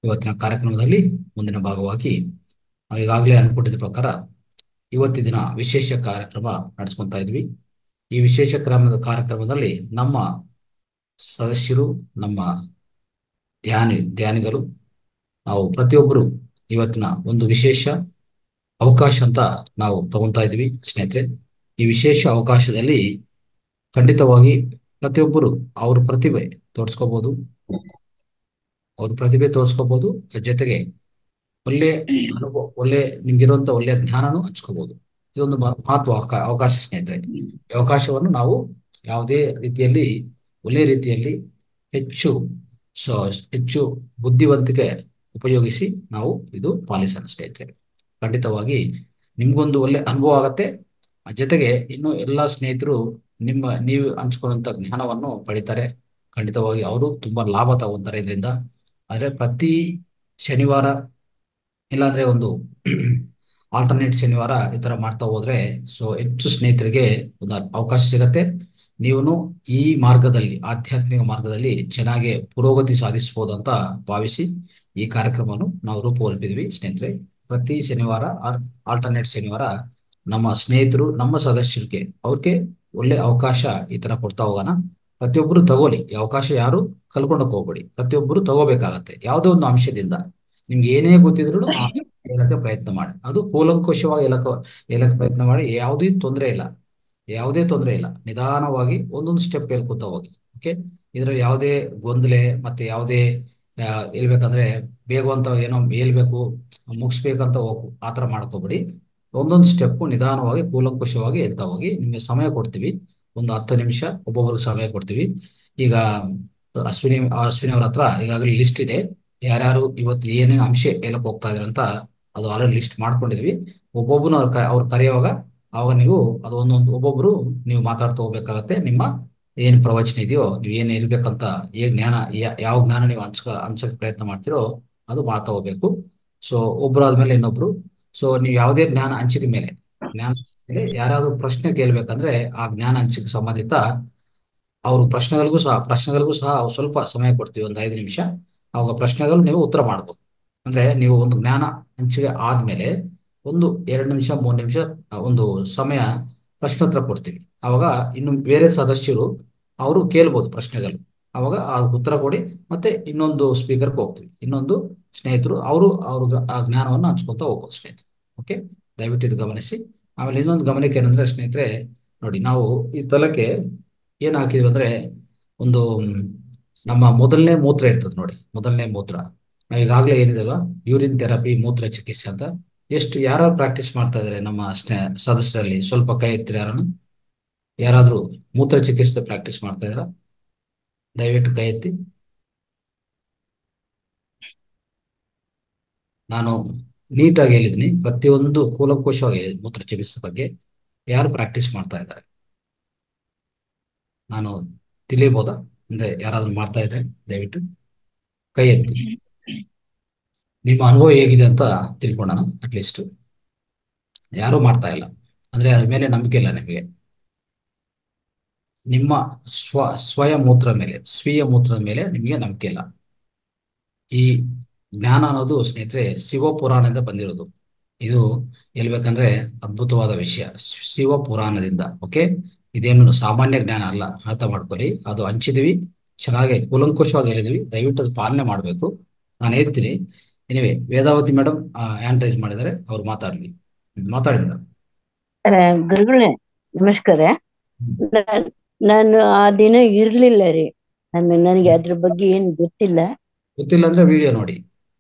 ಇವತ್ತಿನ ಕಾರ್ಯಕ್ರಮದಲ್ಲಿ ಮುಂದಿನ ಭಾಗವಾಗಿ ನಾವು ಈಗಾಗಲೇ ಅನ್ಕೊಂಡಿದ್ದ ಪ್ರಕಾರ ಇವತ್ತಿನ ದಿನ ವಿಶೇಷ ಕಾರ್ಯಕ್ರಮ ನಡೆಸ್ಕೊಂತಾ ಇದ್ವಿ ಈ ವಿಶೇಷ ಕ್ರಮದ ಕಾರ್ಯಕ್ರಮದಲ್ಲಿ ನಮ್ಮ ಸದಸ್ಯರು ನಮ್ಮ ಧ್ಯಾನಿ ಧ್ಯಾನಿಗಳು ನಾವು ಪ್ರತಿಯೊಬ್ಬರು ಇವತ್ತಿನ ಒಂದು ವಿಶೇಷ ಅವಕಾಶ ಅಂತ ನಾವು ತಗೊಂತಾ ಇದ್ವಿ ಸ್ನೇಹಿತರೆ ಈ ವಿಶೇಷ ಅವಕಾಶದಲ್ಲಿ ಖಂಡಿತವಾಗಿ ಪ್ರತಿಯೊಬ್ಬರು ಅವ್ರ ಪ್ರತಿಭೆ ತೋರಿಸ್ಕೋಬಹುದು ಅವ್ರ ಪ್ರತಿಭೆ ತೋರಿಸ್ಕೋಬಹುದು ಜೊತೆಗೆ ಒಳ್ಳೆ ಅನುಭವ ಒಳ್ಳೆ ನಿಮ್ಗಿರುವಂತ ಒಳ್ಳೆಯ ಜ್ಞಾನನೂ ಹಂಚ್ಕೋಬಹುದು ಇದೊಂದು ಮ- ಮಹತ್ವ ಅವಕ- ಅವಕಾಶ ಸ್ನೇಹಿತರೆ ಈ ಅವಕಾಶವನ್ನು ನಾವು ಯಾವುದೇ ರೀತಿಯಲ್ಲಿ ಒಳ್ಳೆಯ ರೀತಿಯಲ್ಲಿ ಹೆಚ್ಚು ಸ- ಹೆಚ್ಚು ಬುದ್ಧಿವಂತಿಕೆ ಉಪಯೋಗಿಸಿ ನಾವು ಇದು ಪಾಲಿಸೋಣ ಸ್ನೇಹಿತರೆ ಖಂಡಿತವಾಗಿ ನಿಮ್ಗೊಂದು ಒಳ್ಳೆ ಅನುಭವ ಆಗತ್ತೆ ಆ ಜೊತೆಗೆ ಇನ್ನು ಎಲ್ಲ ಸ್ನೇಹಿತರು ನಿಮ್ಮ ನೀವು ಹಂಚ್ಕೊಳ್ಳುವಂತ ಜ್ಞಾನವನ್ನು ಪಡಿತಾರೆ ಖಂಡಿತವಾಗಿ ಅವರು ತುಂಬಾ ಲಾಭ ತಗೊಂತಾರೆ ಇದರಿಂದ ಆದ್ರೆ ಪ್ರತಿ ಶನಿವಾರ ಇಲ್ಲಾಂದ್ರೆ ಒಂದು ಆಲ್ಟರ್ನೇಟ್ ಶನಿವಾರ ಈ ತರ ಮಾಡ್ತಾ ಹೋದ್ರೆ ಸೊ ಹೆಚ್ಚು ಸ್ನೇಹಿತರಿಗೆ ಒಂದು ಅವಕಾಶ ಸಿಗತ್ತೆ ನೀವು ಈ ಮಾರ್ಗದಲ್ಲಿ ಆಧ್ಯಾತ್ಮಿಕ ಮಾರ್ಗದಲ್ಲಿ ಚೆನ್ನಾಗಿ ಪುರೋಗತಿ ಸಾಧಿಸಬಹುದು ಅಂತ ಭಾವಿಸಿ ಈ ಕಾರ್ಯಕ್ರಮವನ್ನು ನಾವು ರೂಪುಗೊಳ್ಪಿದ್ವಿ ಸ್ನೇಹಿತರೆ ಪ್ರತಿ ಶನಿವಾರ ಆಲ್ಟರ್ನೇಟ್ ಶನಿವಾರ ನಮ್ಮ ಸ್ನೇಹಿತರು ನಮ್ಮ ಸದಸ್ಯರಿಗೆ ಅವ್ರಿಗೆ ಒಳ್ಳೆ ಅವಕಾಶ ಈ ತರ ಕೊಡ್ತಾ ಹೋಗೋಣ ಪ್ರತಿಯೊಬ್ಬರು ತಗೋಲಿ ಈ ಅವಕಾಶ ಯಾರು ಕಲ್ಕೊಂಡಕ್ ಹೋಗ್ಬೇಡಿ ಪ್ರತಿಯೊಬ್ಬರು ತಗೋಬೇಕಾಗತ್ತೆ ಯಾವುದೋ ಒಂದು ಅಂಶದಿಂದ ನಿಮ್ಗೆ ಏನೇ ಗೊತ್ತಿದ್ರು ಆ ಹೇಳಕ್ಕೆ ಪ್ರಯತ್ನ ಮಾಡಿ ಅದು ಕೂಲಂಕುಷವಾಗಿ ಹೇಳಕ್ ಹೇಳಕ್ ಪ್ರಯತ್ನ ಮಾಡಿ ಯಾವುದೇ ತೊಂದರೆ ಇಲ್ಲ ಯಾವುದೇ ತೊಂದರೆ ಇಲ್ಲ ನಿಧಾನವಾಗಿ ಒಂದೊಂದು ಸ್ಟೆಪ್ ಹೇಳ್ಕೊತಾ ಹೋಗಿ ಓಕೆ ಇದ್ರಲ್ಲಿ ಯಾವುದೇ ಗೊಂದಲೆ ಮತ್ತೆ ಯಾವುದೇ ಆ, ಹೇಳ್ಬೇಕಂದ್ರೆ ಬೇಗವಂತ ಏನೋ ಹೇಳ್ಬೇಕು ಮುಗಿಸ್ಬೇಕಂತ ಹೋಗು ಆ ಥರ ಮಾಡ್ಕೋಬೇಡಿ ಒಂದೊಂದು ಸ್ಟೆಪ್ ನಿಧಾನವಾಗಿ ಕೂಲಂಕುಷವಾಗಿ ಹೇಳ್ತಾ ಹೋಗಿ ನಿಮ್ಗೆ ಸಮಯ ಕೊಡ್ತೀವಿ ಒಂದು ಹತ್ತು ನಿಮಿಷ ಒಬ್ಬೊಬ್ರಿಗೆ ಸಮಯ ಕೊಡ್ತೀವಿ ಈಗ ಅಶ್ವಿನಿ ಅಶ್ವಿನಿ ಅವ್ರ ಹತ್ರ ಈಗಾಗಲೇ ಲಿಸ್ಟ್ ಇದೆ ಯಾರ್ಯಾರು ಇವತ್ತು ಏನೇನು ಅಂಶ ಹೇಳಕ್ ಹೋಗ್ತಾ ಇದಾರೆ ಅಂತ ಅದು ಆಲ್ರೆಡಿ ಲಿಸ್ಟ್ ಮಾಡ್ಕೊಂಡಿದ್ವಿ ಒಬ್ಬೊಬ್ಬನು ಅವ್ರ ಕ- ಅವ್ರು ಕರೆಯುವಾಗ ಅವಾಗ ನೀವು ಅದು ಒಂದೊಂದು ಒಬ್ಬೊಬ್ರು ನೀವು ಮಾತಾಡ್ತಾ ಹೋಗ್ಬೇಕಾಗತ್ತೆ ನಿಮ್ಮ ಏನ್ ಪ್ರವಚನ ಇದೆಯೋ ನೀವು ಏನ್ ಇರ್ಬೇಕಂತ ಏನ್ ಜ್ಞಾನ ಯಾ- ಯಾವ ಜ್ಞಾನ ನೀವು ಹಂಚ್ಕ ಹಂಚಕ್ ಪ್ರಯತ್ನ ಮಾಡ್ತೀರೋ ಅದು ಮಾಡ್ತಾ ಹೋಗ್ಬೇಕು ಸೊ ಒಬ್ರು ಆದ್ಮೇಲೆ ಇನ್ನೊಬ್ರು ಸೊ ನೀವು ಯಾವುದೇ ಜ್ಞಾನ ಹಂಚಿದ ಮೇಲೆ ಜ್ಞಾನ ಮೇಲೆ ಯಾರಾದ್ರೂ ಪ್ರಶ್ನೆ ಕೇಳ್ಬೇಕಂದ್ರೆ ಆ ಜ್ಞಾನ ಹಂಚಿಕೆ ಸಂಬಂಧಿತ ಅವ್ರ ಪ್ರಶ್ನೆಗಳಿಗೂ ಸಹ ಪ್ರಶ್ನೆಗಳಿಗೂ ಸಹ ಸ್ವಲ್ಪ ಸಮಯ ಕೊಡ್ತೀವಿ ಒಂದು ಐದು ನಿಮಿಷ ಅವಾಗ ಪ್ರಶ್ನೆಗಳು ನೀವು ಉತ್ತರ ಮಾಡ್ಬೋದು ಅಂದ್ರೆ ನೀವು ಒಂದು ಜ್ಞಾನ ಹಂಚಿಕೆ ಆದ್ಮೇಲೆ ಒಂದು ಎರಡು ನಿಮಿಷ ಮೂರು ನಿಮಿಷ ಆ, ಒಂದು ಸಮಯ ಪ್ರಶ್ನೋತ್ತರ ಕೊಡ್ತೀವಿ ಅವಾಗ ಇನ್ನು ಬೇರೆ ಸದಸ್ಯರು ಅವರು ಕೇಳ್ಬೋದು ಪ್ರಶ್ನೆಗಳು ಅವಾಗ ಆ ಉತ್ತರ ಕೊಡಿ ಮತ್ತೆ ಇನ್ನೊಂದು ಸ್ಪೀಕರ್ಗೆ ಹೋಗ್ತೀವಿ ಇನ್ನೊಂದು ಸ್ನೇಹಿತರು ಅವರು ಅವ್ರ ಆ ಜ್ಞಾನವನ್ನು ಹಂಚ್ಕೊತಾ ಹೋಗ್ಬೋದು ಸ್ನೇಹಿತರು ಓಕೆ ದಯವಿಟ್ಟು ಇದು ಗಮನಿಸಿ ಆಮೇಲೆ ಇನ್ನೊಂದು ಗಮನಕ್ಕೆ ಏನಂದ್ರೆ ಸ್ನೇಹಿತರೆ ನೋಡಿ ನಾವು ಈ ತಲಕ್ಕೆ ಏನ್ ಹಾಕಿದ್ವಿ ಅಂದ್ರೆ ಒಂದು ಮ್, ನಮ್ಮ ಮೊದಲನೇ ಮೂತ್ರ ಇರ್ತದೆ ನೋಡಿ ಮೊದಲನೇ ಮೂತ್ರ ನಾವು ಈಗಾಗಲೇ ಏನಿದೆಲ್ಲ ಯೂರಿನ್ ಥೆರಪಿ ಮೂತ್ರ ಚಿಕಿತ್ಸೆ ಅಂತ ಎಷ್ಟು ಯಾರು ಪ್ರಾಕ್ಟೀಸ್ ಮಾಡ್ತಾ ಇದಾರೆ ನಮ್ಮ ಸ್ನೇ ಸದಸ್ಯರಲ್ಲಿ ಸ್ವಲ್ಪ ಕೈ ಎತ್ತಿರಿ ಯಾರನ್ನು ಯಾರಾದ್ರೂ ಮೂತ್ರ ಚಿಕಿತ್ಸೆ ಪ್ರಾಕ್ಟೀಸ್ ಮಾಡ್ತಾ ಇದಾರ ದಯವಿಟ್ಟು ಕೈ ಎತ್ತಿ ನಾನು ನೀಟಾಗಿ ಹೇಳಿದ್ದೀನಿ ಪ್ರತಿಯೊಂದು ಕೂಲಂಕುಷವಾಗಿ ಹೇಳಿದ್ದೀನಿ ಮೂತ್ರ ಚಿಕಿತ್ಸೆ ಬಗ್ಗೆ ಯಾರು ಪ್ರಾಕ್ಟೀಸ್ ಮಾಡ್ತಾ ಇದ್ದಾರೆ ನಾನು ತಿಳಿಯಬಹುದಾ ಅಂದ್ರೆ ಯಾರಾದ್ರೂ ಮಾಡ್ತಾ ಇದ್ರೆ ದಯವಿಟ್ಟು ಕೈ ಎತ್ತಿ ನಿಮ್ಮ ಅನುಭವ ಹೇಗಿದೆ ಅಂತ ತಿಳ್ಕೊಳ್ಳೋಣ ಅಟ್ಲೀಸ್ಟ್ ಯಾರೂ ಮಾಡ್ತಾ ಇಲ್ಲ ಅಂದ್ರೆ ಅದ್ರ ಮೇಲೆ ನಂಬಿಕೆ ಇಲ್ಲ ನಿಮಗೆ ನಿಮ್ಮ ಸ್ವ ಸ್ವಯ ಮೂತ್ರ ಮೇಲೆ ಸ್ವೀಯ ಮೂತ್ರದ ಮೇಲೆ ನಿಮಗೆ ನಂಬಿಕೆ ಇಲ್ಲ ಈ ಜ್ಞಾನ ಅನ್ನೋದು ಸ್ನೇಹಿತರೆ ಶಿವ ಪುರಾಣದಿಂದ ಬಂದಿರೋದು ಇದು ಹೇಳ್ಬೇಕಂದ್ರೆ ಅದ್ಭುತವಾದ ವಿಷಯ ಶಿವ ಪುರಾಣದಿಂದ ಓಕೆ ಇದೇನು ಸಾಮಾನ್ಯ ಜ್ಞಾನ ಅಲ್ಲ ಅರ್ಥ ಮಾಡ್ಕೊಳ್ಳಿ ಅದು ಹಂಚಿದೀವಿ ಚೆನ್ನಾಗಿ ಕೂಲಂಕುಷವಾಗಿ ಹೇಳಿದೀವಿ ದಯವಿಟ್ಟು ಅದು ಪಾಲನೆ ಮಾಡಬೇಕು ನಾನು ಹೇಳ್ತೀನಿ anyway Vedavathi madam hand raise ಮಾಡಿದ್ದಾರೆ ಅವ್ರು ಮಾತಾಡ್ಲಿ ಮಾತಾಡಿ ಮೇಡಮ್ ಆ, ಗುರುಗಳೇ ನಮಸ್ಕಾರ ನಾನ್- ನಾನು ಆ ದಿನ ಇರ್ಲಿಲ್ಲ ರೀ ನಾನು ನನಗೆ ಅದ್ರ ಬಗ್ಗೆ ಏನು ಗೊತ್ತಿಲ್ಲ ಗೊತ್ತಿಲ್ಲ ಅಂದ್ರೆ ವಿಡಿಯೋ ನೋಡಿ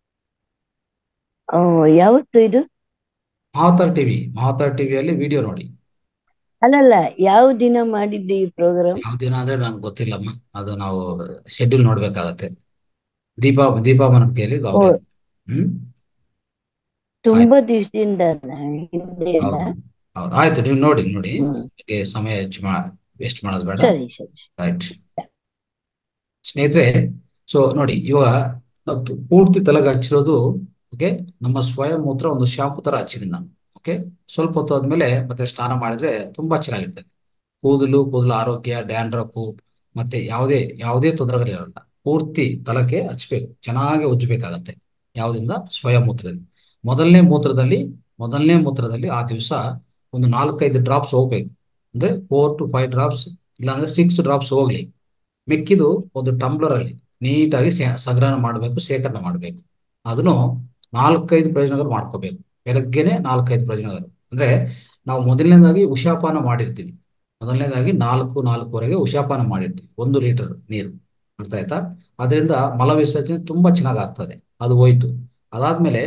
ಆ, ಯಾವತ್ತು ಇದು ಮಹಾವತಾರ್ ಟಿವಿ ಮಹಾವತಾರ್ ಟಿವಿಯಲ್ಲಿ ವಿಡಿಯೋ ನೋಡಿ ಅಲ್ಲಲ್ಲ ಯಾವ ದಿನ ಮಾಡಿದ್ದು ಈ ಪ್ರೋಗ್ರಾಮ್ ಯಾವ ದಿನ ಅಂದ್ರೆ ನನ್ಗೆ ಗೊತ್ತಿಲ್ಲಮ್ಮ ಅದು ನಾವು ಶೆಡ್ಯೂಲ್ ನೋಡ್ಬೇಕಾಗತ್ತೆ ದೀಪಾ ದೀಪಾ ಮನಕೆಯಲ್ಲಿ ಓ ಗೌರಿ ಹ್ಮ್ ತುಂಬಾ ದಿವಸದಿಂದ ಹಿಂದೆ ಎಲ್ಲ ಹೌದು ಹೌದು ಆಯ್ತು ನೀವು ನೋಡಿ ನೋಡಿ ಹ್ಮ್ ನಿಮಗೆ ಸಮಯ ಹೆಚ್ಚು ಮಾ ವೇಸ್ಟ್ ಮಾಡೋದು ಬೇಡ ಸರಿ ಸರಿ ರೈಟ್ ಸ್ನೇಹಿತರೆ ಸೊ ನೋಡಿ ಇವಾಗ ನಾವು ಪೂರ್ತಿ ತಲೆಗೆ ಹಚ್ಚಿರೋದು ಓಕೆ ನಮ್ಮ ಸ್ವಯಂ ಮೂತ್ರ ಒಂದು ಶಾಂಪು ತರ ಹಚ್ಚಿದ್ದೀನಿ ನಾನು ಓಕೆ ಸ್ವಲ್ಪ ಹೊತ್ತು ಆದ್ಮೇಲೆ ಮತ್ತೆ ಸ್ನಾನ ಮಾಡಿದ್ರೆ ತುಂಬಾ ಚೆನ್ನಾಗಿರ್ತದೆ ಕೂದಲು ಕೂದಲು ಆರೋಗ್ಯ ಡ್ಯಾಂಡ್ರಫು ಮತ್ತೆ ಯಾವುದೇ ಯಾವುದೇ ತೊಂದರೆಗಳಿರಲ್ಲ ಪೂರ್ತಿ ತಲಕ್ಕೆ ಹಚ್ಬೇಕು ಚೆನ್ನಾಗಿ ಉಜ್ಜಬೇಕಾಗತ್ತೆ ಯಾವುದರಿಂದ ಸ್ವಯಂ ಮೂತ್ರದಿಂದ ಮೊದಲನೇ ಮೂತ್ರದಲ್ಲಿ ಮೊದಲನೇ ಮೂತ್ರದಲ್ಲಿ ಆ ದಿವಸ ಒಂದು ನಾಲ್ಕೈದು ಡ್ರಾಪ್ಸ್ ಹೋಗ್ಬೇಕು ಅಂದ್ರೆ ಫೋರ್ ಟು ಫೈವ್ ಡ್ರಾಪ್ಸ್ ಇಲ್ಲಾಂದ್ರೆ ಸಿಕ್ಸ್ ಡ್ರಾಪ್ಸ್ ಹೋಗ್ಲಿ ಮಿಕ್ಕಿದು ಒಂದು ಟಂಬ್ಲರ್ ಅಲ್ಲಿ ನೀಟಾಗಿ ಸೇ- ಸಂಗ್ರಹಣ ಮಾಡಬೇಕು ಶೇಖರಣೆ ಮಾಡಬೇಕು ಅದನ್ನು ನಾಲ್ಕೈದು ಪ್ರಯೋಜನಗಳು ಮಾಡ್ಕೋಬೇಕು ಬೆಳಗ್ಗೆನೆ ನಾಲ್ಕೈದು ಪ್ರಯೋಜನಗಳು ಅಂದ್ರೆ ನಾವು ಮೊದಲನೇದಾಗಿ ಉಷಾಪಾನ ಮಾಡಿರ್ತೀವಿ ಮೊದಲನೇದಾಗಿ ನಾಲ್ಕು ನಾಲ್ಕುವರೆಗೆ ಉಷಾಪಾನ ಮಾಡಿರ್ತೀವಿ ಒಂದು ಲೀಟರ್ ನೀರು ಅರ್ಥ ಆಯ್ತಾ ಅದರಿಂದ ಮಲ ವಿಸರ್ಜನೆ ತುಂಬಾ ಚೆನ್ನಾಗಿ ಆಗ್ತದೆ ಅದು ಹೋಯ್ತು ಅದಾದ್ಮೇಲೆ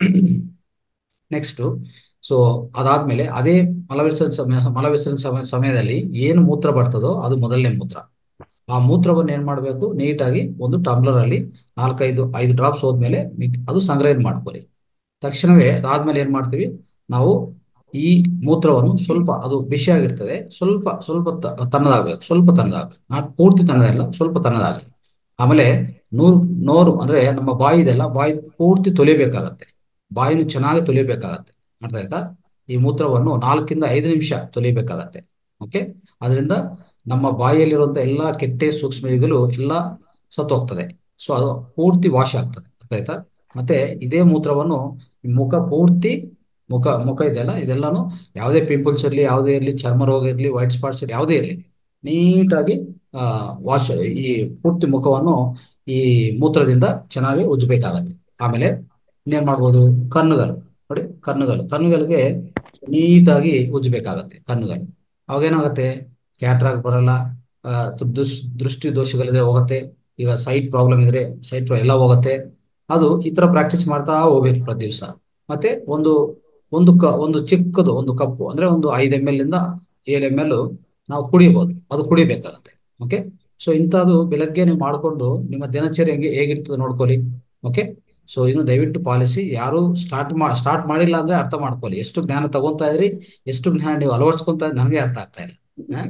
ನೆಕ್ಸ್ಟ್ ಸೊ ಅದಾದ್ಮೇಲೆ ಅದೇ ಮಲ ವಿಸರ್ಜನೆ ಸಮಯ ಮಲ ವಿಸರ್ಜನೆ ಸಮಯ ಸಮಯದಲ್ಲಿ ಏನು ಮೂತ್ರ ಬರ್ತದೋ ಅದು ಮೊದಲನೇ ಮೂತ್ರ ಆ ಮೂತ್ರವನ್ನು ಏನ್ ಮಾಡಬೇಕು ನೀಟಾಗಿ ಒಂದು ಟಂಬ್ಲರ್ ಅಲ್ಲಿ ನಾಲ್ಕೈದು ಐದು ಡ್ರಾಪ್ಸ್ ಹೋದ್ಮೇಲೆ ಮಿಕ್- ಅದು ಸಂಗ್ರಹಣೆ ಮಾಡ್ಕೊಳ್ಳಿ ತಕ್ಷಣವೇ ಅದಾದ್ಮೇಲೆ ಏನ್ ಮಾಡ್ತೀವಿ ನಾವು ಈ ಮೂತ್ರವನ್ನು ಸ್ವಲ್ಪ ಅದು ಬಿಸಿಯಾಗಿರ್ತದೆ ಸ್ವಲ್ಪ ಸ್ವಲ್ಪ ತ- ತಣ್ಣದಾಗ್ಬೇಕು ಸ್ವಲ್ಪ ತಣ್ಣದಾಗ್ಬೇಕು ನಾಟ್ ಪೂರ್ತಿ ತಣ್ಣದಲ್ಲ ಸ್ವಲ್ಪ ತಣ್ಣದಾಗಲಿ ಆಮೇಲೆ ನೂರು ನೋರು ಅಂದ್ರೆ ನಮ್ಮ ಬಾಯಿ ಇದೆಲ್ಲ ಬಾಯಿ ಪೂರ್ತಿ ತೊಳಿಬೇಕಾಗತ್ತೆ ಬಾಯಿನ ಚೆನ್ನಾಗಿ ತೊಳಿಬೇಕಾಗತ್ತೆ ಅರ್ಥ ಆಯ್ತಾ ಈ ಮೂತ್ರವನ್ನು ನಾಲ್ಕಿಂದ ಐದು ನಿಮಿಷ ತೊಳಿಬೇಕಾಗತ್ತೆ ಓಕೆ ಅದರಿಂದ ನಮ್ಮ ಬಾಯಿಯಲ್ಲಿರುವಂತ ಎಲ್ಲಾ ಕೆಟ್ಟ ಸೂಕ್ಷ್ಮಜೀವಿಗಳು ಎಲ್ಲ ಸತ್ತೋಗ್ತದೆ ಸೊ ಅದು ಪೂರ್ತಿ ವಾಶ್ ಆಗ್ತದೆ ಅರ್ಥ ಆಯ್ತಾ ಮತ್ತೆ ಇದೇ ಮೂತ್ರವನ್ನು ಮುಖ ಪೂರ್ತಿ ಮುಖ ಮುಖ ಇದೆಯಲ್ಲ ಇದೆಲ್ಲಾನು ಯಾವುದೇ ಪಿಂಪಲ್ಸ್ ಇರಲಿ ಯಾವುದೇ ಇರಲಿ ಚರ್ಮ ರೋಗ ಇರಲಿ ವೈಟ್ ಸ್ಪಾಟ್ಸ್ ಇರಲಿ ಯಾವುದೇ ಇರಲಿ ನೀಟಾಗಿ ಆ ವಾಶ್ ಈ ಪೂರ್ತಿ ಮುಖವನ್ನು ಈ ಮೂತ್ರದಿಂದ ಚೆನ್ನಾಗಿ ಉಜ್ಜಬೇಕಾಗತ್ತೆ ಆಮೇಲೆ ಇನ್ನೇನ್ ಮಾಡ್ಬೋದು ಕಣ್ಣುಗಳು ನೋಡಿ ಕಣ್ಣುಗಳು ಕಣ್ಣುಗಳಿಗೆ ನೀಟಾಗಿ ಉಜ್ಜಬೇಕಾಗತ್ತೆ ಕಣ್ಣುಗಳು ಅವಾಗ ಏನಾಗುತ್ತೆ ಕ್ಯಾಟ್ರಾಕ್ ಬರಲ್ಲ ಆ, ದೃಷ್ ದೃಷ್ಟಿ ದೋಷಗಳಿದ್ರೆ ಹೋಗುತ್ತೆ ಈಗ ಸೈಟ್ ಪ್ರಾಬ್ಲಮ್ ಇದ್ರೆ ಸೈಟ್ ಎಲ್ಲ ಹೋಗುತ್ತೆ ಅದು ಈ ತರ ಪ್ರಾಕ್ಟೀಸ್ ಮಾಡ್ತಾ ಹೋಗ್ಬೇಕು ಪ್ರತಿ ದಿವಸ ಮತ್ತೆ ಒಂದು ಒಂದು ಕ ಒಂದು ಚಿಕ್ಕದು ಒಂದು ಕಪ್ಪು ಅಂದ್ರೆ ಒಂದು ಐದು ಎಮ್ ಎಲ್ ಇಂದ ಏಳು ಎಮ್ ಎಲ್ ನಾವು ಕುಡಿಬಹುದು ಅದು ಕುಡಿಬೇಕಾಗತ್ತೆ ಓಕೆ ಸೊ ಇಂಥದ್ದು ಬೆಳಗ್ಗೆ ನೀವು ಮಾಡಿಕೊಂಡು ನಿಮ್ಮ ದಿನಚರಿ ಹೆಂಗೆ ಹೇಗಿರ್ತದೆ ನೋಡ್ಕೊಳ್ಳಿ ಓಕೆ ಸೊ ಇನ್ನು ದಯವಿಟ್ಟು ಪಾಲಿಸಿ ಯಾರು ಸ್ಟಾರ್ಟ್ ಮಾ ಸ್ಟಾರ್ಟ್ ಮಾಡಿಲ್ಲ ಅಂದ್ರೆ ಅರ್ಥ ಮಾಡ್ಕೊಳ್ಳಿ ಎಷ್ಟು ಜ್ಞಾನ ತಗೊಂತಾ ಇದ್ರಿ ಎಷ್ಟು ಜ್ಞಾನ ನೀವು ಅಳವಡಿಸ್ಕೊಂತ ಇದ್ರಿ ನನಗೆ ಅರ್ಥ ಆಗ್ತಾ ಇಲ್ಲ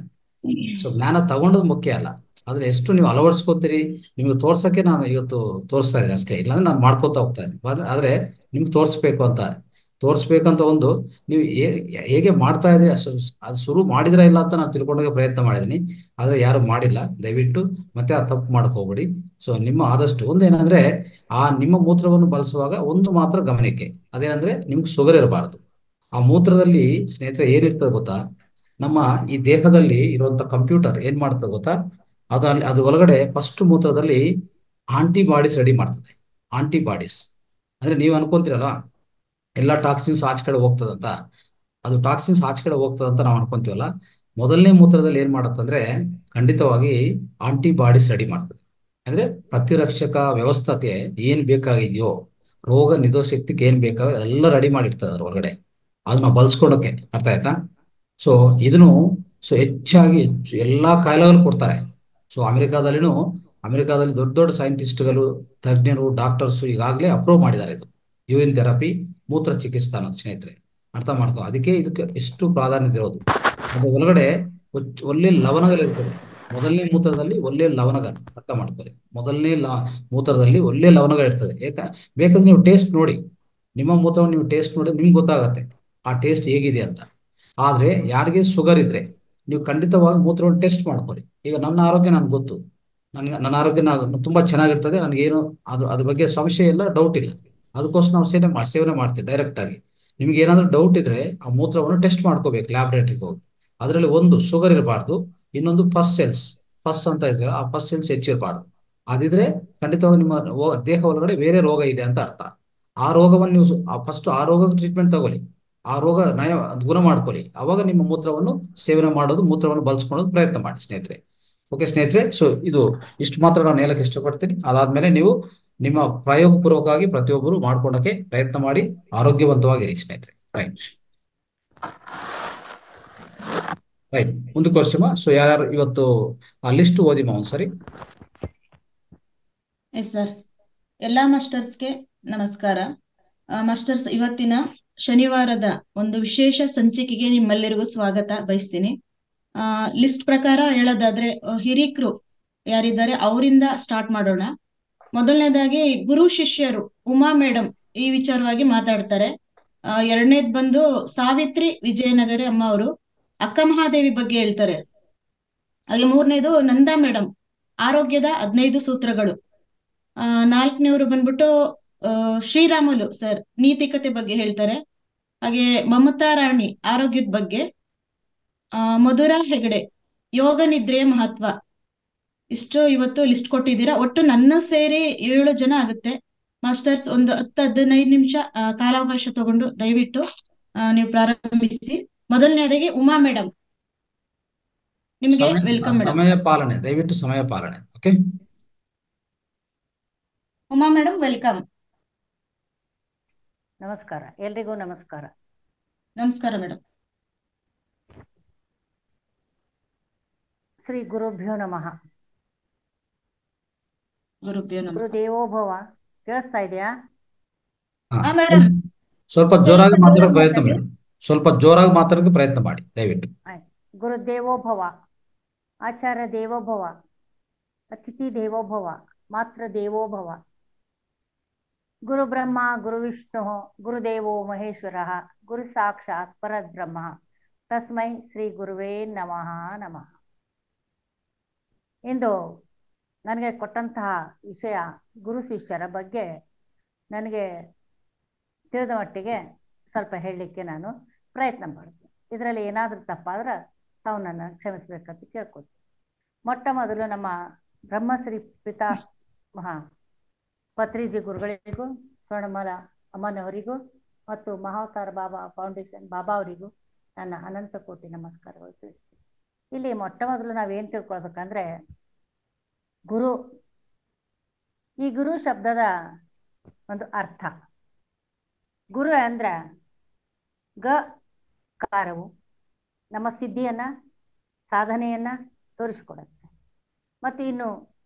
ಸೊ ಜ್ಞಾನ ತಗೊಂಡದ್ ಮುಖ್ಯ ಅಲ್ಲ ಆದ್ರೆ ಎಷ್ಟು ನೀವು ಅಳವಡಿಸ್ಕೊತೀರಿ ನಿಮ್ಗೆ ತೋರ್ಸಕ್ಕೆ ನಾನು ಇವತ್ತು ತೋರಿಸ್ತಾ ಇದ್ದೀನಿ ಅಷ್ಟೇ ಇಲ್ಲಾಂದ್ರೆ ನಾನು ಮಾಡ್ಕೊತಾ ಹೋಗ್ತಾ ಇದ್ದೀನಿ ಆದ್ರೆ ಆದ್ರೆ ನಿಮ್ಗೆ ತೋರಿಸ್ಬೇಕು ಅಂತ ತೋರಿಸ್ಬೇಕಂತ ಒಂದು ನೀವು ಹೇ- ಹೇಗೆ ಮಾಡ್ತಾ ಇದ್ರಿ ಅಷ್ಟು- ಅದು ಶುರು ಮಾಡಿದ್ರ ಇಲ್ಲ ಅಂತ ನಾನು ತಿಳ್ಕೊಂಡಾಗ ಪ್ರಯತ್ನ ಮಾಡಿದ್ದೀನಿ ಆದ್ರೆ ಯಾರು ಮಾಡಿಲ್ಲ ದಯವಿಟ್ಟು ಮತ್ತೆ ಆ ತಪ್ಪು ಮಾಡ್ಕೋಬೇಡಿ ಸೊ ನಿಮ್ಮ ಆದಷ್ಟು ಒಂದೇನಂದ್ರೆ ಆ ನಿಮ್ಮ ಮೂತ್ರವನ್ನು ಬಳಸುವಾಗ ಒಂದು ಮಾತ್ರ ಗಮನಕ್ಕೆ ಅದೇನಂದ್ರೆ ನಿಮ್ಗೆ ಶುಗರ್ ಇರಬಾರ್ದು ಆ ಮೂತ್ರದಲ್ಲಿ ಸ್ನೇಹಿತರೆ ಏನಿರ್ತದೆ ಗೊತ್ತಾ ನಮ್ಮ ಈ ದೇಹದಲ್ಲಿ ಇರುವಂತ ಕಂಪ್ಯೂಟರ್ ಏನ್ ಮಾಡ್ತದೆ ಗೊತ್ತಾ ಅದ್ರಲ್ಲಿ ಅದ್ರ ಒಳಗಡೆ ಫಸ್ಟ್ ಮೂತ್ರದಲ್ಲಿ ಆಂಟಿಬಾಡೀಸ್ ರೆಡಿ ಮಾಡ್ತದೆ ಆಂಟಿಬಾಡೀಸ್ ಅಂದ್ರೆ ನೀವು ಅನ್ಕೊಂತೀರಲ್ಲ ಎಲ್ಲ ಟಾಕ್ಸಿನ್ಸ್ ಆಚೆ ಕಡೆ ಹೋಗ್ತದಂತ ಅದು ಟಾಕ್ಸಿನ್ಸ್ ಆಚೆ ಕಡೆ ಹೋಗ್ತದಂತ ನಾವು ಅನ್ಕೊಂತೀವಲ್ಲ ಮೊದಲನೇ ಮೂತ್ರದಲ್ಲಿ ಏನ್ ಮಾಡತ್ತಂದ್ರೆ ಖಂಡಿತವಾಗಿ ಆಂಟಿಬಾಡೀಸ್ ರೆಡಿ ಮಾಡ್ತದೆ ಅಂದ್ರೆ ಪ್ರತಿರಕ್ಷಕ ವ್ಯವಸ್ಥೆಗೆ ಏನ್ ಬೇಕಾಗಿದೆಯೋ ರೋಗ ನಿರೋಧಶಕ್ತಿಗೆ ಏನ್ ಬೇಕಾಗ ಎಲ್ಲ ರೆಡಿ ಮಾಡಿರ್ತದೆ ಅದ್ರ ಒಳಗಡೆ ಅದನ್ನ ಬಳಸ್ಕೊಳಕ್ಕೆ ಅರ್ಥ ಆಯ್ತಾ ಸೊ ಇದನ್ನು ಸೊ ಹೆಚ್ಚಾಗಿ ಹೆಚ್ಚು ಎಲ್ಲಾ ಕಾಯಿಲೆಗಳು ಕೊಡ್ತಾರೆ ಸೊ ಅಮೆರಿಕಾದಲ್ಲಿನೂ ಅಮೆರಿಕಾದಲ್ಲಿ ದೊಡ್ಡ ದೊಡ್ಡ ಸೈಂಟಿಸ್ಟ್ಗಳು ತಜ್ಞರು ಡಾಕ್ಟರ್ಸ್ ಈಗಾಗಲೇ ಅಪ್ರೂವ್ ಮಾಡಿದ್ದಾರೆ ಇದು ಯೂರಿನ್ ಥೆರಪಿ ಮೂತ್ರ ಚಿಕಿತ್ಸಾ ಅನ್ನೋದು ಸ್ನೇಹಿತರೆ ಅರ್ಥ ಮಾಡ್ಕೋ ಅದಕ್ಕೆ ಇದಕ್ಕೆ ಎಷ್ಟು ಪ್ರಾಧಾನ್ಯತೆ ಇರೋದು ಅದ್ರ ಒಳಗಡೆ ಒಚ್- ಒಳ್ಳೆ ಲವಣಗಳಿರ್ತದೆ ಮೊದಲನೇ ಮೂತ್ರದಲ್ಲಿ ಒಳ್ಳೆ ಲವಣಗಳು ಅರ್ಥ ಮಾಡ್ಕೊಳ್ಳಿ ಮೊದಲನೇ ಲ ಮೂತ್ರದಲ್ಲಿ ಒಳ್ಳೆ ಲವಣಗಳಿರ್ತದೆ ಯಾಕ ಬೇಕಾದ್ರೆ ನೀವು ಟೇಸ್ಟ್ ನೋಡಿ ನಿಮ್ಮ ಮೂತ್ರವನ್ನು ನೀವು ಟೇಸ್ಟ್ ನೋಡಿ ನಿಮ್ಗೆ ಗೊತ್ತಾಗತ್ತೆ ಆ ಟೇಸ್ಟ್ ಹೇಗಿದೆ ಅಂತ ಆದ್ರೆ ಯಾರಿಗೆ ಶುಗರ್ ಇದ್ರೆ ನೀವು ಖಂಡಿತವಾಗಿ ಮೂತ್ರವನ್ನು ಟೆಸ್ಟ್ ಮಾಡ್ಕೊಳ್ಳಿ ಈಗ ನನ್ನ ಆರೋಗ್ಯ ನನಗೆ ಗೊತ್ತು ನನಗೆ ನನ್ನ ಆರೋಗ್ಯ ನಾನು ತುಂಬಾ ಚೆನ್ನಾಗಿರ್ತದೆ ನನಗೇನು ಅದು ಅದ್ರ ಬಗ್ಗೆ ಸಮಸ್ಯೆ ಇಲ್ಲ ಡೌಟ್ ಇಲ್ಲ ಅದಕ್ಕೋಸ್ಕರ ನಾವು ಸೇವನೆ ಮಾಡಿ ಸೇವನೆ ಮಾಡ್ತೀವಿ ಡೈರೆಕ್ಟ್ ಆಗಿ ನಿಮ್ಗೆ ಏನಾದ್ರೂ ಡೌಟ್ ಇದ್ರೆ ಆ ಮೂತ್ರವನ್ನು ಟೆಸ್ಟ್ ಮಾಡ್ಕೋಬೇಕು ಲ್ಯಾಬ್ರೇಟರಿಗೆ ಹೋಗಿ ಅದರಲ್ಲಿ ಒಂದು ಶುಗರ್ ಇರಬಾರ್ದು ಇನ್ನೊಂದು ಫಸ್ಟ್ ಸೆಲ್ಸ್ ಫಸ್ಟ್ ಅಂತ ಇದ್ರೆ ಆ ಫಸ್ಟ್ ಸೆಲ್ಸ್ ಹೆಚ್ಚಿರಬಾರ್ದು ಅದಿದ್ರೆ ಖಂಡಿತವಾಗಿ ನಿಮ್ಮ ಓ- ದೇಹ ಒಳಗಡೆ ಬೇರೆ ರೋಗ ಇದೆ ಅಂತ ಅರ್ಥ ಆ ರೋಗವನ್ನು ನೀವು ಫಸ್ಟ್ ಆ ರೋಗ ಟ್ರೀಟ್ಮೆಂಟ್ ತಗೊಳ್ಳಿ ಆ ರೋಗ ನಯ ಅದ್ ಗುಣ ಮಾಡ್ಕೊಳ್ಳಿ ಅವಾಗ ನಿಮ್ಮ ಮೂತ್ರವನ್ನು ಸೇವನೆ ಮಾಡೋದು ಮೂತ್ರವನ್ನು ಬಳಸ್ಕೊಳ್ಳೋದು ಪ್ರಯತ್ನ ಮಾಡಿ ಸ್ನೇಹಿತರೆ ಓಕೆ ಸ್ನೇಹಿತರೆ ಸೊ ಇದು ಇಷ್ಟು ಮಾತ್ರ ನಾನು ಹೇಳಕ್ಕೆ ಇಷ್ಟಪಡ್ತೀನಿ ಅದಾದ್ಮೇಲೆ ನೀವು ನಿಮ್ಮ ಪ್ರಯೋಗ ಪೂರ್ವಕವಾಗಿ ಪ್ರತಿಯೊಬ್ಬರು ಮಾಡ್ಕೊಳಕ್ಕೆ ಪ್ರಯತ್ನ ಮಾಡಿ ಆರೋಗ್ಯವಂತವಾಗಿರಿ ಸ್ನೇಹಿತರೆ ರೈಟ್ ರೈಟ್ ಮುಂದಕ್ಕೆ ವರ್ಷಮ ಸೊ ಯಾರ್ಯಾರು ಇವತ್ತು ಆ ಲಿಸ್ಟ್ ಓದಿಮ್ಮ ಒಂದ್ಸರಿ ಎಸ್ ಸರ್ ಎಲ್ಲಾ ಮಾಸ್ಟರ್ಸ್ಗೆ ನಮಸ್ಕಾರ ಆ, ಮಾಸ್ಟರ್ಸ್ ಇವತ್ತಿನ ಶನಿವಾರದ ಒಂದು ವಿಶೇಷ ಸಂಚಿಕೆಗೆ ನಿಮ್ಮೆಲ್ಲರಿಗೂ ಸ್ವಾಗತ ಬಯಸ್ತೀನಿ ಆ ಲಿಸ್ಟ್ ಪ್ರಕಾರ ಹೇಳೋದಾದ್ರೆ ಆ, ಹಿರೀಕರು ಯಾರಿದ್ದಾರೆ ಅವರಿಂದ ಸ್ಟಾರ್ಟ್ ಮಾಡೋಣ ಮೊದಲನೇದಾಗಿ ಗುರು ಶಿಷ್ಯರು ಉಮಾ ಮೇಡಮ್ ಈ ವಿಚಾರವಾಗಿ ಮಾತಾಡ್ತಾರೆ ಆ, ಎರಡನೇದ್ ಬಂದು ಸಾವಿತ್ರಿ ವಿಜಯನಗರಿ ಅಮ್ಮ ಅವರು ಅಕ್ಕ ಮಹಾದೇವಿ ಬಗ್ಗೆ ಹೇಳ್ತಾರೆ ಹಾಗೆ ಮೂರನೇದು ನಂದಾ ಮೇಡಮ್ ಆರೋಗ್ಯದ ಹದಿನೈದು ಸೂತ್ರಗಳು ಆ ನಾಲ್ಕನೇವರು ಬಂದ್ಬಿಟ್ಟು ಆ, ಶ್ರೀರಾಮುಲು ಸರ್ ನೀತಿಕತೆ ಬಗ್ಗೆ ಹೇಳ್ತಾರೆ ಹಾಗೆ ಮಮತಾ ರಾಣಿ ಆರೋಗ್ಯದ ಬಗ್ಗೆ ಆ, ಮಧುರಾ ಹೆಗಡೆ ಯೋಗ ನಿದ್ರೆಯ ಮಹತ್ವ ಇಷ್ಟು ಇವತ್ತು ಲಿಸ್ಟ್ ಕೊಟ್ಟಿದ್ದೀರಾ ಒಟ್ಟು ನನ್ನ ಸೇರಿ ಏಳು ಜನ ಆಗುತ್ತೆ ಮಾಸ್ಟರ್ಸ್ ಒಂದು ಹತ್ತು ಹದಿನೈದು ನಿಮಿಷ ಆ, ಕಾಲಾವಕಾಶ ತಗೊಂಡು ದಯವಿಟ್ಟು ಆ, ನೀವು ಪ್ರಾರಂಭಿಸಿ ಮೊದಲನೇದಾಗಿ ಉಮಾ ಮೇಡಮ್ ನಿಮಗೆ ಸಮಯ ವೆಲ್ಕಮ್ ಮೇಡಮ್ ಸಮಯ ಪಾಲನೆ ದಯವಿಟ್ಟು ಸಮಯ ಪಾಲನೆ ಓಕೆ ಉಮಾ ಮೇಡಮ್ ವೆಲ್ಕಮ್ ನಮಸ್ಕಾರ ಎಲ್ರಿಗೂ ನಮಸ್ಕಾರ ನಮಸ್ಕಾರ ಮೇಡಮ್ ಶ್ರೀ ಗುರುಭ್ಯೋ ನಮಃ ಗುರುಭ್ಯೋ ನಮಃ ಗುರು ದೇವೋಭವ ಕೇಳಿಸ್ತಾ ಇದೆಯಾ ಹಾ ಹಾ ಮೇಡಮ್ ಸ್ವಲ್ಪ ಜೋರಾಗಿ ಮಾತಾಡೋಕೆ ಪ್ರಯತ್ನ ಮಾಡಿ ಸ್ವಲ್ಪ ಜೋರಾಗಿ ಮಾತಾಡೋಕೆ ಪ್ರಯತ್ನ ಮಾಡಿ ದಯವಿಟ್ಟು ಆಯ್ತು ಗುರು ದೇವೋಭವ ಆಚಾರ್ಯ ದೇವೋಭವ ಅತಿಥಿ ದೇವೋಭವ ಮಾತ್ರ ದೇವೋಭವ ಗುರು ಬ್ರಹ್ಮ ಗುರು ವಿಷ್ಣು ಗುರುದೇವೋ ಮಹೇಶ್ವರ ಗುರು ಸಾಕ್ಷಾತ್ ಪರಬ್ರಹ್ಮ ತಸ್ಮೈ ಶ್ರೀ ಗುರುವೇ ನಮಃ ನಮಃ ಇಂದು ನನಗೆ ಕೊಟ್ಟಂತಹ ವಿಷಯ ಗುರು ಶಿಷ್ಯರ ಬಗ್ಗೆ ನನಗೆ ತಿಳಿದ ಮಟ್ಟಿಗೆ ಸ್ವಲ್ಪ ಹೇಳಲಿಕ್ಕೆ ನಾನು ಪ್ರಯತ್ನ ಮಾಡ್ತೀನಿ ಇದರಲ್ಲಿ ಏನಾದರೂ ತಪ್ಪಾದ್ರೆ ತಾವು ನನ್ನ ಕ್ಷಮಿಸಬೇಕಂತ ಕೇಳ್ಕೊತೀನಿ ಮೊಟ್ಟ ಮೊದಲು ನಮ್ಮ ಬ್ರಹ್ಮಶ್ರೀ ಪಿತಾ ಮಹಾ ಪತ್ರಿಜಿ ಗುರುಗಳಿಗೂ ಸ್ವರ್ಣಮಾಲ ಅಮ್ಮನವರಿಗೂ ಮತ್ತು ಮಹಾವತಾರ ಬಾಬಾ ಫೌಂಡೇಶನ್ ಬಾಬಾ ಅವರಿಗೂ ನನ್ನ ಅನಂತ ಕೋಟಿ ನಮಸ್ಕಾರಗಳು ತಿಳಿಸ್ತೀನಿ ಇಲ್ಲಿ ಮೊಟ್ಟ ಮೊದಲು ನಾವೇನು ತಿಳ್ಕೊಳ್ಬೇಕಂದ್ರೆ ಗುರು ಈ ಗುರು ಶಬ್ದದ ಒಂದು ಅರ್ಥ ಗುರು ಅಂದ್ರೆ ಗ ಕಾರವು ನಮ್ಮ ಸಿದ್ಧಿಯನ್ನ ಸಾಧನೆಯನ್ನ ತೋರಿಸಿಕೊಡುತ್ತೆ ಮತ್ತು ಇನ್ನು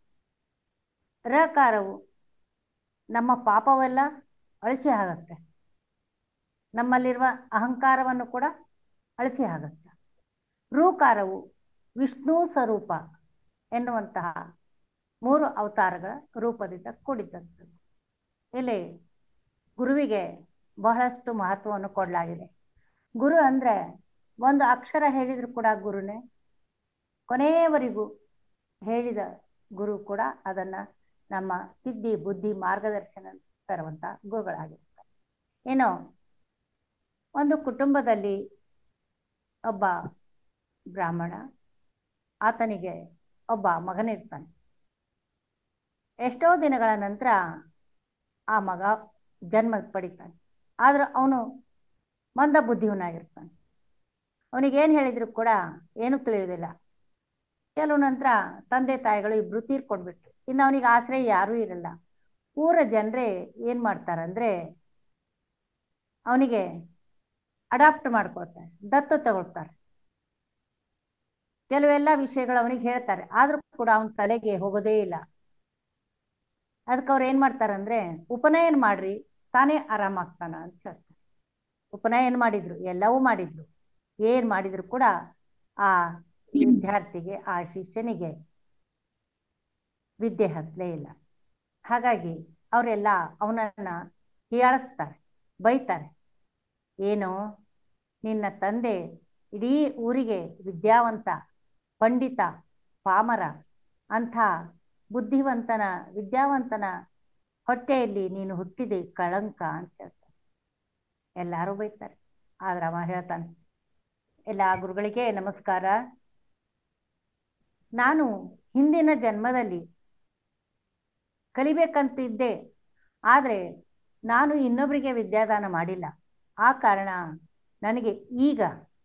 ರಕಾರವು ನಮ್ಮ ಪಾಪವೆಲ್ಲ ಅಳಿಸಿ ಹಾಕತ್ತೆ ನಮ್ಮಲ್ಲಿರುವ ಅಹಂಕಾರವನ್ನು ಕೂಡ ಅಳಿಸಿ ಹಾಕತ್ತೆ ರೂಕಾರವು ವಿಷ್ಣು ಸ್ವರೂಪ ಎನ್ನುವಂತಹ ಮೂರು ಅವತಾರಗಳ ರೂಪದಿಂದ ಕೂಡಿದ್ದಂಥದ್ದು ಇಲ್ಲಿ ಗುರುವಿಗೆ ಬಹಳಷ್ಟು ಮಹತ್ವವನ್ನು ಕೊಡಲಾಗಿದೆ ಗುರು ಅಂದ್ರೆ ಒಂದು ಅಕ್ಷರ ಹೇಳಿದ್ರು ಕೂಡ ಗುರುನೇ ಕೊನೆಯವರೆಗೂ ಹೇಳಿದ ಗುರು ಕೂಡ ಅದನ್ನ ನಮ್ಮ ಸಿದ್ಧಿ ಬುದ್ಧಿ ಮಾರ್ಗದರ್ಶನ ತರುವಂತ ಗುರುಗಳಾಗಿರ್ತಾರೆ ಏನು ಒಂದು ಕುಟುಂಬದಲ್ಲಿ ಒಬ್ಬ ಬ್ರಾಹ್ಮಣ ಆತನಿಗೆ ಒಬ್ಬ ಮಗನಿರ್ತಾನೆ ಎಷ್ಟೋ ದಿನಗಳ ನಂತರ ಆ ಮಗ ಜನ್ಮ ಪಡಿತಾನೆ ಆದ್ರೆ ಅವನು ಮಂದ ಬುದ್ಧಿವನಾಗಿರ್ತಾನೆ ಅವನಿಗೇನು ಹೇಳಿದ್ರು ಕೂಡ ಏನು ತಿಳಿಯೋದಿಲ್ಲ ಕೆಲವು ನಂತರ ತಂದೆ ತಾಯಿಗಳು ಇಬ್ರು ತೀರ್ಕೊಂಡ್ಬಿಟ್ರು ಇನ್ನು ಅವನಿಗೆ ಆಶ್ರಯ ಯಾರೂ ಇರಲ್ಲ ಊರ ಜನರೇ ಏನ್ ಮಾಡ್ತಾರಂದ್ರೆ ಅವನಿಗೆ ಅಡಾಪ್ಟ್ ಮಾಡ್ಕೊಳ್ತಾರೆ ದತ್ತು ತಗೊಳ್ತಾರೆ ಕೆಲವೆಲ್ಲ ವಿಷಯಗಳು ಅವನಿಗೆ ಹೇಳ್ತಾರೆ ಆದ್ರೂ ಕೂಡ ಅವನ ತಲೆಗೆ ಹೋಗೋದೇ ಇಲ್ಲ ಅದಕ್ಕೆ ಅವ್ರು ಏನ್ ಮಾಡ್ತಾರಂದ್ರೆ ಉಪನಯನ ಮಾಡ್ರಿ ತಾನೇ ಆರಾಮಾಗ್ತಾನ ಅಂತ ಹೇಳ್ತಾರೆ ಉಪನಯನ ಮಾಡಿದ್ರು ಎಲ್ಲವೂ ಮಾಡಿದ್ರು ಏನ್ ಮಾಡಿದ್ರು ಕೂಡ ಆ ವಿದ್ಯಾರ್ಥಿಗೆ ಆ ಶಿಷ್ಯನಿಗೆ ವಿದ್ಯೆ ಹತ್ತಲೇ ಇಲ್ಲ ಹಾಗಾಗಿ ಅವರೆಲ್ಲ ಅವನನ್ನ ಹೀಯಾಳಿಸ್ತಾರೆ ಬೈತಾರೆ ಏನು ನಿನ್ನ ತಂದೆ ಇಡೀ ಊರಿಗೆ ವಿದ್ಯಾವಂತ ಪಂಡಿತ ಪಾಮರ ಅಂಥ ಬುದ್ಧಿವಂತನ ವಿದ್ಯಾವಂತನ ಹೊಟ್ಟೆಯಲ್ಲಿ ನೀನು ಹುಟ್ಟಿದೆ ಕಳಂಕ ಅಂತ ಹೇಳ್ತಾರೆ ಎಲ್ಲರೂ ಬೈತಾರೆ ಆದ್ರೆ ಅವ ಹೇಳ್ತಾನೆ ಎಲ್ಲ ಗುರುಗಳಿಗೆ ನಮಸ್ಕಾರ ನಾನು ಹಿಂದಿನ ಜನ್ಮದಲ್ಲಿ ಕಲಿಬೇಕಂತಿದ್ದೆ ಆದ್ರೆ ನಾನು ಇನ್ನೊಬ್ಬರಿಗೆ ವಿದ್ಯಾದಾನ ಮಾಡಿಲ್ಲ ಆ ಕಾರಣ ನನಗೆ ಈಗ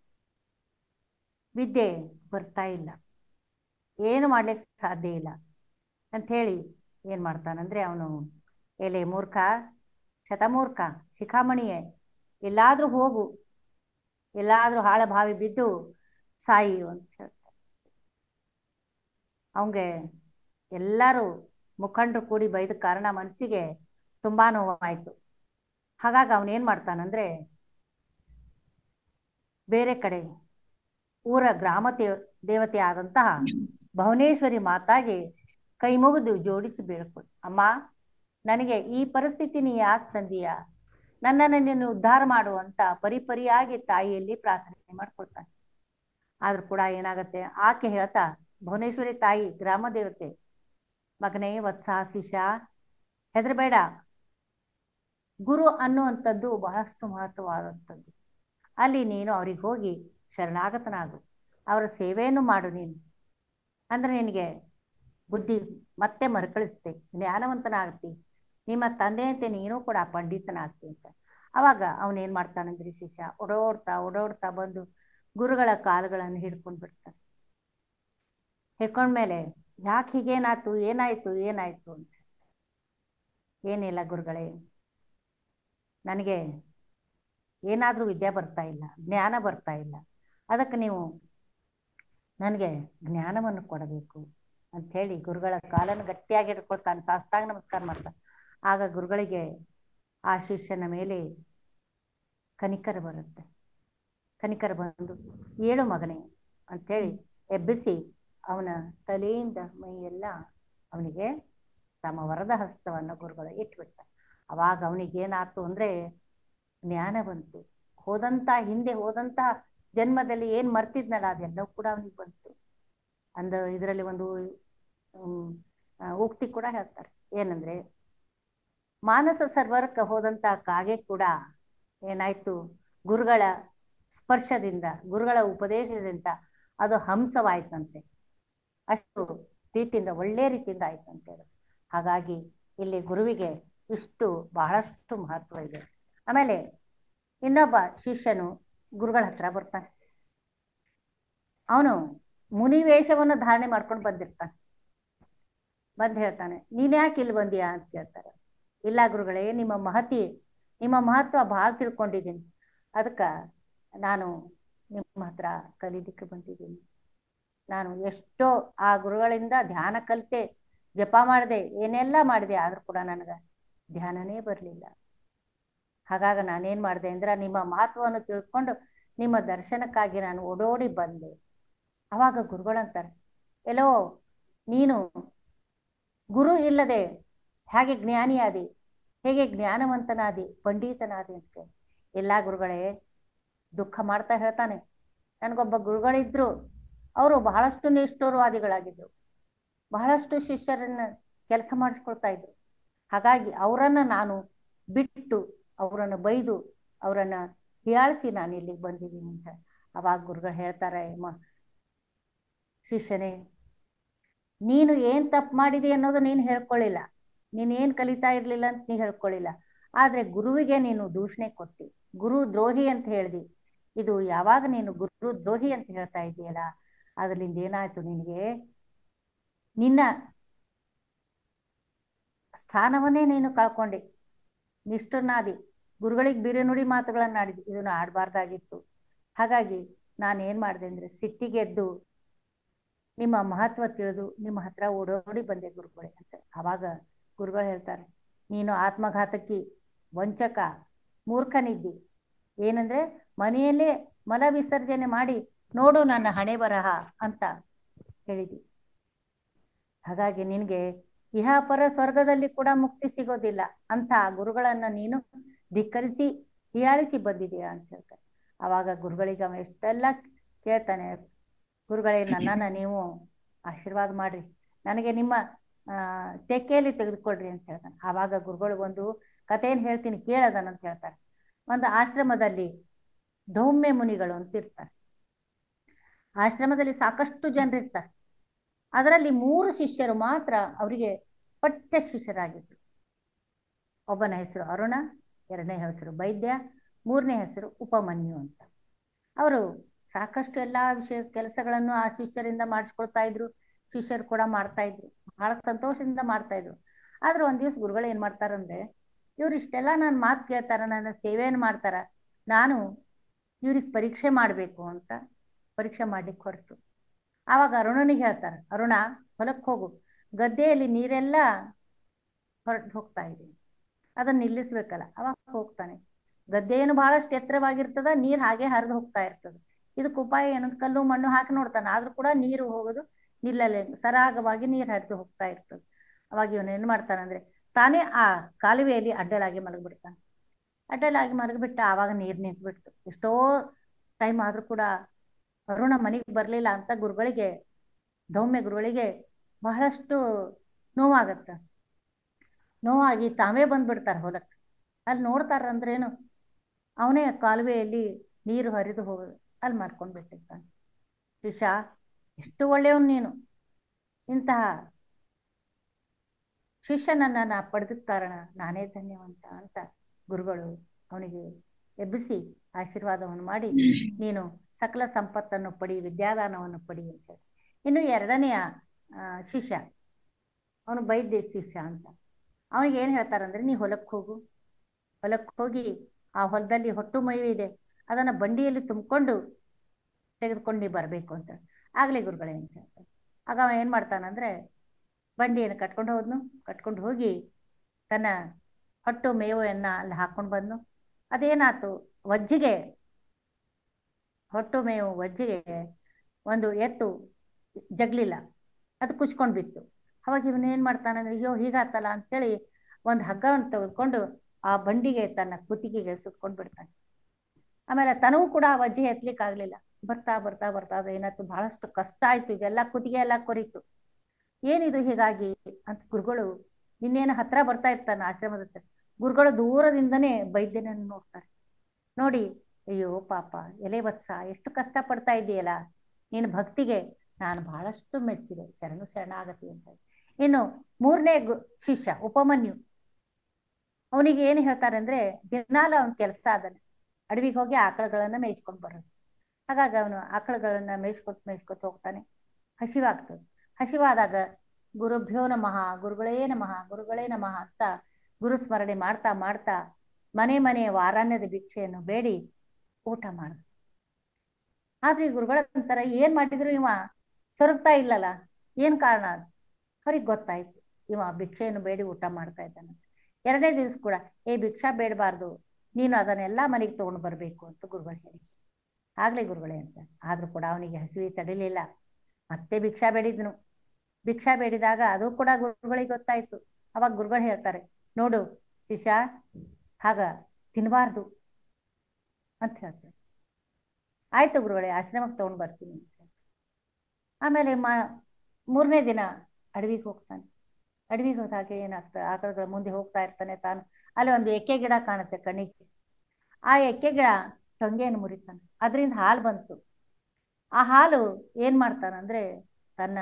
ವಿದ್ಯೆ ಬರ್ತಾ ಇಲ್ಲ ಏನು ಮಾಡ್ಲಿಕ್ಕೆ ಸಾಧ್ಯ ಇಲ್ಲ ಅಂತ ಹೇಳಿ ಏನ್ ಮಾಡ್ತಾನಂದ್ರೆ ಅವನು ಎಲೆ ಮೂರ್ಖ ಶತಮೂರ್ಖ ಶಿಖಾಮಣಿಯೇ ಎಲ್ಲಾದ್ರೂ ಹೋಗು ಎಲ್ಲಾದ್ರೂ ಹಾಳ ಬಾವಿ ಬಿದ್ದು ಸಾಯಿ ಅಂತ ಹೇಳ್ತಾರೆ ಅವಂಗೆ ಎಲ್ಲರೂ ಮುಖಂಡರು ಕೂಡಿ ಬೈದ ಕಾರಣ ಮನಸ್ಸಿಗೆ ತುಂಬಾ ನೋವಾಯ್ತು ಹಾಗಾಗಿ ಅವನೇನ್ ಮಾಡ್ತಾನಂದ್ರೆ ಬೇರೆ ಕಡೆ ಊರ ಗ್ರಾಮ ದೇವತೆ ಆದಂತಹ ಭುವನೇಶ್ವರಿ ಮಾತಾಗೆ ಕೈ ಮುಗಿದು ಜೋಡಿಸಿ ಬೀಳ್ಕೊಡು ಅಮ್ಮ ನನಗೆ ಈ ಪರಿಸ್ಥಿತಿ ನೀ ಯಾಕೆ ತಂದೀಯ ನನ್ನನ್ನು ನೀನು ಉದ್ಧಾರ ಮಾಡುವಂತ ಪರಿಪರಿಯಾಗಿ ತಾಯಿಯಲ್ಲಿ ಪ್ರಾರ್ಥನೆ ಮಾಡ್ಕೊಳ್ತಾನೆ ಆದ್ರೂ ಕೂಡ ಏನಾಗತ್ತೆ ಆಕೆ ಹೇಳ್ತಾ ಭುವನೇಶ್ವರಿ ತಾಯಿ ಗ್ರಾಮ ದೇವತೆ ಮಗನೇ ವತ್ಸ ಶಿಶ ಹೆದರಬೇಡ ಗುರು ಅನ್ನುವಂಥದ್ದು ಬಹಳಷ್ಟು ಮಹತ್ವವಾದಂಥದ್ದು ಅಲ್ಲಿ ನೀನು ಅವ್ರಿಗೆ ಹೋಗಿ ಶರಣಾಗತನಾಗು ಅವರ ಸೇವೆಯನ್ನು ಮಾಡು ನೀನು ಅಂದ್ರೆ ನಿನಗೆ ಬುದ್ಧಿ ಮತ್ತೆ ಮರುಕಳಿಸ್ತೆ ಜ್ಞಾನವಂತನಾಗ್ತಿ ನಿಮ್ಮ ತಂದೆಯಂತೆ ನೀನು ಕೂಡ ಪಂಡಿತನಾಗ್ತಿ ಅಂತ ಅವಾಗ ಅವನೇನ್ ಮಾಡ್ತಾನಂದ್ರೆ ಶಿಷ್ಯ ಓಡೋಡ್ತಾ ಓಡೋಡ್ತಾ ಬಂದು ಗುರುಗಳ ಕಾಲುಗಳನ್ನು ಹಿಡ್ಕೊಂಡು ಬಿಡ್ತಾನೆ ಹಿಡ್ಕೊಂಡ್ಮೇಲೆ ಯಾಕೆ ಹೀಗೇನಾಯ್ತು ಏನಾಯ್ತು ಏನಾಯ್ತು ಅಂತ ಏನಿಲ್ಲ ಗುರುಗಳೇ ನನಗೆ ಏನಾದ್ರೂ ವಿದ್ಯೆ ಬರ್ತಾ ಇಲ್ಲ ಜ್ಞಾನ ಬರ್ತಾ ಇಲ್ಲ ಅದಕ್ಕೆ ನೀವು ನನಗೆ ಜ್ಞಾನವನ್ನು ಕೊಡಬೇಕು ಅಂತ ಹೇಳಿ ಗುರುಗಳ ಕಾಲನ್ನು ಗಟ್ಟಿಯಾಗಿ ಹಿಡ್ಕೊಳ್ತಾನೆ ಸಾಷ್ಟಾಂಗ ನಮಸ್ಕಾರ ಮಾಡ್ತಾನೆ ಆಗ ಗುರುಗಳಿಗೆ ಆ ಶಿಷ್ಯನ ಮೇಲೆ ಕನಿಕರ ಬರುತ್ತೆ ಕನಿಕರ ಬಂದು ಏಳು ಮಗನೇ ಅಂಥೇಳಿ ಎಬ್ಬಿಸಿ ಅವನ ತಲೆಯಿಂದ ಮೈಯೆಲ್ಲ ಅವನಿಗೆ ತಮ್ಮ ವರದ ಹಸ್ತವನ್ನು ಗುರುಗಳು ಇಟ್ಬಿಡ್ತಾರೆ ಅವಾಗ ಅವನಿಗೆ ಏನಾಯ್ತು ಅಂದ್ರೆ ಜ್ಞಾನ ಬಂತು ಹೋದಂತ ಹಿಂದೆ ಹೋದಂತ ಜನ್ಮದಲ್ಲಿ ಏನ್ ಮರ್ತಿದ್ನಲ್ಲ ಅದೆಲ್ಲವೂ ಕೂಡ ಅವನಿಗೆ ಬಂತು ಅಂದ ಇದರಲ್ಲಿ ಒಂದು ಹ್ಮ್, ಆ, ಉಕ್ತಿ ಕೂಡ ಹೇಳ್ತಾರೆ ಏನಂದ್ರೆ ಮಾನಸ ಸರ್ವರಕ್ಕೆ ಹೋದಂತ ಕಾಗೆ ಕೂಡ ಏನಾಯ್ತು ಗುರುಗಳ ಸ್ಪರ್ಶದಿಂದ ಗುರುಗಳ ಉಪದೇಶದಿಂದ ಅದು ಹಂಸವಾಯ್ತಂತೆ ಅಷ್ಟು ರೀತಿಯಿಂದ ಒಳ್ಳೆ ರೀತಿಯಿಂದ ಆಯ್ತಂತೆ ಅದು ಹಾಗಾಗಿ ಇಲ್ಲಿ ಗುರುವಿಗೆ ಇಷ್ಟು ಬಹಳಷ್ಟು ಮಹತ್ವ ಇದೆ ಆಮೇಲೆ ಇನ್ನೊಬ್ಬ ಶಿಷ್ಯನು ಗುರುಗಳ ಹತ್ರ ಬರ್ತಾನೆ ಅವನು ಮುನಿ ವೇಷವನ್ನು ಧಾರಣೆ ಮಾಡ್ಕೊಂಡು ಬಂದಿರ್ತಾನೆ ಬಂದ್ ಹೇಳ್ತಾನೆ ನೀನ್ ಯಾಕೆ ಇಲ್ಲಿ ಬಂದಿಯಾ ಅಂತ ಕೇಳ್ತಾರೆ ಇಲ್ಲ ಗುರುಗಳೇ ನಿಮ್ಮ ಮಹತಿ ನಿಮ್ಮ ಮಹತ್ವ ಬಹಳ ತಿಳ್ಕೊಂಡಿದ್ದೀನಿ ಅದಕ್ಕ ನಾನು ನಿಮ್ಮ ಹತ್ರ ಕಲೀಲಿಕ್ಕೆ ಬಂದಿದ್ದೀನಿ ನಾನು ಎಷ್ಟೋ ಆ ಗುರುಗಳಿಂದ ಧ್ಯಾನ ಕಲಿತೆ ಜಪ ಮಾಡಿದೆ ಏನೆಲ್ಲ ಮಾಡಿದೆ ಆದ್ರೂ ಕೂಡ ನನಗೆ ಧ್ಯಾನನೇ ಬರಲಿಲ್ಲ ಹಾಗಾಗ ನಾನೇನ್ ಮಾಡಿದೆ ಅಂದ್ರೆ ನಿಮ್ಮ ಮಹತ್ವವನ್ನು ತಿಳ್ಕೊಂಡು ನಿಮ್ಮ ದರ್ಶನಕ್ಕಾಗಿ ನಾನು ಓಡೋಡಿ ಬಂದೆ ಅವಾಗ ಗುರುಗಳಂತಾರೆ ಎಲ್ಲೋ ನೀನು ಗುರು ಇಲ್ಲದೆ ಹೇಗೆ ಜ್ಞಾನಿಯಾದಿ ಹೇಗೆ ಜ್ಞಾನವಂತನಾದಿ ಪಂಡಿತನಾದಿ ಅಂತ ಎಲ್ಲ ಗುರುಗಳೇ ದುಃಖ ಮಾಡ್ತಾ ಹೇಳ್ತಾನೆ ನನಗೊಬ್ಬ ಗುರುಗಳಿದ್ರು ಅವರು ಬಹಳಷ್ಟು ನಿಷ್ಠುರವಾದಿಗಳಾಗಿದ್ರು ಬಹಳಷ್ಟು ಶಿಷ್ಯರನ್ನ ಕೆಲಸ ಮಾಡಿಸ್ಕೊಳ್ತಾ ಇದ್ರು ಹಾಗಾಗಿ ಅವರನ್ನ ನಾನು ಬಿಟ್ಟು ಅವರನ್ನು ಬೈದು ಅವರನ್ನ ಹೀಯಾಳಿಸಿ ನಾನು ಇಲ್ಲಿಗೆ ಬಂದಿದ್ದೀನಿ ಅಂತ ಅವಾಗ ಗುರುಗಳು ಹೇಳ್ತಾರೆ ಮ ಶಿಷ್ಯನೇ ನೀನು ಏನ್ ತಪ್ಪು ಮಾಡಿದಿ ಅನ್ನೋದು ನೀನು ಹೇಳ್ಕೊಳ್ಳಿಲ್ಲ ನೀನ್ ಏನ್ ಕಲಿತಾ ಇರ್ಲಿಲ್ಲ ಅಂತ ನೀ ಹೇಳ್ಕೊಳ್ಳಿಲ್ಲ ಆದ್ರೆ ಗುರುವಿಗೆ ನೀನು ದೂಷಣೆ ಕೊಟ್ಟಿ ಗುರು ದ್ರೋಹಿ ಅಂತ ಹೇಳ್ದಿ ಇದು ಯಾವಾಗ ನೀನು ಗುರು ದ್ರೋಹಿ ಅಂತ ಹೇಳ್ತಾ ಇದೆಯಲ್ಲ ಅದರಿಂದ ಏನಾಯ್ತು ನಿನಗೆ ನಿನ್ನ ಸ್ಥಾನವನ್ನೇ ನೀನು ಕಳ್ಕೊಂಡೆ ನಿಷ್ಠನಾದಿ ಗುರುಗಳಿಗೆ ಬಿರೆ ನುಡಿ ಮಾತುಗಳನ್ನ ಆಡಿದ್ವಿ ಇದನ್ನು ಆಡಬಾರ್ದಾಗಿತ್ತು ಹಾಗಾಗಿ ನಾನು ಏನ್ ಮಾಡಿದೆ ಅಂದ್ರೆ ಸಿಟ್ಟಿಗೆದ್ದು ನಿಮ್ಮ ಮಹತ್ವ ತಿಳಿದು ನಿಮ್ಮ ಹತ್ರ ಓಡೋಡಿ ಬಂದೆ ಗುರುಗಳೇ ಅಂತ ಅವಾಗ ಗುರುಗಳು ಹೇಳ್ತಾರೆ ನೀನು ಆತ್ಮಘಾತಕಿ ವಂಚಕ ಮೂರ್ಖನಿದ್ದಿ ಏನಂದ್ರೆ ಮನೆಯಲ್ಲೇ ಮಲ ವಿಸರ್ಜನೆ ಮಾಡಿ ನೋಡು ನನ್ನ ಹಣೆ ಬರಹ ಅಂತ ಹೇಳಿದಿ ಹಾಗಾಗಿ ನಿನ್ಗೆ ಇಹಾಪರ ಸ್ವರ್ಗದಲ್ಲಿ ಕೂಡ ಮುಕ್ತಿ ಸಿಗೋದಿಲ್ಲ ಅಂತ ಗುರುಗಳನ್ನ ನೀನು ಧಿಕ್ಕರಿಸಿ ಹೀಯಾಳಿಸಿ ಬಂದಿದೆಯಾ ಅಂತ ಹೇಳ್ತಾರೆ ಅವಾಗ ಗುರುಗಳಿಗೆ ಅವ ಎಷ್ಟೆಲ್ಲ ಕೇಳ್ತಾನೆ ಗುರುಗಳೇ ನನ್ನನ್ನ ನೀವು ಆಶೀರ್ವಾದ ಮಾಡ್ರಿ ನನಗೆ ನಿಮ್ಮ ಆ ತೆಕ್ಕೆಯಲ್ಲಿ ತೆಗೆದುಕೊಳ್ರಿ ಅಂತ ಹೇಳ್ತಾನೆ ಆವಾಗ ಗುರುಗಳು ಒಂದು ಕಥೆಯನ್ನು ಹೇಳ್ತೀನಿ ಕೇಳದನ್ ಅಂತ ಹೇಳ್ತಾರೆ ಒಂದು ಆಶ್ರಮದಲ್ಲಿ ದೌಮ್ಯ ಮುನಿಗಳು ಅಂತ ಇರ್ತಾರೆ ಆಶ್ರಮದಲ್ಲಿ ಸಾಕಷ್ಟು ಜನರಿರ್ತಾರೆ ಅದರಲ್ಲಿ ಮೂರು ಶಿಷ್ಯರು ಮಾತ್ರ ಅವರಿಗೆ ಪಠ್ಯ ಶಿಷ್ಯರಾಗಿದ್ರು ಒಬ್ಬನ ಹೆಸರು ಅರುಣ ಎರಡನೇ ಹೆಸರು ವೈದ್ಯ ಮೂರನೇ ಹೆಸರು ಉಪಮನ್ಯು ಅಂತ ಅವರು ಸಾಕಷ್ಟು ಎಲ್ಲಾ ವಿಷಯ ಕೆಲಸಗಳನ್ನು ಆ ಶಿಷ್ಯರಿಂದ ಮಾಡಿಸ್ಕೊಳ್ತಾ ಇದ್ರು ಶಿಷ್ಯರು ಕೂಡ ಮಾಡ್ತಾ ಇದ್ರು ಬಹಳ ಸಂತೋಷದಿಂದ ಮಾಡ್ತಾ ಇದ್ರು ಆದ್ರೆ ಒಂದ್ ದಿವ್ಸ ಗುರುಗಳು ಏನ್ ಮಾಡ್ತಾರಂದ್ರೆ ಇವ್ರು ಇಷ್ಟೆಲ್ಲ ನನ್ನ ಮಾತು ಕೇಳ್ತಾರ ನನ್ನ ಸೇವೆಯನ್ನು ಮಾಡ್ತಾರ ನಾನು ಇವ್ರಿಗೆ ಪರೀಕ್ಷೆ ಮಾಡ್ಬೇಕು ಅಂತ ಪರೀಕ್ಷೆ ಮಾಡ್ಲಿಕ್ಕೆ ಹೊರಟು ಆವಾಗ ಅರುಣನಿಗೆ ಹೇಳ್ತಾರೆ ಅರುಣ ಹೊಲಕ್ಕೆ ಹೋಗು ಗದ್ದೆಯಲ್ಲಿ ನೀರೆಲ್ಲ ಹೊರಟು ಹೋಗ್ತಾ ಇದೆ ಅದನ್ನ ನಿಲ್ಲಿಸ್ಬೇಕಲ್ಲ ಅವಾಗ ಹೋಗ್ತಾನೆ ಗದ್ದೆ ಏನು ಬಹಳಷ್ಟು ಎತ್ತರವಾಗಿರ್ತದ ನೀರ್ ಹಾಗೆ ಹರಿದು ಹೋಗ್ತಾ ಇರ್ತದೆ ಇದಕ್ಕೆ ಉಪಾಯ ಏನಂತ ಕಲ್ಲು ಮಣ್ಣು ಹಾಕಿ ನೋಡ್ತಾನೆ ಆದ್ರೂ ಕೂಡ ನೀರು ಹೋಗೋದು ನಿಲ್ಲಲೆ ಸರಾಗವಾಗಿ ನೀರ್ ಹರಿದು ಹೋಗ್ತಾ ಇರ್ತದೆ ಅವಾಗ ಇವನು ಏನ್ ಮಾಡ್ತಾನಂದ್ರೆ ತಾನೇ ಆ ಕಾಲುವೆಯಲ್ಲಿ ಅಡ್ಡಲಾಗಿ ಮಲಗಿಬಿಡ್ತಾನೆ ಅಡ್ಡಲಾಗಿ ಮಲಗಿಬಿಟ್ಟ ಆವಾಗ ನೀರ್ ನಿಂತ್ಬಿಡ್ತು ಎಷ್ಟೋ ಟೈಮ್ ಆದ್ರೂ ಕೂಡ ಅರುಣ ಮನೆಗೆ ಬರ್ಲಿಲ್ಲ ಅಂತ ಗುರುಗಳಿಗೆ ದೌಮ್ಯ ಗುರುಗಳಿಗೆ ಬಹಳಷ್ಟು ನೋವಾಗತ್ತ ನೋವಾಗಿ ತಾವೇ ಬಂದ್ಬಿಡ್ತಾರೆ ಹೊಲಕ್ಕೆ ಅಲ್ಲಿ ನೋಡ್ತಾರಂದ್ರೇನು ಅವನೇ ಕಾಲುವೆಯಲ್ಲಿ ನೀರು ಹರಿದು ಹೋಗೋದು ಅಲ್ಲಿ ಮಾಡ್ಕೊಂಡು ಬಿಟ್ಟಿರ್ತಾನೆ ಶಿಷ್ಯ ಎಷ್ಟು ಒಳ್ಳೆಯವನು ನೀನು ಇಂತಹ ಶಿಷ್ಯನನ್ನ ನಾ ಪಡೆದ ಕಾರಣ ನಾನೇ ಧನ್ಯವಂತ ಅಂತ ಗುರುಗಳು ಅವನಿಗೆ ಎಬ್ಬಿಸಿ ಆಶೀರ್ವಾದವನ್ನು ಮಾಡಿ ನೀನು ಸಕಲ ಸಂಪತ್ತನ್ನು ಪಡಿ ವಿದ್ಯಾದಾನವನ್ನು ಪಡಿ ಅಂತ ಹೇಳಿ ಇನ್ನು ಎರಡನೆಯ ಆ, ಶಿಷ್ಯ ಅವನು ಬೈದ್ಯ ಶಿಷ್ಯ ಅಂತ ಅವನಿಗೆ ಏನು ಹೇಳ್ತಾರಂದ್ರೆ ನೀ ಹೊಲಕ್ಕೆ ಹೋಗು ಹೊಲಕ್ಕೆ ಹೋಗಿ ಆ ಹೊಲದಲ್ಲಿ ಹೊಟ್ಟು ಮೈವು ಇದೆ ಅದನ್ನ ಬಂಡಿಯಲ್ಲಿ ತುಂಬಿಕೊಂಡು ತೆಗೆದುಕೊಂಡು ನೀ ಬರಬೇಕು ಅಂತ ಆಗ್ಲಿ ಗುರುಗಳೇ ಅಂತ ಹೇಳ್ತಾರೆ ಆಗ ಅವ ಏನ್ ಮಾಡ್ತಾನಂದ್ರೆ ಬಂಡಿಯನ್ನು ಕಟ್ಕೊಂಡು ಹೋದ್ನು ಕಟ್ಕೊಂಡು ಹೋಗಿ ತನ್ನ ಹೊಟ್ಟು ಮೇವನ್ನ ಅಲ್ಲಿ ಹಾಕೊಂಡು ಬಂದ್ನು ಅದೇನಾತು ವಜ್ಜಿಗೆ ಹೊಟ್ಟು ಮೇವು ವಜ್ಜಿಗೆ ಒಂದು ಎತ್ತು ಜಗ್ಲಿಲ್ಲ ಅದು ಕುಚ್ಕೊಂಡು ಬಿತ್ತು ಅವಾಗ ಇವನ್ ಏನ್ ಮಾಡ್ತಾನಂದ್ರೆ ಅಯ್ಯೋ ಹೀಗಾತಲ್ಲ ಅಂತೇಳಿ ಒಂದು ಹಗ್ಗವನ್ನು ತೆಗೆದುಕೊಂಡು ಆ ಬಂಡಿಗೆ ತನ್ನ ಕುತ್ತಿಗೆಗೆ ಸುತ್ಕೊಂಡು ಬಿಡ್ತಾನೆ ಆಮೇಲೆ ತನಗೂ ಕೂಡ ಆ ವಜ್ಜೆ ಎತ್ತಲಿಕ್ಕೆ ಆಗ್ಲಿಲ್ಲ ಬರ್ತಾ ಬರ್ತಾ ಬರ್ತಾ ಅದು ಏನಾಯ್ತು ಬಹಳಷ್ಟು ಕಷ್ಟ ಆಯ್ತು ಇದೆಲ್ಲ ಕುತ್ತಿಗೆ ಎಲ್ಲ ಕೊರಿತು ಏನಿದು ಹೀಗಾಗಿ ಅಂತ ಗುರುಗಳು ಇನ್ನೇನು ಹತ್ರ ಬರ್ತಾ ಇರ್ತಾನೆ ಆಶ್ರಮದ ಹತ್ರ ಗುರುಗಳು ದೂರದಿಂದನೇ ವೈದ್ಯನನ್ನು ನೋಡ್ತಾರೆ ನೋಡಿ ಅಯ್ಯೋ ಪಾಪ ಎಲೆ ವತ್ಸ ಎಷ್ಟು ಕಷ್ಟ ಪಡ್ತಾ ಇದೆಯಲ್ಲ ನೀನು ಭಕ್ತಿಗೆ ನಾನು ಬಹಳಷ್ಟು ಮೆಚ್ಚಿದೆ ಶರಣು ಶರಣಾಗತಿ ಅಂತ ಇನ್ನು ಮೂರನೇ ಗು ಶಿಷ್ಯ ಉಪಮನ್ಯು ಅವನಿಗೆ ಏನು ಹೇಳ್ತಾರೆ ಅಂದ್ರೆ ದಿನಾಲ ಅವನ ಕೆಲಸ ಅದನ್ನ ಅಡವಿಗೆ ಹೋಗಿ ಆಕಳುಗಳನ್ನ ಮೇಯಿಸ್ಕೊಂಡು ಬರೋದು ಹಾಗಾಗಿ ಅವನು ಆಕಳುಗಳನ್ನ ಮೇಯಿಸ್ಕೊತ್ ಮೇಯಿಸ್ಕೊತ್ ಹೋಗ್ತಾನೆ ಹಸಿವಾಗ್ತದೆ ಹಸಿವಾದಾಗ ಗುರುಭ್ಯೋ ನಮಃ ಗುರುಗಳೇ ನಮಃ ಗುರುಗಳೇ ನಮಃ ಅಂತ ಗುರು ಸ್ಮರಣೆ ಮಾಡ್ತಾ ಮಾಡ್ತಾ ಮನೆ ಮನೆ ವಾರಾನ್ಯದ ಭಿಕ್ಷೆಯನ್ನು ಬೇಡಿ ಊಟ ಮಾಡ ಆದ್ರೆ ಈ ಗುರುಗಳ ಅಂತಾರ ಏನ್ ಮಾಡಿದ್ರು ಇವ ಸೊರಗ್ತಾ ಇಲ್ಲಲ್ಲ ಏನ್ ಕಾರಣ ಅದು ಅವ್ರಿಗೆ ಗೊತ್ತಾಯ್ತು ಇವ ಭಿಕ್ಷೆಯನ್ನು ಬೇಡಿ ಊಟ ಮಾಡ್ತಾ ಇದ್ದಾನೆ ಎರಡನೇ ದಿವಸ ಕೂಡ ಏ ಭಿಕ್ಷಾ ಬೇಡಬಾರ್ದು ನೀನು ಅದನ್ನೆಲ್ಲ ಮನೆಗೆ ತಗೊಂಡು ಬರ್ಬೇಕು ಅಂತ ಗುರುಗಳು ಹೇಳಿ ಆಗ್ಲೇ ಗುರುಗಳೇ ಅಂತ ಆದ್ರೂ ಕೂಡ ಅವನಿಗೆ ಹಸಿವಿ ತಡಿಲಿಲ್ಲ ಮತ್ತೆ ಭಿಕ್ಷಾ ಬೇಡಿದ್ನು ಭಿಕ್ಷಾ ಬೇಡಿದಾಗ ಅದು ಕೂಡ ಗುರುಗಳಿಗೆ ಗೊತ್ತಾಯ್ತು ಅವಾಗ ಗುರುಗಳು ಹೇಳ್ತಾರೆ ನೋಡು ಶಿಷ್ಯ ಹಾಗ ತಿನ್ಬಾರ್ದು ಅಂತ ಹೇಳ್ತಾರೆ ಆಯ್ತು ಗುರುಗಳೇ ಆಶ್ರಮಕ್ಕೆ ತಗೊಂಡ್ ಬರ್ತೀನಿ ಅಂತ ಆಮೇಲೆ ಮ ಮೂರನೇ ದಿನ ಅಡವಿಗೆ ಹೋಗ್ತಾನೆ ಅಡವಿಗೆ ಹೋದಾಗ ಏನಾಗ್ತದೆ ಆಕಳುಗಳ ಮುಂದೆ ಹೋಗ್ತಾ ಇರ್ತಾನೆ ತಾನು ಅಲ್ಲಿ ಒಂದು ಎಕ್ಕೆ ಗಿಡ ಕಾಣುತ್ತೆ ಕಣ್ಣಿಗೆ ಆ ಎಕ್ಕೆ ಗಿಡ ಟೊಂಗೆಯನ್ನು ಮುರಿತಾನೆ ಅದರಿಂದ ಹಾಲು ಬಂತು ಆ ಹಾಲು ಏನ್ ಮಾಡ್ತಾನಂದ್ರೆ ತನ್ನ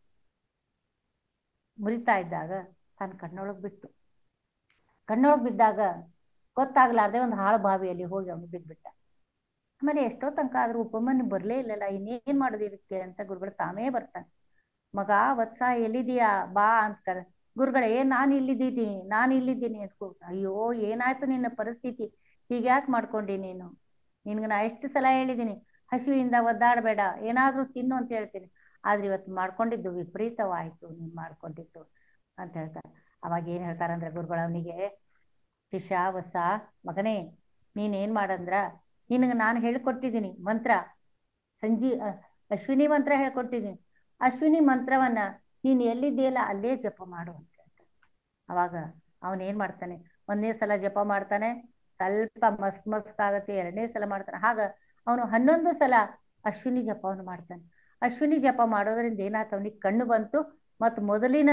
ಮುರಿತಾ ಇದ್ದಾಗ ತನ್ನ ಕಣ್ಣೊಳಗ್ ಬಿಟ್ಟು ಕಣ್ಣೊಳಗ್ ಬಿದ್ದಾಗ ಗೊತ್ತಾಗ್ಲಾರ್ದೆ ಒಂದು ಹಾಳು ಬಾವಿಯಲ್ಲಿ ಹೋಗಿ ಅವನು ಬಿದ್ಬಿಟ್ಟ ಆಮೇಲೆ ಎಷ್ಟೋ ತನಕ ಆದ್ರೂ ಉಪಮನ್ಯು ಬರ್ಲೇ ಇಲ್ಲಲ್ಲ ಇನ್ನೇನ್ ಮಾಡೋದು ಇದಕ್ಕೆ ಅಂತ ಗುರುಗಳು ತಾನೇ ಬರ್ತಾನೆ ಮಗ ವತ್ಸ ಎಲ್ಲಿದೀಯಾ ಬಾ ಅಂತಾರೆ ಗುರುಗಳೇ ನಾನ್ ಇಲ್ಲಿದ್ದೀನಿ ನಾನ್ ಇಲ್ಲಿದ್ದೀನಿ ಅಂತ ಕೂಗ್ತಾನೆ. ಅಯ್ಯೋ ಏನಾಯ್ತು ನಿನ್ನ ಪರಿಸ್ಥಿತಿ ಹೀಗ್ಯಾಕ್ ಮಾಡ್ಕೊಂಡಿ ನೀನು ನಿನ್ಗೆ ನಾ ಎಷ್ಟು ಸಲ ಹೇಳಿದ್ದೀನಿ ಹಸಿವಿಂದ ಒದ್ದಾಡಬೇಡ ಏನಾದ್ರೂ ತಿನ್ನು ಅಂತ ಹೇಳ್ತೀನಿ ಆದ್ರೆ ಇವತ್ತು ಮಾಡ್ಕೊಂಡಿದ್ದು ವಿಪರೀತವಾಯ್ತು ನೀನ್ ಮಾಡ್ಕೊಂಡಿದ್ದು ಅಂತ ಹೇಳ್ತಾರೆ ಅವಾಗ ಏನ್ ಹೇಳ್ತಾರಂದ್ರೆ ಗುರುಗಳು ಅವನಿಗೆ ಶಿಷ್ಯ ವಸ ಮಗನೇ ನೀನ್ ಏನ್ ಮಾಡಂದ್ರ ನಿನಗೆ ನಾನು ಹೇಳ್ಕೊಟ್ಟಿದ್ದೀನಿ ಮಂತ್ರ ಸಂಜಿ ಅ, ಅಶ್ವಿನಿ ಮಂತ್ರ ಹೇಳ್ಕೊಟ್ಟಿದ್ದೀನಿ ಅಶ್ವಿನಿ ಮಂತ್ರವನ್ನ ನೀನ್ ಎಲ್ಲಿದ್ದೀಯಲ್ಲ ಅಲ್ಲೇ ಜಪ ಮಾಡು ಅಂತ ಹೇಳ್ತಾರೆ ಅವಾಗ ಅವನ್ ಏನ್ ಮಾಡ್ತಾನೆ ಒಂದನೇ ಸಲ ಜಪ ಮಾಡ್ತಾನೆ ಸ್ವಲ್ಪ ಮಸ್ಕ್ ಮಸ್ಕ್ ಆಗತ್ತೆ ಎರಡನೇ ಸಲ ಮಾಡ್ತಾನೆ ಹಾಗ ಅವನು ಹನ್ನೊಂದು ಸಲ ಅಶ್ವಿನಿ ಜಪವನ್ನು ಮಾಡ್ತಾನೆ ಅಶ್ವಿನಿ ಜಪ ಮಾಡೋದ್ರಿಂದ ಏನಾಯ್ತು ಅವನಿಗೆ ಕಣ್ಣು ಬಂತು ಮತ್ತು ಮೊದಲಿನ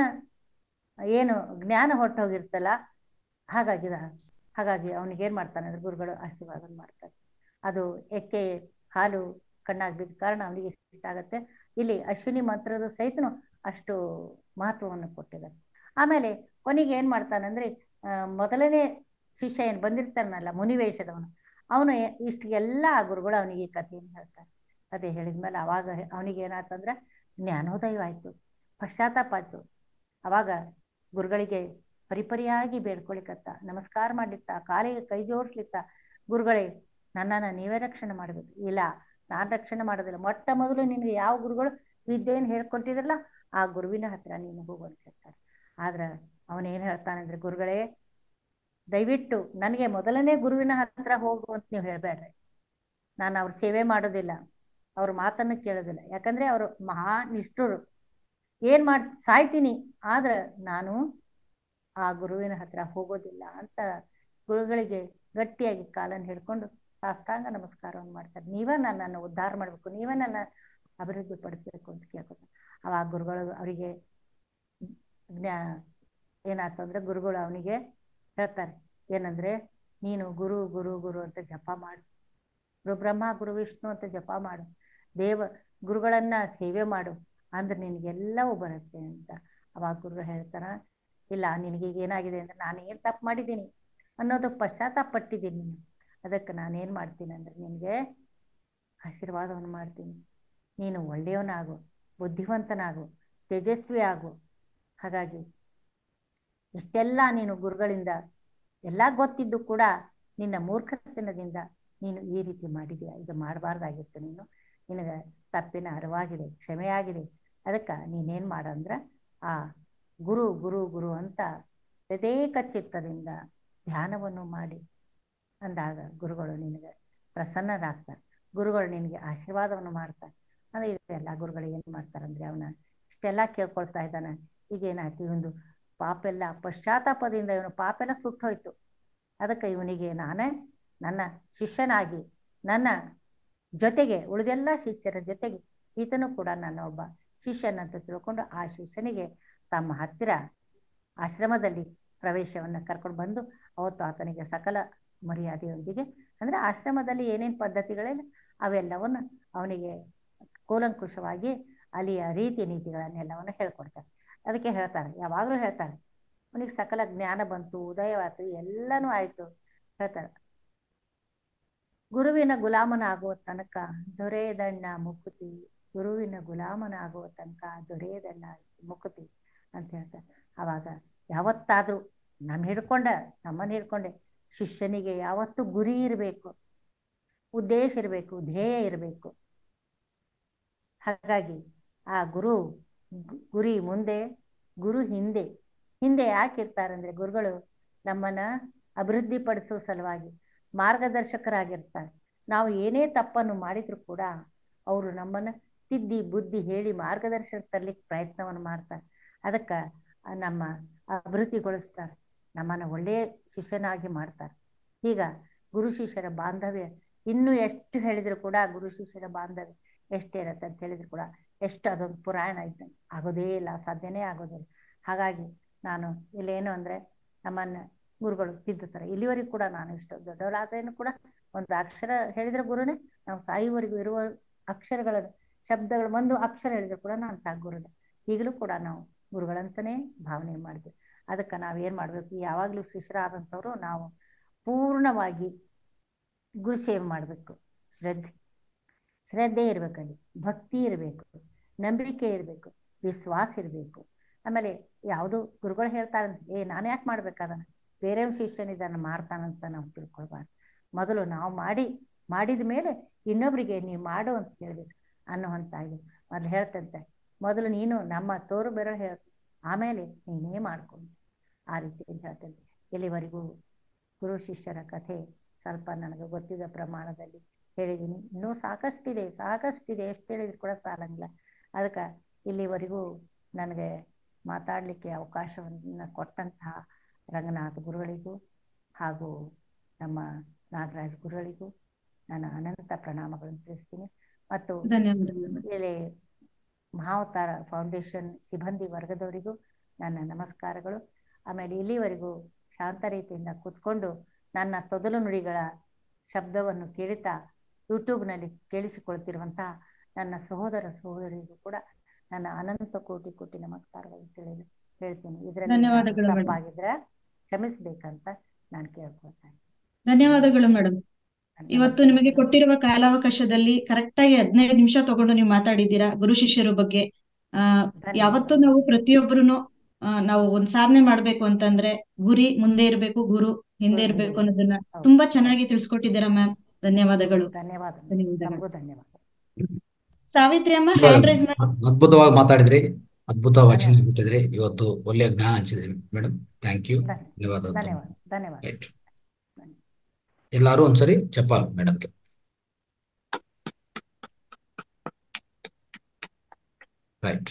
ಏನು ಜ್ಞಾನ ಹೊಟ್ಟೋಗಿರ್ತಲ್ಲ ಹಾಗಾಗಿದ ಹಾಗಾಗಿ ಅವನಿಗೆ ಏನ್ ಮಾಡ್ತಾನೆ ಅಂದ್ರೆ ಗುರುಗಳು ಆಶೀರ್ವಾದ ಮಾಡ್ತಾರೆ ಅದು ಎಕ್ಕೆ ಹಾಲು ಕಣ್ಣಾಗಿ ಬಿದ್ದ ಕಾರಣ ಅವನಿಗೆ ಇಷ್ಟ ಆಗತ್ತೆ ಇಲ್ಲಿ ಅಶ್ವಿನಿ ಮಂತ್ರದ ಸಹಿತನು ಅಷ್ಟು ಮಹತ್ವವನ್ನು ಕೊಟ್ಟಿದ್ದಾರೆ ಆಮೇಲೆ ಕೊನೆಗೆ ಏನ್ ಮಾಡ್ತಾನಂದ್ರೆ ಆ, ಮೊದಲನೇ ಶಿಷ್ಯ ಏನ್ ಬಂದಿರ್ತಾನಲ್ಲ ಮುನಿವೇಶದವನು ಅವನು ಇಷ್ಟೆಲ್ಲ ಗುರುಗಳು ಅವನಿಗೆ ಈ ಕಥೆಯನ್ನು ಹೇಳ್ತಾರೆ ಕಥೆ ಹೇಳಿದ್ಮೇಲೆ ಅವಾಗ ಅವನಿಗೆ ಏನಾಯ್ತಂದ್ರೆ ಜ್ಞಾನೋದಯವಾಯ್ತು ಪಶ್ಚಾತ್ತಾಪ ಆಯ್ತು ಅವಾಗ ಗುರುಗಳಿಗೆ ಪರಿಪರಿಯಾಗಿ ಬೇಡ್ಕೊಳಿಕತ್ತ ನಮಸ್ಕಾರ ಮಾಡ್ಲಿತ್ತ ಕಾಲಿಗೆ ಕೈ ಜೋಡಿಸ್ಲಿತ್ತ ಗುರುಗಳೇ ನನ್ನನ್ನ ನೀವೇ ರಕ್ಷಣೆ ಮಾಡಬೇಕು ಇಲ್ಲ ನಾನ್ ರಕ್ಷಣೆ ಮಾಡೋದಿಲ್ಲ ಮೊಟ್ಟ ಮೊದಲು ನಿನ್ಗೆ ಯಾವ ಗುರುಗಳು ವಿದ್ಯೆಯನ್ನು ಹೇಳ್ಕೊಟ್ಟಿದ್ರಲ್ಲ ಆ ಗುರುವಿನ ಹತ್ರ ನೀನು ಹೋಗು ಅಂತ ಹೇಳ್ತಾರೆ ಆದ್ರ ಅವನೇನ್ ಹೇಳ್ತಾನೆ ಅಂದ್ರೆ ಗುರುಗಳೇ ದಯವಿಟ್ಟು ನನಗೆ ಮೊದಲನೇ ಗುರುವಿನ ಹತ್ರ ಹೋಗು ಅಂತ ನೀವು ಹೇಳ್ಬೇಡ್ರಿ ನಾನು ಅವ್ರ ಸೇವೆ ಮಾಡೋದಿಲ್ಲ ಅವ್ರ ಮಾತನ್ನ ಕೇಳೋದಿಲ್ಲ ಯಾಕಂದ್ರೆ ಅವರು ಮಹಾ ನಿಷ್ಠರು ಏನ್ ಮಾಡ್ ಸಾಯ್ತೀನಿ ಆದ್ರ ನಾನು ಆ ಗುರುವಿನ ಹತ್ರ ಹೋಗೋದಿಲ್ಲ ಅಂತ ಗುರುಗಳಿಗೆ ಗಟ್ಟಿಯಾಗಿ ಕಾಲನ್ನು ಹಿಡ್ಕೊಂಡು ಸಾಷ್ಟಾಂಗ ನಮಸ್ಕಾರವನ್ನು ಮಾಡ್ತಾರೆ ನೀವೇ ನನ್ನನ್ನು ಉದ್ಧಾರ ಮಾಡ್ಬೇಕು ನೀವೇ ನನ್ನ ಅಭಿವೃದ್ಧಿ ಪಡಿಸ್ಬೇಕು ಅಂತ ಕೇಳ್ಕೊತಾರೆ ಅವಾಗ ಗುರುಗಳು ಅವರಿಗೆ ಜ್ಞಾ ಏನಾಯ್ತು ಅಂದ್ರೆ ಗುರುಗಳು ಅವನಿಗೆ ಹೇಳ್ತಾರೆ ಏನಂದ್ರೆ ನೀನು ಗುರು ಗುರು ಗುರು ಅಂತ ಜಪ ಮಾಡು ಗುರು ಬ್ರಹ್ಮ ಗುರು ವಿಷ್ಣು ಅಂತ ಜಪ ಮಾಡು ದೇವ ಗುರುಗಳನ್ನ ಸೇವೆ ಮಾಡು ಅಂದ್ರೆ ನಿನಗೆಲ್ಲವೂ ಬರುತ್ತೆ ಅಂತ ಅವಾಗ ಗುರುಗಳು ಹೇಳ್ತಾರ ಇಲ್ಲ ನಿನಗೀಗ ಏನಾಗಿದೆ ಅಂದ್ರೆ ನಾನು ಏನು ತಪ್ಪು ಮಾಡಿದ್ದೀನಿ ಅನ್ನೋದು ಪಶ್ಚಾತ್ತಾಪ ಪಟ್ಟಿದ್ದೀನಿ ನೀನು ಅದಕ್ಕೆ ನಾನೇನು ಮಾಡ್ತೀನಿ ಅಂದ್ರೆ ನಿನಗೆ ಆಶೀರ್ವಾದವನ್ನು ಮಾಡ್ತೀನಿ ನೀನು ಒಳ್ಳೆಯವನಾಗು ಬುದ್ಧಿವಂತನಾಗು ತೇಜಸ್ವಿ ಆಗು ಹಾಗಾಗಿ ಇಷ್ಟೆಲ್ಲ ನೀನು ಗುರುಗಳಿಂದ ಎಲ್ಲ ಗೊತ್ತಿದ್ದು ಕೂಡ ನಿನ್ನ ಮೂರ್ಖತನದಿಂದ ನೀನು ಈ ರೀತಿ ಮಾಡಿದೆಯಾ ಇದು ಮಾಡಬಾರ್ದಾಗಿತ್ತು ನೀನು ನಿನಗೆ ತಪ್ಪಿನ ಅರಿವಾಗಿದೆ ಕ್ಷಮೆಯಾಗಿದೆ ಅದಕ್ಕೆ ನೀನೇನು ಮಾಡಂದ್ರೆ ಆ ಗುರು ಗುರು ಗುರು ಅಂತ ತದೇಕ ಚಿತ್ತದಿಂದ ಧ್ಯಾನವನ್ನು ಮಾಡಿ ಅಂದಾಗ ಗುರುಗಳು ನಿನಗೆ ಪ್ರಸನ್ನರಾಗ್ತಾರೆ ಗುರುಗಳು ನಿನಗೆ ಆಶೀರ್ವಾದವನ್ನು ಮಾಡ್ತಾರೆ ಅಂದರೆ ಇದೆಲ್ಲ ಗುರುಗಳು ಏನು ಮಾಡ್ತಾರಂದ್ರೆ ಅವನ ಇಷ್ಟೆಲ್ಲ ಕೇಳ್ಕೊಳ್ತಾ ಇದ್ದಾನೆ ಈಗ ಏನಾಯ್ತು ಇವನು ಪಾಪೆಲ್ಲ ಪಶ್ಚಾತ್ತಾಪದಿಂದ ಇವನು ಪಾಪೆಲ್ಲ ಸುಟ್ಟೋಯ್ತು ಅದಕ್ಕೆ ಇವನಿಗೆ ನಾನೇ ನನ್ನ ಶಿಷ್ಯನಾಗಿ ನನ್ನ ಜೊತೆಗೆ ಉಳಿದೆಲ್ಲ ಶಿಷ್ಯರ ಜೊತೆಗೆ ಈತನು ಕೂಡ ನನ್ನ ಒಬ್ಬ ಶಿಷ್ಯನಂತ ತಿಳ್ಕೊಂಡು ಆ ಶಿಷ್ಯನಿಗೆ ತಮ್ಮ ಹತ್ತಿರ ಆಶ್ರಮದಲ್ಲಿ ಪ್ರವೇಶವನ್ನು ಕರ್ಕೊಂಡು ಬಂದು ಅವತ್ತು ಆತನಿಗೆ ಸಕಲ ಮರ್ಯಾದೆಯೊಂದಿಗೆ ಅಂದರೆ ಆಶ್ರಮದಲ್ಲಿ ಏನೇನು ಪದ್ಧತಿಗಳಿಲ್ಲ ಅವೆಲ್ಲವನ್ನು ಅವನಿಗೆ ಕೂಲಂಕುಷವಾಗಿ ಅಲ್ಲಿಯ ರೀತಿ ನೀತಿಗಳನ್ನೆಲ್ಲವನ್ನು ಹೇಳ್ಕೊಡ್ತಾರೆ ಅದಕ್ಕೆ ಹೇಳ್ತಾರೆ ಯಾವಾಗಲೂ ಹೇಳ್ತಾರೆ ಅವನಿಗೆ ಸಕಲ ಜ್ಞಾನ ಬಂತು ಉದಯವಾಯ್ತು ಎಲ್ಲನೂ ಆಯಿತು ಹೇಳ್ತಾರೆ ಗುರುವಿನ ಗುಲಾಮನಾಗುವ ತನಕ ದೊರೆಯದಣ್ಣ ಮುಕುತಿ ಗುರುವಿನ ಗುಲಾಮನಾಗುವ ತನಕ ದೊರೆಯದಣ್ಣ ಮುಕುತಿ ಅಂತ ಹೇಳ್ತಾರೆ ಆವಾಗ ಯಾವತ್ತಾದ್ರೂ ನಮ್ಮ ಹಿಡ್ಕೊಂಡ ನಮ್ಮನ್ನು ಹಿಡ್ಕೊಂಡೆ ಶಿಷ್ಯನಿಗೆ ಯಾವತ್ತೂ ಗುರಿ ಇರಬೇಕು ಉದ್ದೇಶ ಇರಬೇಕು ಧ್ಯೇಯ ಇರಬೇಕು ಹಾಗಾಗಿ ಆ ಗುರು ಗುರಿ ಮುಂದೆ ಗುರು ಹಿಂದೆ ಹಿಂದೆ ಯಾಕೆ ಇರ್ತಾರಂದ್ರೆ ಗುರುಗಳು ನಮ್ಮನ್ನ ಅಭಿವೃದ್ಧಿ ಪಡಿಸೋ ಸಲುವಾಗಿ ಮಾರ್ಗದರ್ಶಕರಾಗಿರ್ತಾರೆ ನಾವು ಏನೇ ತಪ್ಪನ್ನು ಮಾಡಿದ್ರು ಕೂಡ ಅವರು ನಮ್ಮನ್ನ ತಿದ್ದಿ ಬುದ್ಧಿ ಹೇಳಿ ಮಾರ್ಗದರ್ಶನ ತರ್ಲಿಕ್ಕೆ ಪ್ರಯತ್ನವನ್ನು ಮಾಡ್ತಾರೆ ಅದಕ್ಕೆ ನಮ್ಮ ಅಭಿವೃದ್ಧಿಗೊಳಿಸ್ತಾರೆ ನಮ್ಮನ್ನ ಒಳ್ಳೆಯ ಶಿಷ್ಯನಾಗಿ ಮಾಡ್ತಾರೆ ಈಗ ಗುರು ಶಿಷ್ಯರ ಬಾಂಧವ್ಯ ಇನ್ನೂ ಎಷ್ಟು ಹೇಳಿದ್ರು ಕೂಡ ಗುರು ಶಿಷ್ಯರ ಬಾಂಧವ್ಯ ಎಷ್ಟೇ ಇರತ್ತೆ ಅಂತ ಹೇಳಿದ್ರು ಕೂಡ ಎಷ್ಟು ಅದೊಂದು ಪುರಾಣ ಇದ್ದಂಗೆ ಆಗೋದೇ ಇಲ್ಲ ಸಾಧ್ಯನೇ ಆಗೋದಿಲ್ಲ ಹಾಗಾಗಿ ನಾನು ಇಲ್ಲೇನು ಅಂದರೆ ನಮ್ಮನ್ನು ಗುರುಗಳು ತಿದ್ದುತ್ತಾರೆ ಇಲ್ಲಿವರೆಗೂ ಕೂಡ ನಾನು ಇಷ್ಟು ದೊಡ್ಡವರಾದ್ರೇನು ಕೂಡ ಒಂದು ಅಕ್ಷರ ಹೇಳಿದ್ರೆ ಗುರುನೇ ನಾವು ಸಾಯುವವರೆಗೂ ಇರುವ ಅಕ್ಷರಗಳ ಶಬ್ದಗಳು ಒಂದು ಅಕ್ಷರ ಹೇಳಿದ್ರು ಕೂಡ ನಾನು ತಾ ಗುರುನೇ ಈಗಲೂ ಕೂಡ ನಾವು ಗುರುಗಳಂತನೇ ಭಾವನೆ ಮಾಡಿದ್ವಿ ಅದಕ್ಕೆ ನಾವು ಏನು ಮಾಡಬೇಕು ಯಾವಾಗಲೂ ಶಿಷ್ಯರಾದಂಥವ್ರು ನಾವು ಪೂರ್ಣವಾಗಿ ಗುರು ಸೇವೆ ಮಾಡಬೇಕು ಶ್ರದ್ಧೆ ಶ್ರದ್ಧೆ ಇರಬೇಕಲ್ಲಿ ಭಕ್ತಿ ಇರಬೇಕು ನಂಬಿಕೆ ಇರಬೇಕು ವಿಶ್ವಾಸ ಇರಬೇಕು ಆಮೇಲೆ ಯಾವುದು ಗುರುಗಳು ಹೇಳ್ತಾರೆ ಏ ನಾನು ಯಾಕೆ ಮಾಡ್ಬೇಕಾದನ ಬೇರೆ ಶಿಷ್ಯನಿದ್ದಾನೆ ಮಾಡ್ತಾನಂತ ನಾವು ತಿಳ್ಕೊಳ್ಬಾರ್ದು ಮೊದಲು ನಾವು ಮಾಡಿ ಮಾಡಿದ ಮೇಲೆ ಇನ್ನೊಬ್ಬರಿಗೆ ನೀವು ಮಾಡು ಅಂತ ಹೇಳ್ಬೇಕು ಅನ್ನುವಂತಾಗಿ ಮೊದಲು ಹೇಳ್ತಂತೆ ಮೊದಲು ನೀನು ನಮ್ಮ ತೋರು ಬೆರ ಹೇಳ ಆಮೇಲೆ ನೀನೇ ಮಾಡ್ಕೊಂಡು ಆ ರೀತಿ ಹೇಳ್ತಂತೆ ಇಲ್ಲಿವರೆಗೂ ಗುರು ಶಿಷ್ಯರ ಕಥೆ ಸ್ವಲ್ಪ ನನಗೆ ಗೊತ್ತಿದ್ದ ಪ್ರಮಾಣದಲ್ಲಿ ಹೇಳಿದ್ದೀನಿ ಇನ್ನೂ ಸಾಕಷ್ಟಿದೆ ಸಾಕಷ್ಟಿದೆ ಎಷ್ಟು ಹೇಳಿದ್ರು ಕೂಡ ಸಾಲಂಗಿಲ್ಲ ಅದಕ್ಕೆ ಇಲ್ಲಿವರೆಗೂ ನನಗೆ ಮಾತಾಡಲಿಕ್ಕೆ ಅವಕಾಶವನ್ನು ಕೊಟ್ಟಂತಹ ರಂಗನಾಥ್ ಗುರುಗಳಿಗೂ ಹಾಗೂ ನಮ್ಮ ನಾಗರಾಜ್ ಗುರುಗಳಿಗೂ ನಾನು ಅನಂತ ಪ್ರಣಾಮಗಳನ್ನು ತಿಳಿಸ್ತೀನಿ ಮತ್ತು ಧನ್ಯವಾದಗಳು ಇಲ್ಲಿ ಮಹಾವತಾರ ಫೌಂಡೇಶನ್ ಸಿಬ್ಬಂದಿ ವರ್ಗದವರಿಗೂ ನನ್ನ ನಮಸ್ಕಾರಗಳು ಆಮೇಲೆ ಇಲ್ಲಿವರೆಗೂ ಶಾಂತ ರೀತಿಯಿಂದ ಕೂತ್ಕೊಂಡು ನನ್ನ ತೊದಲು ನುಡಿಗಳ ಶಬ್ದವನ್ನು ಕೇಳುತ್ತಾ ಯೂಟ್ಯೂಬ್ನಲ್ಲಿ ಕೇಳಿಸಿಕೊಳ್ತಿರುವಂತಹ ನನ್ನ ಸಹೋದರ ಸಹೋದರಿಗೂ ಕೂಡ ನನ್ನ ಅನಂತ ಕೋಟಿ ಕೋಟಿ ನಮಸ್ಕಾರಗಳು ತಿಳಿದು ಹೇಳ್ತೀನಿ ಇದರಲ್ಲಿ ಧನ್ಯವಾದಗಳು ಮೇಡಮ್. ತಪ್ಪಾಗಿದ್ರೆ ಕ್ಷಮಿಸ್ಬೇಕಂತ ನಾನು ಕೇಳ್ಕೊಳ್ತಾ ಇದ್ದೀನಿ ಧನ್ಯವಾದಗಳು ಮೇಡಮ್ ಇವತ್ತು ನಿಮಗೆ ಕೊಟ್ಟಿರುವ ಕಾಲಾವಕಾಶದಲ್ಲಿ ಕರೆಕ್ಟ್ ಆಗಿ ಹದಿನೈದು ನಿಮಿಷ ತಗೊಂಡು ನೀವು ಮಾತಾಡಿದ್ದೀರಾ ಗುರು ಶಿಷ್ಯರ ಬಗ್ಗೆ ಆ ಯಾವತ್ತೂ ನಾವು ಪ್ರತಿಯೊಬ್ಬರು ನಾವು ಒಂದ್ ಸಾಧನೆ ಮಾಡ್ಬೇಕು ಅಂತಂದ್ರೆ ಗುರಿ ಮುಂದೆ ಇರ್ಬೇಕು ಗುರು ಹಿಂದೆ ಇರ್ಬೇಕು ಅನ್ನೋದನ್ನ ತುಂಬಾ ಚೆನ್ನಾಗಿ ತಿಳಿಸ್ಕೊಟ್ಟಿದ್ದೀರಾ ಮ್ಯಾಮ್ ಧನ್ಯವಾದಗಳು ಧನ್ಯವಾದ ಧನ್ಯವಾದಗಳು ನಮಗೂ ಧನ್ಯವಾದ ಸಾವಿತ್ರಿ ಅಮ್ಮ ಹ್ಯಾಂಡ್ ರೈಸ್ ಮಾಡಿ ಅದ್ಭುತವಾಗಿ ಮಾತಾಡಿದ್ರಿ ಅದ್ಭುತವಾಗಿ ವಚನ ಬಿಟ್ಟಿದ್ರಿ ಇವತ್ತು ಒಳ್ಳೆಯ ಜ್ಞಾನ ಹಂಚಿದ್ರಿ ಮೇಡಮ್ ಥ್ಯಾಂಕ್ ಯು ಧನ್ಯ- ಧನ್ಯವಾದ ಧನ್ಯವಾದ ಧನ್ಯವಾದ ರೈಟ್ ಎಲ್ಲಾರು ಒಂದ್ಸರಿ ಚಪ್ಪಾಲ್ ಮೇಡಮ್ಗೆ ರೈಟ್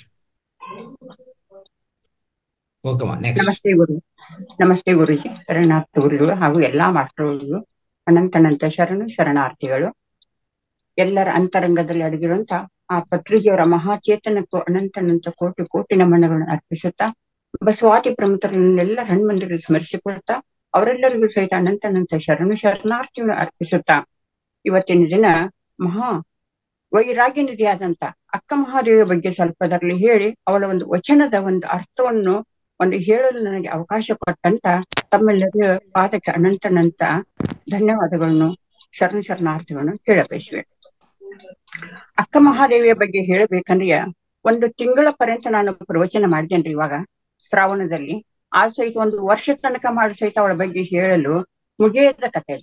ಓಕೆಮ್ಮ ನೆಕ್ಸ್ಟ್ ನಮಸ್ತೆ ಗುರು ನಮಸ್ತೆ ಗುರುಜಿ ಶರಣಾರ್ಥಿ ಗುರುಗಳು ಹಾಗೂ ಎಲ್ಲಾ ಮಾಸ್ಟರ್ಗಳಿಗೂ ಅನಂತನಂತ ಶರಣು ಶರಣಾರ್ಥಿಗಳು ಎಲ್ಲರ ಅಂತರಂಗದಲ್ಲಿ ಅಡಗಿರುವಂತ ಆ ಪತ್ರಿಜಿಯವರ ಮಹಾಚೇತನಕ್ಕೂ ಅನಂತನಂತ ಕೋಟಿ ಕೋಟಿ ನಮನಗಳನ್ನು ಅರ್ಪಿಸುತ್ತಾ ಬಸವಾದಿ ಪ್ರಮುಖರನ್ನೆಲ್ಲ ಹಣ್ಮಂದಿರಲ್ಲಿ ಸ್ಮರಿಸಿಕೊಳ್ತಾ ಅವರೆಲ್ಲರಿಗೂ ಸಹಿತ ಅನಂತ ಅನಂತ ಶರಣು ಶರಣಾರ್ಥಿಯನ್ನು ಅರ್ಪಿಸುತ್ತಾ ಇವತ್ತಿನ ದಿನ ಮಹಾ ವೈರಾಗ್ಯ ನಿಧಿಯಾದಂತ ಅಕ್ಕ ಮಹಾದೇವಿಯ ಬಗ್ಗೆ ಸ್ವಲ್ಪ ಅದರಲ್ಲಿ ಹೇಳಿ ಅವಳ ಒಂದು ವಚನದ ಒಂದು ಅರ್ಥವನ್ನು ಒಂದು ಹೇಳಲು ನನಗೆ ಅವಕಾಶ ಕೊಟ್ಟಂತ ತಮ್ಮೆಲ್ಲರಿಗೂ ಪಾದಕ್ಕೆ ಅನಂತನಂತ ಧನ್ಯವಾದಗಳನ್ನು ಶರಣ ಶರಣಾರ್ಥಿಗಳನ್ನು ಹೇಳಬಯಸುವೆ ಅಕ್ಕ ಮಹಾದೇವಿಯ ಬಗ್ಗೆ ಹೇಳಬೇಕಂದ್ರೆ ಒಂದು ತಿಂಗಳ ಪರ್ಯಂತ ನಾನು ಪ್ರವಚನ ಮಾಡಿದ್ದೇನ್ರಿ ಇವಾಗ ಶ್ರಾವಣದಲ್ಲಿ ಆ ಸಹಿತ ಒಂದು ವರ್ಷ ತನಕ ಮಾಡಿ ಸಹಿತ ಅವಳ ಬಗ್ಗೆ ಹೇಳಲು ಮುಗಿಯದ ಕಥೆ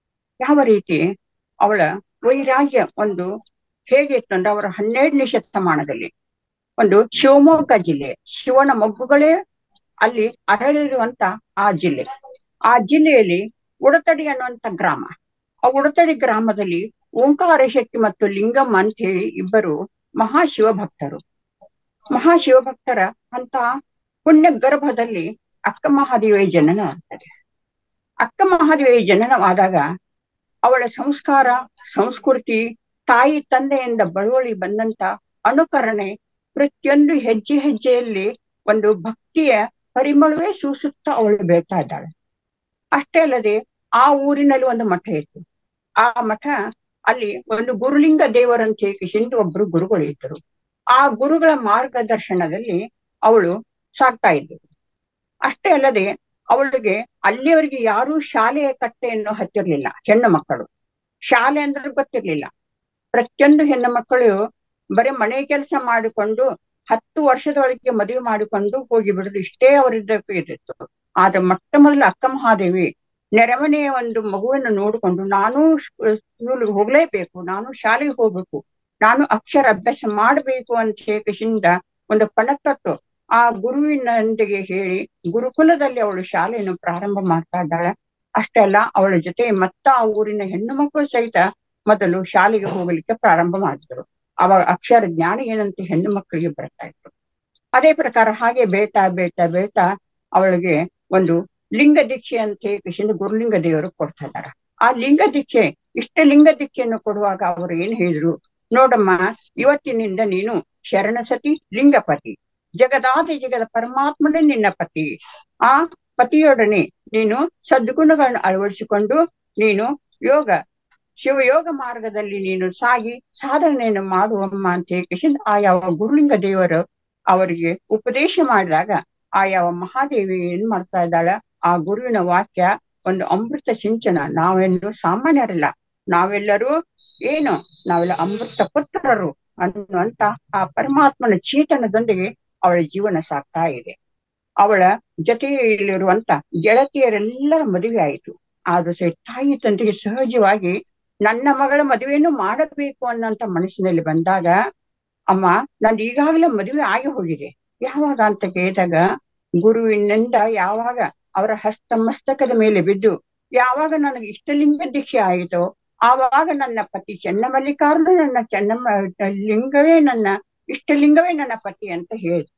ಯಾವ ರೀತಿ ಅವಳ ವೈರಾಗ್ಯ ಒಂದು ಹೇಗಿತ್ತು ಅಂದ್ರೆ ಅವರ ಹನ್ನೆರಡನೇ ಶತಮಾನದಲ್ಲಿ ಒಂದು ಶಿವಮೊಗ್ಗ ಜಿಲ್ಲೆ ಶಿವನ ಮೊಗ್ಗುಗಳೇ ಅಲ್ಲಿ ಅರಳಿರುವಂತ ಆ ಜಿಲ್ಲೆ ಆ ಜಿಲ್ಲೆಯಲ್ಲಿ ಉಡತಡಿ ಅನ್ನುವಂತ ಗ್ರಾಮ ಆ ಉಡತಡಿ ಗ್ರಾಮದಲ್ಲಿ ಓಂಕಾರ ಶಕ್ತಿ ಮತ್ತು ಲಿಂಗಮ್ಮ ಅಂತ ಹೇಳಿ ಇಬ್ಬರು ಮಹಾಶಿವ ಭಕ್ತರು ಮಹಾಶಿವ ಭಕ್ತರ ಅಂತ ಪುಣ್ಯ ಗರ್ಭದಲ್ಲಿ ಅಕ್ಕ ಮಹಾದೇವಿಯ ಜನನ ಆಗ್ತದೆ ಅಕ್ಕ ಮಹಾದೇವಿಯ ಜನನವಾದಾಗ ಅವಳ ಸಂಸ್ಕಾರ ಸಂಸ್ಕೃತಿ ತಾಯಿ ತಂದೆಯಿಂದ ಬಳುವಳಿ ಬಂದಂತ ಅನುಕರಣೆ ಪ್ರತಿಯೊಂದು ಹೆಜ್ಜೆ ಹೆಜ್ಜೆಯಲ್ಲಿ ಒಂದು ಭಕ್ತಿಯ ಪರಿಮಳವೇ ಸೂಸುತ್ತಾ ಅವಳು ಬೆಳ್ತಾ ಇದ್ದಾಳೆ ಅಷ್ಟೇ ಅಲ್ಲದೆ ಆ ಊರಿನಲ್ಲಿ ಒಂದು ಮಠ ಇತ್ತು ಆ ಮಠ ಅಲ್ಲಿ ಒಂದು ಗುರುಲಿಂಗ ದೇವರಂತ ಕಿಶಿಂದ ಒಬ್ರು ಗುರುಗಳು ಇದ್ದರು ಆ ಗುರುಗಳ ಮಾರ್ಗದರ್ಶನದಲ್ಲಿ ಅವಳು ಸಾಕ್ತಾ ಇದ್ದಳು ಅಷ್ಟೇ ಅಲ್ಲದೆ ಅವಳಿಗೆ ಅಲ್ಲಿಯವರೆಗೆ ಯಾರೂ ಶಾಲೆಯ ಕಟ್ಟೆಯನ್ನು ಹತ್ತಿರ್ಲಿಲ್ಲ ಹೆಣ್ಣು ಮಕ್ಕಳು ಶಾಲೆ ಅಂದ್ರೆ ಗೊತ್ತಿರ್ಲಿಲ್ಲ ಪ್ರತಿಯೊಂದು ಹೆಣ್ಣು ಮಕ್ಕಳು ಬರೀ ಮನೆ ಕೆಲಸ ಮಾಡಿಕೊಂಡು ಹತ್ತು ವರ್ಷದೊಳಗೆ ಮದುವೆ ಮಾಡಿಕೊಂಡು ಹೋಗಿ ಬಿಡುದು ಇಷ್ಟೇ ಅವರಿದ್ದಕ್ಕೂ ಇದ್ದಿತ್ತು ಆದ್ರೆ ಮೊಟ್ಟ ಮೊದಲ ಅಕ್ಕ ಮಹಾದೇವಿ ನೆರಮನೆಯ ಒಂದು ಮಗುವನ್ನು ನೋಡಿಕೊಂಡು ನಾನು ಸ್ಕೂಲ್ಗೆ ಹೋಗ್ಲೇಬೇಕು ನಾನು ಶಾಲೆಗೆ ಹೋಗ್ಬೇಕು ನಾನು ಅಕ್ಷರ ಅಭ್ಯಾಸ ಮಾಡಬೇಕು ಅಂತ ಹೇಗಿಂದ ಒಂದು ಪಣತೊಟ್ಟು ಆ ಗುರುವಿನೊಂದಿಗೆ ಹೇಳಿ ಗುರುಕುಲದಲ್ಲಿ ಅವಳು ಶಾಲೆಯನ್ನು ಪ್ರಾರಂಭ ಮಾಡ್ತಾ ಇದ್ದಾಳೆ ಅಷ್ಟೇ ಅಲ್ಲ ಅವಳ ಜೊತೆ ಮತ್ತ ಆ ಊರಿನ ಹೆಣ್ಣು ಮಕ್ಕಳು ಸಹಿತ ಮೊದಲು ಶಾಲೆಗೆ ಹೋಗಲಿಕ್ಕೆ ಪ್ರಾರಂಭ ಮಾಡಿದ್ರು ಅವಾಗ ಅಕ್ಷರ ಜ್ಞಾನ ಏನಂತ ಹೆಣ್ಣು ಮಕ್ಕಳಿಗೆ ಬರ್ತಾ ಇತ್ತು ಅದೇ ಪ್ರಕಾರ ಹಾಗೆ ಬೇಟ ಬೇಟ ಬೇಟ ಅವಳಿಗೆ ಒಂದು ಲಿಂಗ ದೀಕ್ಷೆ ಅಂತ ಹೇಳಿ ಗುರುಲಿಂಗ ದೇವರು ಕೊಡ್ತಾ ಇದ್ದಾರೆ ಆ ಲಿಂಗ ದೀಕ್ಷೆ ಇಷ್ಟ ಲಿಂಗ ದೀಕ್ಷೆಯನ್ನು ಕೊಡುವಾಗ ಅವರು ಏನ್ ಹೇಳಿದ್ರು ನೋಡಮ್ಮ ಇವತ್ತಿನಿಂದ ನೀನು ಶರಣಸತಿ ಲಿಂಗಪತಿ ಜಗದಾದಿ ಜಗದ ಪರಮಾತ್ಮನೇ ನಿನ್ನ ಪತಿ ಆ ಪತಿಯೊಡನೆ ನೀನು ಸದ್ಗುಣಗಳನ್ನು ಅಳವಡಿಸಿಕೊಂಡು ನೀನು ಯೋಗ ಶಿವಯೋಗ ಮಾರ್ಗದಲ್ಲಿ ನೀನು ಸಾಗಿ ಸಾಧನೆಯನ್ನು ಮಾಡುವಮ್ಮ ಅಂತ ಹೇಳಿ ಆ ಯಾವ ಗುರುಲಿಂಗ ದೇವರು ಅವರಿಗೆ ಉಪದೇಶ ಮಾಡಿದಾಗ ಆ ಯಾವ ಮಹಾದೇವಿ ಏನ್ ಮಾಡ್ತಾ ಇದ್ದಾಳ ಆ ಗುರುವಿನ ವಾಕ್ಯ ಒಂದು ಅಮೃತ ಸಿಂಚನ ನಾವೆಲ್ಲರೂ ಸಾಮಾನ್ಯರಲ್ಲ ನಾವೆಲ್ಲರೂ ಏನು ನಾವೆಲ್ಲ ಅಮೃತ ಪುತ್ರರು ಅನ್ನುವಂತ ಆ ಪರಮಾತ್ಮನ ಚೇತನದೊಂದಿಗೆ ಅವಳ ಜೀವನ ಸಾಗ್ತಾ ಇದೆ ಅವಳ ಜೊತೆಯಲ್ಲಿರುವಂತ ಗೆಳತಿಯರೆಲ್ಲರ ಮದುವೆ ಆಯಿತು ಆದ್ರೂ ಸಹ ತಾಯಿ ತಂದೆಗೆ ಸಹಜವಾಗಿ ನನ್ನ ಮಗಳ ಮದುವೆಯನ್ನು ಮಾಡಬೇಕು ಅನ್ನೋಂತ ಮನಸ್ಸಿನಲ್ಲಿ ಬಂದಾಗ ಅಮ್ಮ ನಂದು ಈಗಾಗಲೇ ಮದುವೆ ಆಗಿ ಹೋಗಿದೆ ಯಾವಾಗ ಅಂತ ಕೇಳಿದಾಗ ಗುರುವಿನಿಂದ ಯಾವಾಗ ಅವರ ಹಸ್ತ ಮಸ್ತಕದ ಮೇಲೆ ಬಿದ್ದು ಯಾವಾಗ ನನಗೆ ಇಷ್ಟಲಿಂಗ ದೀಕ್ಷೆ ಆಯಿತೋ ಆವಾಗ ನನ್ನ ಪತಿ ಚೆನ್ನಮಲ್ಲಿಕಾರ್ಜುನ ನನ್ನ ಚೆನ್ನಮ್ಮ ಲಿಂಗವೇ ನನ್ನ ಇಷ್ಟಲಿಂಗವೇ ನನ್ನ ಪತಿ ಅಂತ ಹೇಳ್ತಾರೆ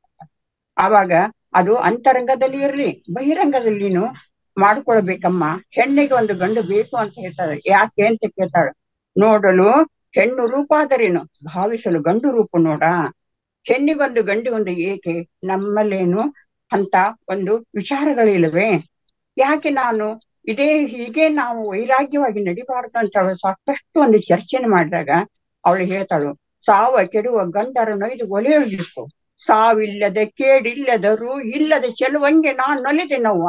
ಆವಾಗ ಅದು ಅಂತರಂಗದಲ್ಲಿ ಇರ್ಲಿ ಬಹಿರಂಗದಲ್ಲಿನೂ ಮಾಡ್ಕೊಳ್ಬೇಕಮ್ಮ ಹೆಣ್ಣಿಗೆ ಒಂದು ಗಂಡು ಬೇಕು ಅಂತ ಹೇಳ್ತಾಳೆ ಯಾಕೆ ಅಂತ ಕೇಳ್ತಾಳೆ ನೋಡಲು ಹೆಣ್ಣು ರೂಪಾದರೇನು ಭಾವಿಸಲು ಗಂಡು ರೂಪ ನೋಡ ಹೆಣ್ಣಿಗೊಂದು ಗಂಡಿಗೊಂದು ಏಕೆ ನಮ್ಮಲ್ಲೇನು ಅಂತ ಒಂದು ವಿಚಾರಗಳಿಲ್ಲವೇ ಯಾಕೆ ನಾನು ಇದೇ ಹೀಗೆ ನಾವು ವೈರಾಗ್ಯವಾಗಿ ನಡಿಬಾರದು ಅಂತ ಅವಳು ಸಾಕಷ್ಟು ಒಂದು ಚರ್ಚೆನ ಮಾಡಿದಾಗ ಅವಳು ಹೇಳ್ತಾಳು ಸಾವ ಕೆಡುವ ಗಂಡರ ನೊಯ್ದು ಒಲೆಯೊಳಗಿತ್ತು ಸಾವಿಲ್ಲದ ಕೇಡಿಲ್ಲದ ರೂ ಇಲ್ಲದ ಚೆಲುವಂಗೆ ನಾನ್ ನೊಲಿದೆನವ್ವ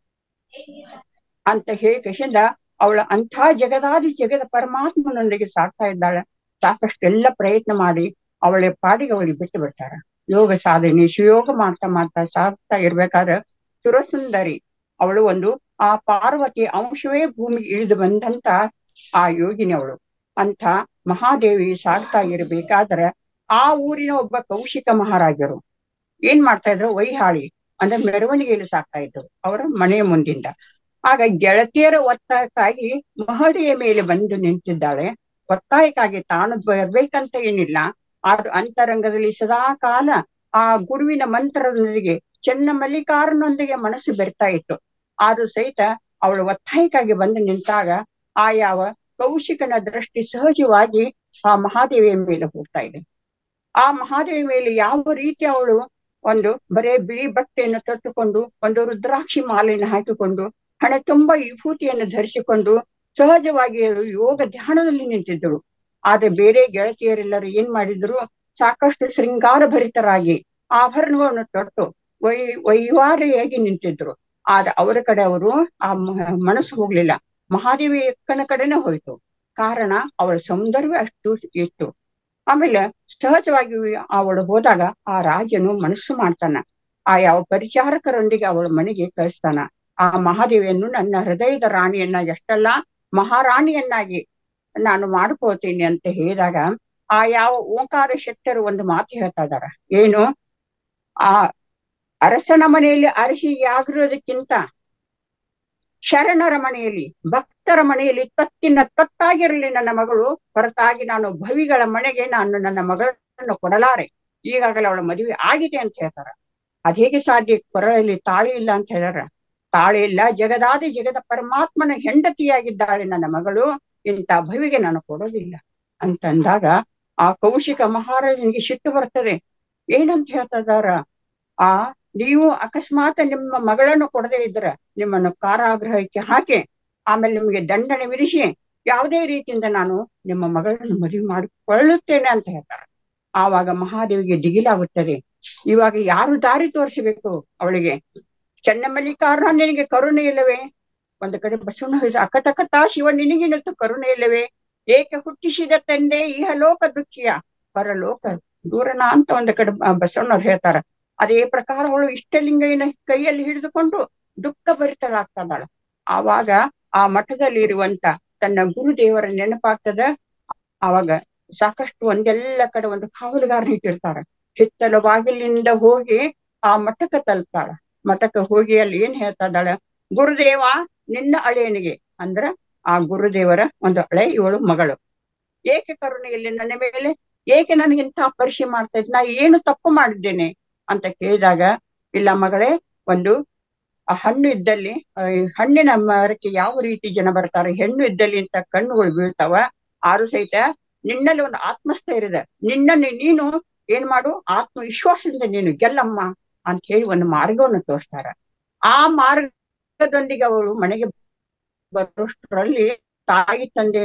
ಅಂತ ಹೇಳಿಕೆಶಿಂದ ಅವಳ ಅಂಥ ಜಗದಾದಿ ಜಗದ ಪರಮಾತ್ಮನೊಂದಿಗೆ ಸಾಕ್ತಾ ಇದ್ದಾಳೆ ಸಾಕಷ್ಟು ಎಲ್ಲ ಪ್ರಯತ್ನ ಮಾಡಿ ಅವಳ ಪಾಡಿಗೆ ಅವಳಿಗೆ ಬಿಟ್ಟು ಬಿಡ್ತಾರ ಯೋಗ ಸಾಧನೆ ಶಿವಯೋಗ ಮಾಡ್ತಾ ಮಾಡ್ತಾ ಸಾಗ್ತಾ ಇರ್ಬೇಕಾದ್ರೆ ಸುರಸುಂದರಿ ಅವಳು ಒಂದು ಆ ಪಾರ್ವತಿ ಅಂಶವೇ ಭೂಮಿಗೆ ಇಳಿದು ಬಂದಂತ ಆ ಯೋಗಿನಿ ಅವಳು ಅಂತ ಮಹಾದೇವಿ ಸಾಗ್ತಾ ಇರ್ಬೇಕಾದ್ರೆ ಆ ಊರಿನ ಒಬ್ಬ ಕೌಶಿಕ ಮಹಾರಾಜರು ಏನ್ ಮಾಡ್ತಾ ಇದ್ರು ವೈಹಾಳಿ ಅಂದ್ರೆ ಮೆರವಣಿಗೆಯಲ್ಲಿ ಸಾಕ್ತಾ ಇದ್ರು ಅವರ ಮನೆಯ ಮುಂದಿಂದ ಆಗ ಗೆಳತಿಯರ ಒತ್ತಾಯಕ್ಕಾಗಿ ಮಹಡಿಯ ಮೇಲೆ ಬಂದು ನಿಂತಿದ್ದಾಳೆ ಒತ್ತಾಯಕ್ಕಾಗಿ ತಾನು ಬರ್ಬೇಕಂತ ಏನಿಲ್ಲ ಆದ್ರೆ ಅಂತರಂಗದಲ್ಲಿ ಸದಾ ಕಾಲ ಆ ಗುರುವಿನ ಮಂತ್ರದೊಂದಿಗೆ ಚೆನ್ನ ಮಲ್ಲಿಕಾರನೊಂದಿಗೆ ಮನಸ್ಸು ಬೆರ್ತಾ ಇತ್ತು ಆದ್ರೂ ಸಹಿತ ಅವಳು ಒತ್ತಾಯಕ್ಕಾಗಿ ಬಂದು ನಿಂತಾಗ ಆ ಯಾವ ಕೌಶಿಕನ ದೃಷ್ಟಿ ಸಹಜವಾಗಿ ಆ ಮಹಾದೇವಿಯ ಮೇಲೆ ಹೋಗ್ತಾ ಇದೆ ಆ ಮಹಾದೇವಿ ಮೇಲೆ ಯಾವ ರೀತಿ ಅವಳು ಒಂದು ಬರೇ ಬಿಳಿ ಬಟ್ಟೆಯನ್ನು ತೊಟ್ಟುಕೊಂಡು ಒಂದು ರುದ್ರಾಕ್ಷಿ ಮಾಲೆಯನ್ನು ಹಾಕಿಕೊಂಡು ಹಣೆ ತುಂಬ ವಿಭೂತಿಯನ್ನು ಧರಿಸಿಕೊಂಡು ಸಹಜವಾಗಿ ಯೋಗ ಧ್ಯಾನದಲ್ಲಿ ನಿಂತಿದ್ದರು ಆದ್ರೆ ಬೇರೆ ಗೆಳತಿಯರೆಲ್ಲರೂ ಏನ್ ಮಾಡಿದ್ರು ಸಾಕಷ್ಟು ಶೃಂಗಾರ ಭರಿತರಾಗಿ ಆಭರಣಗಳನ್ನು ತೊಟ್ಟು ವೈ ವೈವಾರಿಯಾಗಿ ನಿಂತಿದ್ರು ಆದ್ರೆ ಅವರ ಕಡೆ ಅವರು ಆ ಮ- ಮನಸ್ಸು ಹೋಗ್ಲಿಲ್ಲ ಮಹಾದೇವಿ ಅಕ್ಕನ ಕಡೆನೆ ಹೋಯ್ತು ಕಾರಣ ಅವಳ ಸೌಂದರ್ಯವೇ ಅಷ್ಟು ಇತ್ತು ಆಮೇಲೆ ಸಹಜವಾಗಿ ಅವಳು ಹೋದಾಗ ಆ ರಾಜನು ಮನಸ್ಸು ಮಾಡ್ತಾನ ಆ ಯಾವ ಪರಿಚಾರಕರೊಂದಿಗೆ ಅವಳ ಮನೆಗೆ ಕಳಿಸ್ತಾನ ಆ ಮಹಾದೇವಿಯನ್ನು ನನ್ನ ಹೃದಯದ ರಾಣಿಯನ್ನ ಎಷ್ಟೆಲ್ಲ ಮಹಾರಾಣಿಯನ್ನಾಗಿ ನಾನು ಮಾಡ್ಕೋತೀನಿ ಅಂತ ಹೇಳಿದಾಗ ಆ ಯಾವ ಓಂಕಾರ ಶೆಟ್ಟರು ಒಂದು ಮಾತು ಹೇಳ್ತಾ ಇದಾರ ಏನು ಆ ಅರಸನ ಮನೆಯಲ್ಲಿ ಅರಸಿಯಾಗಿರೋದಕ್ಕಿಂತ ಶರಣರ ಮನೆಯಲ್ಲಿ ಭಕ್ತರ ಮನೆಯಲ್ಲಿ ತತ್ತಿನ ತತ್ತಾಗಿರಲಿ ನನ್ನ ಮಗಳು ಹೊರತಾಗಿ ನಾನು ಭವಿಗಳ ಮನೆಗೆ ನಾನು ನನ್ನ ಮಗಳನ್ನು ಕೊಡಲಾರೆ ಈಗಾಗಲೇ ಅವಳ ಮದುವೆ ಆಗಿದೆ ಅಂತ ಹೇಳ್ತಾರ ಅದ್ ಹೇಗೆ ಸಾಧ್ಯ ಕೊರಳಲ್ಲಿ ತಾಳಿ ಇಲ್ಲ ಅಂತ ಹೇಳ್ಯಾರ ತಾಳಿ ಇಲ್ಲ ಜಗದಾದಿ ಜಗದ ಪರಮಾತ್ಮನ ಹೆಂಡತಿಯಾಗಿದ್ದಾಳೆ ನನ್ನ ಮಗಳು ಇಂಥ ಭವಿಗೆ ನಾನು ಕೊಡೋದಿಲ್ಲ ಅಂತಂದಾಗ ಆ ಕೌಶಿಕ ಮಹಾರಾಜನಿಗೆ ಸಿಟ್ಟು ಬರ್ತದೆ ಏನಂತ ಹೇಳ್ತಾ ಇದಾರ ಆ ನೀವು ಅಕಸ್ಮಾತ್ ನಿಮ್ಮ ಮಗಳನ್ನು ಕೊಡದೇ ಇದ್ರ ನಿಮ್ಮನ್ನು ಕಾರಾಗೃಹಕ್ಕೆ ಹಾಕಿ ಆಮೇಲೆ ನಿಮಗೆ ದಂಡನೆ ವಿಧಿಸಿ ಯಾವುದೇ ರೀತಿಯಿಂದ ನಾನು ನಿಮ್ಮ ಮಗಳನ್ನು ಮದುವೆ ಮಾಡಿಕೊಳ್ಳುತ್ತೇನೆ ಅಂತ ಹೇಳ್ತಾರೆ ಆವಾಗ ಮಹಾದೇವಿಗೆ ದಿಗಿಲಾಗುತ್ತದೆ ಇವಾಗ ಯಾರು ದಾರಿ ತೋರಿಸಬೇಕು ಅವಳಿಗೆ ಚೆನ್ನಮಲ್ಲಿಕಾರ್ಣ ನಿನಗೆ ಕರುಣೆ ಇಲ್ಲವೇ ಒಂದು ಕಡೆ ಬಸವಣ್ಣ ಹೇಳಿದ ಅಕಟಕಟ ಶಿವ ನಿನಗಿನತ್ತು ಕರುಣೆ ಇಲ್ಲವೇ ಏಕೆ ಹುಟ್ಟಿಸಿದ ತಂದೆ ಇಹಲೋಕ ದುಃಖಿಯ ಪರಲೋಕ ದೂರನ ಅಂತ ಒಂದು ಕಡೆ ಬ- ಬಸವಣ್ಣವ್ರು ಹೇಳ್ತಾರ ಅದೇ ಪ್ರಕಾರ ಅವಳು ಇಷ್ಟಲಿಂಗನ ಕೈಯಲ್ಲಿ ಹಿಡಿದುಕೊಂಡು ದುಃಖ ಭರಿತಳಾಗ್ತಾಳ ಆವಾಗ ಆ ಮಠದಲ್ಲಿ ಇರುವಂತ ತನ್ನ ಗುರುದೇವರ ನೆನಪಾಗ್ತದ ಆವಾಗ ಸಾಕಷ್ಟು ಒಂದೆಲ್ಲ ಕಡೆ ಒಂದು ಕಾವಲುಗಾರನ ಇಟ್ಟಿರ್ತಾರ ಹಿತ್ತಲ ಬಾಗಿಲಿನಿಂದ ಹೋಗಿ ಆ ಮಠಕ್ಕೆ ತಲುಪ್ತಾಳ ಮಠಕ್ಕೆ ಹೋಗಿ ಅಲ್ಲಿ ಏನ್ ಹೇಳ್ತಾ ಇದ್ದಾಳ ಗುರುದೇವ ನಿನ್ನ ಅಳೆಯನಿಗೆ ಅಂದ್ರ ಆ ಗುರುದೇವರ ಒಂದು ಹಳೆ ಇವಳು ಮಗಳು ಏಕೆ ಕರುಣೆಯಲ್ಲಿ ನನ್ನ ಮೇಲೆ ಏಕೆ ನನಗಿಂತ ಪರೀಕ್ಷೆ ಮಾಡ್ತಾ ಇದ್ ನಾ ಏನು ತಪ್ಪು ಮಾಡಿದ್ದೇನೆ ಅಂತ ಕೇಳಿದಾಗ ಇಲ್ಲ ಮಗಳೇ ಒಂದು ಆ ಹಣ್ಣು ಇದ್ದಲ್ಲಿ ಆ, ಈ ಹಣ್ಣಿನ ಮರಕ್ಕೆ ಯಾವ ರೀತಿ ಜನ ಬರ್ತಾರೆ ಹೆಣ್ಣು ಇದ್ದಲ್ಲಿ ಅಂತ ಕಣ್ಣುಗಳು ಬೀಳ್ತಾವ ಆರು ಸಹಿತ ನಿನ್ನಲ್ಲಿ ಒಂದು ಆತ್ಮಸ್ಥೈರ್ಯದ ನಿನ್ನನ್ನು ನೀನು ಏನ್ ಮಾಡು ಆತ್ಮವಿಶ್ವಾಸದಿಂದ ನೀನು ಗೆಲ್ಲಮ್ಮ ಅಂತ ಹೇಳಿ ಒಂದು ಮಾರ್ಗವನ್ನು ತೋರಿಸ್ತಾರ ಆ ಮಾರ್ಗದೊಂದಿಗೆ ಅವಳು ಮನೆಗೆ ಬರೋಷ್ಟರಲ್ಲಿ ತಾಯಿ ತಂದೆ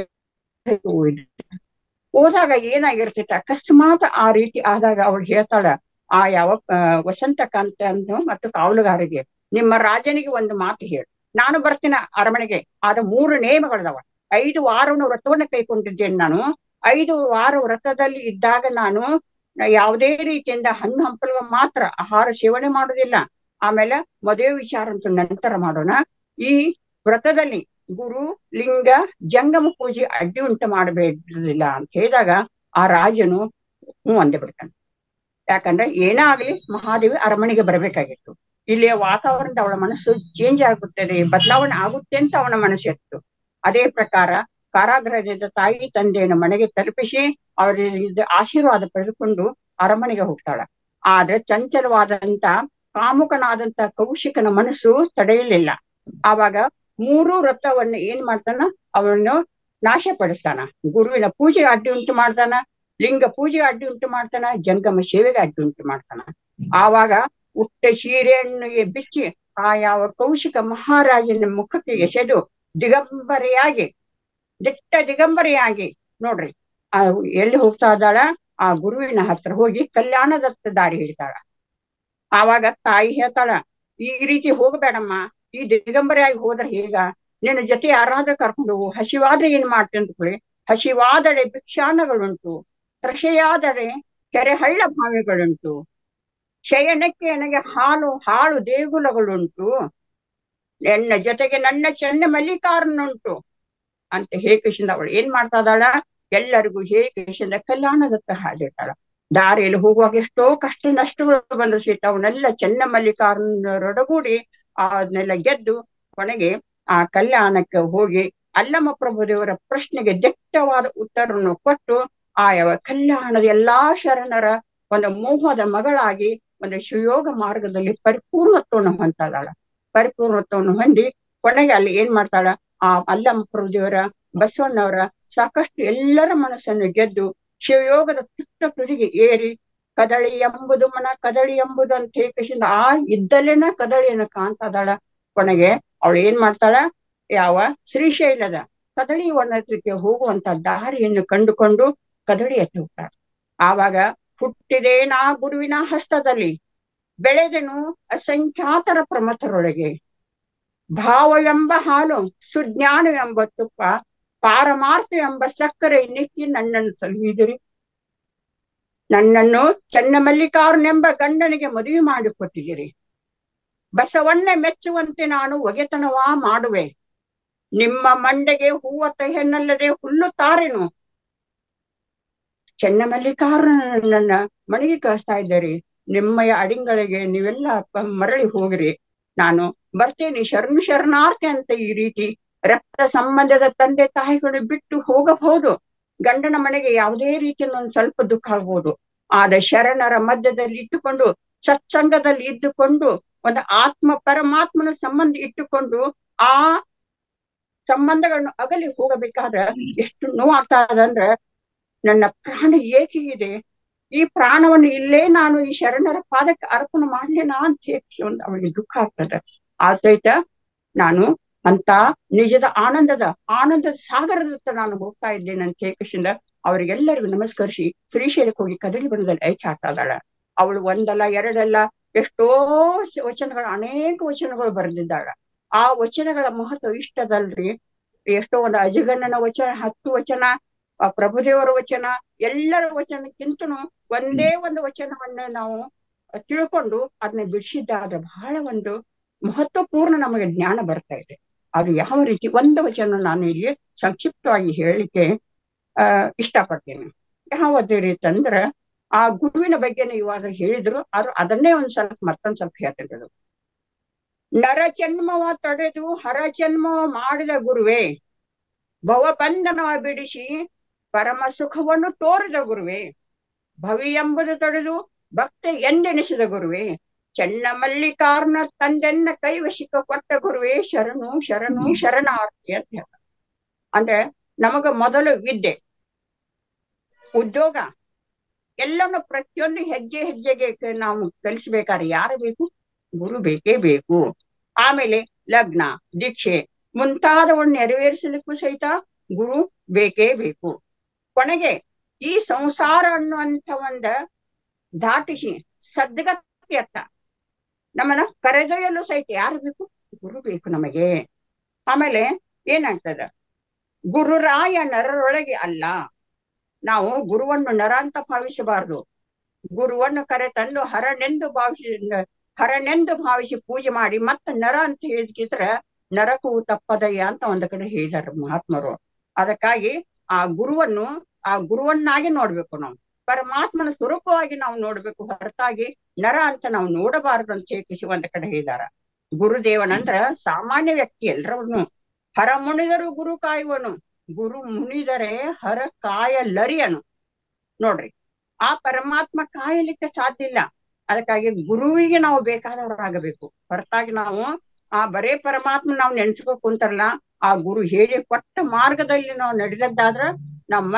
ಹೋದಾಗ ಏನಾಗಿರ್ತೈತೆ ಅಕಸ್ಮಾತ್ ಆ ರೀತಿ ಆದಾಗ ಅವಳು ಹೇಳ್ತಾಳ ಆ ಯಾವ ಆ, ವಸಂತಕಾಂತ ಅಂತ ಮತ್ತು ಕಾವಲುಗಾರಿಗೆ ನಿಮ್ಮ ರಾಜನಿಗೆ ಒಂದು ಮಾತು ಹೇಳು ನಾನು ಬರ್ತೀನಿ ಅರಮನೆಗೆ ಆದ ಮೂರು ನೇಮಗಳದಾವ ಐದು ವಾರವನ್ನು ವ್ರತವನ್ನ ಕೈಕೊಂಡಿದ್ದೇನೆ ನಾನು ಐದು ವಾರ ವ್ರತದಲ್ಲಿ ಇದ್ದಾಗ ನಾನು ಯಾವುದೇ ರೀತಿಯಿಂದ ಹಣ್ಣು ಹಂಪಲು ಮಾತ್ರ ಆಹಾರ ಸೇವನೆ ಮಾಡುವುದಿಲ್ಲ ಆಮೇಲೆ ಮದುವೆ ವಿಚಾರ ಅಂತೂ ನಂತರ ಮಾಡೋಣ ಈ ವ್ರತದಲ್ಲಿ ಗುರು ಲಿಂಗ ಜಂಗಮ ಪೂಜೆ ಅಡ್ಡಿ ಉಂಟು ಮಾಡಬೇಡಿಲ್ಲ ಅಂತ ಹೇಳಿದಾಗ ಆ ರಾಜನು ಹ್ಞೂ ಅಂದೆ ಬಿಡ್ತಾನೆ ಯಾಕಂದ್ರೆ ಏನೇ ಆಗ್ಲಿ ಮಹಾದೇವಿ ಅರಮನೆಗೆ ಬರಬೇಕಾಗಿತ್ತು ಇಲ್ಲಿಯ ವಾತಾವರಣದ ಅವಳ ಮನಸ್ಸು ಚೇಂಜ್ ಆಗುತ್ತದೆ ಬದಲಾವಣೆ ಆಗುತ್ತೆ ಅಂತ ಅವನ ಮನಸ್ಸು ಇತ್ತು ಅದೇ ಪ್ರಕಾರ ಕಾರಾಗೃಹದಿಂದ ತಾಯಿ ತಂದೆಯನ್ನು ಮನೆಗೆ ತಲುಪಿಸಿ ಅವರಿಂದ ಆಶೀರ್ವಾದ ಪಡೆದುಕೊಂಡು ಅರಮನೆಗೆ ಹೋಗ್ತಾಳ ಆದ್ರೆ ಚಂಚಲವಾದಂತ ಕಾಮುಕನಾದಂತ ಕೌಶಿಕನ ಮನಸ್ಸು ತಡೆಯಲಿಲ್ಲ ಆವಾಗ ಮೂರು ವ್ರತವನ್ನ ಏನ್ ಮಾಡ್ತಾನ ಅವನು ನಾಶಪಡಿಸ್ತಾನ ಗುರುವಿನ ಪೂಜೆಗೆ ಅಡ್ಡಿ ಉಂಟು ಮಾಡ್ತಾನ ಲಿಂಗ ಪೂಜೆಗೆ ಅಡ್ಡಿ ಉಂಟು ಮಾಡ್ತಾನ ಜಂಗಮ ಸೇವೆಗೆ ಅಡ್ಡಿ ಉಂಟು ಮಾಡ್ತಾನ ಆವಾಗ ಉಟ್ಟ ಸೀರೆಯನ್ನು ಬಿಚ್ಚಿ ಆ ಯಾವ ಕೌಶಿಕ ಮಹಾರಾಜನ ಮುಖಕ್ಕೆ ಎಸೆದು ದಿಗಂಬರಿಯಾಗಿ ದಿಟ್ಟ ದಿಗಂಬರಿಯಾಗಿ ನೋಡ್ರಿ ಆ ಎಲ್ಲಿ ಹೋಗ್ತಾ ಇದ್ದಾಳ ಆ ಗುರುವಿನ ಹತ್ರ ಹೋಗಿ ಕಲ್ಯಾಣದತ್ತ ದಾರಿ ಹಿಡಿತಾಳ ಆವಾಗ ತಾಯಿ ಹೇಳ್ತಾಳ ಈ ರೀತಿ ಹೋಗಬೇಡಮ್ಮ ಈ ದಿಗಂಬರಿಯಾಗಿ ಹೋದ್ರೆ ಹೇಗ ನಿನ್ನ ಜೊತೆ ಯಾರಾದ್ರೂ ಕರ್ಕೊಂಡು ಹೋಗು ಹಸಿವಾದ್ರೆ ಏನ್ ಮಾಡ್ತೀನಿ ಅಂದ್ಕೊಳ್ಳಿ ಹಸಿವಾದಡೆ ಭಿಕ್ಷಾನಗಳುಂಟು ಕೃಷಿಯಾದರೆ ಕೆರೆ ಹಳ್ಳ ಬಾವಿಗಳುಂಟು ಶಯನಕ್ಕೆ ನನಗೆ ಹಾಲು ಹಾಳು ದೇಗುಲಗಳುಂಟು ನನ್ನ ಜೊತೆಗೆ ನನ್ನ ಚೆನ್ನ ಮಲ್ಲಿಕಾರ್ನುಂಟು ಅಂತ ಹೇಕೇಶಿಂದ ಅವಳು ಏನ್ ಮಾಡ್ತಾ ಇದ್ದಾಳ ಎಲ್ಲರಿಗೂ ಹೇಕೇಶಿಂದ ಕಲ್ಯಾಣದತ್ತ ಹಾದಿರ್ತಾಳ ದಾರಿಯಲ್ಲಿ ಹೋಗುವಾಗ ಎಷ್ಟೋ ಕಷ್ಟ ನಷ್ಟಗಳು ಬಂದು ಸಹಿತ ಅವನ್ನೆಲ್ಲ ಚೆನ್ನ ಮಲ್ಲಿಕಾರ್ನರೊಡಗೂಡಿ ಅದನ್ನೆಲ್ಲ ಗೆದ್ದು ಕೊನೆಗೆ ಆ ಕಲ್ಯಾಣಕ್ಕೆ ಹೋಗಿ ಅಲ್ಲಮ್ಮ ಪ್ರಭುದೇವರ ಪ್ರಶ್ನೆಗೆ ದಿಟ್ಟವಾದ ಉತ್ತರವನ್ನು ಕೊಟ್ಟು ಆ ಯಾವ ಕಲ್ಯಾಣದ ಎಲ್ಲಾ ಶರಣರ ಒಂದು ಮೋಹದ ಮಗಳಾಗಿ ಒಂದು ಸುಯೋಗ ಮಾರ್ಗದಲ್ಲಿ ಪರಿಪೂರ್ಣತ್ವವನ್ನು ಹೊಂದಿದಾಳ ಪರಿಪೂರ್ಣತ್ವವನ್ನು ಹೊಂದಿ ಕೊನೆಗೆ ಅಲ್ಲಿ ಏನ್ ಮಾಡ್ತಾಳ ಆ ಅಲ್ಲಮ್ಮ ಪ್ರಭುದೇವರ ಬಸವಣ್ಣವರ ಸಾಕಷ್ಟು ಎಲ್ಲರ ಮನಸ್ಸನ್ನು ಗೆದ್ದು ಶಿವಯೋಗದ ತುಟ್ಟ ತುದಿಗೆ ಏರಿ ಕದಳಿ ಎಂಬುದು ಮನ ಕದಳಿ ಎಂಬುದು ಅಂತ ಹೇಕಿಸಿಂದ ಆ ಇದ್ದಲ್ಲೇನ ಕದಳಿಯನ್ನು ಕಾಣ್ತಾ ಇದ್ದಾಳ ಕೊನೆಗೆ ಅವಳು ಏನ್ ಮಾಡ್ತಾಳ ಯಾವ ಶ್ರೀಶೈಲದ ಕದಳಿ ವನಕ್ಕೆ ಹೋಗುವಂತ ದಾರಿಯನ್ನು ಕಂಡುಕೊಂಡು ಕದಳಿ ಎತ್ತಿ ಹೋಗ್ತಾಳ ಆವಾಗ ಹುಟ್ಟಿದೆ ನಾ ಗುರುವಿನ ಹಸ್ತದಲ್ಲಿ ಬೆಳೆದೆನು ಅಸಂಖ್ಯಾತರ ಪ್ರಮಥರೊಳಗೆ ಭಾವ ಎಂಬ ಹಾಲು ಸುಜ್ಞಾನ ಎಂಬ ತುಪ್ಪ ಪಾರಮಾರ್ಥ ಎಂಬ ಸಕ್ಕರೆ ನಿಕ್ಕಿ ನನ್ನನ್ನು ಸಲಹಿದಿರಿ ನನ್ನನ್ನು ಚನ್ನಮಲ್ಲಿಕಾರ್ನೆಂಬ ಗಂಡನಿಗೆ ಮದುವೆ ಮಾಡಿಕೊಟ್ಟಿದ್ದೀರಿ ಬಸವಣ್ಣ ಮೆಚ್ಚುವಂತೆ ನಾನು ಒಗೆತನವ ಮಾಡುವೆ ನಿಮ್ಮ ಮಂಡೆಗೆ ಹೂವ ಹೆಣ್ಣಲ್ಲದೆ ಹುಲ್ಲು ತಾರೆನು ಚನ್ನಮಲ್ಲಿಕಾರ್ನನ್ನ ಮನೆಗೆ ಕಳಿಸ್ತಾ ಇದ್ದೀರಿ ನಿಮ್ಮಯ ಅಡಿಂಗಳಿಗೆ ನೀವೆಲ್ಲ ಪ- ಮರಳಿ ಹೋಗ್ರಿ ನಾನು ಬರ್ತೇನೆ ಶರಣು ಶರಣಾರ್ಥಿ ಅಂತ ಈ ರೀತಿ ರಕ್ತ ಸಂಬಂಧದ ತಂದೆ ತಾಯಿಗಳು ಬಿಟ್ಟು ಹೋಗಬಹುದು ಗಂಡನ ಮನೆಗೆ ಯಾವುದೇ ರೀತಿಯಲ್ಲಿ ಒಂದು ಸ್ವಲ್ಪ ದುಃಖ ಆಗ್ಬೋದು ಆದ ಶರಣರ ಮಧ್ಯದಲ್ಲಿ ಇಟ್ಟುಕೊಂಡು ಸತ್ಸಂಗದಲ್ಲಿ ಇದ್ದುಕೊಂಡು ಒಂದು ಆತ್ಮ ಪರಮಾತ್ಮನ ಸಂಬಂಧ ಇಟ್ಟುಕೊಂಡು ಆ ಸಂಬಂಧಗಳನ್ನು ಅಗಲಿ ಹೋಗಬೇಕಾದ್ರೆ ಎಷ್ಟು ನೋವಾಗ್ತದಂದ್ರೆ ನನ್ನ ಪ್ರಾಣ ಏಕೆ ಇದೆ ಈ ಪ್ರಾಣವನ್ನು ಇಲ್ಲೇ ನಾನು ಈ ಶರಣರ ಪಾದಕ್ಕೆ ಅರ್ಪಣೆ ಮಾಡ್ಲೇನಾ ಅಂತ ಹೇಳಿ ಒಂದು ಅವಳಿಗೆ ದುಃಖ ಆಗ್ತದೆ ಆ ಸಹಿತ ನಾನು ಅಂತ ನಿಜದ ಆನಂದದ ಆನಂದದ ಸಾಗರದತ್ತ ನಾನು ಹೋಗ್ತಾ ಇದ್ದೇನೆ ಅಂತ ಹೇಕಶಿಂದ ಅವರಿಗೆಲ್ಲರಿಗೂ ನಮಸ್ಕರಿಸಿ ಶ್ರೀಶೈಲಕ್ಕೆ ಹೋಗಿ ಕದಳಿ ಬಣ್ಣದಲ್ಲಿ ಐಕ್ಯ ಆಗ್ತಾ ಇದ್ದಾಳ ಅವಳು ಒಂದಲ್ಲ ಎರಡಲ್ಲ ಎಷ್ಟೋ ವಚನಗಳು ಅನೇಕ ವಚನಗಳು ಬರೆದಿದ್ದಾಳ ಆ ವಚನಗಳ ಮಹತ್ವ ಇಷ್ಟದಲ್ರಿ ಎಷ್ಟೋ ಒಂದು ಅಜಗಣ್ಣನ ವಚನ ಹತ್ತು ವಚನ ಆ ಪ್ರಭುದೇವರ ವಚನ ಎಲ್ಲರ ವಚನಕ್ಕಿಂತನೂ ಒಂದೇ ಒಂದು ವಚನವನ್ನ ನಾವು ತಿಳ್ಕೊಂಡು ಅದನ್ನ ಬಿಡಿಸಿದ್ದಾದ್ರೆ ಬಹಳ ಒಂದು ಮಹತ್ವಪೂರ್ಣ ನಮಗೆ ಜ್ಞಾನ ಬರ್ತಾ ಇದೆ ಅದು ಯಾವ ರೀತಿ ಒಂದು ವಚನ ನಾನು ಇಲ್ಲಿ ಸಂಕ್ಷಿಪ್ತವಾಗಿ ಹೇಳಲಿಕ್ಕೆ ಆ ಇಷ್ಟಪಡ್ತೇನೆ ಯಾವುದು ರೀತಿ ಅಂದ್ರ ಆ ಗುರುವಿನ ಬಗ್ಗೆನೇ ಇವಾಗ ಹೇಳಿದ್ರು ಆದ್ರೂ ಅದನ್ನೇ ಒಂದ್ ಸ್ವಲ್ಪ ಮತ್ತೊಂದ್ ಸ್ವಲ್ಪ ಹೇಳ್ತಿದ್ರು ನರ ಜನ್ಮವ ತಡೆದು ಹರ ಜನ್ಮವ ಮಾಡಿದ ಗುರುವೇ ಭವಬಂಧನವ ಬಿಡಿಸಿ ಪರಮ ಸುಖವನ್ನು ತೋರಿದ ಗುರುವೇ ಭವಿ ಎಂಬುದು ತಡೆದು ಭಕ್ತ ಎಂದೆನಿಸಿದ ಗುರುವೇ ಚೆನ್ನ ಮಲ್ಲಿಕಾರ್ನ ತಂದೆನ್ನ ಕೈವಶಿಕ ಕೊಟ್ಟ ಗುರುವೇ ಶರಣು ಶರಣು ಶರಣಾರ್ಥಿ ಅಂತ ಹೇಳ್ತಾರೆ ಅಂದ್ರೆ ನಮಗ ಮೊದಲು ವಿದ್ಯೆ ಉದ್ಯೋಗ ಎಲ್ಲವನ್ನು ಪ್ರತಿಯೊಂದು ಹೆಜ್ಜೆ ಹೆಜ್ಜೆಗೆ ಕ- ನಾವು ಕಲಿಸ್ಬೇಕಾದ್ರೆ ಯಾರು ಬೇಕು ಗುರು ಬೇಕೇ ಬೇಕು ಆಮೇಲೆ ಲಗ್ನ ದೀಕ್ಷೆ ಮುಂತಾದವನ್ನು ನೆರವೇರಿಸಲಿಕ್ಕೂ ಸಹಿತ ಗುರು ಬೇಕೇ ಬೇಕು ಕೊನೆಗೆ ಈ ಸಂಸಾರ ಅನ್ನುವಂತ ಒಂದ ದಾಟಿಸಿ ಸದ್ಗತಿಯತ್ತ ನಮ್ಮನ್ನ ಕರೆದೊಯ್ಯಲು ಸಹಿತ ಯಾರು ಬೇಕು ಗುರು ಬೇಕು ನಮಗೆ ಆಮೇಲೆ ಏನಾಗ್ತದ ಗುರುರಾಯ ನರರೊಳಗೆ ಅಲ್ಲ ನಾವು ಗುರುವನ್ನು ನರ ಅಂತ ಭಾವಿಸಬಾರದು ಗುರುವನ್ನು ಕರೆ ತಂದು ಹರನೆಂದು ಭಾವಿಸಿ ಹರನೆಂದು ಭಾವಿಸಿ ಪೂಜೆ ಮಾಡಿ ಮತ್ತೆ ನರ ಅಂತ ಹೇಳಿದ್ರೆ ನರಕವು ತಪ್ಪದಯ್ಯ ಅಂತ ಒಂದ್ ಕಡೆ ಹೇಳಿದಾರೆ ಮಹಾತ್ಮರು ಅದಕ್ಕಾಗಿ ಆ ಗುರುವನ್ನು ಆ ಗುರುವನ್ನಾಗಿ ನೋಡ್ಬೇಕು ನಾವು ಪರಮಾತ್ಮನ ಸ್ವರೂಪವಾಗಿ ನಾವು ನೋಡ್ಬೇಕು ಹೊರತಾಗಿ ನರ ಅಂತ ನಾವು ನೋಡಬಾರದು ಅಂತ ಹೇಳಿ ಒಂದ್ ಕಡೆ ಹೇಳಿದಾರ ಗುರುದೇವನಂದ್ರ ಸಾಮಾನ್ಯ ವ್ಯಕ್ತಿ ಎಲ್ರವನು ಹರ ಮುನಿದರು ಗುರು ಕಾಯುವನು ಗುರು ಮುನಿದರೆ ಹರ ಕಾಯಲರಿಯನು ನೋಡ್ರಿ ಆ ಪರಮಾತ್ಮ ಕಾಯಲಿಕ್ಕೆ ಸಾಧ್ಯ ಇಲ್ಲ ಅದಕ್ಕಾಗಿ ಗುರುವಿಗೆ ನಾವು ಬೇಕಾದವರಾಗಬೇಕು ಹೊರತಾಗಿ ನಾವು ಆ ಬರೇ ಪರಮಾತ್ಮ ನಾವು ನೆನ್ಸ್ಕೊ ಕುಂತಾರಲ್ಲ ಆ ಗುರು ಹೇಳಿ ಕೊಟ್ಟ ಮಾರ್ಗದಲ್ಲಿ ನಾವು ನಡೆದದ್ದಾದ್ರ ನಮ್ಮ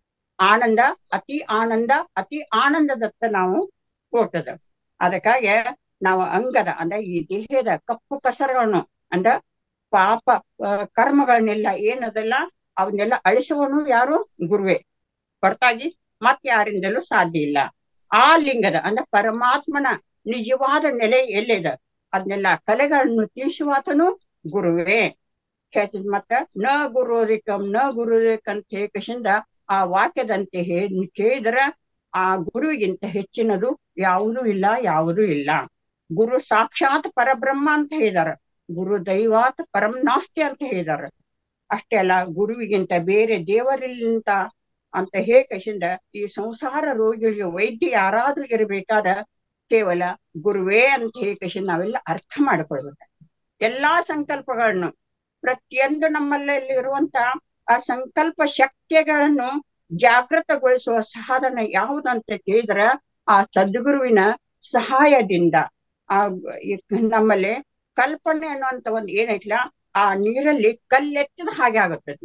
ಆನಂದ ಅತಿ ಆನಂದ ಅತಿ ಆನಂದದತ್ತ ನಾವು ಹೋಗ್ತದ ಅದಕ್ಕಾಗಿ ನಾವು ಅಂಗದ ಅಂದ್ರೆ ಈ ದೇಹದ ಕಪ್ಪು ಕಸರಗಳನ್ನು ಅಂದ್ರ ಪಾಪ ಆ, ಕರ್ಮಗಳನ್ನೆಲ್ಲ ಏನದಲ್ಲ ಅವನ್ನೆಲ್ಲ ಅಳಿಸುವನು ಯಾರು ಗುರುವೇ ಹೊರತಾಗಿ ಮತ್ ಯಾರಿಂದಲೂ ಸಾಧ್ಯ ಇಲ್ಲ ಆ ಲಿಂಗದ ಅಂದ್ರೆ ಪರಮಾತ್ಮನ ನಿಜವಾದ ನೆಲೆ ಎಲ್ಲಿದೆ ಅದನ್ನೆಲ್ಲ ಕಲೆಗಳನ್ನು ತಿಳಿಸುವಾತನು ಗುರುವೇ ಹೇಳ್ತಿದ್ ಮತ್ತ ನ ಗುರುರಿಕಂ ನ ಗುರುರಿಕ್ ಅಂತ ಹೇಕಶಿಂದ ಆ ವಾಕ್ಯದಂತೆ ಹೇ ಕೇಳಿದ್ರ ಆ ಗುರುವಿಗಿಂತ ಹೆಚ್ಚಿನದು ಯಾವುದೂ ಇಲ್ಲ ಯಾವುದೂ ಇಲ್ಲ ಗುರು ಸಾಕ್ಷಾತ್ ಪರಬ್ರಹ್ಮ ಅಂತ ಹೇಳಿದಾರ ಗುರು ದೈವಾತ್ ಪರಂ ನಾಸ್ತಿ ಅಂತ ಹೇಳಿದಾರ ಅಷ್ಟೇ ಅಲ್ಲ ಗುರುವಿಗಿಂತ ಬೇರೆ ದೇವರಿಲ್ಲಿಂತ ಅಂತ ಹೇಕಶಿಂದ ಈ ಸಂಸಾರ ರೋಗಿಗಳಿಗೆ ವೈದ್ಯ ಯಾರಾದ್ರೂ ಇರಬೇಕಾದ ಕೇವಲ ಗುರುವೇ ಅಂತ ಹೇಕಶಿಂದ ನಾವೆಲ್ಲ ಅರ್ಥ ಮಾಡ್ಕೊಳ್ಬೇಕು ಎಲ್ಲಾ ಸಂಕಲ್ಪಗಳನ್ನು ಪ್ರತಿಯೊಂದು ನಮ್ಮಲ್ಲಿ ಇರುವಂತ ಆ ಸಂಕಲ್ಪ ಶಕ್ತಿಗಳನ್ನು ಜಾಗೃತಗೊಳಿಸುವ ಸಾಧನ ಯಾವುದಂತ ಕೇಳಿದ್ರ ಆ ಸದ್ಗುರುವಿನ ಸಹಾಯದಿಂದ ಆ ಈ ನಮ್ಮಲ್ಲಿ ಕಲ್ಪನೆ ಅನ್ನುವಂತ ಒಂದು ಏನೈತ್ಲ ಆ ನೀರಲ್ಲಿ ಕಲ್ಲೆತ್ತಿದ ಹಾಗೆ ಆಗುತ್ತೆ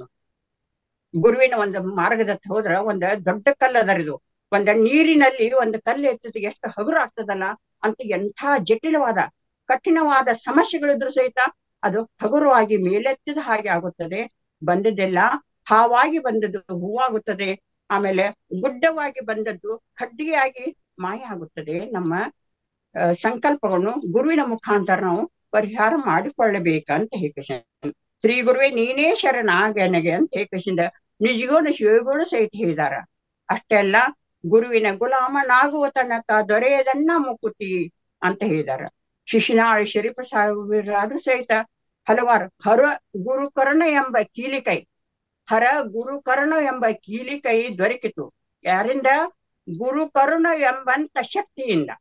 ಗುರುವಿನ ಒಂದು ಮಾರ್ಗದತ್ತ ಹೋದ್ರ ಒಂದ್ ದೊಡ್ಡ ಕಲ್ಲು ಅದರಿದು ಒಂದ್ ನೀರಿನಲ್ಲಿ ಒಂದು ಕಲ್ಲು ಎತ್ತಿದ ಎಷ್ಟು ಹಗುರ ಆಗ್ತದಲ್ಲ ಅಂತ ಎಂಥ ಜಟಿಲವಾದ ಕಠಿಣವಾದ ಸಮಸ್ಯೆಗಳಿದ್ರು ಸಹಿತ ಅದು ಹಗುರವಾಗಿ ಮೇಲೆತ್ತಿದ ಹಾಗೆ ಆಗುತ್ತದೆ ಬಂದದ್ದೆಲ್ಲ ಹಾವಾಗಿ ಬಂದದ್ದು ಹೂವಾಗುತ್ತದೆ ಆಮೇಲೆ ಗುಡ್ಡವಾಗಿ ಬಂದದ್ದು ಕಡ್ಡಿಯಾಗಿ ಮಾಯ ಆಗುತ್ತದೆ ನಮ್ಮ ಆ, ಸಂಕಲ್ಪವನ್ನು ಗುರುವಿನ ಮುಖಾಂತರ ನಾವು ಪರಿಹಾರ ಮಾಡಿಕೊಳ್ಳಬೇಕಂತ ಹೇಳಿ ಶ್ರೀ ಗುರುವೇ ನೀನೇ ಶರಣಾಗನಗೆ ಅಂತ ಹೇಳಿ ನಿಜಗೋಣ ಶಿವಗೋಣ ಸಹಿತ ಹೇಳಿದಾರ ಅಷ್ಟೆಲ್ಲ ಗುರುವಿನ ಗುಲಾಮನಾಗುವ ತನಕ ದೊರೆಯದನ್ನ ಮುಕುತಿ ಅಂತ ಹೇಳಿದಾರ ಶಿಶುನಾಳ ಶರೀಫ ಸಾಹಿಬರಾದ್ರೂ ಸಹಿತ ಹಲವಾರು ಹರ ಗುರುಕರ್ಣ ಎಂಬ ಕೀಲಿಕೈ ಹರ ಗುರುಕರ್ಣ ಎಂಬ ಕೀಲಿಕೈ ದೊರಕಿತು ಯಾರಿಂದ ಗುರುಕರುಣ ಎಂಬಂತ ಶಕ್ತಿಯಿಂದ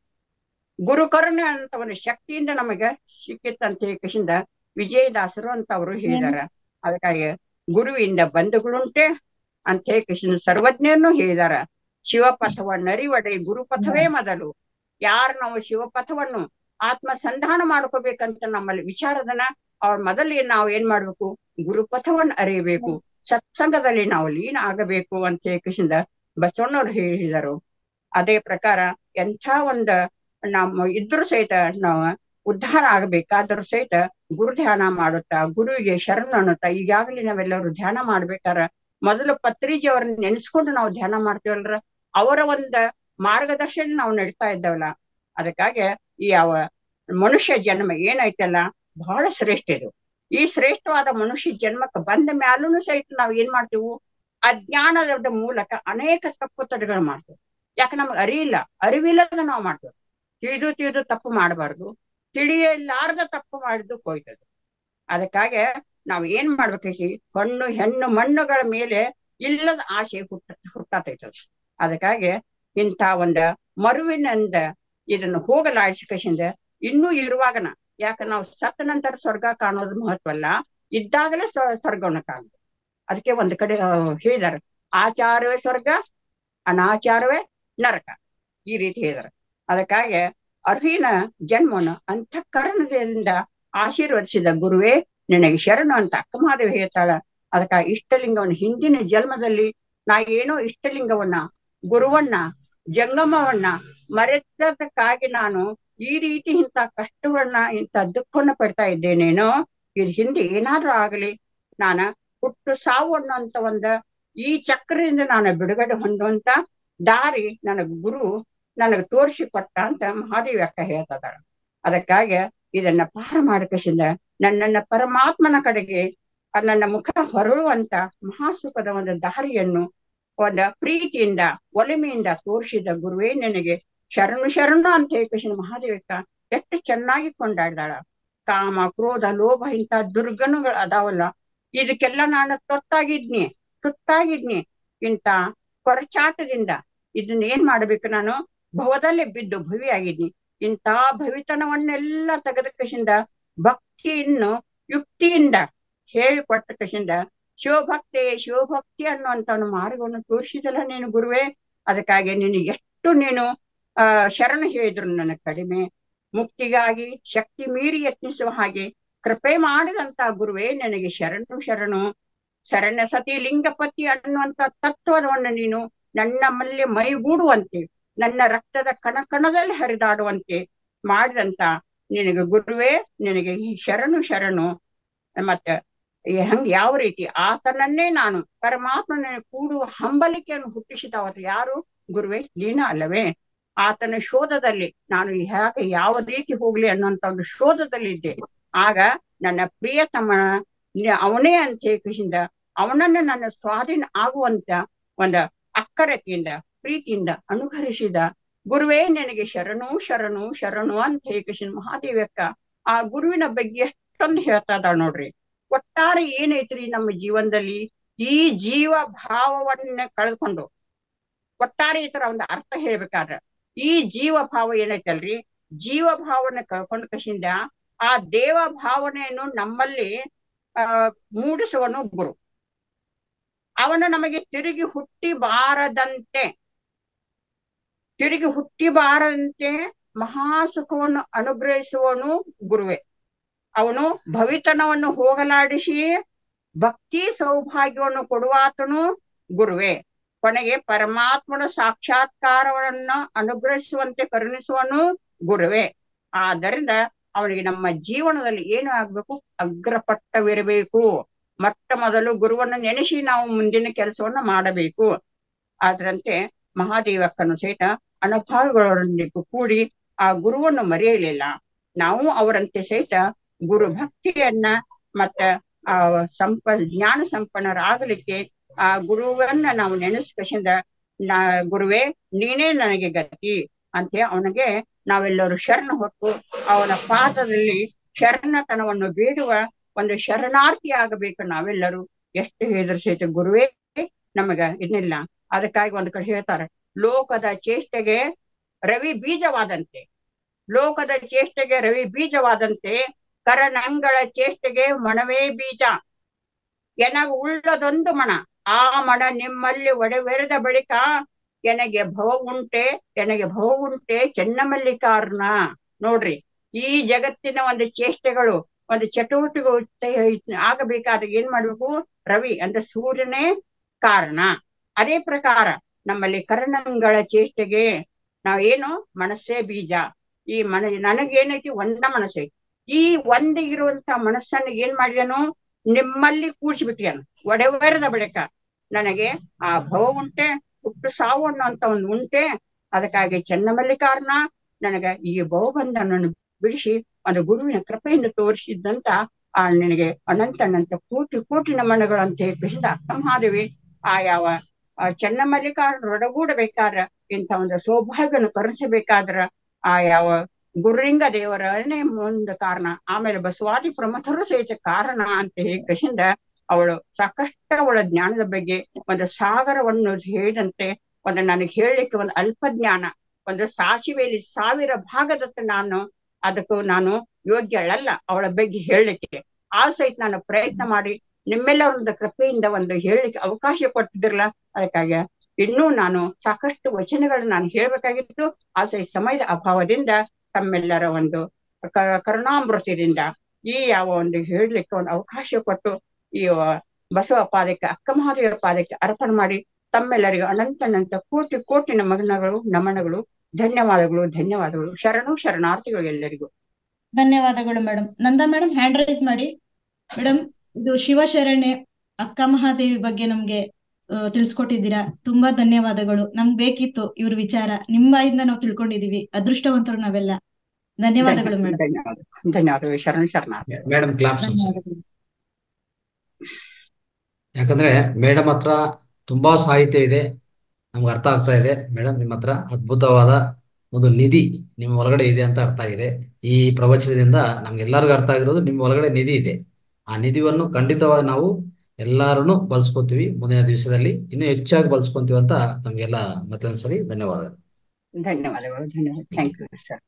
ಗುರುಕರುಣ ಅಂತ ಒಂದು ಶಕ್ತಿಯಿಂದ ನಮಗೆ ಸಿಕ್ಕಿತ್ತಂತ ಹೇಳಕಿಸಿಂದ ವಿಜಯದಾಸರು ಅಂತ ಅವರು ಹೇಳಿದಾರ ಅದಕ್ಕಾಗಿ ಗುರುವಿಂದ ಬಂಧುಗಳುಂಟೆ ಅಂತ ಹೇಳಕಿಸಿಂದ ಸರ್ವಜ್ಞರನ್ನು ಹೇಳಿದಾರ ಶಿವಪಥವನ್ನರಿವಡೆ ಗುರುಪಥವೇ ಮೊದಲು ಯಾರು ನಾವು ಶಿವಪಥವನ್ನು ಆತ್ಮ ಸಂಧಾನ ಮಾಡ್ಕೋಬೇಕಂತ ನಮ್ಮಲ್ಲಿ ವಿಚಾರದನ ಅವ್ರ ಮೊದಲೇ ನಾವು ಏನ್ ಮಾಡ್ಬೇಕು ಗುರುಪಥವನ್ನ ಅರಿಯಬೇಕು ಸತ್ಸಂಗದಲ್ಲಿ ನಾವು ಲೀನ ಆಗಬೇಕು ಅಂತ ಹೇಳಕಿಸಿಂದ ಬಸವಣ್ಣವ್ರು ಹೇಳಿದರು ಅದೇ ಪ್ರಕಾರ ಎಂಥ ಒಂದ ನಮ್ಮ ಇದ್ರು ಸಹಿತ ನಾವು ಉದ್ಧಾರ ಆಗ್ಬೇಕಾದ್ರೂ ಸಹಿತ ಗುರು ಧ್ಯಾನ ಮಾಡುತ್ತಾ ಗುರುವಿಗೆ ಶರಣ ಅನ್ನುತ್ತಾ ಈಗಾಗಲೇ ನಾವೆಲ್ಲರೂ ಧ್ಯಾನ ಮಾಡ್ಬೇಕಾರ ಮೊದಲು ಪತ್ರಿಜಿ ಅವ್ರನ್ನ ನೆನೆಸ್ಕೊಂಡು ನಾವು ಧ್ಯಾನ ಮಾಡ್ತೀವಲ್ರ ಅವರ ಒಂದ ಮಾರ್ಗದರ್ಶನ ನಾವು ನಡೀತಾ ಇದ್ದಾವಲ್ಲ ಅದಕ್ಕಾಗಿ ಈ ಯಾವ ಮನುಷ್ಯ ಜನ್ಮ ಏನೈತಲ್ಲ ಬಹಳ ಶ್ರೇಷ್ಠ ಇದು ಈ ಶ್ರೇಷ್ಠವಾದ ಮನುಷ್ಯ ಜನ್ಮಕ್ಕೆ ಬಂದ ಮ್ಯಾಲೂ ಸಹಿತ ನಾವ್ ಏನ್ ಮಾಡ್ತೀವಿ ಅಜ್ಞಾನದ ಮೂಲಕ ಅನೇಕ ತಪ್ಪು ತಡೆಗಳು ಮಾಡ್ತೇವೆ ಯಾಕೆ ನಮ್ಗೆ ಅರಿಯಿಲ್ಲ ಅರಿವಿಲ್ಲದ ನಾವು ಮಾಡ್ತೇವೆ ತಿಳಿದು ತಿಳಿದು ತಪ್ಪು ಮಾಡಬಾರ್ದು ತಿಳಿಯಲಾರ್ದ ತಪ್ಪು ಮಾಡಿದ್ದು ಹೋಯ್ತದೆ ಅದಕ್ಕಾಗಿ ನಾವ್ ಏನ್ ಮಾಡ್ಬೇಕೈತಿ ಹಣ್ಣು ಹೆಣ್ಣು ಮಣ್ಣುಗಳ ಮೇಲೆ ಇಲ್ಲದ ಆಸೆ ಹುಟ್ಟ ಹುಟ್ಟಾತೈತದ ಅದಕ್ಕಾಗಿ ಇಂಥ ಒಂದ ಮರುವಿನಿಂದ ಇದನ್ನು ಹೋಗಲಾಡಿಸಿಕಸಿಂದ ಇನ್ನೂ ಇರುವಾಗನ ಯಾಕ ನಾವು ಸತ್ತ ನಂತರ ಸ್ವರ್ಗ ಕಾಣೋದು ಮಹತ್ವ ಅಲ್ಲ ಇದ್ದಾಗಲೇ ಸ್ವರ್ಗವನ್ನ ಕಾಣೋದು ಅದಕ್ಕೆ ಒಂದ್ ಕಡೆ ಹೇಳಿದಾರೆ ಆಚಾರವೇ ಸ್ವರ್ಗ ಅನಾಚಾರವೇ ನರಕ ಈ ರೀತಿ ಹೇಳಿದಾರೆ ಅದಕ್ಕಾಗಿ ಅರ್ಹಿನ ಜನ್ಮನ ಅಂತಃಕರಣದಿಂದ ಆಶೀರ್ವದಿಸಿದ ಗುರುವೇ ನಿನಗೆ ಶರಣು ಅಂತ ಅಕ್ಕಮಾದೇವಿ ಹೇಳ್ತಾಳ ಅದಕ್ಕಾಗಿ ಇಷ್ಟಲಿಂಗವನ್ನ ಹಿಂದಿನ ಜನ್ಮದಲ್ಲಿ ನಾ ಏನೋ ಇಷ್ಟಲಿಂಗವನ್ನ ಗುರುವನ್ನ ಜಂಗಮವನ್ನ ಮರೆತದಕ್ಕಾಗಿ ನಾನು ಈ ರೀತಿ ಇಂಥ ಕಷ್ಟವನ್ನ ಇಂಥ ದುಃಖವನ್ನ ಪಡ್ತಾ ಇದ್ದೇನೇನೋ ಇದು ಹಿಂದೆ ಏನಾದ್ರೂ ಆಗಲಿ ನಾನ ಹುಟ್ಟು ಸಾವು ಅನ್ನೋಂತ ಒಂದ ಈ ಚಕ್ರದಿಂದ ನಾನು ಬಿಡುಗಡೆ ಹೊಂದುವಂತ ದಾರಿ ನನಗ್ ಗುರು ನನಗ್ ತೋರಿಸಿ ಕೊಟ್ಟ ಅಂತ ಮಹಾದೇವಿ ಅಕ್ಕ ಹೇಳ್ತದಾಳ ಅದಕ್ಕಾಗಿ ಇದನ್ನ ಪಾರ ಮಾಡಕಸಿಂದ ನನ್ನನ್ನ ಪರಮಾತ್ಮನ ಕಡೆಗೆ ನನ್ನ ಮುಖ ಹೊರಳುವಂತ ಮಹಾಸುಖದ ಒಂದು ದಾರಿಯನ್ನು ಒಂದ ಪ್ರೀತಿಯಿಂದ ಒಲಿಮೆಯಿಂದ ತೋರಿಸಿದ ಗುರುವೇ ನನಗೆ ಶರಣು ಶರಣು ಅಂತ ಹೇಳಿ ಮಹಾದೇವಿಕ ಎಷ್ಟು ಚೆನ್ನಾಗಿ ಕೊಂಡಾಡ್ದಾಳ ಕಾಮ ಕ್ರೋಧ ಲೋಭ ಇಂಥ ದುರ್ಗಣಗಳು ಅದಾವಲ್ಲ ಇದಕ್ಕೆಲ್ಲ ನಾನು ತೊಟ್ಟಾಗಿದ್ನಿ ತುತ್ತಾಗಿದ್ನಿ ಇಂಥ ಕೊರಚಾಟದಿಂದ ಇದನ್ನ ಏನ್ ಮಾಡ್ಬೇಕು ನಾನು ಭವದಲ್ಲಿ ಬಿದ್ದು ಭವಿಯಾಗಿದ್ನಿ ಇಂಥ ಭವಿತನವನ್ನೆಲ್ಲ ತೆಗೆದ ಕಸಿಂದ ಭಕ್ತಿಯನ್ನು ಯುಕ್ತಿಯಿಂದ ಹೇಳಿಕೊಟ್ಟ ಕಸಿಂದ ಶಿವಭಕ್ತಿ ಶಿವಭಕ್ತಿ ಅನ್ನುವಂತ ಒಂದು ಮಾರ್ಗವನ್ನು ತೋರಿಸಿದಲ್ಲ ನೀನು ಗುರುವೇ ಅದಕ್ಕಾಗಿ ನೀನು ಎಷ್ಟು ನೀನು ಆ ಶರಣ ಹೇಳಿದ್ರು ನನ್ನ ಕಡಿಮೆ ಮುಕ್ತಿಗಾಗಿ ಶಕ್ತಿ ಮೀರಿ ಯತ್ನಿಸುವ ಹಾಗೆ ಕೃಪೆ ಮಾಡಿದಂತ ಗುರುವೇ ನನಗೆ ಶರಣು ಶರಣು ಶರಣ್ಯ ಸತಿ ಲಿಂಗಪತಿ ಅನ್ನುವಂತ ತತ್ವವನ್ನು ನೀನು ನನ್ನ ಮಲ್ಲಿ ಮೈಗೂಡುವಂತೆ ನನ್ನ ರಕ್ತದ ಕಣ ಕಣದಲ್ಲಿ ಹರಿದಾಡುವಂತೆ ಮಾಡಿದಂತ ನಿನಗೆ ಗುರುವೇ ನಿನಗೆ ಶರಣು ಶರಣು ಮತ್ತೆ ಹಂಗ ಯಾವ ರೀತಿ ಆತನನ್ನೇ ನಾನು ಪರಮಾತ್ಮನ ಕೂಡುವ ಹಂಬಲಿಕೆಯನ್ನು ಹುಟ್ಟಿಸಿದವರು ಯಾರು ಗುರುವೇ ನೀನ ಅಲ್ಲವೇ ಆತನ ಶೋಧದಲ್ಲಿ ನಾನು ಹೇಗೆ ಯಾವ ರೀತಿ ಹೋಗ್ಲಿ ಅನ್ನೋಂತ ಒಂದು ಶೋಧದಲ್ಲಿ ಇದ್ದೆ ಆಗ ನನ್ನ ಪ್ರಿಯತಮ ಅವನೇ ಅಂತ ಹೇಗಿಂದ ಅವನನ್ನ ನನ್ನ ಸ್ವಾಧೀನ ಆಗುವಂತ ಒಂದು ಅಕ್ಕರತೆಯಿಂದ ಪ್ರೀತಿಯಿಂದ ಅನುಕರಿಸಿದ ಗುರುವೇ ನನಗೆ ಶರಣು ಶರಣು ಶರಣು ಅಂತ ಹೇಳಿ ಮಹಾದೇವಕ್ಕ ಆ ಗುರುವಿನ ಬಗ್ಗೆ ಎಷ್ಟೊಂದು ಹೇಳ್ತಾ ಇದ್ದಾಳ ನೋಡ್ರಿ ಒಟ್ಟಾರೆ ಏನೈತ್ರಿ ನಮ್ಮ ಜೀವನದಲ್ಲಿ ಈ ಜೀವ ಭಾವವನ್ನ ಕಳೆದುಕೊಂಡು ಒಟ್ಟಾರೆ ಈ ತರ ಒಂದು ಅರ್ಥ ಹೇಳ್ಬೇಕಾದ್ರ ಈ ಜೀವ ಭಾವ ಏನೈತಲ್ರಿ ಜೀವ ಭಾವನೆ ಕಳ್ಕೊಂಡ ಕಸಿಂದ ಆ ದೇವ ಭಾವನೆಯನ್ನು ನಮ್ಮಲ್ಲಿ ಆ ಮೂಡಿಸುವನು ಗುರು ಅವನು ನಮಗೆ ತಿರುಗಿ ಹುಟ್ಟಿ ಬಾರದಂತೆ ತಿರುಗಿ ಹುಟ್ಟಿ ಬಾರದಂತೆ ಮಹಾಸುಖವನ್ನು ಅನುಗ್ರಹಿಸುವನು ಗುರುವೇ ಅವನು ಭವಿತನವನ್ನು ಹೋಗಲಾಡಿಸಿ ಭಕ್ತಿ ಸೌಭಾಗ್ಯವನ್ನು ಕೊಡುವಾತನು ಗುರುವೇ ಕೊನೆಗೆ ಪರಮಾತ್ಮನ ಸಾಕ್ಷಾತ್ಕಾರವನ್ನ ಅನುಗ್ರಹಿಸುವಂತೆ ಕರುಣಿಸುವನು ಗುರುವೇ ಆದ್ದರಿಂದ ಅವನಿಗೆ ನಮ್ಮ ಜೀವನದಲ್ಲಿ ಏನು ಆಗ್ಬೇಕು ಅಗ್ರಪಟ್ಟವಿರಬೇಕು ಮೊಟ್ಟ ಮೊದಲು ಗುರುವನ್ನ ನೆನೆಸಿ ನಾವು ಮುಂದಿನ ಕೆಲಸವನ್ನ ಮಾಡಬೇಕು ಅದರಂತೆ ಮಹಾದೇವಕ್ಕನು ಸಹಿತ ಅನುಭಾವಿಗಳೊಂದಿಗೂ ಕೂಡಿ ಆ ಗುರುವನ್ನು ಮರೆಯಲಿಲ್ಲ ನಾವು ಅವರಂತೆ ಸಹಿತ ಗುರು ಭಕ್ತಿಯನ್ನ ಮತ್ತ ಆ ಸಂಪ ಜ್ಞಾನ ಸಂಪನ್ನರಾಗಲಿಕ್ಕೆ ಆ ಗುರುವನ್ನ ನಾವು ನೆನೆಸ್ಕಸಿಂದ ನಾ ಗುರುವೇ ನೀನೇ ನನಗೆ ಗತಿ ಅಂತ ಅವನಿಗೆ ನಾವೆಲ್ಲರೂ ಶರಣ ಹೊತ್ತು ಅವನ ಪಾದದಲ್ಲಿ ಶರಣತನವನ್ನು ಬೇಡುವ ಒಂದು ಶರಣಾರ್ಥಿ ಆಗಬೇಕು ನಾವೆಲ್ಲರೂ ಎಷ್ಟು ಹೇಳಿದ್ರು ಸಹಿತ ಗುರುವೇ ನಮಗ ಇನ್ನಿಲ್ಲ ಅದಕ್ಕಾಗಿ ಒಂದು ಕಡೆ ಹೇಳ್ತಾರೆ ಲೋಕದ ಚೇಷ್ಟೆಗೆ ರವಿ ಬೀಜವಾದಂತೆ ಲೋಕದ ಚೇಷ್ಟೆಗೆ ರವಿ ಬೀಜವಾದಂತೆ ಕರನಂಗಳ ಚೇಷ್ಟೆಗೆ ಮಣವೇ ಬೀಜ ಎನಗ ಉಳ್ಳದೊಂದು ಮಣ ಆ ಮಣ ನಿಮ್ಮಲ್ಲಿ ಒಡೆವೆರೆದ ಬಳಿಕ ಎನಗೆ ಭವ ಉಂಟೆ ಎನಗೆ ಭವ ಉಂಟೆ ಚೆನ್ನಮಲ್ಲಿಕಾರ್ನ ನೋಡ್ರಿ ಈ ಜಗತ್ತಿನ ಒಂದು ಚೇಷ್ಟೆಗಳು ಒಂದು ಚಟುವಟಿಕೆ ಆಗಬೇಕಾದ್ರೆ ಏನ್ ಮಾಡ್ಬೇಕು ರವಿ ಅಂದ್ರೆ ಸೂರ್ಯನೇ ಕಾರಣ ಅದೇ ಪ್ರಕಾರ ನಮ್ಮಲ್ಲಿ ಕರ್ಣಂಗಳ ಚೇಷ್ಟೆಗೆ ನಾವೇನು ಮನಸ್ಸೇ ಬೀಜ ಈ ಮನ ನನಗೇನೈತಿ ಒಂದ ಮನಸ್ಸೇ ಈ ಒಂದೇ ಇರುವಂತ ಮನಸ್ಸನ್ನ ಏನ್ ಮಾಡಿದನು ನಿಮ್ಮಲ್ಲಿ ಕೂಡ್ಸಿಬಿಟ್ಟಿಯನು ಒಡೆವರದ ಬಳಿಕ ನನಗೆ ಆ ಭವ ಉಂಟೆ ಹುಟ್ಟು ಸಾವು ಅನ್ನೋಂತ ಒಂದು ಉಂಟೆ ಅದಕ್ಕಾಗಿ ಚೆನ್ನಮಲ್ಲಿಕಾರ್ನ ನನಗ ಈ ಭವಬಂಧನನ್ನು ಬಿಡಿಸಿ ಒಂದು ಗುರುವಿನ ಕೃಪೆಯಿಂದ ತೋರಿಸಿದ್ದಂತ ಆ ನಿನಗೆ ಅನಂತ ಅನಂತ ಕೋಟಿ ಕೋಟಿ ನಮನಗಳು ಅಂತ ಹೇಳಿದ ಮಹಾದೇವಿ ಆ ಯಾವ ಆ ಚೆನ್ನಮಲ್ಲಿಕಾರ್ನ ಒಡಗೂಡಬೇಕಾದ್ರ ಇಂಥ ಒಂದು ಸೌಭಾಗ್ಯವನ್ನು ಕರುಣಿಸಬೇಕಾದ್ರ ಆ ಯಾವ ಗುರುಲಿಂಗ ದೇವರನ್ನೇ ಒಂದು ಕಾರಣ ಆಮೇಲೆ ಬಸವಾದಿ ಪ್ರಮಥರು ಸಹಿತ ಕಾರಣ ಅಂತ ಹೇಳಿ ಕಸಿಂದ ಅವಳು ಸಾಕಷ್ಟು ಅವಳ ಜ್ಞಾನದ ಬಗ್ಗೆ ಒಂದು ಸಾಗರವನ್ನು ಹೇಳಿದಂತೆ ಒಂದು ನನಗೆ ಹೇಳಲಿಕ್ಕೆ ಒಂದು ಅಲ್ಪ ಜ್ಞಾನ ಒಂದು ಸಾಸಿವೆಯಲ್ಲಿ ಸಾವಿರ ಭಾಗದತ್ತ ನಾನು ಅದಕ್ಕೂ ನಾನು ಯೋಗ್ಯಳಲ್ಲ ಅವಳ ಬಗ್ಗೆ ಹೇಳಲಿಕ್ಕೆ ಆ ಸಹಿತ ನಾನು ಪ್ರಯತ್ನ ಮಾಡಿ ನಿಮ್ಮೆಲ್ಲರ ಒಂದು ಕೃಪೆಯಿಂದ ಒಂದು ಹೇಳಲಿಕ್ಕೆ ಅವಕಾಶ ಕೊಟ್ಟಿದ್ರಲ್ಲ ಅದಕ್ಕಾಗಿ ಇನ್ನೂ ನಾನು ಸಾಕಷ್ಟು ವಚನಗಳನ್ನ ನಾನು ಹೇಳ್ಬೇಕಾಗಿತ್ತು ಆ ಸಹಿತ ಸಮಯದ ಅಭಾವದಿಂದ ತಮ್ಮೆಲ್ಲರ ಒಂದು ಕ- ಕರುಣಾಮೃತದಿಂದ ಈ ಯಾವ ಒಂದು ಹೇಳಲಿಕ್ಕೆ ಒಂದು ಅವಕಾಶ ಕೊಟ್ಟು ಈ ಬಸವ ಪಾದಕ್ಕೆ ಅಕ್ಕ ಮಹಾದೇವರ ಪಾದಕ್ಕೆ ಅರ್ಪಣೆ ಮಾಡಿ ತಮ್ಮೆಲ್ಲರಿಗೂ ಅನಂತ ಅನಂತ ಕೋಟಿ ಕೋಟಿ ನಮನಗಳು ನಮನಗಳು ಧನ್ಯವಾದಗಳು ಧನ್ಯವಾದಗಳು ಶರಣು ಶರಣಾರ್ಥಿಗಳು ಎಲ್ಲರಿಗೂ ಧನ್ಯವಾದಗಳು madam Nanda madam hand raise ಮಾಡಿ ಮೇಡಮ್ ಇದು ಶಿವಶರಣೆ ಅಕ್ಕ ಮಹಾದೇವಿ ಬಗ್ಗೆ ನಮ್ಗೆ ಆ, ತಿಳಿಸ್ಕೊಟ್ಟಿದ್ದೀರಾ ತುಂಬಾ ಧನ್ಯವಾದಗಳು ನಮ್ಗೆ ಬೇಕಿತ್ತು ಇವ್ರ ವಿಚಾರ ನಿಮ್ಮ ಬಾಯಿಂದ ನಾವು ತಿಳ್ಕೊಂಡಿದೀವಿ ಅದೃಷ್ಟವಂತರು ನಾವೆಲ್ಲ ಧನ್ಯವಾದಗಳು ಮೇಡಮ್ ಧನ್ಯವಾದ ಧನ್ಯವಾದಗಳು ಶರಣ ಶರಣಾರ್ಥಿ ಮೇಡಮ್ ಕ್ಲಾಪ್ಸ್ ಧನ್ಯವಾದಗಳು ಯಾಕಂದ್ರೆ ಮೇಡಮ್ ಹತ್ರ ತುಂಬಾ ಸಾಹಿತ್ಯ ಇದೆ ನಮ್ಗೆ ಅರ್ಥ ಆಗ್ತಾ ಇದೆ ಮೇಡಮ್ ನಿಮ್ಮ ಹತ್ರ ಅದ್ಭುತವಾದ ಒಂದು ನಿಧಿ ನಿಮ್ಮ ಒಳಗಡೆ ಇದೆ ಅಂತ ಅರ್ಥ ಆಗಿದೆ ಈ ಪ್ರವಚನದಿಂದ ನಮ್ಗೆಲ್ಲರಿಗೂ ಅರ್ಥ ಆಗಿರೋದು ನಿಮ್ಮ ಒಳಗಡೆ ನಿಧಿ ಇದೆ ಆ ನಿಧಿಯನ್ನು ಖಂಡಿತವಾಗಿ ನಾವು ಎಲ್ಲಾರನ್ನು ಬಳಸ್ಕೊತೀವಿ ಮುಂದಿನ ದಿವಸದಲ್ಲಿ ಇನ್ನೂ ಹೆಚ್ಚಾಗಿ ಬಳಸ್ಕೊಂತೀವಿ ಅಂತ ನಮ್ಗೆಲ್ಲ ಮತ್ತೊಂದ್ಸರಿ ಧನ್ಯವಾದಗಳು ಧನ್ಯವಾದಗಳು ಧನ್ಯವಾದ ಥ್ಯಾಂಕ್ ಯು ಸರ್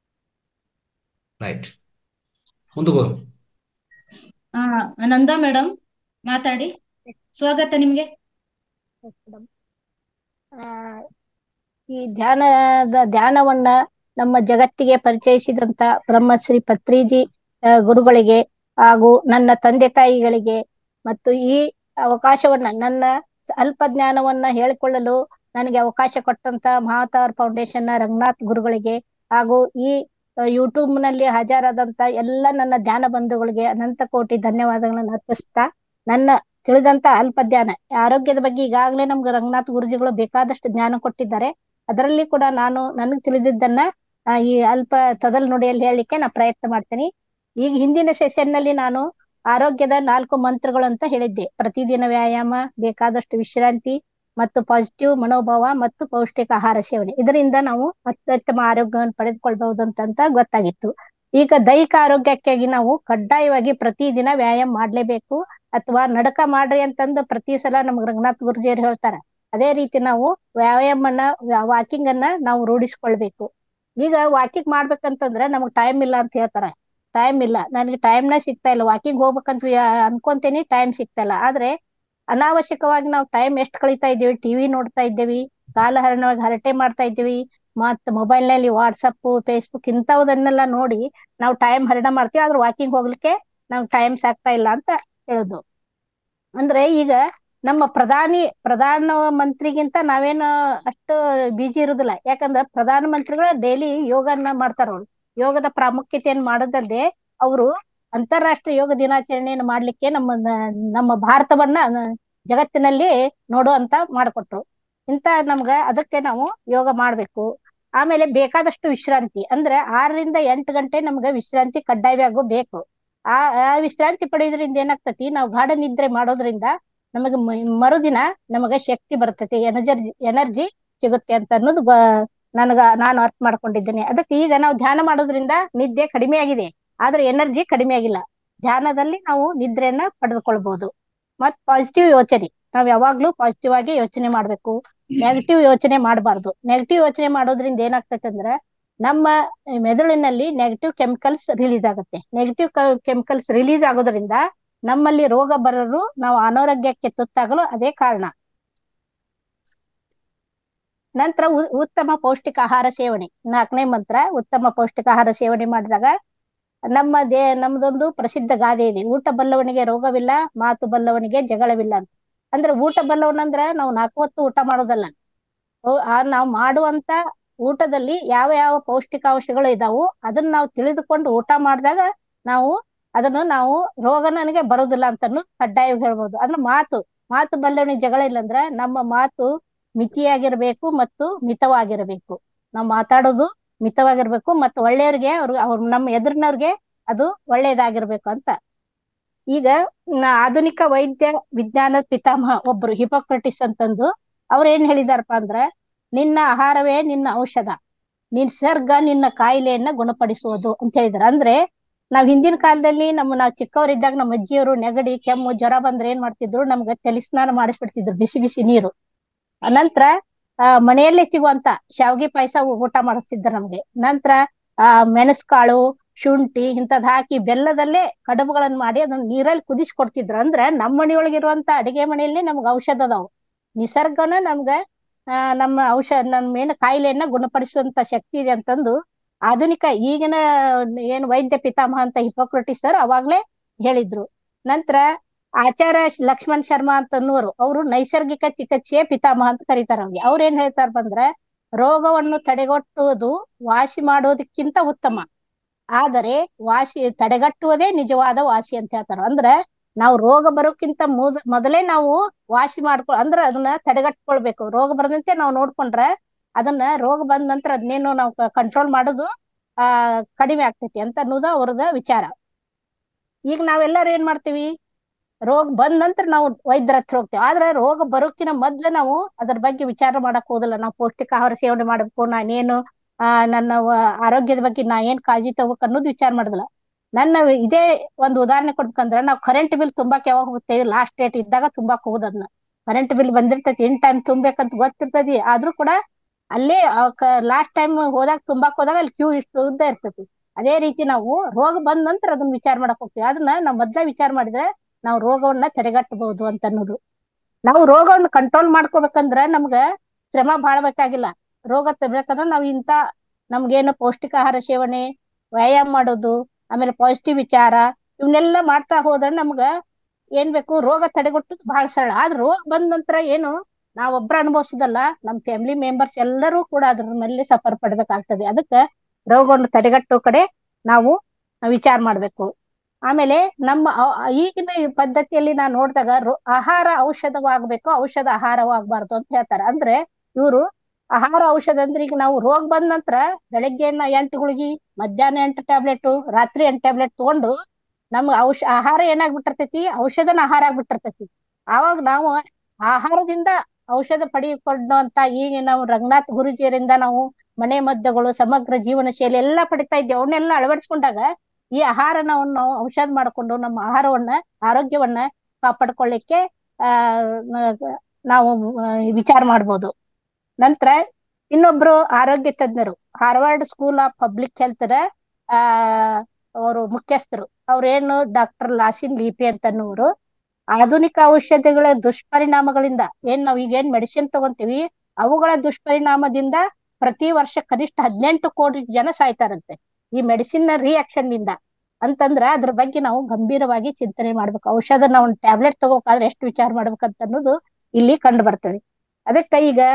ರೈಟ್ ಮುಂದುಗೋ ಆ ನಂದಾ ಮೇಡಮ್ ಮಾತಾಡಿ ಸ್ವಾಗತ ನಿಮ್ಗೆ ಮೇಡಮ್ ಆ, ಈ ಧ್ಯಾನದ ಧ್ಯಾನವನ್ನ ನಮ್ಮ ಜಗತ್ತಿಗೆ ಪರಿಚಯಿಸಿದಂತ ಬ್ರಹ್ಮಶ್ರೀ ಪತ್ರಿಜಿ ಆ, ಗುರುಗಳಿಗೆ ಹಾಗೂ ನನ್ನ ತಂದೆ ತಾಯಿಗಳಿಗೆ ಮತ್ತು ಈ ಅವಕಾಶವನ್ನ ನನ್ನ ಅಲ್ಪ ಜ್ಞಾನವನ್ನ ಹೇಳಿಕೊಳ್ಳಲು ನನಗೆ ಅವಕಾಶ ಕೊಟ್ಟಂತ ಮಹಾತಾರ್ ಫೌಂಡೇಶನ್ ನ ರಂಗನಾಥ್ ಗುರುಗಳಿಗೆ ಹಾಗೂ ಈ ಯೂಟ್ಯೂಬ್ ನಲ್ಲಿ ಹಾಜರಾದಂತ ಎಲ್ಲ ನನ್ನ ಧ್ಯಾನ ಬಂಧುಗಳಿಗೆ ಅನಂತ ಕೋಟಿ ಧನ್ಯವಾದಗಳನ್ನು ಅರ್ಪಿಸ್ತಾ ನನ್ನ ತಿಳಿದಂತ ಅಲ್ಪ ಜ್ಞಾನ ಆರೋಗ್ಯದ ಬಗ್ಗೆ ಈಗಾಗಲೇ ನಮ್ಗೆ ರಂಗನಾಥ್ ಗುರುಜಿಗಳು ಬೇಕಾದಷ್ಟು ಜ್ಞಾನ ಕೊಟ್ಟಿದ್ದಾರೆ ಅದರಲ್ಲಿ ಕೂಡ ನಾನು ನನಗೆ ತಿಳಿದಿದ್ದನ್ನ ಆ, ಈ ಅಲ್ಪ ತೊದಲ್ ನುಡಿಯಲ್ಲಿ ಹೇಳಲಿಕ್ಕೆ ನಾ ಪ್ರಯತ್ನ ಮಾಡ್ತೀನಿ ಈಗ ಹಿಂದಿನ ಸೆಷನ್ ನಲ್ಲಿ ನಾನು ಆರೋಗ್ಯದ ನಾಲ್ಕು ಮಂತ್ರಗಳು ಅಂತ ಹೇಳಿದ್ದೆ ಪ್ರತಿದಿನ ವ್ಯಾಯಾಮ ಬೇಕಾದಷ್ಟು ವಿಶ್ರಾಂತಿ ಮತ್ತು ಪಾಸಿಟಿವ್ ಮನೋಭಾವ ಮತ್ತು ಪೌಷ್ಟಿಕ ಆಹಾರ ಸೇವನೆ ಇದರಿಂದ ನಾವು ಅತ್ಯುತ್ತಮ ಆರೋಗ್ಯವನ್ನು ಪಡೆದುಕೊಳ್ಬಹುದು ಅಂತಂತ ಗೊತ್ತಾಗಿತ್ತು ಈಗ ದೈಹಿಕ ಆರೋಗ್ಯಕ್ಕಾಗಿ ನಾವು ಕಡ್ಡಾಯವಾಗಿ ಪ್ರತಿದಿನ ವ್ಯಾಯಾಮ ಮಾಡ್ಲೇಬೇಕು ಅಥವಾ ನಡಕ ಮಾಡ್ರಿ ಅಂತಂದು ಪ್ರತಿ ಸಲ ನಮ್ಗ್ ರಂಗನಾಥ್ ಗುರುಜಿಯರು ಹೇಳ್ತಾರ ಅದೇ ರೀತಿ ನಾವು ವ್ಯಾಯಾಮನ ವಾಕಿಂಗ್ ಅನ್ನ ನಾವು ರೂಢಿಸ್ಕೊಳ್ಬೇಕು ಈಗ ವಾಕಿಂಗ್ ಮಾಡ್ಬೇಕಂತಂದ್ರೆ ನಮಗ್ ಟೈಮ್ ಇಲ್ಲ ಅಂತ ಹೇಳ್ತಾರ ಟೈಮ್ ಇಲ್ಲ ನನಗೆ ಟೈಮ್ನ ಸಿಗ್ತಾ ಇಲ್ಲ ವಾಕಿಂಗ್ ಹೋಗ್ಬೇಕಂತ ಯಾ- ಅನ್ಕೊಂತೇನಿ ಟೈಮ್ ಸಿಗ್ತಾ ಇಲ್ಲ ಆದ್ರೆ ಅನಾವಶ್ಯಕವಾಗಿ ನಾವು ಟೈಮ್ ಎಷ್ಟು ಕಳೀತಾ ಇದ್ದೀವಿ ಟಿವಿ ನೋಡ್ತಾ ಇದ್ದೇವಿ ಕಾಲಹರಣವಾಗಿ ಹರಟೆ ಮಾಡ್ತಾ ಇದ್ದೀವಿ ಮತ್ತ್ ಮೊಬೈಲ್ ನಲ್ಲಿ ವಾಟ್ಸಪ್ ಫೇಸ್ಬುಕ್ ಇಂಥವನ್ನೆಲ್ಲ ನೋಡಿ ನಾವು ಟೈಮ್ ಹರಣ ಮಾಡ್ತೀವಿ ಆದ್ರೆ ವಾಕಿಂಗ್ ಹೋಗ್ಲಿಕ್ಕೆ ನಮ್ಗೆ ಟೈಮ್ ಸಾಕ್ತಾ ಇಲ್ಲ ಅಂತ ಹೇಳುದು ಅಂದ್ರೆ ಈಗ ನಮ್ಮ ಪ್ರಧಾನಿ ಪ್ರಧಾನ ಮಂತ್ರಿಗಿಂತ ನಾವೇನು ಅಷ್ಟು ಬಿಜಿ ಇರುದಿಲ್ಲ ಯಾಕಂದ್ರೆ ಪ್ರಧಾನ ಮಂತ್ರಿಗಳು ಡೈಲಿ ಯೋಗನ ಮಾಡ್ತಾರ ಅವ್ರು ಯೋಗದ ಪ್ರಾಮುಖ್ಯತೆಯನ್ನು ಮಾಡೋದಲ್ಲದೆ ಅವರು ಅಂತಾರಾಷ್ಟ್ರೀಯ ಯೋಗ ದಿನಾಚರಣೆಯನ್ನು ಮಾಡ್ಲಿಕ್ಕೆ ನಮ್ಮ ನಮ್ಮ ಭಾರತವನ್ನ ಜಗತ್ತಿನಲ್ಲಿ ನೋಡುವಂತ ಮಾಡಿಕೊಟ್ರು ಇಂತ ನಮ್ಗ ಅದಕ್ಕೆ ನಾವು ಯೋಗ ಮಾಡ್ಬೇಕು ಆಮೇಲೆ ಬೇಕಾದಷ್ಟು ವಿಶ್ರಾಂತಿ ಅಂದ್ರೆ ಆರರಿಂದ ಎಂಟು ಗಂಟೆ ನಮ್ಗೆ ವಿಶ್ರಾಂತಿ ಕಡ್ಡಾಯವಾಗೂ ಬೇಕು ಆ ಆ ವಿಶ್ರಾಂತಿ ಪಡೆಯೋದ್ರಿಂದ ಏನಾಗ್ತತಿ ನಾವು ಗಾಢ ನಿದ್ರೆ ಮಾಡೋದ್ರಿಂದ ನಮಗೆ ಮರುದಿನ ನಮಗೆ ಶಕ್ತಿ ಬರ್ತೈತಿ ಎನರ್ಜಿ ಎನರ್ಜಿ ಸಿಗುತ್ತೆ ಅಂತ ಅನ್ನೋದು ಬ- ನನಗ ನಾನು ಅರ್ಥ ಮಾಡ್ಕೊಂಡಿದ್ದೇನೆ ಅದಕ್ಕೆ ಈಗ ನಾವು ಧ್ಯಾನ ಮಾಡೋದ್ರಿಂದ ನಿದ್ದೆ ಕಡಿಮೆ ಆಗಿದೆ ಆದ್ರೆ ಎನರ್ಜಿ ಕಡಿಮೆ ಆಗಿಲ್ಲ ಧ್ಯಾನದಲ್ಲಿ ನಾವು ನಿದ್ರೆಯನ್ನ ಪಡೆದುಕೊಳ್ಬಹುದು ಮತ್ ಪಾಸಿಟಿವ್ ಯೋಚನೆ ನಾವ್ ಯಾವಾಗ್ಲೂ ಪಾಸಿಟಿವ್ ಆಗಿ ಯೋಚನೆ ಮಾಡ್ಬೇಕು ನೆಗೆಟಿವ್ ಯೋಚನೆ ಮಾಡಬಾರ್ದು ನೆಗೆಟಿವ್ ಯೋಚನೆ ಮಾಡೋದ್ರಿಂದ ಏನಾಗ್ತೈತೆ ಅಂದ್ರೆ ನಮ್ಮ ಮೆದುಳಿನಲ್ಲಿ ನೆಗೆಟಿವ್ ಕೆಮಿಕಲ್ಸ್ ರಿಲೀಸ್ ಆಗುತ್ತೆ ನೆಗೆಟಿವ್ ಕೆಮಿಕಲ್ಸ್ ರಿಲೀಸ್ ಆಗೋದ್ರಿಂದ ನಮ್ಮಲ್ಲಿ ರೋಗ ಬರಲು ನಾವು ಅನಾರೋಗ್ಯಕ್ಕೆ ತುತ್ತಾಗಲು ಅದೇ ಕಾರಣ ನಂತರ ಉ- ಉತ್ತಮ ಪೌಷ್ಟಿಕ ಆಹಾರ ಸೇವನೆ ನಾಲ್ಕನೇ ಮಂತ್ರ ಉತ್ತಮ ಪೌಷ್ಟಿಕ ಆಹಾರ ಸೇವನೆ ಮಾಡಿದಾಗ ನಮ್ಮ ದೇ ನಮ್ದೊಂದು ಪ್ರಸಿದ್ಧ ಗಾದೆ ಇದೆ ಊಟ ಬಲ್ಲವನಿಗೆ ರೋಗವಿಲ್ಲ ಮಾತು ಬಲ್ಲವನಿಗೆ ಜಗಳವಿಲ್ಲ ಅಂತ ಅಂದ್ರೆ ಊಟ ಬಲ್ಲವನಂದ್ರ ನಾವು ನಾಲ್ಕು ಹೊತ್ತು ಊಟ ಮಾಡೋದಲ್ಲ ಓ- ಆ ನಾವು ಮಾಡುವಂತ ಊಟದಲ್ಲಿ ಯಾವ ಯಾವ ಪೌಷ್ಟಿಕಾಂಶಗಳು ಇದಾವು ಅದನ್ನ ನಾವು ತಿಳಿದುಕೊಂಡು ಊಟ ಮಾಡಿದಾಗ ನಾವು ಅದನ್ನು ನಾವು ರೋಗ ನನಗೆ ಬರುದಿಲ್ಲ ಅಂತಾನು ಕಡ್ಡಾಯವಾಗಿ ಹೇಳ್ಬೋದು ಅಂದ್ರೆ ಮಾತು ಮಾತು ಬಲ್ಲವನಿಗೆ ಜಗಳ ಇಲ್ಲ ಅಂದ್ರೆ ನಮ್ಮ ಮಾತು ಮಿತಿಯಾಗಿರ್ಬೇಕು ಮತ್ತು ಮಿತವಾಗಿರಬೇಕು ನಾವು ಮಾತಾಡೋದು ಮಿತವಾಗಿರ್ಬೇಕು ಮತ್ತು ಒಳ್ಳೆಯವ್ರಿಗೆ ಅವ್ರು ಅವ್ರ ನಮ್ಮ ಎದುರಿನವ್ರಿಗೆ ಅದು ಒಳ್ಳೇದಾಗಿರ್ಬೇಕು ಅಂತ ಈಗ ನ- ಆಧುನಿಕ ವೈದ್ಯ ವಿಜ್ಞಾನದ ಪಿತಾಮಹ ಒಬ್ರು ಹಿಪೋಕ್ರಟಿಸ್ ಅಂತಂದು ಅವ್ರು ಏನ್ ಹೇಳಿದಾರಪ್ಪ ಅಂದ್ರ ನಿನ್ನ ಆಹಾರವೇ ನಿನ್ನ ಔಷಧ ನಿಸರ್ಗ ನಿನ್ನ ಕಾಯಿಲೆಯನ್ನ ಗುಣಪಡಿಸುವುದು ಅಂತ ಹೇಳಿದಾರೆ ಅಂದ್ರೆ ನಾವ್ ಹಿಂದಿನ ಕಾಲದಲ್ಲಿ ನಮ್ಮ ನಾವ್ ಚಿಕ್ಕವರಿದ್ದಾಗ ನಮ್ಮ ಅಜ್ಜಿಯವರು ನೆಗಡಿ ಕೆಮ್ಮು ಜ್ವರ ಬಂದ್ರೆ ಏನ್ ಮಾಡ್ತಿದ್ರು ನಮ್ಗೆ ತಲೆ ಸ್ನಾನ ಮಾಡಿಸ್ಬಿಡ್ತಿದ್ರು ಬಿಸಿ ಬಿಸಿ ನೀರು ಅನಂತರ ಆ ಮನೆಯಲ್ಲೇ ಸಿಗುವಂತ ಶಾವ್ಗೆ ಪಾಯಸ ಊಟ ಮಾಡಿಸ್ತಿದ್ರು ನಮ್ಗೆ ನಂತರ ಆ ಮೆಣಸ್ಕಾಳು ಶುಂಠಿ ಇಂಥದ್ ಹಾಕಿ ಬೆಲ್ಲದಲ್ಲೇ ಕಡುಬುಗಳನ್ನ ಮಾಡಿ ಅದನ್ನ ನೀರಲ್ಲಿ ಕುದಿಸಿ ಕೊಡ್ತಿದ್ರು ಅಂದ್ರೆ ನಮ್ಮ ಮನೆಯೊಳಗಿರುವಂತ ಅಡಿಗೆ ಮನೆಯಲ್ಲಿ ನಮ್ಗೆ ಔಷಧ ಅದಾವು ನಿಸರ್ಗನ ನಮ್ಗ ಆ ನಮ್ಮ ಔಷಧ ನಮ್ಮ ಏನು ಕಾಯಿಲೆಯನ್ನ ಗುಣಪಡಿಸುವಂತ ಶಕ್ತಿ ಇದೆ ಅಂತಂದು ಆಧುನಿಕ ಈಗಿನ ಏನು ವೈದ್ಯ ಪಿತಾಮಹ ಅಂತ ಹಿಪೋಕ್ರಟಿಸ್ ಸರ್ ಅವಾಗ್ಲೇ ಹೇಳಿದ್ರು ನಂತರ ಆಚಾರ್ಯ ಲಕ್ಷ್ಮಣ್ ಶರ್ಮಾ ಅಂತ ಅನ್ನುವರು ಅವರು ನೈಸರ್ಗಿಕ ಚಿಕಿತ್ಸೆಯ ಪಿತಾಮಹ ಅಂತ ಕರೀತಾರ ಅವ್ರಿಗೆ ಅವ್ರ ಏನ್ ಹೇಳ್ತಾರ ಬಂದ್ರೆ ರೋಗವನ್ನು ತಡೆಗಟ್ಟುವುದು ವಾಸಿ ಮಾಡೋದಕ್ಕಿಂತ ಉತ್ತಮ ಆದರೆ ವಾಸಿ ತಡೆಗಟ್ಟುವುದೇ ನಿಜವಾದ ವಾಸಿ ಅಂತ ಹೇಳ್ತಾರ ಅಂದ್ರೆ ನಾವು ರೋಗ ಬರೋಕ್ಕಿಂತ ಮೊದ- ಮೊದಲೇ ನಾವು ವಾಸಿ ಮಾಡ್ಕೊ ಅಂದ್ರೆ ಅದನ್ನ ತಡೆಗಟ್ಕೊಳ್ಬೇಕು ರೋಗ ಬರದಂತೆ ನಾವು ನೋಡ್ಕೊಂಡ್ರೆ ಅದನ್ನ ರೋಗ ಬಂದ ನಂತರ ಅದನ್ನೇನು ನಾವು ಕಂಟ್ರೋಲ್ ಮಾಡೋದು ಆ ಕಡಿಮೆ ಆಗ್ತೈತಿ ಅಂತ ಅನ್ನೋದು ಅವ್ರದ ವಿಚಾರ ಈಗ ನಾವೆಲ್ಲರೂ ಏನ್ ಮಾಡ್ತೀವಿ ರೋಗ ಬಂದ ನಂತರ ನಾವು ವೈದ್ಯರ ಹತ್ರ ಹೋಗ್ತೇವೆ ಆದ್ರೆ ರೋಗ ಬರೋಕಿನ ಮೊದ್ಲು ನಾವು ಅದ್ರ ಬಗ್ಗೆ ವಿಚಾರ ಮಾಡಕ್ ಹೋಗಲ್ಲ ನಾವು ಪೌಷ್ಟಿಕ ಆಹಾರ ಸೇವನೆ ಮಾಡ್ಬೇಕು ನಾನೇನು ಆ ನನ್ನ ವ- ಆರೋಗ್ಯದ ಬಗ್ಗೆ ನಾ ಏನ್ ಕಾಳಜಿ ತಗೋಬೇಕು ಅನ್ನೋದು ವಿಚಾರ ಮಾಡುದಿಲ್ಲ ನನ್ನ ಇದೇ ಒಂದು ಉದಾಹರಣೆ ಕೊಡ್ಬೇಕಂದ್ರ ನಾವು ಕರೆಂಟ್ ಬಿಲ್ ತುಂಬಾಕ್ ಯಾವಾಗ ಹೋಗ್ತೇವೆ ಲಾಸ್ಟ್ ಡೇಟ್ ಇದ್ದಾಗ ತುಂಬಾಕ್ ಹೋಗುದು ಅದನ್ನ ಕರೆಂಟ್ ಬಿಲ್ ಬಂದಿರ್ತೈತಿ ಇನ್ ಟೈಮ್ ತುಂಬೇಕಂತ ಗೊತ್ತಿರ್ತೈತಿ ಆದ್ರೂ ಕೂಡ ಅಲ್ಲೇ ಲಾಸ್ಟ್ ಟೈಮ್ ಹೋದಾಗ ತುಂಬಾಕ್ ಹೋದಾಗ ಅಲ್ಲಿ ಕ್ಯೂ ಇಷ್ಟು ಉದ್ದ ಇರ್ತೈತಿ ಅದೇ ರೀತಿ ನಾವು ರೋಗ ಬಂದ ನಂತರ ಅದನ್ನ ವಿಚಾರ ಮಾಡಕ್ ಹೋಗ್ತೀವಿ ಅದನ್ನ ನಾವು ಮೊದ್ಲೇ ವಿಚಾರ ಮಾಡಿದ್ರೆ ನಾವು ರೋಗವನ್ನ ತಡೆಗಟ್ಟಬಹುದು ಅಂತ ಅನ್ನೋದು ನಾವು ರೋಗವನ್ನು ಕಂಟ್ರೋಲ್ ಮಾಡ್ಕೋಬೇಕಂದ್ರ ನಮ್ಗ ಶ್ರಮ ಬಾಳ ಬೇಕಾಗಿಲ್ಲ ರೋಗ ತಡಿಬೇಕಂದ್ರ ನಾವ್ ಇಂತ ನಮ್ಗೇನು ಪೌಷ್ಟಿಕ ಆಹಾರ ಸೇವನೆ ವ್ಯಾಯಾಮ ಮಾಡೋದು ಆಮೇಲೆ ಪಾಸಿಟಿವ್ ವಿಚಾರ ಇವನ್ನೆಲ್ಲ ಮಾಡ್ತಾ ಹೋದ್ರೆ ನಮ್ಗ ಏನ್ ಬೇಕು ರೋಗ ತಡೆಗಟ್ಟುದು ಬಹಳ ಸರಳ ಆದ್ರೆ ರೋಗ ಬಂದ ನಂತರ ಏನು ನಾವೊಬ್ರ ಅನುಭವಿಸುದಲ್ಲ ನಮ್ ಫ್ಯಾಮಿಲಿ ಮೆಂಬರ್ಸ್ ಎಲ್ಲರೂ ಕೂಡ ಅದ್ರ ಮೇಲೆ ಸಫರ್ ಪಡ್ಬೇಕಾಗ್ತದೆ ಅದಕ್ಕೆ ರೋಗವನ್ನು ತಡೆಗಟ್ಟೋ ಕಡೆ ನಾವು ವಿಚಾರ ಮಾಡ್ಬೇಕು ಆಮೇಲೆ ನಮ್ಮ ಅ- ಈಗಿನ ಈ ಪದ್ಧತಿಯಲ್ಲಿ ನಾನು ನೋಡಿದಾಗ ರೋ- ಆಹಾರ ಔಷಧವಾಗಬೇಕು ಔಷಧ ಆಹಾರವಾಗಬಾರ್ದು ಅಂತ ಹೇಳ್ತಾರೆ ಅಂದ್ರೆ ಇವರು ಆಹಾರ ಔಷಧ ಅಂದ್ರೆ ಈಗ ನಾವು ರೋಗ ಬಂದ ನಂತರ ಬೆಳಗ್ಗೆ ಎಂಟು ಗುಳಿಗಿ ಮಧ್ಯಾಹ್ನ ಎಂಟು ಟ್ಯಾಬ್ಲೆಟ್ ರಾತ್ರಿ ಎಂಟು ಟ್ಯಾಬ್ಲೆಟ್ ತಗೊಂಡು ನಮ್ಗೆ ಔಷ ಆಹಾರ ಏನಾಗ್ಬಿಟ್ಟಿರ್ತೈತಿ ಔಷಧನ ಆಹಾರ ಆಗ್ಬಿಟ್ಟಿರ್ತೈತಿ ಆವಾಗ ನಾವು ಆಹಾರದಿಂದ ಔಷಧ ಪಡೆದುಕೊಳ್ಳುವಂತ ಈಗ ನಾವು ರಂಗನಾಥ್ ಗುರುಜಿಯರಿಂದ ನಾವು ಮನೆ ಮದ್ದುಗಳು ಸಮಗ್ರ ಜೀವನ ಶೈಲಿ ಎಲ್ಲಾ ಪಡಿತಾ ಇದ್ದೇವೆ ಅವನ್ನೆಲ್ಲ ಅಳವಡಿಸ್ಕೊಂಡಾಗ ಈ ಆಹಾರನ ನಾವು ಔಷಧ ಮಾಡಿಕೊಂಡು ನಮ್ಮ ಆಹಾರವನ್ನ ಆರೋಗ್ಯವನ್ನ ಕಾಪಾಡ್ಕೊಳ್ಳಿಕ್ಕೆ ಆ ನ- ನಾವು ಆ, ವಿಚಾರ ಮಾಡ್ಬೋದು ನಂತರ ಇನ್ನೊಬ್ರು ಆರೋಗ್ಯ ತಜ್ಞರು Harvard school of public health ಆ ಅವರು ಮುಖ್ಯಸ್ಥರು ಅವ್ರೇನು ಡಾಕ್ಟರ್ ಲಾಸಿನ್ ಲೀಪಿ ಅಂತ ಅನ್ನೋರು ಆಧುನಿಕ ಔಷಧಿಗಳ ದುಷ್ಪರಿಣಾಮಗಳಿಂದ ಏನ್ ನಾವ್ ಈಗ ಏನ್ ಮೆಡಿಸಿನ್ ತಗೊಂತೀವಿ ಅವುಗಳ ದುಷ್ಪರಿಣಾಮದಿಂದ ಪ್ರತಿ ವರ್ಷ ಕನಿಷ್ಠ ಹದಿನೆಂಟು ಕೋಟಿ ಜನ ಸಾಯ್ತಾರಂತೆ ಈ ಮೆಡಿಸಿನ್ ರಿಯಾಕ್ಷನ್ ನಿಂದ ಅಂತಂದ್ರ ಅದ್ರ ಬಗ್ಗೆ ನಾವು ಗಂಭೀರವಾಗಿ ಚಿಂತನೆ ಮಾಡ್ಬೇಕು ಔಷಧ ನಾವು ಟ್ಯಾಬ್ಲೆಟ್ ತಗೋಕಾದ್ರೆ ಎಷ್ಟು ವಿಚಾರ ಮಾಡ್ಬೇಕಂತ ಅನ್ನೋದು ಇಲ್ಲಿ ಕಂಡು ಬರ್ತದೆ ಅದಕ್ಕೆ ಈಗ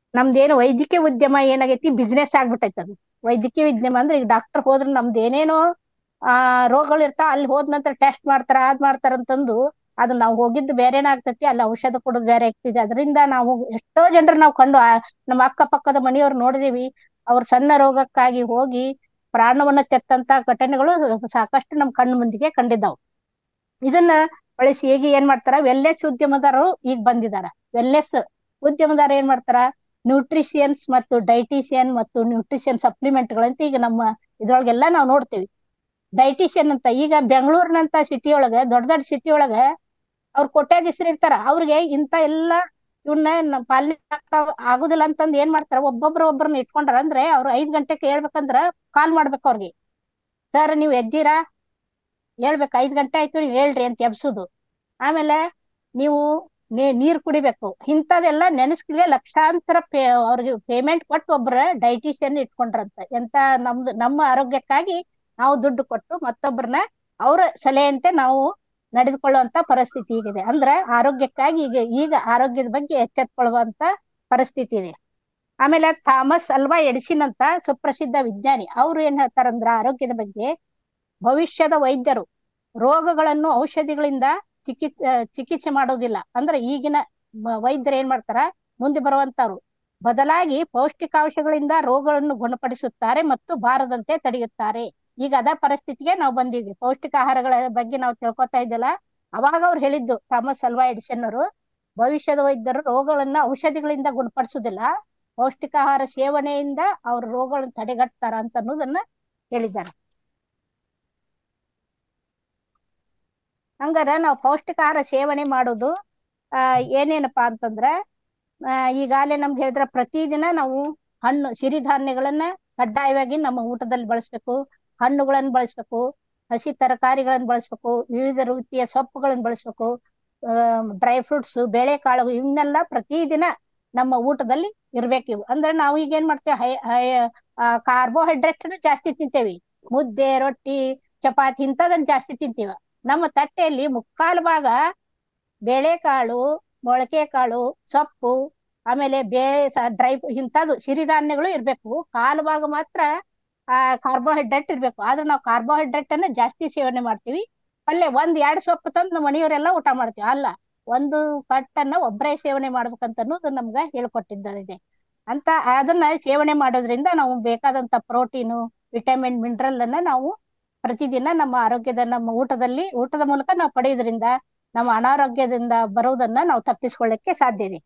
ನಮ್ದೇನು ವೈದ್ಯಕೀಯ ಉದ್ಯಮ ಏನಾಗೈತಿ ಬಿಸ್ನೆಸ್ ಆಗ್ಬಿಟ್ಟೈತೆ ಅದು ವೈದ್ಯಕೀಯ ಉದ್ಯಮ ಅಂದ್ರೆ ಈಗ ಡಾಕ್ಟರ್ ಹೋದ್ರೆ ನಮ್ದು ಏನೇನೋ ಆ ರೋಗಗಳು ಇರ್ತಾವ ಅಲ್ಲಿ ಹೋದ ನಂತರ ಟೆಸ್ಟ್ ಮಾಡ್ತಾರ ಅದ್ ಮಾಡ್ತಾರ ಅಂತಂದು ಅದು ನಾವು ಹೋಗಿದ್ದು ಬೇರೆನೇ ಆಗ್ತೈತಿ ಅಲ್ಲಿ ಔಷಧ ಕೊಡೋದು ಬೇರೆ ಆಗ್ತಿದೆ ಅದರಿಂದ ನಾವು ಎಷ್ಟೋ ಜನರು ನಾವು ಕಂಡು ಆ, ನಮ್ಮ ಅಕ್ಕಪಕ್ಕದ ಮನೆಯವ್ರು ನೋಡಿದೀವಿ ಅವ್ರ ಸಣ್ಣ ರೋಗಕ್ಕಾಗಿ ಹೋಗಿ ಪ್ರಾಣವನ್ನ ತೆತ್ತಂತ ಘಟನೆಗಳು ಸಾಕಷ್ಟು ನಮ್ ಕಣ್ಣು ಮುಂದಿಗೆ ಕಂಡಿದ್ದಾವ್ ಇದನ್ನ ಬಳಸಿ ಈಗ ಏನ್ ಮಾಡ್ತಾರ ವೆಲ್ನೆಸ್ ಉದ್ಯಮದಾರರು ಈಗ ಬಂದಿದಾರ ವೆಲ್ನೆಸ್ ಉದ್ಯಮದಾರ ಏನ್ ಮಾಡ್ತಾರ ನ್ಯೂಟ್ರಿಷಿಯನ್ಸ್ ಮತ್ತು ಡೈಟಿಷಿಯನ್ ಮತ್ತು ನ್ಯೂಟ್ರಿಷನ್ ಸಪ್ಲಿಮೆಂಟ್ಗಳಂತ ಈಗ ನಮ್ಮ ಇದ್ರೊಳಗೆಲ್ಲ ನಾವು ನೋಡ್ತೀವಿ ಡೈಟಿಷಿಯನ್ ಅಂತ ಈಗ ಬೆಂಗಳೂರಿನಂತ ಸಿಟಿ ಒಳಗ ದೊಡ್ಡ ದೊಡ್ಡ ಸಿಟಿ ಒಳಗ ಅವ್ರ ಕೊಟ್ಯಾಧೀಶರು ಇರ್ತಾರ ಅವ್ರಿಗೆ ಇಂತ ಎಲ್ಲಾ ಇವನ್ನ ನಮ್ ಪಾಲನೆ ಆಗ್ತಾವ- ಆಗುದಿಲ್ಲ ಅಂತಂದ್ ಏನ್ ಮಾಡ್ತಾರ ಒಬ್ಬೊಬ್ರು ಒಬ್ಬರನ್ನ ಇಟ್ಕೊಂಡ್ರ ಅಂದ್ರೆ ಅವ್ರು ಐದ್ ಗಂಟೆಗೆ ಹೇಳ್ಬೇಕಂದ್ರ ಕಾಲ್ ಮಾಡ್ಬೇಕು ಅವ್ರಿಗೆ ಸರ್ ನೀವ್ ಎದ್ದೀರಾ ಹೇಳ್ಬೇಕು ಐದ್ ಗಂಟೆ ಆಯ್ತು ನೀವ್ ಹೇಳ್ರಿ ಅಂತ ಎಬ್ಸುದು ಆಮೇಲೆ ನೀವು ನೀ- ನೀರ್ ಕುಡಿಬೇಕು ಇಂಥದೆಲ್ಲ ನೆನೆಸ್ಕಿಲೆ ಲಕ್ಷಾಂತರ ಪೇ ಅವ್ರಿಗೆ ಪೇಮೆಂಟ್ ಕೊಟ್ಟು ಒಬ್ರ ಡೈಟಿಷಿಯನ್ ಇಟ್ಕೊಂಡ್ರಂತ ಎಂತ ನಮ್ದು ನಮ್ಮ ಆರೋಗ್ಯಕ್ಕಾಗಿ ನಾವು ದುಡ್ಡು ಕೊಟ್ಟು ಮತ್ತೊಬ್ಬರನ್ನ ಅವ್ರ ಸಲಹೆಯಂತೆ ನಾವು ನಡೆದುಕೊಳ್ಳುವಂತ ಪರಿಸ್ಥಿತಿ ಈಗಿದೆ ಅಂದ್ರೆ ಆರೋಗ್ಯಕ್ಕಾಗಿ ಈಗ ಈಗ ಆರೋಗ್ಯದ ಬಗ್ಗೆ ಎಚ್ಚೆತ್ಕೊಳ್ಳುವಂತ ಪರಿಸ್ಥಿತಿ ಇದೆ ಆಮೇಲೆ ಥಾಮಸ್ ಅಲ್ವಾ ಎಡಿಸಿನ್ ಅಂತ ಸುಪ್ರಸಿದ್ಧ ವಿಜ್ಞಾನಿ ಅವ್ರು ಏನ್ ಹೇಳ್ತಾರಂದ್ರ ಆರೋಗ್ಯದ ಬಗ್ಗೆ ಭವಿಷ್ಯದ ವೈದ್ಯರು ರೋಗಗಳನ್ನು ಔಷಧಿಗಳಿಂದ ಚಿಕಿತ್ ಆ, ಚಿಕಿತ್ಸೆ ಮಾಡೋದಿಲ್ಲ ಅಂದ್ರೆ ಈಗಿನ ಮ- ವೈದ್ಯರು ಏನ್ ಮಾಡ್ತಾರ ಮುಂದೆ ಬರುವಂತವ್ರು ಬದಲಾಗಿ ಪೌಷ್ಟಿಕಾಂಶಗಳಿಂದ ರೋಗಗಳನ್ನು ಗುಣಪಡಿಸುತ್ತಾರೆ ಮತ್ತು ಬಾರದಂತೆ ತಡೆಯುತ್ತಾರೆ ಈಗ ಅದ ಪರಿಸ್ಥಿತಿಗೆ ನಾವು ಬಂದಿದ್ವಿ ಪೌಷ್ಟಿಕ ಆಹಾರಗಳ ಬಗ್ಗೆ ನಾವು ತಿಳ್ಕೊತಾ ಇದ್ದಲ್ಲ ಅವಾಗ ಅವ್ರು ಹೇಳಿದ್ದು ಥಾಮಸ್ ಅಲ್ವಾ ಎಡಿಸನ್ ಅವರು ಭವಿಷ್ಯದ ವೈದ್ಯರು ರೋಗಗಳನ್ನ ಔಷಧಿಗಳಿಂದ ಗುಣಪಡಿಸುವುದಿಲ್ಲ ಪೌಷ್ಟಿಕಾಹಾರ ಸೇವನೆಯಿಂದ ಅವ್ರ ರೋಗಗಳನ್ನು ತಡೆಗಟ್ತಾರ ಅಂತ ಅನ್ನೋದನ್ನ ಹೇಳಿದ್ದಾರೆ ಹಂಗಾರ ನಾವು ಪೌಷ್ಟಿಕಾಹಾರ ಸೇವನೆ ಮಾಡೋದು ಆ ಏನೇನಪ್ಪಾ ಅಂತಂದ್ರ ಆ ಈಗಾಗಲೇ ನಮ್ಗೆ ಹೇಳಿದ್ರ ಪ್ರತಿದಿನ ನಾವು ಹಣ್ಣು ಸಿರಿಧಾನ್ಯಗಳನ್ನ ಕಡ್ಡಾಯವಾಗಿ ನಮ್ಮ ಊಟದಲ್ಲಿ ಬಳಸ್ಬೇಕು ಹಣ್ಣುಗಳನ್ನ ಬಳಸ್ಬೇಕು ಹಸಿ ತರಕಾರಿಗಳನ್ನ ಬಳಸ್ಬೇಕು ವಿವಿಧ ರೀತಿಯ ಸೊಪ್ಪುಗಳನ್ನ ಬಳಸ್ಬೇಕು ಡ್ರೈ ಫ್ರೂಟ್ಸ್ ಬೇಳೆಕಾಳು ಇವನ್ನೆಲ್ಲ ಪ್ರತಿದಿನ ನಮ್ಮ ಊಟದಲ್ಲಿ ಇರ್ಬೇಕು ಇವು ಅಂದ್ರೆ ನಾವು ಈಗ ಏನ್ ಮಾಡ್ತೇವೆ ಹೈ ಹೈ ಕಾರ್ಬೋಹೈಡ್ರೇಟ್ ಜಾಸ್ತಿ ತಿಂತೇವಿ ಮುದ್ದೆ ರೊಟ್ಟಿ ಚಪಾತಿ ಇಂಥದನ್ನ ಜಾಸ್ತಿ ತಿಂತೀವ ನಮ್ಮ ತಟ್ಟೆಯಲ್ಲಿ ಮುಕ್ಕಾಲು ಭಾಗ ಬೇಳೆಕಾಳು ಮೊಳಕೆ ಕಾಳು ಸೊಪ್ಪು ಆಮೇಲೆ ಬೇಳೆ ಡ್ರೈ ಇಂಥದ್ದು ಸಿರಿಧಾನ್ಯಗಳು ಇರ್ಬೇಕು ಕಾಲು ಭಾಗ ಮಾತ್ರ ಆ ಕಾರ್ಬೋಹೈಡ್ರೇಟ್ ಇರ್ಬೇಕು ಆದ್ರೆ ನಾವು ಕಾರ್ಬೋಹೈಡ್ರೇಟ್ ಅನ್ನ ಜಾಸ್ತಿ ಸೇವನೆ ಮಾಡ್ತೀವಿ ಅಲ್ಲೇ ಒಂದ್ ಎರಡ್ ಸೊಪ್ಪು ತಂದು ನಮ್ಮ ಮನೆಯವರೆಲ್ಲ ಊಟ ಮಾಡ್ತೀವಿ ಅಲ್ಲ ಒಂದು ಕಟ್ಟನ್ನ ಒಬ್ಬರೇ ಸೇವನೆ ಮಾಡ್ಬೇಕಂತ ಅನ್ನೋದು ನಮ್ಗ ಹೇಳ್ಕೊಟ್ಟಿದ್ದಾರೆ ಅಂತ ಅದನ್ನ ಸೇವನೆ ಮಾಡೋದ್ರಿಂದ ನಾವು ಬೇಕಾದಂತ ಪ್ರೋಟೀನು ವಿಟಮಿನ್ ಮಿನರಲ್ ಅನ್ನ ನಾವು ಪ್ರತಿದಿನ ನಮ್ಮ ಆರೋಗ್ಯದ ನಮ್ಮ ಊಟದಲ್ಲಿ ಊಟದ ಮೂಲಕ ನಾವು ಪಡೆಯೋದ್ರಿಂದ ನಮ್ಮ ಅನಾರೋಗ್ಯದಿಂದ ಬರೋದನ್ನ ನಾವು ತಪ್ಪಿಸ್ಕೊಳ್ಳಿಕ್ಕೆ ಸಾಧ್ಯ ಇದೆ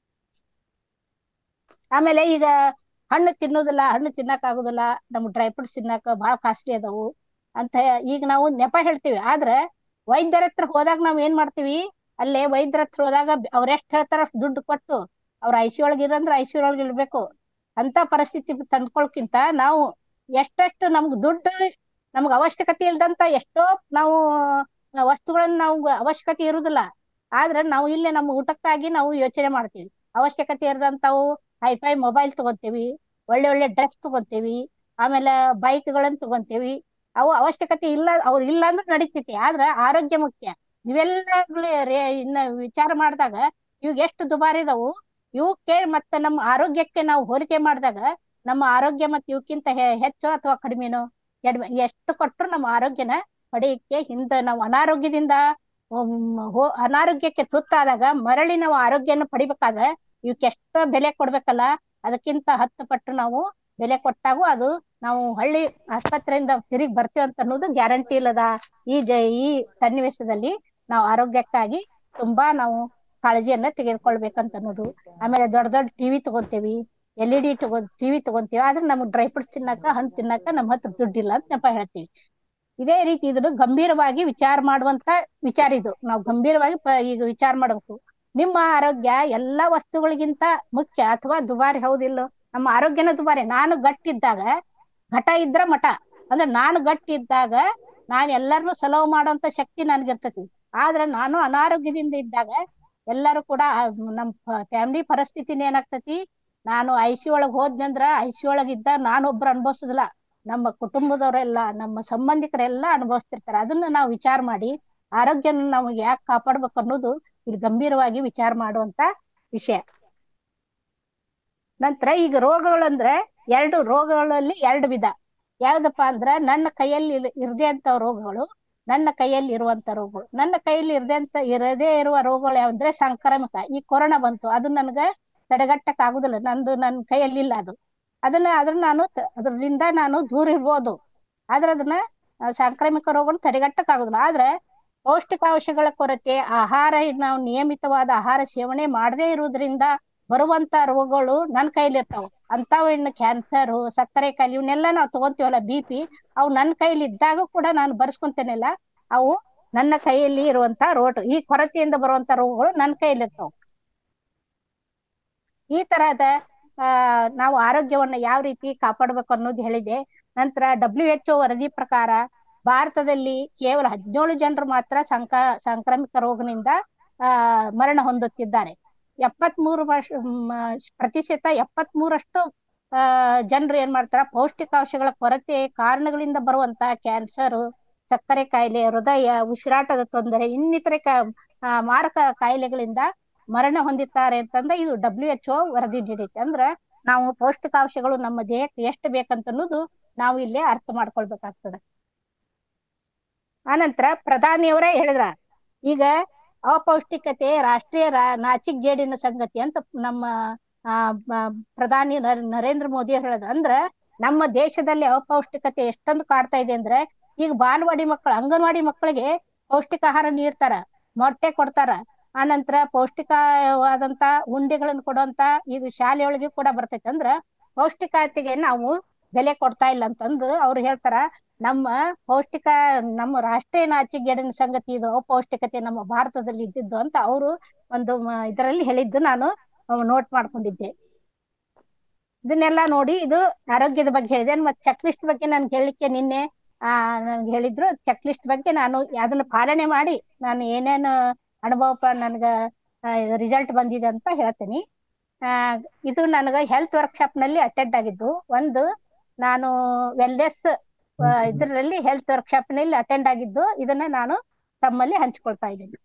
ಆಮೇಲೆ ಈಗ ಹಣ್ಣು ತಿನ್ನೋದಿಲ್ಲ ಹಣ್ಣು ತಿನ್ನಕ್ ಆಗುದಿಲ್ಲ ನಮ್ ಡ್ರೈ ಫ್ರೂಟ್ಸ್ ತಿನ್ನಕ ಬಹಳ ಕಾಸ್ಟ್ಲಿ ಅದಾವು ಅಂತ ಈಗ ನಾವು ನೆಪ ಹೇಳ್ತೀವಿ ಆದ್ರೆ ವೈದ್ಯರ ಹತ್ರ ಹೋದಾಗ ನಾವ್ ಏನ್ ಮಾಡ್ತೀವಿ ಅಲ್ಲೇ ವೈದ್ಯರ ಹತ್ರ ಹೋದಾಗ ಅವ್ರ ಎಷ್ಟ್ ಹೇಳ್ತಾರ ಅಷ್ಟ್ ದುಡ್ಡು ಕೊಟ್ಟು ಅವ್ರ ಐ ಸಿ ಒಳಗೆ ಇರಂದ್ರ ಐ ಸಿ ಒಳಗೆ ಇರ್ಬೇಕು ಅಂತ ಪರಿಸ್ಥಿತಿ ತಂದ್ಕೊಳ್ಕಿಂತ ನಾವು ಎಷ್ಟೆಷ್ಟು ನಮ್ಗ್ ದುಡ್ಡು ನಮ್ಗ್ ಅವಶ್ಯಕತೆ ಇಲ್ದಂತ ಎಷ್ಟೋ ನಾವು ವಸ್ತುಗಳನ್ನ ನಾವು ಅವಶ್ಯಕತೆ ಇರುದಿಲ್ಲ ಆದ್ರೆ ನಾವು ಇಲ್ಲೇ ನಮ್ಮ ಊಟಕ್ಕಾಗಿ ನಾವು ಯೋಚನೆ ಮಾಡ್ತೀವಿ ಅವಶ್ಯಕತೆ ಇರದಂತಾವು ಹೈಫೈ ಮೊಬೈಲ್ ತಗೊಂತೀವಿ ಒಳ್ಳೆ ಒಳ್ಳೆ ಡ್ರೆಸ್ ತಗೊಂತೀವಿ ಆಮೇಲೆ ಬೈಕ್ಗಳನ್ನ ತಗೊಂತೀವಿ ಅವು ಅವಶ್ಯಕತೆ ಇಲ್ಲ ಅವ್ರು ಇಲ್ಲ ಅಂದ್ರೆ ನಡೀತೈತಿ ಆದ್ರ ಆರೋಗ್ಯ ಮುಖ್ಯ ಇವೆಲ್ಲ ಇನ್ನ ವಿಚಾರ ಮಾಡಿದಾಗ ಇವಾಗ ಎಷ್ಟು ದುಬಾರಿ ಇದಾವು ಇವಕ್ಕೆ ಮತ್ತೆ ನಮ್ಮ ಆರೋಗ್ಯಕ್ಕೆ ನಾವು ಹೋಲಿಕೆ ಮಾಡಿದಾಗ ನಮ್ಮ ಆರೋಗ್ಯ ಮತ್ತೆ ಇವಕ್ಕಿಂತ ಹೆಚ್ಚು ಅಥವಾ ಕಡಿಮೆನೋ ಕಡಿಮೆ ಎಷ್ಟು ಕೊಟ್ಟರು ನಮ್ಮ ಆರೋಗ್ಯನ ಪಡೆಯಕ್ಕೆ ಹಿಂದೆ ನಾವು ಅನಾರೋಗ್ಯದಿಂದ ಅನಾರೋಗ್ಯಕ್ಕೆ ತುತ್ತಾದಾಗ ಮರಳಿ ನಾವು ಆರೋಗ್ಯನ ಪಡಿಬೇಕಾದ್ರೆ ಇವಕ್ಕೆ ಎಷ್ಟೋ ಬೆಲೆ ಕೊಡ್ಬೇಕಲ್ಲ ಅದಕ್ಕಿಂತ ಹತ್ತು ಪಟ್ಟು ನಾವು ಬೆಲೆ ಕೊಟ್ಟಾಗೂ ಅದು ನಾವು ಹಳ್ಳಿ ಆಸ್ಪತ್ರೆಯಿಂದ ತಿರುಗಿ ಬರ್ತೀವಿ ಅಂತ ಅನ್ನೋದು ಗ್ಯಾರಂಟಿ ಇಲ್ಲದ ಈ ಜ ಈ ಸನ್ನಿವೇಶದಲ್ಲಿ ನಾವು ಆರೋಗ್ಯಕ್ಕಾಗಿ ತುಂಬಾ ನಾವು ಕಾಳಜಿಯನ್ನ ತೆಗೆದುಕೊಳ್ಬೇಕಂತ ಅನ್ನೋದು ಆಮೇಲೆ ದೊಡ್ಡ ದೊಡ್ಡ ಟಿವಿ ತಗೊಂತೀವಿ ಎಲ್ ಇ ಡಿ ತಗೋ ಟಿವಿ ತಗೊಂತೀವಿ ಆದ್ರೆ ನಮ್ಗ್ ಡ್ರೈ ಫ್ರೂಟ್ಸ್ ತಿನ್ನಕ ಹಣ್ಣು ತಿನ್ನಕ ನಮ್ಮ ಹತ್ರ ದುಡ್ಡಿಲ್ಲ ಅಂತ ನೆಪ ಹೇಳ್ತೀವಿ ಇದೇ ರೀತಿ ಇದನ್ನು ಗಂಭೀರವಾಗಿ ವಿಚಾರ ಮಾಡುವಂತ ವಿಚಾರ ಇದು ನಾವು ಗಂಭೀರವಾಗಿ ಈಗ ವಿಚಾರ ಮಾಡ್ಬೇಕು ನಿಮ್ಮ ಆರೋಗ್ಯ ಎಲ್ಲಾ ವಸ್ತುಗಳಿಗಿಂತ ಮುಖ್ಯ ಅಥವಾ ದುಬಾರಿ ಹೌದಿಲ್ಲ ನಮ್ಮ ಆರೋಗ್ಯನ ದುಬಾರಿ ನಾನು ಗಟ್ಟಿದ್ದಾಗ ಘಟ ಇದ್ರ ಮಠ ಅಂದ್ರೆ ನಾನು ಗಟ್ಟಿದ್ದಾಗ ನಾನ್ ಎಲ್ಲರನ್ನು ಸಲವು ಮಾಡೋಂತ ಶಕ್ತಿ ನನ್ಗಿರ್ತತಿ ಆದ್ರೆ ನಾನು ಅನಾರೋಗ್ಯದಿಂದ ಇದ್ದಾಗ ಎಲ್ಲರೂ ಕೂಡ ನಮ್ ಫ್ಯಾಮಿಲಿ ಪರಿಸ್ಥಿತಿನ ಏನಾಗ್ತತಿ ನಾನು ಐ ಸಿ ಒಳಗ್ ಹೋದ್ನಂದ್ರ ಐ ಸಿ ಒಳಗ್ ಇದ್ದ ನಾನೊಬ್ರು ಅನ್ಭವಿಸುದಿಲ್ಲ ನಮ್ಮ ಕುಟುಂಬದವರೆಲ್ಲ ನಮ್ಮ ಸಂಬಂಧಿಕರೆಲ್ಲ ಅನುಭವಿಸ್ತಿರ್ತಾರೆ ಅದನ್ನ ನಾವು ವಿಚಾರ ಮಾಡಿ ಆರೋಗ್ಯನ ನಾವು ಯಾಕೆ ಕಾಪಾಡ್ಬೇಕು ಅನ್ನೋದು ಇಲ್ಲಿ ಗಂಭೀರವಾಗಿ ವಿಚಾರ ಮಾಡುವಂತ ವಿಷಯ ನಂತರ ಈಗ ರೋಗಗಳಂದ್ರೆ ಎರಡು ರೋಗಗಳಲ್ಲಿ ಎರಡು ವಿಧ ಯಾವ್ದಪ್ಪ ಅಂದ್ರ ನನ್ನ ಕೈಯಲ್ಲಿ ಇರ್- ಇರದೇ ಅಂತ ರೋಗಗಳು ನನ್ನ ಕೈಯಲ್ಲಿ ಇರುವಂತ ರೋಗಗಳು ನನ್ನ ಕೈಯಲ್ಲಿ ಇರದೆ ಅಂತ ಇರದೇ ಇರುವ ರೋಗಗಳು ಯಾವಂದ್ರೆ ಸಾಂಕ್ರಾಮಿಕ ಈ ಕೊರೋನಾ ಬಂತು ಅದು ನನ್ಗ ತಡೆಗಟ್ಟಕ್ ಆಗುದಿಲ್ಲ ನಂದು ನನ್ನ ಕೈಯಲ್ಲಿ ಇಲ್ಲ ಅದು ಅದನ್ನ ಅದನ್ನ ನಾನು ತ- ಅದರಿಂದ ನಾನು ದೂರ ಇರ್ಬೋದು ಆದ್ರೆ ಅದನ್ನ ಆ, ಸಾಂಕ್ರಾಮಿಕ ರೋಗವನ್ನು ತಡೆಗಟ್ಟಕ್ ಆಗುದಿಲ್ಲ ಆದ್ರೆ ಪೌಷ್ಟಿಕಾಂಶಗಳ ಕೊರತೆ ಆಹಾರ ನಾವು ನಿಯಮಿತವಾದ ಆಹಾರ ಸೇವನೆ ಮಾಡದೇ ಇರುವುದರಿಂದ ಬರುವಂತ ರೋಗಗಳು ನನ್ನ ಕೈಲಿ ಇರ್ತಾವ ಅಂತಾವ್ ಇನ್ನು ಕ್ಯಾನ್ಸರ್ ಸಕ್ಕರೆ ಕಾಯಿಲೆ ಇವನ್ನೆಲ್ಲ ನಾವು ತಗೊಂತೀವಲ್ಲ ಬಿ ಪಿ ಅವು ನನ್ನ ಕೈಲಿ ಇದ್ದಾಗ ಕೂಡ ನಾನು ಬರ್ಸ್ಕೊಂತೇನಲ್ಲ ಅವು ನನ್ನ ಕೈಯಲ್ಲಿ ಇರುವಂತ ರೋಗ ಈ ಕೊರತೆಯಿಂದ ಬರುವಂತ ರೋಗಗಳು ನನ್ನ ಕೈಯಲ್ಲಿ ಇರ್ತಾವ ಈ ತರಹದ ಆ ನಾವು ಆರೋಗ್ಯವನ್ನ ಯಾವ ರೀತಿ ಕಾಪಾಡಬೇಕು ಅನ್ನೋದು ಹೇಳಿದೆ ನಂತರ ಡಬ್ಲ್ಯೂ ಎಚ್ ವರದಿ ಪ್ರಕಾರ ಭಾರತದಲ್ಲಿ ಕೇವಲ ಹದಿನೇಳು ಜನರು ಮಾತ್ರ ಸಂಕ ಸಾಂಕ್ರಾಮಿಕ ರೋಗದಿಂದ ಆ ಮರಣ ಹೊಂದುತ್ತಿದ್ದಾರೆ ಎಪ್ಪತ್ಮೂರು ವರ್ಷ ಮ್, ಪ್ರತಿಶತ ಎಪ್ಪತ್ಮೂರಷ್ಟು ಆ ಜನರು ಏನ್ ಮಾಡ್ತಾರ ಪೌಷ್ಟಿಕಾಂಶಗಳ ಕೊರತೆ ಕಾರಣಗಳಿಂದ ಬರುವಂತ ಕ್ಯಾನ್ಸರ್ ಸಕ್ಕರೆ ಕಾಯಿಲೆ ಹೃದಯ ಉಸಿರಾಟದ ತೊಂದರೆ ಇನ್ನಿತರೆ ಕ ಆ, ಮಾರಕ ಕಾಯಿಲೆಗಳಿಂದ ಮರಣ ಹೊಂದಿದ್ದಾರೆ ಅಂತಂದ ಇದು ಡಬ್ಲ್ಯೂ ಎಚ್ ಒ ವರದಿ ನೀಡೈತೆ ಅಂದ್ರ ನಾವು ಪೌಷ್ಟಿಕಾಂಶಗಳು ನಮ್ಮ ದೇಹಕ್ಕೆ ಎಷ್ಟು ಬೇಕಂತ ಅನ್ನೋದು ನಾವು ಇಲ್ಲಿ ಅರ್ಥ ಮಾಡ್ಕೊಳ್ಬೇಕಾಗ್ತದೆ ಆನಂತರ ಪ್ರಧಾನಿಯವರೇ ಹೇಳಿದ್ರ ಈಗ ಅಪೌಷ್ಟಿಕತೆ ರಾಷ್ಟ್ರೀಯ ರಾ- ನಾಚಿಕೆಗೇಡಿನ ಸಂಗತಿ ಅಂತ ನಮ್ಮ ಆ ಬ- ಪ್ರಧಾನಿ ನರ- ನರೇಂದ್ರ ಮೋದಿ ಹೇಳದ ಅಂದ್ರ ನಮ್ಮ ದೇಶದಲ್ಲಿ ಅಪೌಷ್ಟಿಕತೆ ಎಷ್ಟೊಂದು ಕಾಡ್ತಾ ಇದೆ ಅಂದ್ರೆ ಈಗ ಬಾಲವಾಡಿ ಮಕ್ಕಳು ಅಂಗನವಾಡಿ ಮಕ್ಕಳಿಗೆ ಪೌಷ್ಟಿಕ ಆಹಾರ ನೀಡ್ತಾರ ಮೊಟ್ಟೆ ಕೊಡ್ತಾರ ಆನಂತರ ಪೌಷ್ಟಿಕವಾದಂತ ಉಂಡೆಗಳನ್ನು ಕೊಡುವಂತ ಇದು ಶಾಲೆಯೊಳಗೆ ಕೂಡ ಬರ್ತೈತೆ ಅಂದ್ರ ಪೌಷ್ಟಿಕತೆಗೆ ನಾವು ಬೆಲೆ ಕೊಡ್ತಾ ಇಲ್ಲ ಅಂತಂದು ಅವ್ರು ಹೇಳ್ತಾರ ನಮ್ಮ ಪೌಷ್ಟಿಕ ನಮ್ಮ ರಾಷ್ಟ್ರೀಯ ನಾಚಿಕೆಗೇಡಿನ ಸಂಗತಿ ಇದು ಅಪೌಷ್ಟಿಕತೆ ನಮ್ಮ ಭಾರತದಲ್ಲಿ ಇದ್ದಿದ್ದು ಅಂತ ಅವರು ಒಂದು ಮ- ಇದರಲ್ಲಿ ಹೇಳಿದ್ದು ನಾನು ನೋಟ್ ಮಾಡ್ಕೊಂಡಿದ್ದೆ ಇದನ್ನೆಲ್ಲ ನೋಡಿ ಇದು ಆರೋಗ್ಯದ ಬಗ್ಗೆ ಹೇಳಿದೆ ಮತ್ತೆ ಚೆಕ್ ಲಿಸ್ಟ್ ಬಗ್ಗೆ ನನ್ಗೆ ಹೇಳಲಿಕ್ಕೆ ನಿನ್ನೆ ಆ ನನ್ಗೆ ಹೇಳಿದ್ರು ಚೆಕ್ ಲಿಸ್ಟ್ ಬಗ್ಗೆ ನಾನು ಅದನ್ನ ಪಾಲನೆ ಮಾಡಿ ನಾನು ಏನೇನು ಅನುಭವ ಪ- ನನ್ಗ ರಿಸಲ್ಟ್ ಬಂದಿದೆ ಅಂತ ಹೇಳ್ತೀನಿ ಆ ಇದು ನನಗ ಹೆಲ್ತ್ ವರ್ಕ್ಶಾಪ್ ನಲ್ಲಿ ಅಟೆಂಡ್ ಆಗಿದ್ದು ಒಂದು ನಾನು ವೆಲ್ನೆಸ್ ಇದರಲ್ಲಿ ಹೆಲ್ತ್ ವರ್ಕ್ಶಾಪ್ ನಲ್ಲಿ ಅಟೆಂಡ್ ಆಗಿದ್ದು ಇದನ್ನ ನಾನು ತಮ್ಮಲ್ಲಿ ಹಂಚ್ಕೊಳ್ತಾ ಇದ್ದೀನಿ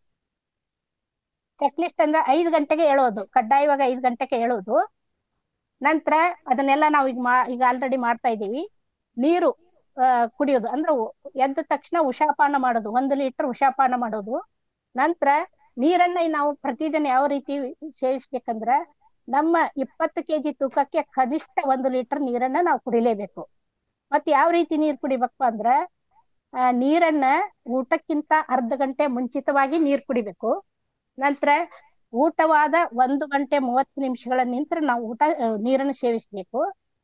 ಚೆಕ್ ಲಿಸ್ಟ್ ಅಂದ್ರೆ ಐದು ಗಂಟೆಗೆ ಹೇಳೋದು ಕಡ್ಡಾಯವಾಗಿ ಐದು ಗಂಟೆಗೆ ಹೇಳೋದು ನಂತರ ಅದನ್ನೆಲ್ಲ ನಾವು ಈಗ ಮಾ ಈಗ ಆಲ್ರೆಡಿ ಮಾಡ್ತಾ ಇದ್ದೀವಿ ನೀರು ಆ, ಕುಡಿಯೋದು ಅಂದ್ರೆ ಉ- ಎದ್ದ ತಕ್ಷಣ ಉಷಾಪಾನ ಮಾಡೋದು ಒಂದು ಲೀಟರ್ ಉಷಾಪಾನ ಮಾಡೋದು ನಂತರ ನೀರನ್ನ ನಾವು ಪ್ರತಿದಿನ ಯಾವ ರೀತಿ ಸೇವಿಸ್ಬೇಕಂದ್ರ ನಮ್ಮ ಇಪ್ಪತ್ತು ಕೆಜಿ ತೂಕಕ್ಕೆ ಕನಿಷ್ಠ ಒಂದು ಲೀಟರ್ ನೀರನ್ನ ನಾವು ಕುಡಿಲೇಬೇಕು ಮತ್ತೆ ಯಾವ ರೀತಿ ನೀರ್ ಕುಡಿಬೇಕು ಅಂದ್ರ ಆ, ನೀರನ್ನ ಊಟಕ್ಕಿಂತ ಅರ್ಧ ಗಂಟೆ ಮುಂಚಿತವಾಗಿ ನೀರ್ ಕುಡಿಬೇಕು ನಂತರ ಊಟವಾದ ಒಂದು ಗಂಟೆ ಮೂವತ್ತು ನಿಮಿಷಗಳ ನಂತರ ನಾವು ಊಟ ಆ, ನೀರನ್ನು ಸೇವಿಸಬೇಕು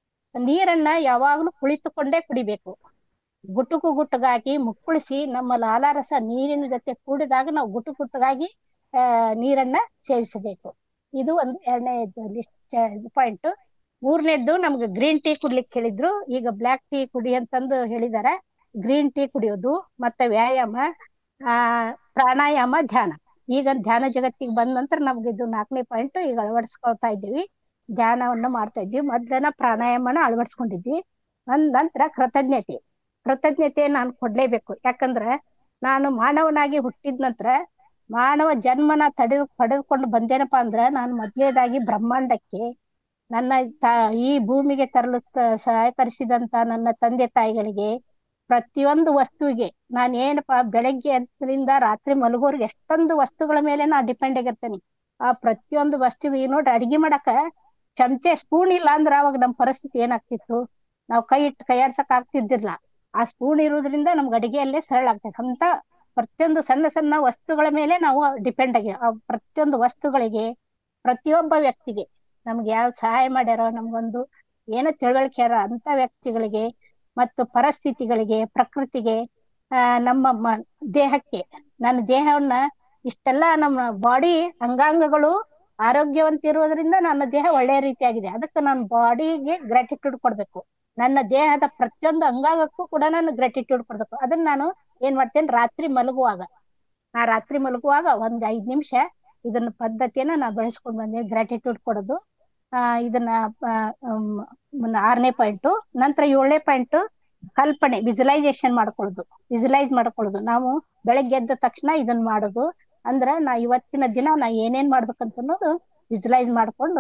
ನೀರನ್ನ ಯಾವಾಗಲೂ ಕುಳಿತುಕೊಂಡೇ ಕುಡಿಬೇಕು ಗುಟುಕು ಗುಟ್ಟುಗಾಗಿ ಮುಕ್ಕುಳಿಸಿ ನಮ್ಮ ಲಾಲಾರಸ ನೀರಿನ ಜೊತೆ ಕೂಡಿದಾಗ ನಾವು ಗುಟು ಗುಟ್ಟುಗಾಗಿ ಆ ನೀರನ್ನ ಸೇವಿಸಬೇಕು ಇದು ಒಂದು ಎರಡನೇ ಲಿಸ್ಟ್ ಪಾಯಿಂಟ್ ಮೂರನೇದ್ದು ನಮ್ಗೆ ಗ್ರೀನ್ ಟೀ ಕುಡ್ಲಿಕ್ಕೆ ಹೇಳಿದ್ರು ಈಗ ಬ್ಲ್ಯಾಕ್ ಟೀ ಕುಡಿ ಅಂತಂದು ಹೇಳಿದಾರೆ ಗ್ರೀನ್ ಟೀ ಕುಡಿಯೋದು ಮತ್ತೆ ವ್ಯಾಯಾಮ ಆ ಪ್ರಾಣಾಯಾಮ ಧ್ಯಾನ ಈಗ ಧ್ಯಾನ ಜಗತ್ತಿಗೆ ಬಂದ ನಂತರ ನಮ್ಗೆ ಇದು ನಾಲ್ಕನೇ ಪಾಯಿಂಟ್ ಈಗ ಅಳವಡಿಸ್ಕೊಳ್ತಾ ಇದ್ದೀವಿ ಧ್ಯಾನವನ್ನ ಮಾಡ್ತಾ ಇದ್ವಿ ಮೊದ್ಲನ ಪ್ರಾಣಾಯಾಮನ ಅಳವಡಿಸ್ಕೊಂಡಿದ್ವಿ ಒಂದ್ ನಂತರ ಕೃತಜ್ಞತೆ ಕೃತಜ್ಞತೆ ನಾನು ಕೊಡ್ಲೇಬೇಕು ಯಾಕಂದ್ರೆ ನಾನು ಮಾನವನಾಗಿ ಹುಟ್ಟಿದ ನಂತರ ಮಾನವ ಜನ್ಮನ ತಡೆದು ಪಡೆದುಕೊಂಡು ಬಂದೇನಪ್ಪ ಅಂದ್ರ ನಾನು ಮೊದಲನೇದಾಗಿ ಬ್ರಹ್ಮಾಂಡಕ್ಕೆ ನನ್ನ ತ ಈ ಭೂಮಿಗೆ ತರಲು ತ- ಸಹಕರಿಸಿದಂತ ನನ್ನ ತಂದೆ ತಾಯಿಗಳಿಗೆ ಪ್ರತಿಯೊಂದು ವಸ್ತುವಿಗೆ ನಾನು ಏನಪ್ಪಾ ಬೆಳಗ್ಗೆ ಎದ್ರಿಂದ ರಾತ್ರಿ ಮಲಗೋರ್ಗೆ ಎಷ್ಟೊಂದು ವಸ್ತುಗಳ ಮೇಲೆ ನಾ ಡಿಪೆಂಡ್ ಆಗಿರ್ತೇನೆ ಆ ಪ್ರತಿಯೊಂದು ವಸ್ತುವಿಗೆ ಈಗ ನೋಡ್ರಿ ಅಡಿಗೆ ಮಾಡಕ ಚಮಚೆ ಸ್ಪೂನ್ ಇಲ್ಲ ಅಂದ್ರ ಅವಾಗ ನಮ್ಮ ಪರಿಸ್ಥಿತಿ ಏನಾಗ್ತಿತ್ತು ನಾವು ಕೈ ಇಟ್ಟು ಕೈಯಾಡ್ಸಕ್ ಆಗ್ತಿದ್ದಿರ್ಲ ಆ ಸ್ಪೂನ್ ಇರೋದ್ರಿಂದ ನಮ್ಗೆ ಅಡಿಗೆಯಲ್ಲೇ ಸರಳ ಆಗ್ತೈತೆ ಅಂತ ಪ್ರತಿಯೊಂದು ಸಣ್ಣ ಸಣ್ಣ ವಸ್ತುಗಳ ಮೇಲೆ ನಾವು ಡಿಪೆಂಡ್ ಆಗಿ ಆ ಪ್ರತಿಯೊಂದು ವಸ್ತುಗಳಿಗೆ ಪ್ರತಿಯೊಬ್ಬ ವ್ಯಕ್ತಿಗೆ ನಮ್ಗೆ ಯಾವ ಸಹಾಯ ಮಾಡ್ಯಾರೋ ನಮ್ಗೊಂದು ಏನೋ ತಿಳುವಳಿಕೆ ಯಾರೋ ಅಂತ ವ್ಯಕ್ತಿಗಳಿಗೆ ಮತ್ತು ಪರಿಸ್ಥಿತಿಗಳಿಗೆ ಪ್ರಕೃತಿಗೆ ಆ ನಮ್ಮ ಮ- ದೇಹಕ್ಕೆ ನನ್ನ ದೇಹವನ್ನ ಇಷ್ಟೆಲ್ಲ ನಮ್ಮ ಬಾಡಿ ಅಂಗಾಂಗಗಳು ಆರೋಗ್ಯವಂತ ಇರೋದ್ರಿಂದ ನನ್ನ ದೇಹ ಒಳ್ಳೆಯ ರೀತಿಯಾಗಿದೆ ಅದಕ್ಕೆ ನಾನು ಬಾಡಿಗೆ ಗ್ರಾಟಿಟ್ಯೂಡ್ ಕೊಡ್ಬೇಕು ನನ್ನ ದೇಹದ ಪ್ರತಿಯೊಂದು ಅಂಗಾಂಗಕ್ಕೂ ಕೂಡ ನಾನು ಗ್ರಾಟಿಟ್ಯೂಡ್ ಕೊಡ್ಬೇಕು ಅದನ್ನ ನಾನು ಏನ್ ಮಾಡ್ತೇನೆ ರಾತ್ರಿ ಮಲಗುವಾಗ ನಾ ರಾತ್ರಿ ಮಲಗುವಾಗ ಒಂದ್ ಐದ್ ನಿಮಿಷ ಇದನ್ನ ಪದ್ಧತಿಯನ್ನ ನಾ ಬೆಳೆಸ್ಕೊಂಡ್ ಬಂದೆ ಗ್ರಾಟಿಟ್ಯೂಡ್ ಕೊಡೋದು ಆ ಇದನ್ನ ಆ, ಹ್ಮ್, ಆರನೇ ಪಾಯಿಂಟ್ ನಂತರ ಏಳನೇ ಪಾಯಿಂಟ್ ಕಲ್ಪನೆ ವಿಜುವಲೈಸೇಷನ್ ಮಾಡ್ಕೊಳ್ಳೋದು ವಿಜುವಲೈಸ್ ಮಾಡ್ಕೊಳ್ಳೋದು ನಾವು ಬೆಳಗ್ಗೆ ಎದ್ದ ತಕ್ಷಣ ಇದನ್ನ ಮಾಡೋದು ಅಂದ್ರ ನಾ ಇವತ್ತಿನ ದಿನ ನಾ ಏನೇನ್ ಮಾಡ್ಬೇಕಂತ ಅನ್ನೋದು ವಿಜುವಲೈಸ್ ಮಾಡ್ಕೊಂಡು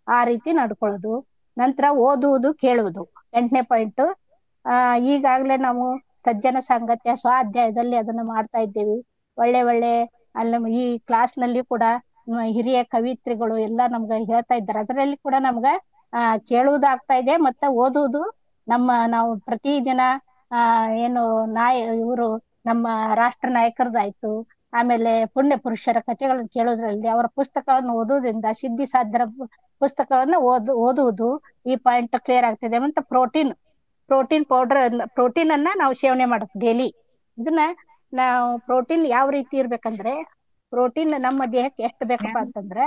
ಆ ರೀತಿ ನಡ್ಕೊಳ್ಳೋದು ನಂತರ ಓದುವುದು ಕೇಳುವುದು ಎಂಟನೇ ಪಾಯಿಂಟ್ ಆ ಈಗಾಗಲೇ ನಾವು ಸಜ್ಜನ ಸಾಂಗತ್ಯ ಸ್ವಾಧ್ಯಾಯದಲ್ಲಿ ಅದನ್ನ ಮಾಡ್ತಾ ಇದ್ದೇವೆ ಒಳ್ಳೆ ಒಳ್ಳೆ ಅಲ್ಲಿ ಈ ಕ್ಲಾಸ್ ನಲ್ಲಿ ಕೂಡ ಮ್, ಹಿರಿಯ ಕವಿತ್ರಿಗಳು ಎಲ್ಲ ನಮ್ಗೆ ಹೇಳ್ತಾ ಇದ್ದಾರೆ ಅದರಲ್ಲಿ ಕೂಡ ನಮ್ಗ ಆ ಕೇಳುವುದಾಗ್ತಾ ಇದೆ ಮತ್ತೆ ಓದುವುದು ನಮ್ಮ ನಾವು ಪ್ರತಿದಿನ ಆ ಏನು ನಾಯ ಇವರು ನಮ್ಮ ರಾಷ್ಟ್ರ ನಾಯಕರದಾಯ್ತು ಆಮೇಲೆ ಪುಣ್ಯ ಪುರುಷರ ಕಥೆಗಳನ್ನು ಕೇಳೋದ್ರಲ್ಲಿ ಅವರ ಪುಸ್ತಕವನ್ನು ಓದುವುದರಿಂದ ಸಿದ್ಧಿ ಸಾಧ್ಯರ ಪುಸ್ತಕವನ್ನು ಓದು ಓದುವುದು ಈ ಪಾಯಿಂಟ್ ಕ್ಲಿಯರ್ ಆಗ್ತಿದೆ ಮತ್ತೆ ಪ್ರೋಟೀನ್ ಪ್ರೋಟೀನ್ ಪೌಡರ್ ಪ್ರೋಟೀನ್ ಅನ್ನ ನಾವು ಸೇವನೆ ಮಾಡಬೇಕು ಡೈಲಿ ಇದನ್ನ ನಾವು ಪ್ರೋಟೀನ್ ಯಾವ ರೀತಿ ಇರ್ಬೇಕಂದ್ರೆ ಪ್ರೋಟೀನ್ ನಮ್ಮ ದೇಹಕ್ಕೆ ಎಷ್ಟು ಬೇಕಪ್ಪ ಅಂತಂದ್ರೆ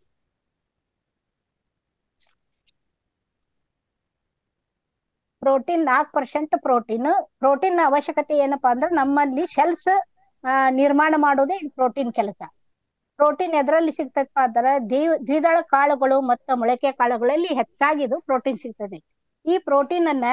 ಪ್ರೋಟೀನ್ ನಾಲ್ಕು ಪರ್ಸೆಂಟ್ ಪ್ರೋಟೀನ್ ಪ್ರೋಟೀನ್ ಅವಶ್ಯಕತೆ ಏನಪ್ಪಾ ಅಂದ್ರೆ ನಮ್ಮಲ್ಲಿ ಸೆಲ್ಸ್ ನಿರ್ಮಾಣ ಮಾಡೋದೇ ಇದು ಪ್ರೋಟೀನ್ ಕೆಲಸ ಪ್ರೋಟೀನ್ ಎದರಲ್ಲಿ ಸಿಗ್ತದಪ್ಪ ಅಂದ್ರೆ ದ್ವಿ- ದ್ವಿದಳ ಕಾಳುಗಳು ಮತ್ತು ಮೊಳಕೆ ಕಾಳುಗಳಲ್ಲಿ ಹೆಚ್ಚಾಗಿ ಇದು ಪ್ರೋಟೀನ್ ಸಿಗ್ತದೆ ಈ ಪ್ರೋಟೀನ್ ಅನ್ನ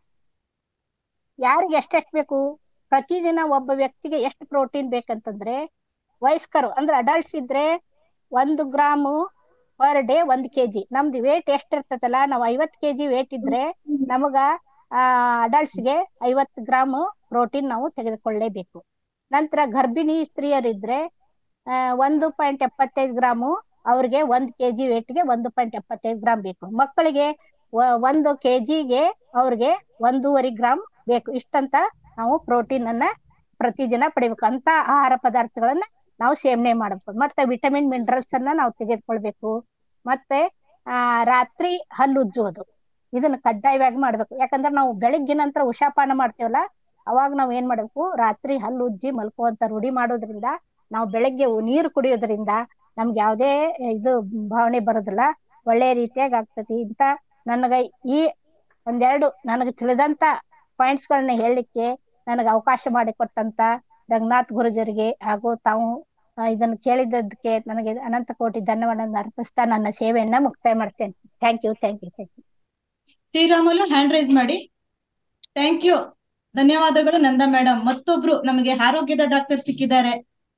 ಯಾರಿಗೆ ಎಷ್ಟೆಷ್ಟು ಬೇಕು ಪ್ರತಿದಿನ ಒಬ್ಬ ವ್ಯಕ್ತಿಗೆ ಎಷ್ಟು ಪ್ರೋಟೀನ್ ಬೇಕಂತಂದ್ರೆ ವಯಸ್ಕರು ಅಂದ್ರೆ ಅಡಲ್ಟ್ಸ್ ಇದ್ರೆ ಒಂದು ಗ್ರಾಮು ಪರ್ ಡೇ ಒಂದ್ ಕೆಜಿ ನಮ್ದು ವೇಟ್ ಎಷ್ಟ್ ಇರ್ತದಲ್ಲ ನಾವು ಐವತ್ ಕೆಜಿ ವೇಟ್ ಇದ್ರೆ ನಮಗ ಆ ಅಡಲ್ಟ್ಸ್ಗೆ ಐವತ್ತು ಗ್ರಾಮ್ ಪ್ರೋಟೀನ್ ನಾವು ತೆಗೆದುಕೊಳ್ಳೇಬೇಕು ನಂತರ ಗರ್ಭಿಣಿ ಸ್ತ್ರೀಯರಿದ್ರೆ ಆ, ಒಂದು ಪಾಯಿಂಟ್ ಎಪ್ಪತ್ತೈದು ಗ್ರಾಮು ಅವ್ರಿಗೆ ಒಂದ್ ಕೆಜಿ ವೇಟ್ಗೆ ಒಂದು ಪಾಯಿಂಟ್ ಎಪ್ಪತ್ತೈದು ಗ್ರಾಮ್ ಬೇಕು ಮಕ್ಕಳಿಗೆ ವ- ಒಂದು ಕೆಜಿಗೆ ಅವ್ರಿಗೆ ಒಂದೂವರೆ ಗ್ರಾಮ್ ಬೇಕು ಇಷ್ಟಂತ ನಾವು ಪ್ರೋಟೀನ್ ಅನ್ನ ಪ್ರತಿದಿನ ಪಡಿಬೇಕು ಅಂತ ಆಹಾರ ಪದಾರ್ಥಗಳನ್ನ ನಾವು ಸೇವನೆ ಮಾಡಬೇಕು ಮತ್ತೆ ವಿಟಮಿನ್ ಮಿನರಲ್ಸ್ ಅನ್ನ ನಾವು ತೆಗೆದುಕೊಳ್ಬೇಕು ಮತ್ತೆ ಆ ರಾತ್ರಿ ಹಲ್ಲು ಉಜ್ಜುವುದು ಇದನ್ನ ಕಡ್ಡಾಯವಾಗಿ ಮಾಡ್ಬೇಕು ಯಾಕಂದ್ರೆ ನಾವು ಬೆಳಿಗ್ಗೆ ನಂತರ ಉಷಾಪಾನ ಮಾಡ್ತೇವಲ್ಲ ಅವಾಗ ನಾವ್ ಏನ್ ಮಾಡ್ಬೇಕು ರಾತ್ರಿ ಹಲ್ಲು ಉಜ್ಜಿ ಮಲ್ಕುವಂತ ರೂಢಿ ಮಾಡೋದ್ರಿಂದ ನಾವು ಬೆಳಗ್ಗೆ ನೀರು ಕುಡಿಯೋದ್ರಿಂದ ನಮ್ಗೆ ಯಾವುದೇ ಇದು ಭಾವನೆ ಬರೋದಿಲ್ಲ ಒಳ್ಳೆ ರೀತಿಯಾಗಿ ಆಗ್ತತಿ ಇಂತ ನನಗ ಈ ಒಂದೆರಡು ನನಗೆ ತಿಳಿದಂತ ಪಾಯಿಂಟ್ಸ್ ಗಳನ್ನ ಹೇಳಲಿಕ್ಕೆ ನನಗೆ ಅವಕಾಶ ಮಾಡಿಕೊಟ್ಟಂತ ರಂಗನಾಥ್ ಗುರುಜರಿಗೆ ಹಾಗೂ ತಾವು ಆ, ಇದನ್ನು ಕೇಳಿದ್ದಕ್ಕೆ ನನಗೆ ಅನಂತ ಕೋಟಿ ಧನ್ಯವಾದ ಅರ್ಪಿಸ್ತಾ ನನ್ನ ಸೇವೆಯನ್ನ ಮುಕ್ತಾಯ ಮಾಡ್ತೇನೆ thank you thank you thank you Sriramulu hand raise ಮಾಡಿ ಥ್ಯಾಂಕ್ ಯು ಧನ್ಯವಾದಗಳು ನಂದ ಮೇಡಮ್ ಮತ್ತೊಬ್ರು ನಮಗೆ ಆರೋಗ್ಯದ ಡಾಕ್ಟರ್ ಸಿಕ್ಕಿದ್ದಾರೆ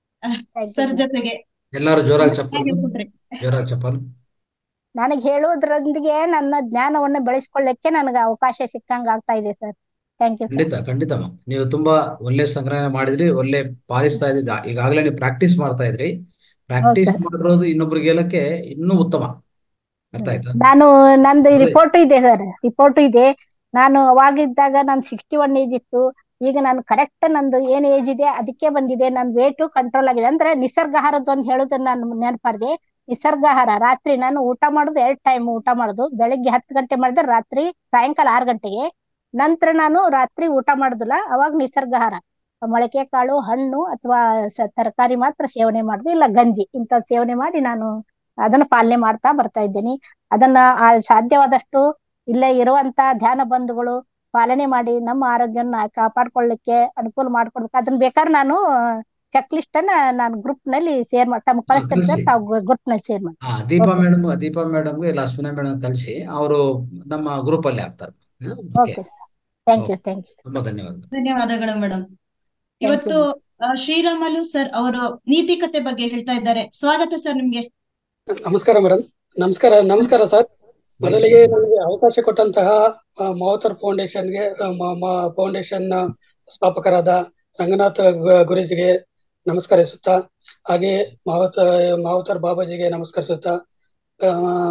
ಸರ್ ಜೊತೆಗೆ ಎಲ್ಲರೂ ಜೋರಾಗಿ ಚಪ್ಪಲ್ ಹೇಳ್ಕೊಟ್ರಿ. ಜೋರಾಗಿ ಚಪ್ಪಲ್ ನನಗೆ ಹೇಳೋದ್ರೊಂದಿಗೆ ನನ್ನ ಜ್ಞಾನವನ್ನು ಬೆಳೆಸ್ಕೊಳ್ಳಿಕ್ಕೆ ನನಗೆ ಅವಕಾಶ ಸಿಕ್ಕಂಗ ಆಗ್ತಾ ಇದೆ ಸರ್ ಥ್ಯಾಂಕ್ ಯು ಸರ್ ಖಂಡಿತ ಖಂಡಿತಮ್ಮ ನೀವು ತುಂಬಾ ಒಳ್ಳೆ ಸಂಗ್ರಹಣೆ ಮಾಡಿದ್ರಿ ಒಳ್ಳೆ ಪಾಲಿಸ್ತಾ ಇದ್ರಿ ಈಗಾಗಲೇ ನೀವು ಪ್ರಾಕ್ಟೀಸ್ ಮಾಡ್ತಾ ಇದ್ರಿ ಪ್ರಾಕ್ಟೀಸ್ ಸರ್. ಮಾಡಿರೋದು ಇನ್ನೊಬ್ರಿಗೆ ಹೇಳಕ್ಕೆ ಇನ್ನೂ ಉತ್ತಮ ಅರ್ಥ ಆಯ್ತಾ ನಾನು ನಂದು ಅದೇ. ರಿಪೋರ್ಟ್ ಇದೆ ಸರ್ ರಿಪೋರ್ಟ್ ಇದೆ ನಾನು ಅವಾಗಿದ್ದಾಗ ನಾನು ಸಿಕ್ಸ್ಟಿ ಒನ್ ಏಜ್ ಇತ್ತು ಈಗ ನಾನು ಕರೆಕ್ಟ್ ನಂದು ಏನ್ ಏಜ್ ಇದೆ ಅದಕ್ಕೆ ಬಂದಿದೆ ನನ್ನ ವೇಟು ಕಂಟ್ರೋಲ್ ಆಗಿದೆ ಅಂದ್ರೆ ನಿಸರ್ಗಾಹಾರದ್ದು ಒಂದು ಹೇಳೋದನ್ನ ನಾನು ನೆನಪಾರ್ದೆ ನಿಸರ್ಗಾಹಾರ ರಾತ್ರಿ ನಾನು ಊಟ ಮಾಡೋದು ಎರಡ್ ಟೈಮ್ ಊಟ ಮಾಡೋದು ಬೆಳಿಗ್ಗೆ ಹತ್ತು ಗಂಟೆ ಮಾಡಿದ್ರೆ ರಾತ್ರಿ ಸಾಯಂಕಾಲ ಆರು ಗಂಟೆಗೆ ನಂತರ ನಾನು ರಾತ್ರಿ ಊಟ ಮಾಡುದಿಲ್ಲ ಅವಾಗ ನಿಸರ್ಗಾಹಾರ ಮೊಳಕೆ ಕಾಳು ಹಣ್ಣು ಅಥವಾ ತರಕಾರಿ ಮಾತ್ರ ಸೇವನೆ ಮಾಡುದು ಇಲ್ಲ ಗಂಜಿ ಇಂಥ ಸೇವನೆ ಮಾಡಿ ನಾನು ಅದನ್ನ ಪಾಲನೆ ಮಾಡ್ತಾ ಬರ್ತಾ ಇದ್ದೀನಿ ಅದನ್ನ ಆ ಸಾಧ್ಯವಾದಷ್ಟು ಇಲ್ಲೇ ಇರುವಂತ ಧ್ಯಾನ ಬಂಧುಗಳು ಪಾಲನೆ ಮಾಡಿ ನಮ್ಮ ಆರೋಗ್ಯನ ಕಾಪಾಡ್ಕೊಳ್ಳಿಕ್ಕೆ ಅನುಕೂಲ ಮಾಡ್ಕೊಡ್ಬೇಕು ಅದನ್ನ ಬೇಕಾದ್ರೆ ನಾನು ಚೆಕ್ ಲಿಸ್ಟ್ ಅನ್ನ ನಾನು ಗ್ರೂಪ್ ನಲ್ಲಿ ಶೇರ್ ಮಾಡಿ ತಮ್ಗೆ ಕಳಿಸ್ತೇನೆ ಸರ್ ಕಳ್ಸಿ. ತಾವು ಗ್ರೂಪ್ ನಲ್ಲಿ ಶೇರ್ ಮಾಡಿ ಹಾ ದೀಪಾ Okay. ಮೇಡಮ್ ದೀಪಾ ಮೇಡಮ್ಗೆ ಇಲ್ಲ ಅಶ್ವಿನಾ ಮೇಡಮ್ ಕಳಿಸಿ ಅವರು ನಮ್ಮ ಗ್ರೂಪ್ ಅಲ್ಲಿ ಹಾಕ್ತಾರೆ ಹ್ಮ್, okay okay thank you thank you ತುಂಬಾ ಧನ್ಯವಾದ ಧನ್ಯವಾದಗಳು ಮೇಡಮ್ ಇವತ್ತು ಆ, ಶ್ರೀರಾಮಲು ಸರ್ ಅವರು ನೀತಿಕತೆ ಬಗ್ಗೆ ಹೇಳ್ತಾ ಇದ್ದಾರೆ ಸ್ವಾಗತ ಸರ್ ನಿಮ್ಗೆ ನಮಸ್ಕಾರ ಮೇಡಮ್ ನಮಸ್ಕಾರ ನಮಸ್ಕಾರ ಸರ್ ಮೊದಲಿಗೆ ನನಗೆ ಅವಕಾಶ ಕೊಟ್ಟಂತಹ ಆ, ಮಾವತರ್ ಫೌಂಡೇಶನ್ಗೆ ಆ, ಮ- ಮ- ಫೌಂಡೇಶನ್ ನ ಸ್ಥಾಪಕರಾದ ರಂಗನಾಥ್ ಗು- ಗುರೂಜಿಗೆ ನಮಸ್ಕರಿಸುತ್ತಾ ಹಾಗೆ ಮಾವತ ಮಾವತರ್ ಬಾಬಾಜಿಗೆ ನಮಸ್ಕರಿಸುತ್ತಾ ಆ,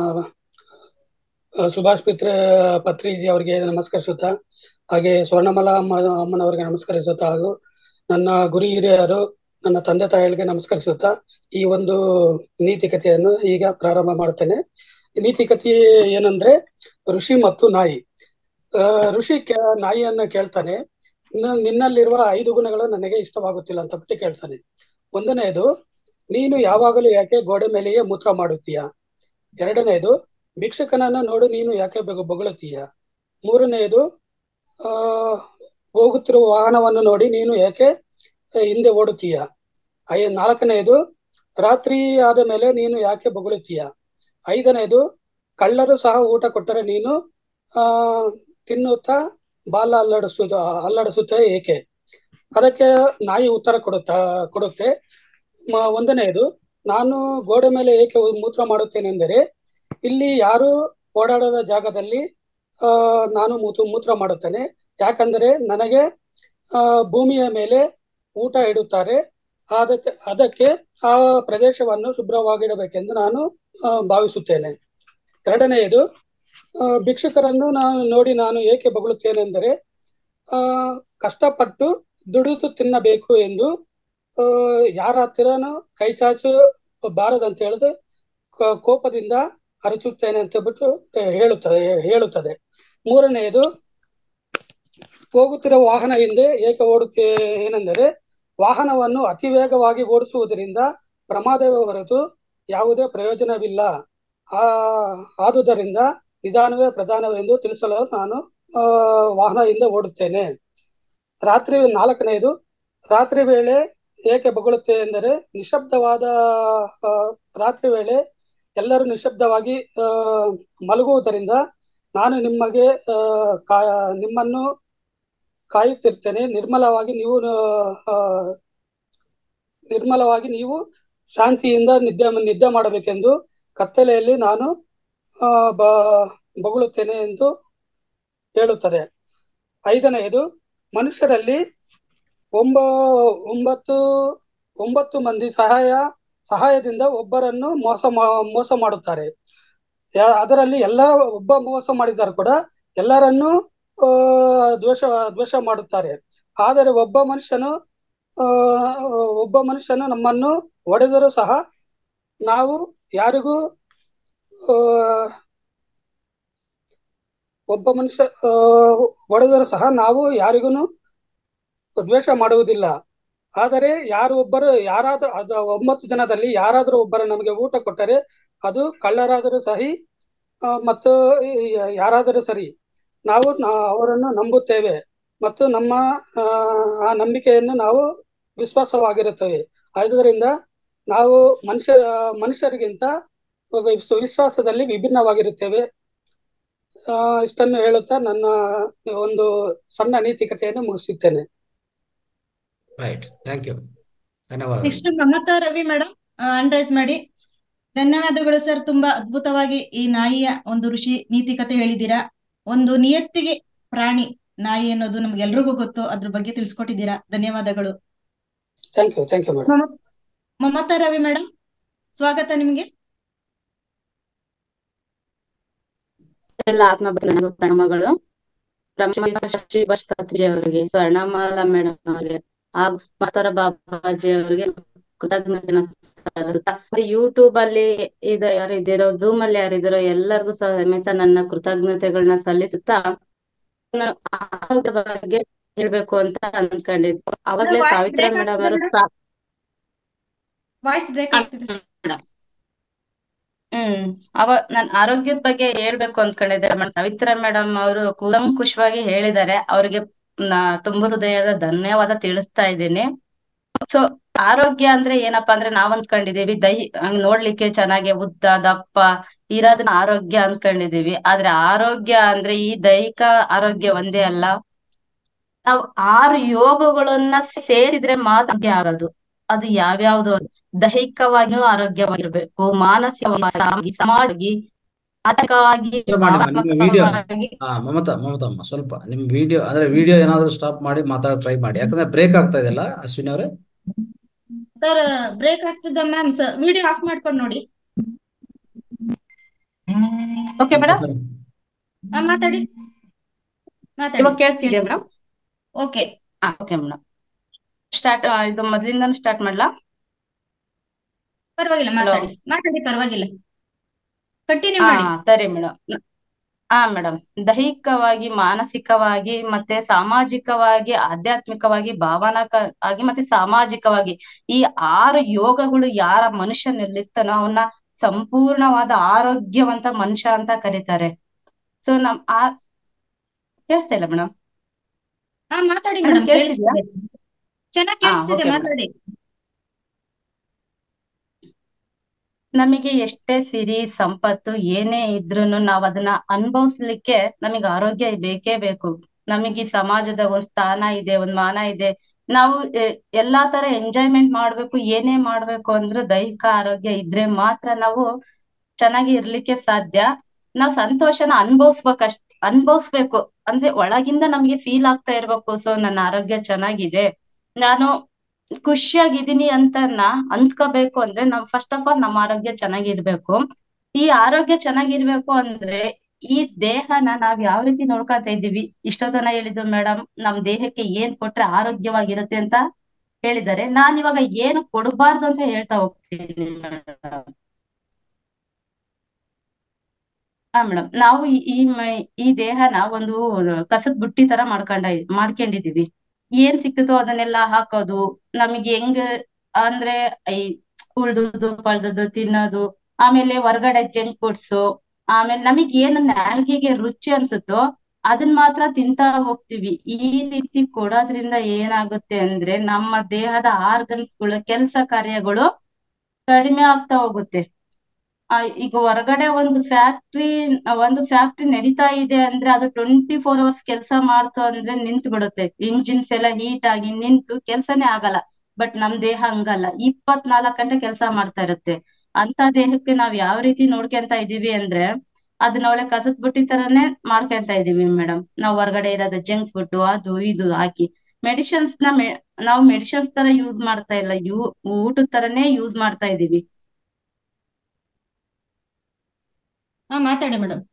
ಆ, ಸುಭಾಷ್ ಪಿತ್ರ ಪತ್ರಿಜಿ ಅವರಿಗೆ ನಮಸ್ಕರಿಸುತ್ತಾ ಹಾಗೆ ಸ್ವರ್ಣಮಲ ಅಮ್ಮ ಅಮ್ಮನವರಿಗೆ ನಮಸ್ಕರಿಸುತ್ತಾ ಹಾಗೂ ನನ್ನ ಗುರಿ ಹಿರಿಯರು ನನ್ನ ತಂದೆ ತಾಯಿಗಳಿಗೆ ನಮಸ್ಕರಿಸುತ್ತಾ ಈ ಒಂದು ನೀತಿಕತೆಯನ್ನು ಈಗ ಪ್ರಾರಂಭ ಮಾಡುತ್ತೇನೆ ನೀತಿಕತೆ ಏನಂದ್ರೆ ಋಷಿ ಮತ್ತು ನಾಯಿ ಆ, ಋಷಿ ಕೆ- ನಾಯಿಯನ್ನ ಕೇಳ್ತಾನೆ "ನಿನ್ನ- ನಿನ್ನಲ್ಲಿರುವ ಐದು ಗುಣಗಳು ನನಗೆ ಇಷ್ಟವಾಗುತ್ತಿಲ್ಲ ಅಂತ ಬಿಟ್ಟು ಕೇಳ್ತಾನೆ ಒಂದನೆಯದು ನೀನು ಯಾವಾಗಲೂ ಯಾಕೆ ಗೋಡೆ ಮೇಲೆಯೇ ಮೂತ್ರ ಮಾಡುತ್ತೀಯ ಎರಡನೆಯದು ಭಿಕ್ಷಕನನ್ನ ನೋಡು ನೀನು ಯಾಕೆ ಬೊಗ- ಬೊಗಳುತ್ತೀಯ ಮೂರನೆಯದು ಆ ಹೋಗುತ್ತಿರುವ ವಾಹನವನ್ನು ನೋಡಿ ನೀನು ಯಾಕೆ ಹಿಂದೆ ಓಡುತ್ತೀಯ ಐ ನಾಲ್ಕನೆಯದು ರಾತ್ರಿ ಆದ ಮೇಲೆ ನೀನು ಯಾಕೆ ಬೊಗಳುತ್ತೀಯ ಐದನೆಯದು ಕಳ್ಳರು ಸಹ ಊಟ ಕೊಟ್ಟರೆ ನೀನು ಆ ತಿನ್ನುತ್ತಾ ಬಾಲ ಅಲ್ಲಾಡಿಸುವುದು ಅಲ್ಲಾಡಿಸುತ್ತೆ ಏಕೆ ಅದಕ್ಕೆ ನಾಯಿ ಉತ್ತರ ಕೊಡುತ್ತಾ ಕೊಡುತ್ತೆ ಮ- ಒಂದನೆಯದು ನಾನು ಗೋಡೆ ಮೇಲೆ ಏಕೆ ಮೂತ್ರ ಮಾಡುತ್ತೇನೆಂದರೆ ಇಲ್ಲಿ ಯಾರು ಓಡಾಡದ ಜಾಗದಲ್ಲಿ ಆ ನಾನು ಮೂತು ಮೂತ್ರ ಮಾಡುತ್ತೇನೆ ಯಾಕಂದರೆ ನನಗೆ ಆ ಭೂಮಿಯ ಮೇಲೆ ಊಟ ಇಡುತ್ತಾರೆ ಅದಕ್ಕೆ ಅದಕ್ಕೆ ಆ ಪ್ರದೇಶವನ್ನು ಶುಭ್ರವಾಗಿಡಬೇಕೆಂದು ನಾನು ಆ, ಭಾವಿಸುತ್ತೇನೆ ಎರಡನೆಯದು ಆ, ಭಿಕ್ಷುಕರನ್ನು ನಾನು ನೋಡಿ ನಾನು ಏಕೆ ಬೊಗಳುತ್ತೇನೆಂದರೆ ಆ ಕಷ್ಟಪಟ್ಟು ದುಡಿದು ತಿನ್ನಬೇಕು ಎಂದು ಆ, ಯಾರ ಹತ್ತಿರನೂ ಕೈ ಚಾಚು ಬಾರದಂತ ಹೇಳಿದು ಕೋ- ಕೋಪದಿಂದ ಅರಚುತ್ತೇನೆ ಅಂತ ಹೇಳ್ಬಿಟ್ಟು ಆ, ಹೇಳುತ್ತದೆ ಹೇಳುತ್ತದೆ ಮೂರನೆಯದು ಹೋಗುತ್ತಿರುವ ವಾಹನ ಹಿಂದೆ ಏಕೆ ಓಡುತ್ತೇ ಏನೆಂದರೆ ವಾಹನವನ್ನು ಅತಿ ವೇಗವಾಗಿ ಓಡಿಸುವುದರಿಂದ ಪ್ರಮಾದವೇ ಹೊರತು ಯಾವುದೇ ಪ್ರಯೋಜನವಿಲ್ಲ ಆ ಆದುದರಿಂದ ನಿಧಾನವೇ ಪ್ರಧಾನವೆಂದು ತಿಳಿಸಲು ನಾನು ಆ, ವಾಹನ ಹಿಂದೆ ಓಡುತ್ತೇನೆ ರಾತ್ರಿ ನಾಲ್ಕನೆಯದು ರಾತ್ರಿ ವೇಳೆ ಏಕೆ ಬೊಗಳುತ್ತೆ ಎಂದರೆ ನಿಶಬ್ದವಾದ ಆ, ರಾತ್ರಿ ವೇಳೆ ಎಲ್ಲರೂ ನಿಶಬ್ದವಾಗಿ ಆ, ಮಲಗುವುದರಿಂದ ನಾನು ನಿಮಗೆ ಆ, ಕಾ ನಿಮ್ಮನ್ನು ಕಾಯುತ್ತಿರ್ತೇನೆ ನಿರ್ಮಲವಾಗಿ ನೀವು ಆ, ನಿರ್ಮಲವಾಗಿ ನೀವು ಶಾಂತಿಯಿಂದ ನಿದ್ದೆ ನಿದ್ದೆ ಮಾಡಬೇಕೆಂದು ಕತ್ತಲೆಯಲ್ಲಿ ನಾನು ಆ, ಬ ಬೊಗಳುತ್ತೇನೆ ಎಂದು ಹೇಳುತ್ತದೆ ಐದನೆಯದು ಮನುಷ್ಯರಲ್ಲಿ ಒಂಬ ಒಂಬತ್ತು ಒಂಬತ್ತು ಮಂದಿ ಸಹಾಯ ಸಹಾಯದಿಂದ ಒಬ್ಬರನ್ನು ಮೋಸ ಮಾ- ಮೋಸ ಮಾಡುತ್ತಾರೆ ಯಾ- ಅದರಲ್ಲಿ ಎಲ್ಲ ಒಬ್ಬ ಮೋಸ ಮಾಡಿದ್ದಾರೆ ಕೂಡ ಎಲ್ಲರನ್ನೂ ಆ, ದ್ವೇಷ ದ್ವೇಷ ಮಾಡುತ್ತಾರೆ ಆದರೆ ಒಬ್ಬ ಮನುಷ್ಯನು ಆ, ಒಬ್ಬ ಮನುಷ್ಯನು ನಮ್ಮನ್ನು ಹೊಡೆದರೂ ಸಹ ನಾವು ಯಾರಿಗೂ ಆ, ಒಬ್ಬ ಮನುಷ್ಯ ಆ, ಹೊಡೆದರೂ ಸಹ ನಾವು ಯಾರಿಗೂ ದ್ವೇಷ ಮಾಡುವುದಿಲ್ಲ ಆದರೆ ಯಾರು ಒಬ್ಬರು ಯಾರಾದರೂ ಅದು ಒಂಬತ್ತು ಜನದಲ್ಲಿ ಯಾರಾದರೂ ಒಬ್ಬರು ನಮಗೆ ಊಟ ಕೊಟ್ಟರೆ ಅದು ಕಳ್ಳರಾದರೂ ಸರಿ ಆ, ಮತ್ತು ಯ- ಯಾರಾದರೂ ಸರಿ ನಾವು ನಾ- ಅವರನ್ನು ನಂಬುತ್ತೇವೆ ಮತ್ತು ನಮ್ಮ ಆ, ಆ ನಂಬಿಕೆಯನ್ನು ನಾವು ವಿಶ್ವಾಸವಾಗಿರುತ್ತೇವೆ ಆದ್ದರಿಂದ ನಾವು ಮನುಷ್ಯ ಮನುಷ್ಯರಿಗಿಂತ ವಿಶ್ವ- ವಿಶ್ವಾಸದಲ್ಲಿ ವಿಭಿನ್ನವಾಗಿರುತ್ತೇವೆ ಆ, ಇಷ್ಟನ್ನು ಹೇಳುತ್ತಾ ನನ್ನ ಒಂದು ಸಣ್ಣ ನೀತಿಕತೆಯನ್ನು ಮುಗಿಸುತ್ತೇನೆ ರೈಟ್ ಥ್ಯಾಂಕ್ ಯು ಧನ್ಯವಾದಗಳು next Mamata Ravi madam hand raise ಮಾಡಿ ಧನ್ಯವಾದಗಳು ಸರ್ ತುಂಬಾ ಅದ್ಭುತವಾಗಿ ಈ ನಾಯಿಯ ಒಂದು ಋಷಿ ನೀತಿ ಕತೆ ಹೇಳಿದ್ದೀರಾ ಒಂದು ನಿಯತ್ತಿಗೆ ಪ್ರಾಣಿ ನಾಯಿ ಅನ್ನೋದು ನಮ್ಗೆಲ್ರಿಗೂ ಗೊತ್ತು ಅದ್ರ ಬಗ್ಗೆ ತಿಳಿಸ್ಕೊಟ್ಟಿದ್ದೀರಾ ಧನ್ಯವಾದಗಳು thank you thank you madam ಮಮ- ಮಮತಾ ರವಿ ಮೇಡಮ್ ಸ್ವಾಗತ ನಿಮಗೆ ಎಲ್ಲ ಆತ್ಮ ಬಂಧನಗಳು ಪ್ರಣಾಮಗಳು ಶ್ರೀ ಬಸ್ ಕತ್ರಿ ಅವರಿಗೆ ಸ್ವರ್ಣಮಾಲಾ ಮೇಡಮ್ ಅವರಿಗೆ ಹಾಗೂ ಮಸ್ತರ ಬಾಬಾಜಿ ಅವರಿಗೆ ಕೃತಜ್ಞತೆ ಯೂಟ್ಯೂಬ್ ಅಲ್ಲಿ ಇದ ಯಾರಿದ್ದೀರೋ ಝೂಮ್ ಅಲ್ಲಿ ಯಾರಿದ್ದೀರೋ ಎಲ್ಲರಿಗೂ ಸಮೇತ ನನ್ನ ಕೃತಜ್ಞತೆಗಳನ್ನ ಸಲ್ಲಿಸುತ್ತಾ ನಾನು ಆರೋಗ್ಯದ ಬಗ್ಗೆ ಹೇಳ್ಬೇಕು ಅಂತ ಅನ್ಕೊಂಡಿದ್ದೆ ಅವಾಗ್ಲೇ voice ಸಾವಿತ್ರಾ break ಮೇಡಮ್ ಆಗ್ತಿದೆ ಅವರು madam. ಸ್ಟಾ- ವಾಯ್ಸ್ ಬ್ರೇಕ್ ಆಗ್ತಿದೆ ಹ್ಮ್ ಅವ ನಾನ್ ಆರೋಗ್ಯದ ಬಗ್ಗೆ ಹೇಳ್ಬೇಕು ಅನ್ಕೊಂಡಿದ್ದೆ ಮೇಡಮ್ ಸಾವಿತ್ರಾ ಮೇಡಮ್ ಅವರು ಕೂಲಂಕುಷವಾಗಿ ಹೇಳಿದ್ದಾರೆ ಅವ್ರಿಗೆ ನಾ ತುಂಬ ಹೃದಯದ ಧನ್ಯವಾದ ತಿಳಿಸ್ತಾ ಇದ್ದೀನಿ ಸೊ ಆರೋಗ್ಯ ಅಂದ್ರೆ ಏನಪ್ಪಾ ಅಂದ್ರೆ ನಾವ್ ಅನ್ಕೊಂಡಿದೀವಿ ದೈ ಹಂಗ್ ನೋಡ್ಲಿಕ್ಕೆ ಚೆನ್ನಾಗಿ ಉದ್ದ ದಪ್ಪ ಇರೋದನ್ನ ಆರೋಗ್ಯ ಅನ್ಕೊಂಡಿದೀವಿ ಆದ್ರೆ ಆರೋಗ್ಯ ಅಂದ್ರೆ ಈ ದೈಹಿಕ ಆರೋಗ್ಯ ಒಂದೇ ಅಲ್ಲ ನಾವು ಆರು ಯೋಗಗಳನ್ನ ಸೇರಿದ್ರೆ ಮಾತ್ರ ಆರೋಗ್ಯ ಆಗೋದು ಅದು ಯಾವ್ಯಾವ್ದು ದೈಹಿಕವಾಗಿಯೂ ಆರೋಗ್ಯವಾಗಿರ್ಬೇಕು ಮಾನಸಿಕವಾಗಿ ಸಮಾಜವಾಗಿ ಆರ್ಥಿಕವಾಗಿ ಶುರು ಮಾಡಿ ನಿಮ್ಮ ವಿಡಿಯೋ ಭಾವನಾತ್ಮಕವಾಗಿ ಹಾ ಮಮತಾ ಮಮತಾ ಅಮ್ಮ ಸ್ವಲ್ಪ ನಿಮ್ ವಿಡಿಯೋ ಅಂದ್ರೆ ವಿಡಿಯೋ ಏನಾದ್ರು ಸ್ಟಾಪ್ ಮಾಡಿ ಮಾತಾಡ ಟ್ರೈ ಮಾಡಿ ಯಾಕಂದ್ರೆ ಬ್ರೇಕ್ ಆಗ್ತಾ ಇದೆಯಲ್ಲ ಅಶ್ವಿನಿ ಅವರೇ ಸರ್ ಬ್ರೇಕ್ ಆಗ್ತಿದ್ದ ಮ್ಯಾಮ್ ವಿಡಿಯೋ ಆಫ್ ಮಾಡ್ಕೊಂಡು ನೋಡಿ ಓಕೆ ಮೇಡಮ್ ಆ, ಮಾತಾಡಿ ಮಾತಾಡಿ ಇವಾಗ ಕೇಳಿಸ್ತಿದ್ಯಾ ಮೇಡಮ್ ಓಕೆ ಹಾ ಓಕೆ ಮೇಡಮ್ ಸ್ಟಾರ್ಟ್ ಇದು ಮೊದ್ಲಿಂದಾನು ಸ್ಟಾರ್ಟ್ ಮಾಡ್ಲಾ ಪರವಾಗಿಲ್ಲ Hello. ಮಾತಾಡಿ ಮಾತಾಡಿ ಪರವಾಗಿಲ್ಲ ಕಂಟಿನ್ಯೂ ಹಾ ಮಾಡಿ ಸರಿ ಮೇಡಮ್ ಹಾ ಮೇಡಮ್ ದೈಹಿಕವಾಗಿ ಮಾನಸಿಕವಾಗಿ ಮತ್ತೆ ಸಾಮಾಜಿಕವಾಗಿ ಆಧ್ಯಾತ್ಮಿಕವಾಗಿ ಭಾವನಾಕ ಆಗಿ ಮತ್ತೆ ಸಾಮಾಜಿಕವಾಗಿ ಈ ಆರು ಯೋಗಗಳು ಯಾರ ಮನುಷ್ಯನಲ್ಲಿರ್ತಾನೋ ಅವನ್ನ ಸಂಪೂರ್ಣವಾದ ಆರೋಗ್ಯವಂತ ಮನುಷ್ಯ ಅಂತ ಕರೀತಾರೆ ಸೊ ನಮ್ ಆ ಕೇಳಿಸ್ತಾ ಇಲ್ಲ ಮೇಡಮ್ ಹಾ ಮಾತಾಡಿ Madam, ಮೇಡಮ್ ಕೇಳಿಸ್ತಿದ್ಯಾ? ಕೇಳಿಸ್ತಿದೆ ಚೆನ್ನಾಗಿ ಹಾ, ಕೇಳಿಸ್ತಿದೆ okay, madam. ಮಾತಾಡಿ ನಮಗೆ ಎಷ್ಟೇ ಸಿರಿ ಸಂಪತ್ತು ಏನೇ ಇದ್ರೂನು ನಾವ್ ಅದನ್ನ ಅನುಭವಿಸ್ಲಿಕ್ಕೆ ನಮಗೆ ಆರೋಗ್ಯ ಬೇಕೇ ಬೇಕು ನಮಗೆ ಈ ಸಮಾಜದ ಒಂದ್ ಸ್ಥಾನ ಇದೆ ಒಂದ್ ಮಾನ ಇದೆ ನಾವು ಎ- ಎಲ್ಲಾ ತರ ಎಂಜಾಯ್ಮೆಂಟ್ ಮಾಡ್ಬೇಕು ಏನೇ ಮಾಡ್ಬೇಕು ಅಂದ್ರೂ ದೈಹಿಕ ಆರೋಗ್ಯ ಇದ್ರೆ ಮಾತ್ರ ನಾವು ಚೆನ್ನಾಗಿ ಇರ್ಲಿಕ್ಕೆ ಸಾಧ್ಯ ನಾವ್ ಸಂತೋಷನ ಅನ್ಭವಿಸ್ಬೇಕಷ್ಟ್ ಅನ್ಭವಿಸ್ಬೇಕು ಅಂದ್ರೆ ಒಳಗಿಂದ ನಮ್ಗೆ ಫೀಲ್ ಆಗ್ತಾ ಇರ್ಬೇಕು ಸೊ ನನ್ನ ಆರೋಗ್ಯ ಚೆನ್ನಾಗಿದೆ ನಾನು ಖುಷಿಯಾಗಿದ್ದೀನಿ ಅಂತ ನಾ ಅಂದ್ಕೋಬೇಕು ಅಂದ್ರೆ ನಾವ್ ಫಸ್ಟ್ ಆಫ್ ಆಲ್ ನಮ್ಮ ಆರೋಗ್ಯ ಚೆನ್ನಾಗಿರ್ಬೇಕು ಈ ಆರೋಗ್ಯ ಚೆನ್ನಾಗಿರ್ಬೇಕು ಅಂದ್ರೆ ಈ ದೇಹನ ನಾವ್ ಯಾವ ರೀತಿ ನೋಡ್ಕೊಂತ ಇದ್ದೀವಿ ಇಷ್ಟೊತ್ತನ ಹೇಳಿದ್ದು ಮೇಡಮ್ ನಮ್ ದೇಹಕ್ಕೆ ಏನ್ ಕೊಟ್ರೆ ಆರೋಗ್ಯವಾಗಿರುತ್ತೆ ಅಂತ ಹೇಳಿದ್ದಾರೆ ನಾನ್ ಇವಾಗ ಏನು ಕೊಡಬಾರ್ದು ಅಂತ ಹೇಳ್ತಾ ಹೋಗ್ತೀನಿ ಮೇಡಮ್ ಹಾ ಮೇಡಮ್ ನಾವು ಈ ಈ ಮೈ- ಈ ದೇಹನ ಒಂದು ಕಸದ ಬುಟ್ಟಿ ತರ ಮಾಡ್ಕೊಂಡ ಮಾಡ್ಕೊಂಡಿದೀವಿ ಏನ್ ಸಿಕ್ತದೋ ಅದನ್ನೆಲ್ಲ ಹಾಕೋದು ನಮಗೆ ಹೆಂಗ್ ಅಂದ್ರೆ ಈ ಉಳ್ದುದು ಪಳ್ದುದು ತಿನ್ನೋದು ಆಮೇಲೆ ಹೊರಗಡೆ ಜಂಕ್ ಫುಡ್ಸ್ ಆಮೇಲೆ ನಮಗ್ ಏನ್ ನಾಲ್ಗೆಗೆ ರುಚಿ ಅನ್ಸುತ್ತೋ ಅದನ್ನ ಮಾತ್ರ ತಿಂತಾ ಹೋಗ್ತಿವಿ ಈ ರೀತಿ ಕೊಡೋದ್ರಿಂದ ಏನಾಗುತ್ತೆ ಅಂದ್ರೆ ನಮ್ಮ ದೇಹದ ಆರ್ಗನ್ಸ್ ಗಳು ಕೆಲಸ ಕಾರ್ಯಗಳು ಕಡಿಮೆ ಆಗ್ತಾ ಹೋಗುತ್ತೆ ಆ ಈಗ ಹೊರಗಡೆ ಒಂದು ಫ್ಯಾಕ್ಟ್ರಿ ಒಂದು ಫ್ಯಾಕ್ಟ್ರಿ ನಡೀತಾ ಇದೆ ಅಂದ್ರೆ ಅದು ಟ್ವೆಂಟಿ ಫೋರ್ ಅವರ್ಸ್ ಕೆಲಸ ಮಾಡ್ತು ಅಂದ್ರೆ ನಿಂತು ಬಿಡುತ್ತೆ ಇಂಜಿನ್ಸ್ ಎಲ್ಲ ಹೀಟ್ ಆಗಿ ನಿಂತು ಕೆಲ್ಸನೇ ಆಗಲ್ಲ ಬಟ್ ನಮ್ ದೇಹ ಹಂಗಲ್ಲ ಇಪ್ಪತ್ನಾಲ್ಕು ಗಂಟೆ ಕೆಲಸ ಮಾಡ್ತಾ ಇರುತ್ತೆ ಅಂತ ದೇಹಕ್ಕೆ ನಾವ್ ಯಾವ ರೀತಿ ನೋಡ್ಕೊಂತ ಇದೀವಿ ಅಂದ್ರೆ ಅದನ್ನ ಒಳ್ಳೆ ಕಸದ ಬುಟ್ಟಿ ತರಾನೇ ಮಾಡ್ಕೊಂತ ಇದೀವಿ ಮೇಡಮ್ ನಾವ್ ಹೊರಗಡೆ ಇರೋದು ಜಂಕ್ ಫುಡ್ ಅದು ಇದು ಹಾಕಿ ಮೆಡಿಸಿನ್ಸ್ ನ ಮೆ ನಾವು ಮೆಡಿಸಿನ್ಸ್ ತರ ಯೂಸ್ ಮಾಡ್ತಾ ಇಲ್ಲ ಯೂ ಊಟದ ತರನೇ ಯೂಸ್ ಮಾಡ್ತಾ ಇದೀವಿ ಹಾ ಮಾತಾಡಿ ಮೇಡಮ್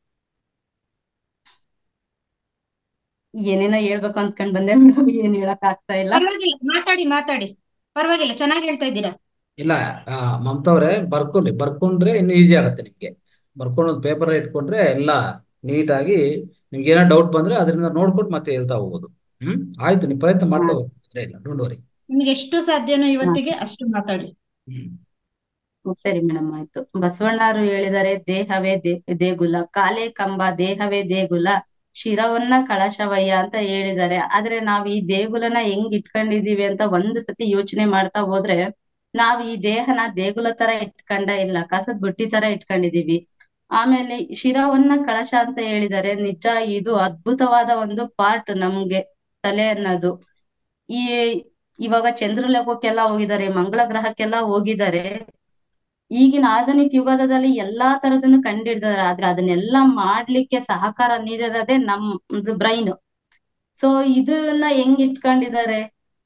ಏನೇನೋ ಹೇಳ್ಬೇಕು ಅನ್ಕೊಂಡ್ ಬಂದೆ ಮೇಡಮ್ ಏನ್ ಹೇಳಕ್ ಆಗ್ತಾ ಇಲ್ಲ ಪರವಾಗಿಲ್ಲ ಮಾತಾಡಿ ಮಾತಾಡಿ ಪರವಾಗಿಲ್ಲ ಚೆನ್ನಾಗಿ ಹೇಳ್ತಾ ಇದ್ದೀರಾ ಇಲ್ಲ ಆ, ಮಮತಾ ಅವ್ರೆ ಬರ್ಕೊಳ್ಳಿ ಬರ್ಕೊಂಡ್ರೆ ಇನ್ನು ಈಸಿ ಆಗುತ್ತೆ ನಿಮ್ಗೆ ಬರ್ಕೊಂಡು ಒಂದು ಪೇಪರ್ ಇಟ್ಕೊಂಡ್ರೆ ಎಲ್ಲ ನೀಟಾಗಿ ನಿಮ್ಗೆ ಏನೋ ಡೌಟ್ ಬಂದ್ರೆ ಅದರಿಂದ ನೋಡ್ಕೊಂಡು ಮತ್ತೆ ಹೇಳ್ತಾ ಹೋಗೋದು ಹ್ಮ್ ಆಯ್ತು ನೀವು ಪ್ರಯತ್ನ ಮಾಡ್ತಾ ಹೋಗಿ ತೊಂದ್ರೆ ಇಲ್ಲ ಡೋಂಟ್ ವರಿ ನಿಮ್ಗೆ ಎಷ್ಟು ಸಾಧ್ಯನೋ ಇವತ್ತಿಗೆ ಅಷ್ಟು ಮಾತಾಡಿ ಹ್ಮ್ ಸರಿ ಮೇಡಮ್ ಆಯ್ತು ಬಸವಣ್ಣರು ಹೇಳಿದರೆ ದೇಹವೇ ದೇ ದೇಗುಲ ಕಾಲೇ ಕಂಬ ದೇಹವೇ ದೇಗುಲ ಶಿರವನ್ನ ಕಳಶವಯ್ಯ ಅಂತ ಹೇಳಿದ್ದಾರೆ ಆದ್ರೆ ನಾವ್ ಈ ದೇಗುಲನ ಹೆಂಗ್ ಇಟ್ಕೊಂಡಿದೀವಿ ಅಂತ ಒಂದು ಸತಿ ಯೋಚನೆ ಮಾಡ್ತಾ ಹೋದ್ರೆ ನಾವ್ ಈ ದೇಹನ ದೇಗುಲ ತರ ಇಟ್ಕೊಂಡ ಇಲ್ಲ ಕಸದ ಬುಟ್ಟಿ ತರ ಇಟ್ಕೊಂಡಿದೀವಿ ಆಮೇಲೆ ಶಿರವನ್ನ ಕಳಶ ಅಂತ ಹೇಳಿದ್ದಾರೆ ನಿಜ ಇದು ಅದ್ಭುತವಾದ ಒಂದು ಪಾರ್ಟ್ ನಮ್ಗೆ ತಲೆ ಅನ್ನೋದು ಈ ಇವಾಗ ಚಂದ್ರಲೋಕಕ್ಕೆಲ್ಲ ಹೋಗಿದ್ದಾರೆ ಮಂಗಳ ಗ್ರಹಕ್ಕೆಲ್ಲ ಹೋಗಿದ್ದಾರೆ ಈಗಿನ ಆಧುನಿಕ ಯುಗದಲ್ಲಿ ಎಲ್ಲಾ ತರದನ್ನು ಕಂಡಿಡಿದಾರೆ ಆದ್ರೆ ಅದನ್ನೆಲ್ಲ ಮಾಡ್ಲಿಕ್ಕೆ ಸಹಕಾರ ನೀಡಿರೋದೇ ನಮ್ದು ಬ್ರೈನ್ ಸೊ ಇದನ್ನ ಹೆಂಗ್ ಇಟ್ಕೊಂಡಿದ್ದಾರೆ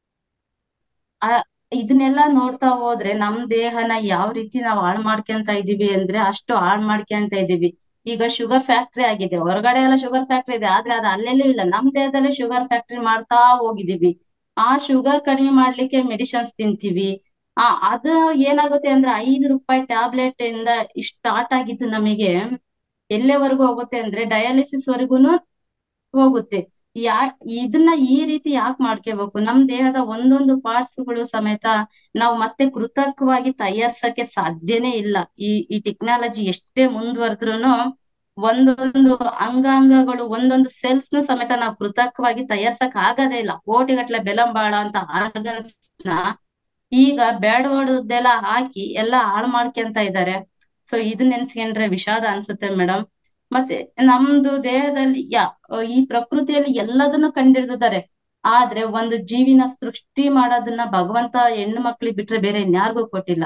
ಆ ಇದನ್ನೆಲ್ಲ ನೋಡ್ತಾ ಹೋದ್ರೆ ನಮ್ ದೇಹನ ಯಾವ ರೀತಿ ನಾವ್ ಹಾಳ್ ಮಾಡ್ಕೊಂತ ಇದೀವಿ ಅಂದ್ರೆ ಅಷ್ಟು ಹಾಳ್ ಮಾಡ್ಕೊಂತ ಇದೀವಿ ಈಗ ಶುಗರ್ ಫ್ಯಾಕ್ಟ್ರಿ ಆಗಿದೆ ಹೊರಗಡೆ ಎಲ್ಲ ಶುಗರ್ ಫ್ಯಾಕ್ಟ್ರಿ ಇದೆ ಆದ್ರೆ ಅದು ಅಲ್ಲೆಲ್ಲೂ ಇಲ್ಲ ನಮ್ ದೇಹದಲ್ಲೇ ಶುಗರ್ ಫ್ಯಾಕ್ಟ್ರಿ ಮಾಡ್ತಾ ಹೋಗಿದೀವಿ ಆ ಶುಗರ್ ಕಡಿಮೆ ಮಾಡ್ಲಿಕ್ಕೆ ಮೆಡಿಸಿನ್ಸ್ ತಿಂತೀವಿ ಆ ಅದು ಏನಾಗುತ್ತೆ ಅಂದ್ರೆ ಐದು ರೂಪಾಯಿ ಟ್ಯಾಬ್ಲೆಟ್ ಇಂದ ಇಷ್ಟ ಸ್ಟಾರ್ಟ್ ಆಗಿದ್ದು ನಮಗೆ ಎಲ್ಲೆವರೆಗೂ ಹೋಗುತ್ತೆ ಅಂದ್ರೆ ಡಯಾಲಿಸಿಸ್ ವರೆಗೂನು ಹೋಗುತ್ತೆ ಯಾ ಇದನ್ನ ಈ ರೀತಿ ಯಾಕೆ ಮಾಡ್ಕೋಬೇಕು ನಮ್ ದೇಹದ ಒಂದೊಂದು ಪಾರ್ಟ್ಸ್ ಗಳು ಸಮೇತ ನಾವು ಮತ್ತೆ ಕೃತಕವಾಗಿ ತಯಾರ್ಸಕ್ಕೆ ಸಾಧ್ಯನೇ ಇಲ್ಲ ಈ ಈ ಟೆಕ್ನಾಲಜಿ ಎಷ್ಟೇ ಮುಂದುವರೆದ್ರುನು ಒಂದೊಂದು ಅಂಗಾಂಗಗಳು ಒಂದೊಂದು ಸೆಲ್ಸ್ ನು ಸಮೇತ ನಾವು ಕೃತಕವಾಗಿ ತಯಾರ್ಸಕ್ ಆಗದೇ ಇಲ್ಲ ಕೋಟಿಗಟ್ಲೆ ಬೆಲೆ ಬಾಳ ಅಂತ ಆರ್ಗನ್ಸ್ ನ ಈಗ ಬೇಡವಾಡದೆಲ್ಲ ಹಾಕಿ ಎಲ್ಲಾ ಹಾಳು ಮಾಡ್ಕೊಂತ ಇದ್ದಾರೆ ಸೊ ಇದನ್ನ ನೆನ್ಸ್ಕೊಂಡ್ರೆ ವಿಷಾದ ಅನ್ಸುತ್ತೆ ಮೇಡಮ್ ಮತ್ತೆ ನಮ್ದು ದೇಹದಲ್ಲಿ ಯಾ ಈ ಪ್ರಕೃತಿಯಲ್ಲಿ ಎಲ್ಲದನ್ನು ಕಂಡಿಡಿದಿದ್ದಾರೆ ಆದ್ರೆ ಒಂದು ಜೀವಿನ ಸೃಷ್ಟಿ ಮಾಡೋದನ್ನ ಭಗವಂತ ಹೆಣ್ಣು ಮಕ್ಳಿಗೆ ಬಿಟ್ರೆ ಬೇರೆ ಇನ್ಯಾರಿಗೂ ಕೊಟ್ಟಿಲ್ಲ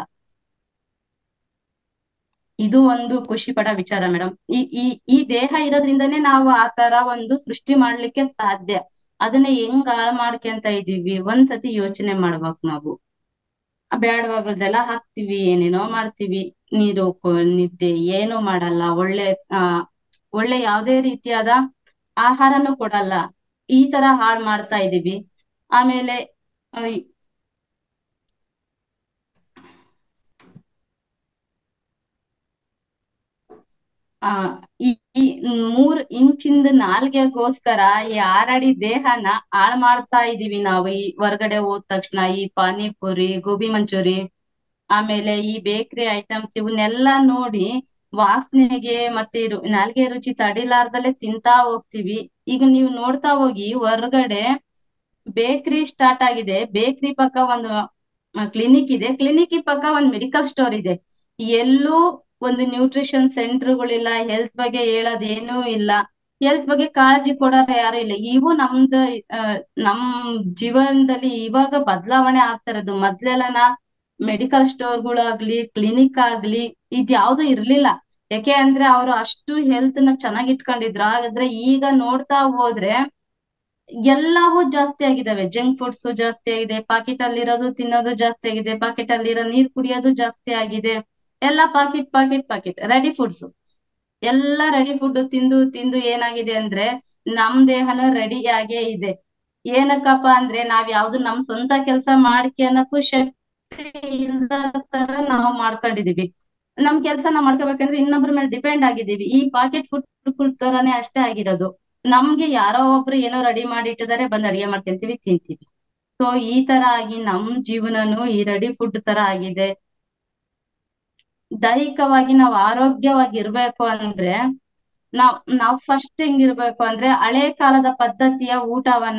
ಇದು ಒಂದು ಖುಷಿ ಪಡೋ ವಿಚಾರ ಮೇಡಮ್ ಈ ಈ ಈ ದೇಹ ಇರೋದ್ರಿಂದನೇ ನಾವು ಆ ತರ ಒಂದು ಸೃಷ್ಟಿ ಮಾಡ್ಲಿಕ್ಕೆ ಸಾಧ್ಯ ಅದನ್ನ ಹೆಂಗ್ ಹಾಳು ಮಾಡ್ಕೊಂತ ಇದೀವಿ ಒಂದ್ಸತಿ ಯೋಚನೆ ಮಾಡ್ಬೇಕು ನಾವು ಬೇಡವಾಗಲ್ದೆಲ್ಲ ಹಾಕ್ತಿವಿ ಏನೇನೋ ಮಾಡ್ತೀವಿ ನೀರು ಕೊ- ನಿದ್ದೆ ಏನು ಮಾಡಲ್ಲ ಒಳ್ಳೆ ಆ ಒಳ್ಳೆ ಯಾವ್ದೇ ರೀತಿಯಾದ ಆಹಾರನು ಕೊಡಲ್ಲ ಈ ತರ ಹಾಳ್ ಮಾಡ್ತಾ ಇದೀವಿ ಆಮೇಲೆ ಆ, ಈ- ಆ ಈ ಈ ಮೂರ್ ಇಂಚಿಂದ ನಾಲ್ಗೆಗೋಸ್ಕರ ಈ ಆರಡಿ ದೇಹನ ಹಾಳ್ ಮಾಡ್ತಾ ಇದೀವಿ ನಾವು ಈ ಹೊರಗಡೆ ಹೋದ ತಕ್ಷಣ ಈ ಪಾನಿಪುರಿ ಗೋಬಿ ಮಂಚೂರಿ ಆಮೇಲೆ ಈ ಬೇಕರಿ ಐಟಮ್ಸ್ ಇವನ್ನೆಲ್ಲಾ ನೋಡಿ ವಾಸನೆಗೆ ಮತ್ತೆ ರು- ನಾಲ್ಗೆ ರುಚಿ ತಡಿಲಾರ್ದಲ್ಲೇ ತಿಂತಾ ಹೋಗ್ತಿವಿ ಈಗ ನೀವು ನೋಡ್ತಾ ಹೋಗಿ ಹೊರಗಡೆ ಬೇಕರಿ ಸ್ಟಾರ್ಟ್ ಆಗಿದೆ ಬೇಕರಿ ಪಕ್ಕ ಒಂದು ಕ್ಲಿನಿಕ್ ಇದೆ ಕ್ಲಿನಿಕ್ ಪಕ್ಕ ಒಂದು ಮೆಡಿಕಲ್ ಸ್ಟೋರ್ ಇದೆ ಎಲ್ಲೂ ಒಂದು ನ್ಯೂಟ್ರಿಷನ್ ಸೆಂಟರ್ಗಳಿಲ್ಲ ಹೆಲ್ತ್ ಬಗ್ಗೆ ಹೇಳೋದೇನೂ ಇಲ್ಲ ಹೆಲ್ತ್ ಬಗ್ಗೆ ಕಾಳಜಿ ಕೊಡೋರು ಯಾರು ಇಲ್ಲ ಇವು ನಮ್ದು ಆ, ನಮ್ ಜೀವನದಲ್ಲಿ ಇವಾಗ ಬದಲಾವಣೆ ಆಗ್ತಾ ಇರೋದು ಮೊದ್ಲೆಲ್ಲನ ಮೆಡಿಕಲ್ ಸ್ಟೋರ್ಗಳಾಗ್ಲಿ ಕ್ಲಿನಿಕ್ ಆಗ್ಲಿ ಇದ್ ಯಾವ್ದು ಇರ್ಲಿಲ್ಲ ಯಾಕೆ ಅಂದ್ರೆ ಅವರು ಅಷ್ಟು ಹೆಲ್ತ್ ನ ಚೆನ್ನಾಗಿ ಇಟ್ಕೊಂಡಿದ್ರು ಹಾಗಾದ್ರೆ ಈಗ ನೋಡ್ತಾ ಹೋದ್ರೆ ಎಲ್ಲವೂ ಜಾಸ್ತಿ ಆಗಿದಾವೆ ಜಂಕ್ ಫುಡ್ಸ್ ಜಾಸ್ತಿ ಆಗಿದೆ ಪಾಕೆಟ್ ಅಲ್ಲಿರೋದು ತಿನ್ನೋದು ಜಾಸ್ತಿ ಆಗಿದೆ ಪಾಕೆಟ್ ಅಲ್ಲಿರೋ ನೀರ್ ಕುಡಿಯೋದು ಜಾಸ್ತಿ ಆಗಿದೆ ಎಲ್ಲ packet packet packet ready foods ಎಲ್ಲ ರೆಡಿ ಫುಡ್ ತಿಂದು ತಿಂದು ಏನಾಗಿದೆ ಅಂದ್ರೆ ನಮ್ ದೇಹನ ರೆಡಿ ಆಗೇ ಇದೆ ಏನಕ್ಕಪ್ಪ ಅಂದ್ರೆ ನಾವ್ ಯಾವ್ದು ನಮ್ ಸ್ವಂತ ಕೆಲ್ಸ ಮಾಡ್ಕೊಳಕ್ಕೂ ಶಕ್ತಿ ಇಲ್ದ ತರ ನಾವು ಮಾಡ್ಕೊಂಡಿದೀವಿ ನಮ್ ಕೆಲ್ಸ ನಾವ್ ಮಾಡ್ಕೋಬೇಕಂದ್ರೆ ಇನ್ನೊಬ್ರ ಮೇಲೆ ಡಿಪೆಂಡ್ ಆಗಿದೀವಿ ಈ ಪಾಕೆಟ್ ಫುಡ್ ತರಾನೇ ಅಷ್ಟೇ ಆಗಿರೋದು ನಮ್ಗೆ ಯಾರೋ ಒಬ್ರು ಏನೋ ರೆಡಿ ಮಾಡಿ ಇಟ್ಟಿದ್ದಾರೆ ಬಂದ್ ಅಡಿಗೆ ಮಾಡ್ಕೊಂತೀವಿ ತಿಂತೀವಿ ಸೊ ಈ ತರ ಆಗಿ ನಮ್ ಜೀವನನು ಈ ರೆಡಿ ಫುಡ್ ತರ ಆಗಿದೆ ದೈಹಿಕವಾಗಿ ನಾವ್ ಆರೋಗ್ಯವಾಗಿ ಇರ್ಬೇಕು ಅಂದ್ರೆ ನಾವ್ ನಾವ್ ಫಸ್ಟ್ ಹೆಂಗಿರ್ಬೇಕು ಅಂದ್ರೆ ಹಳೆ ಕಾಲದ ಪದ್ಧತಿಯ ಊಟವನ್ನ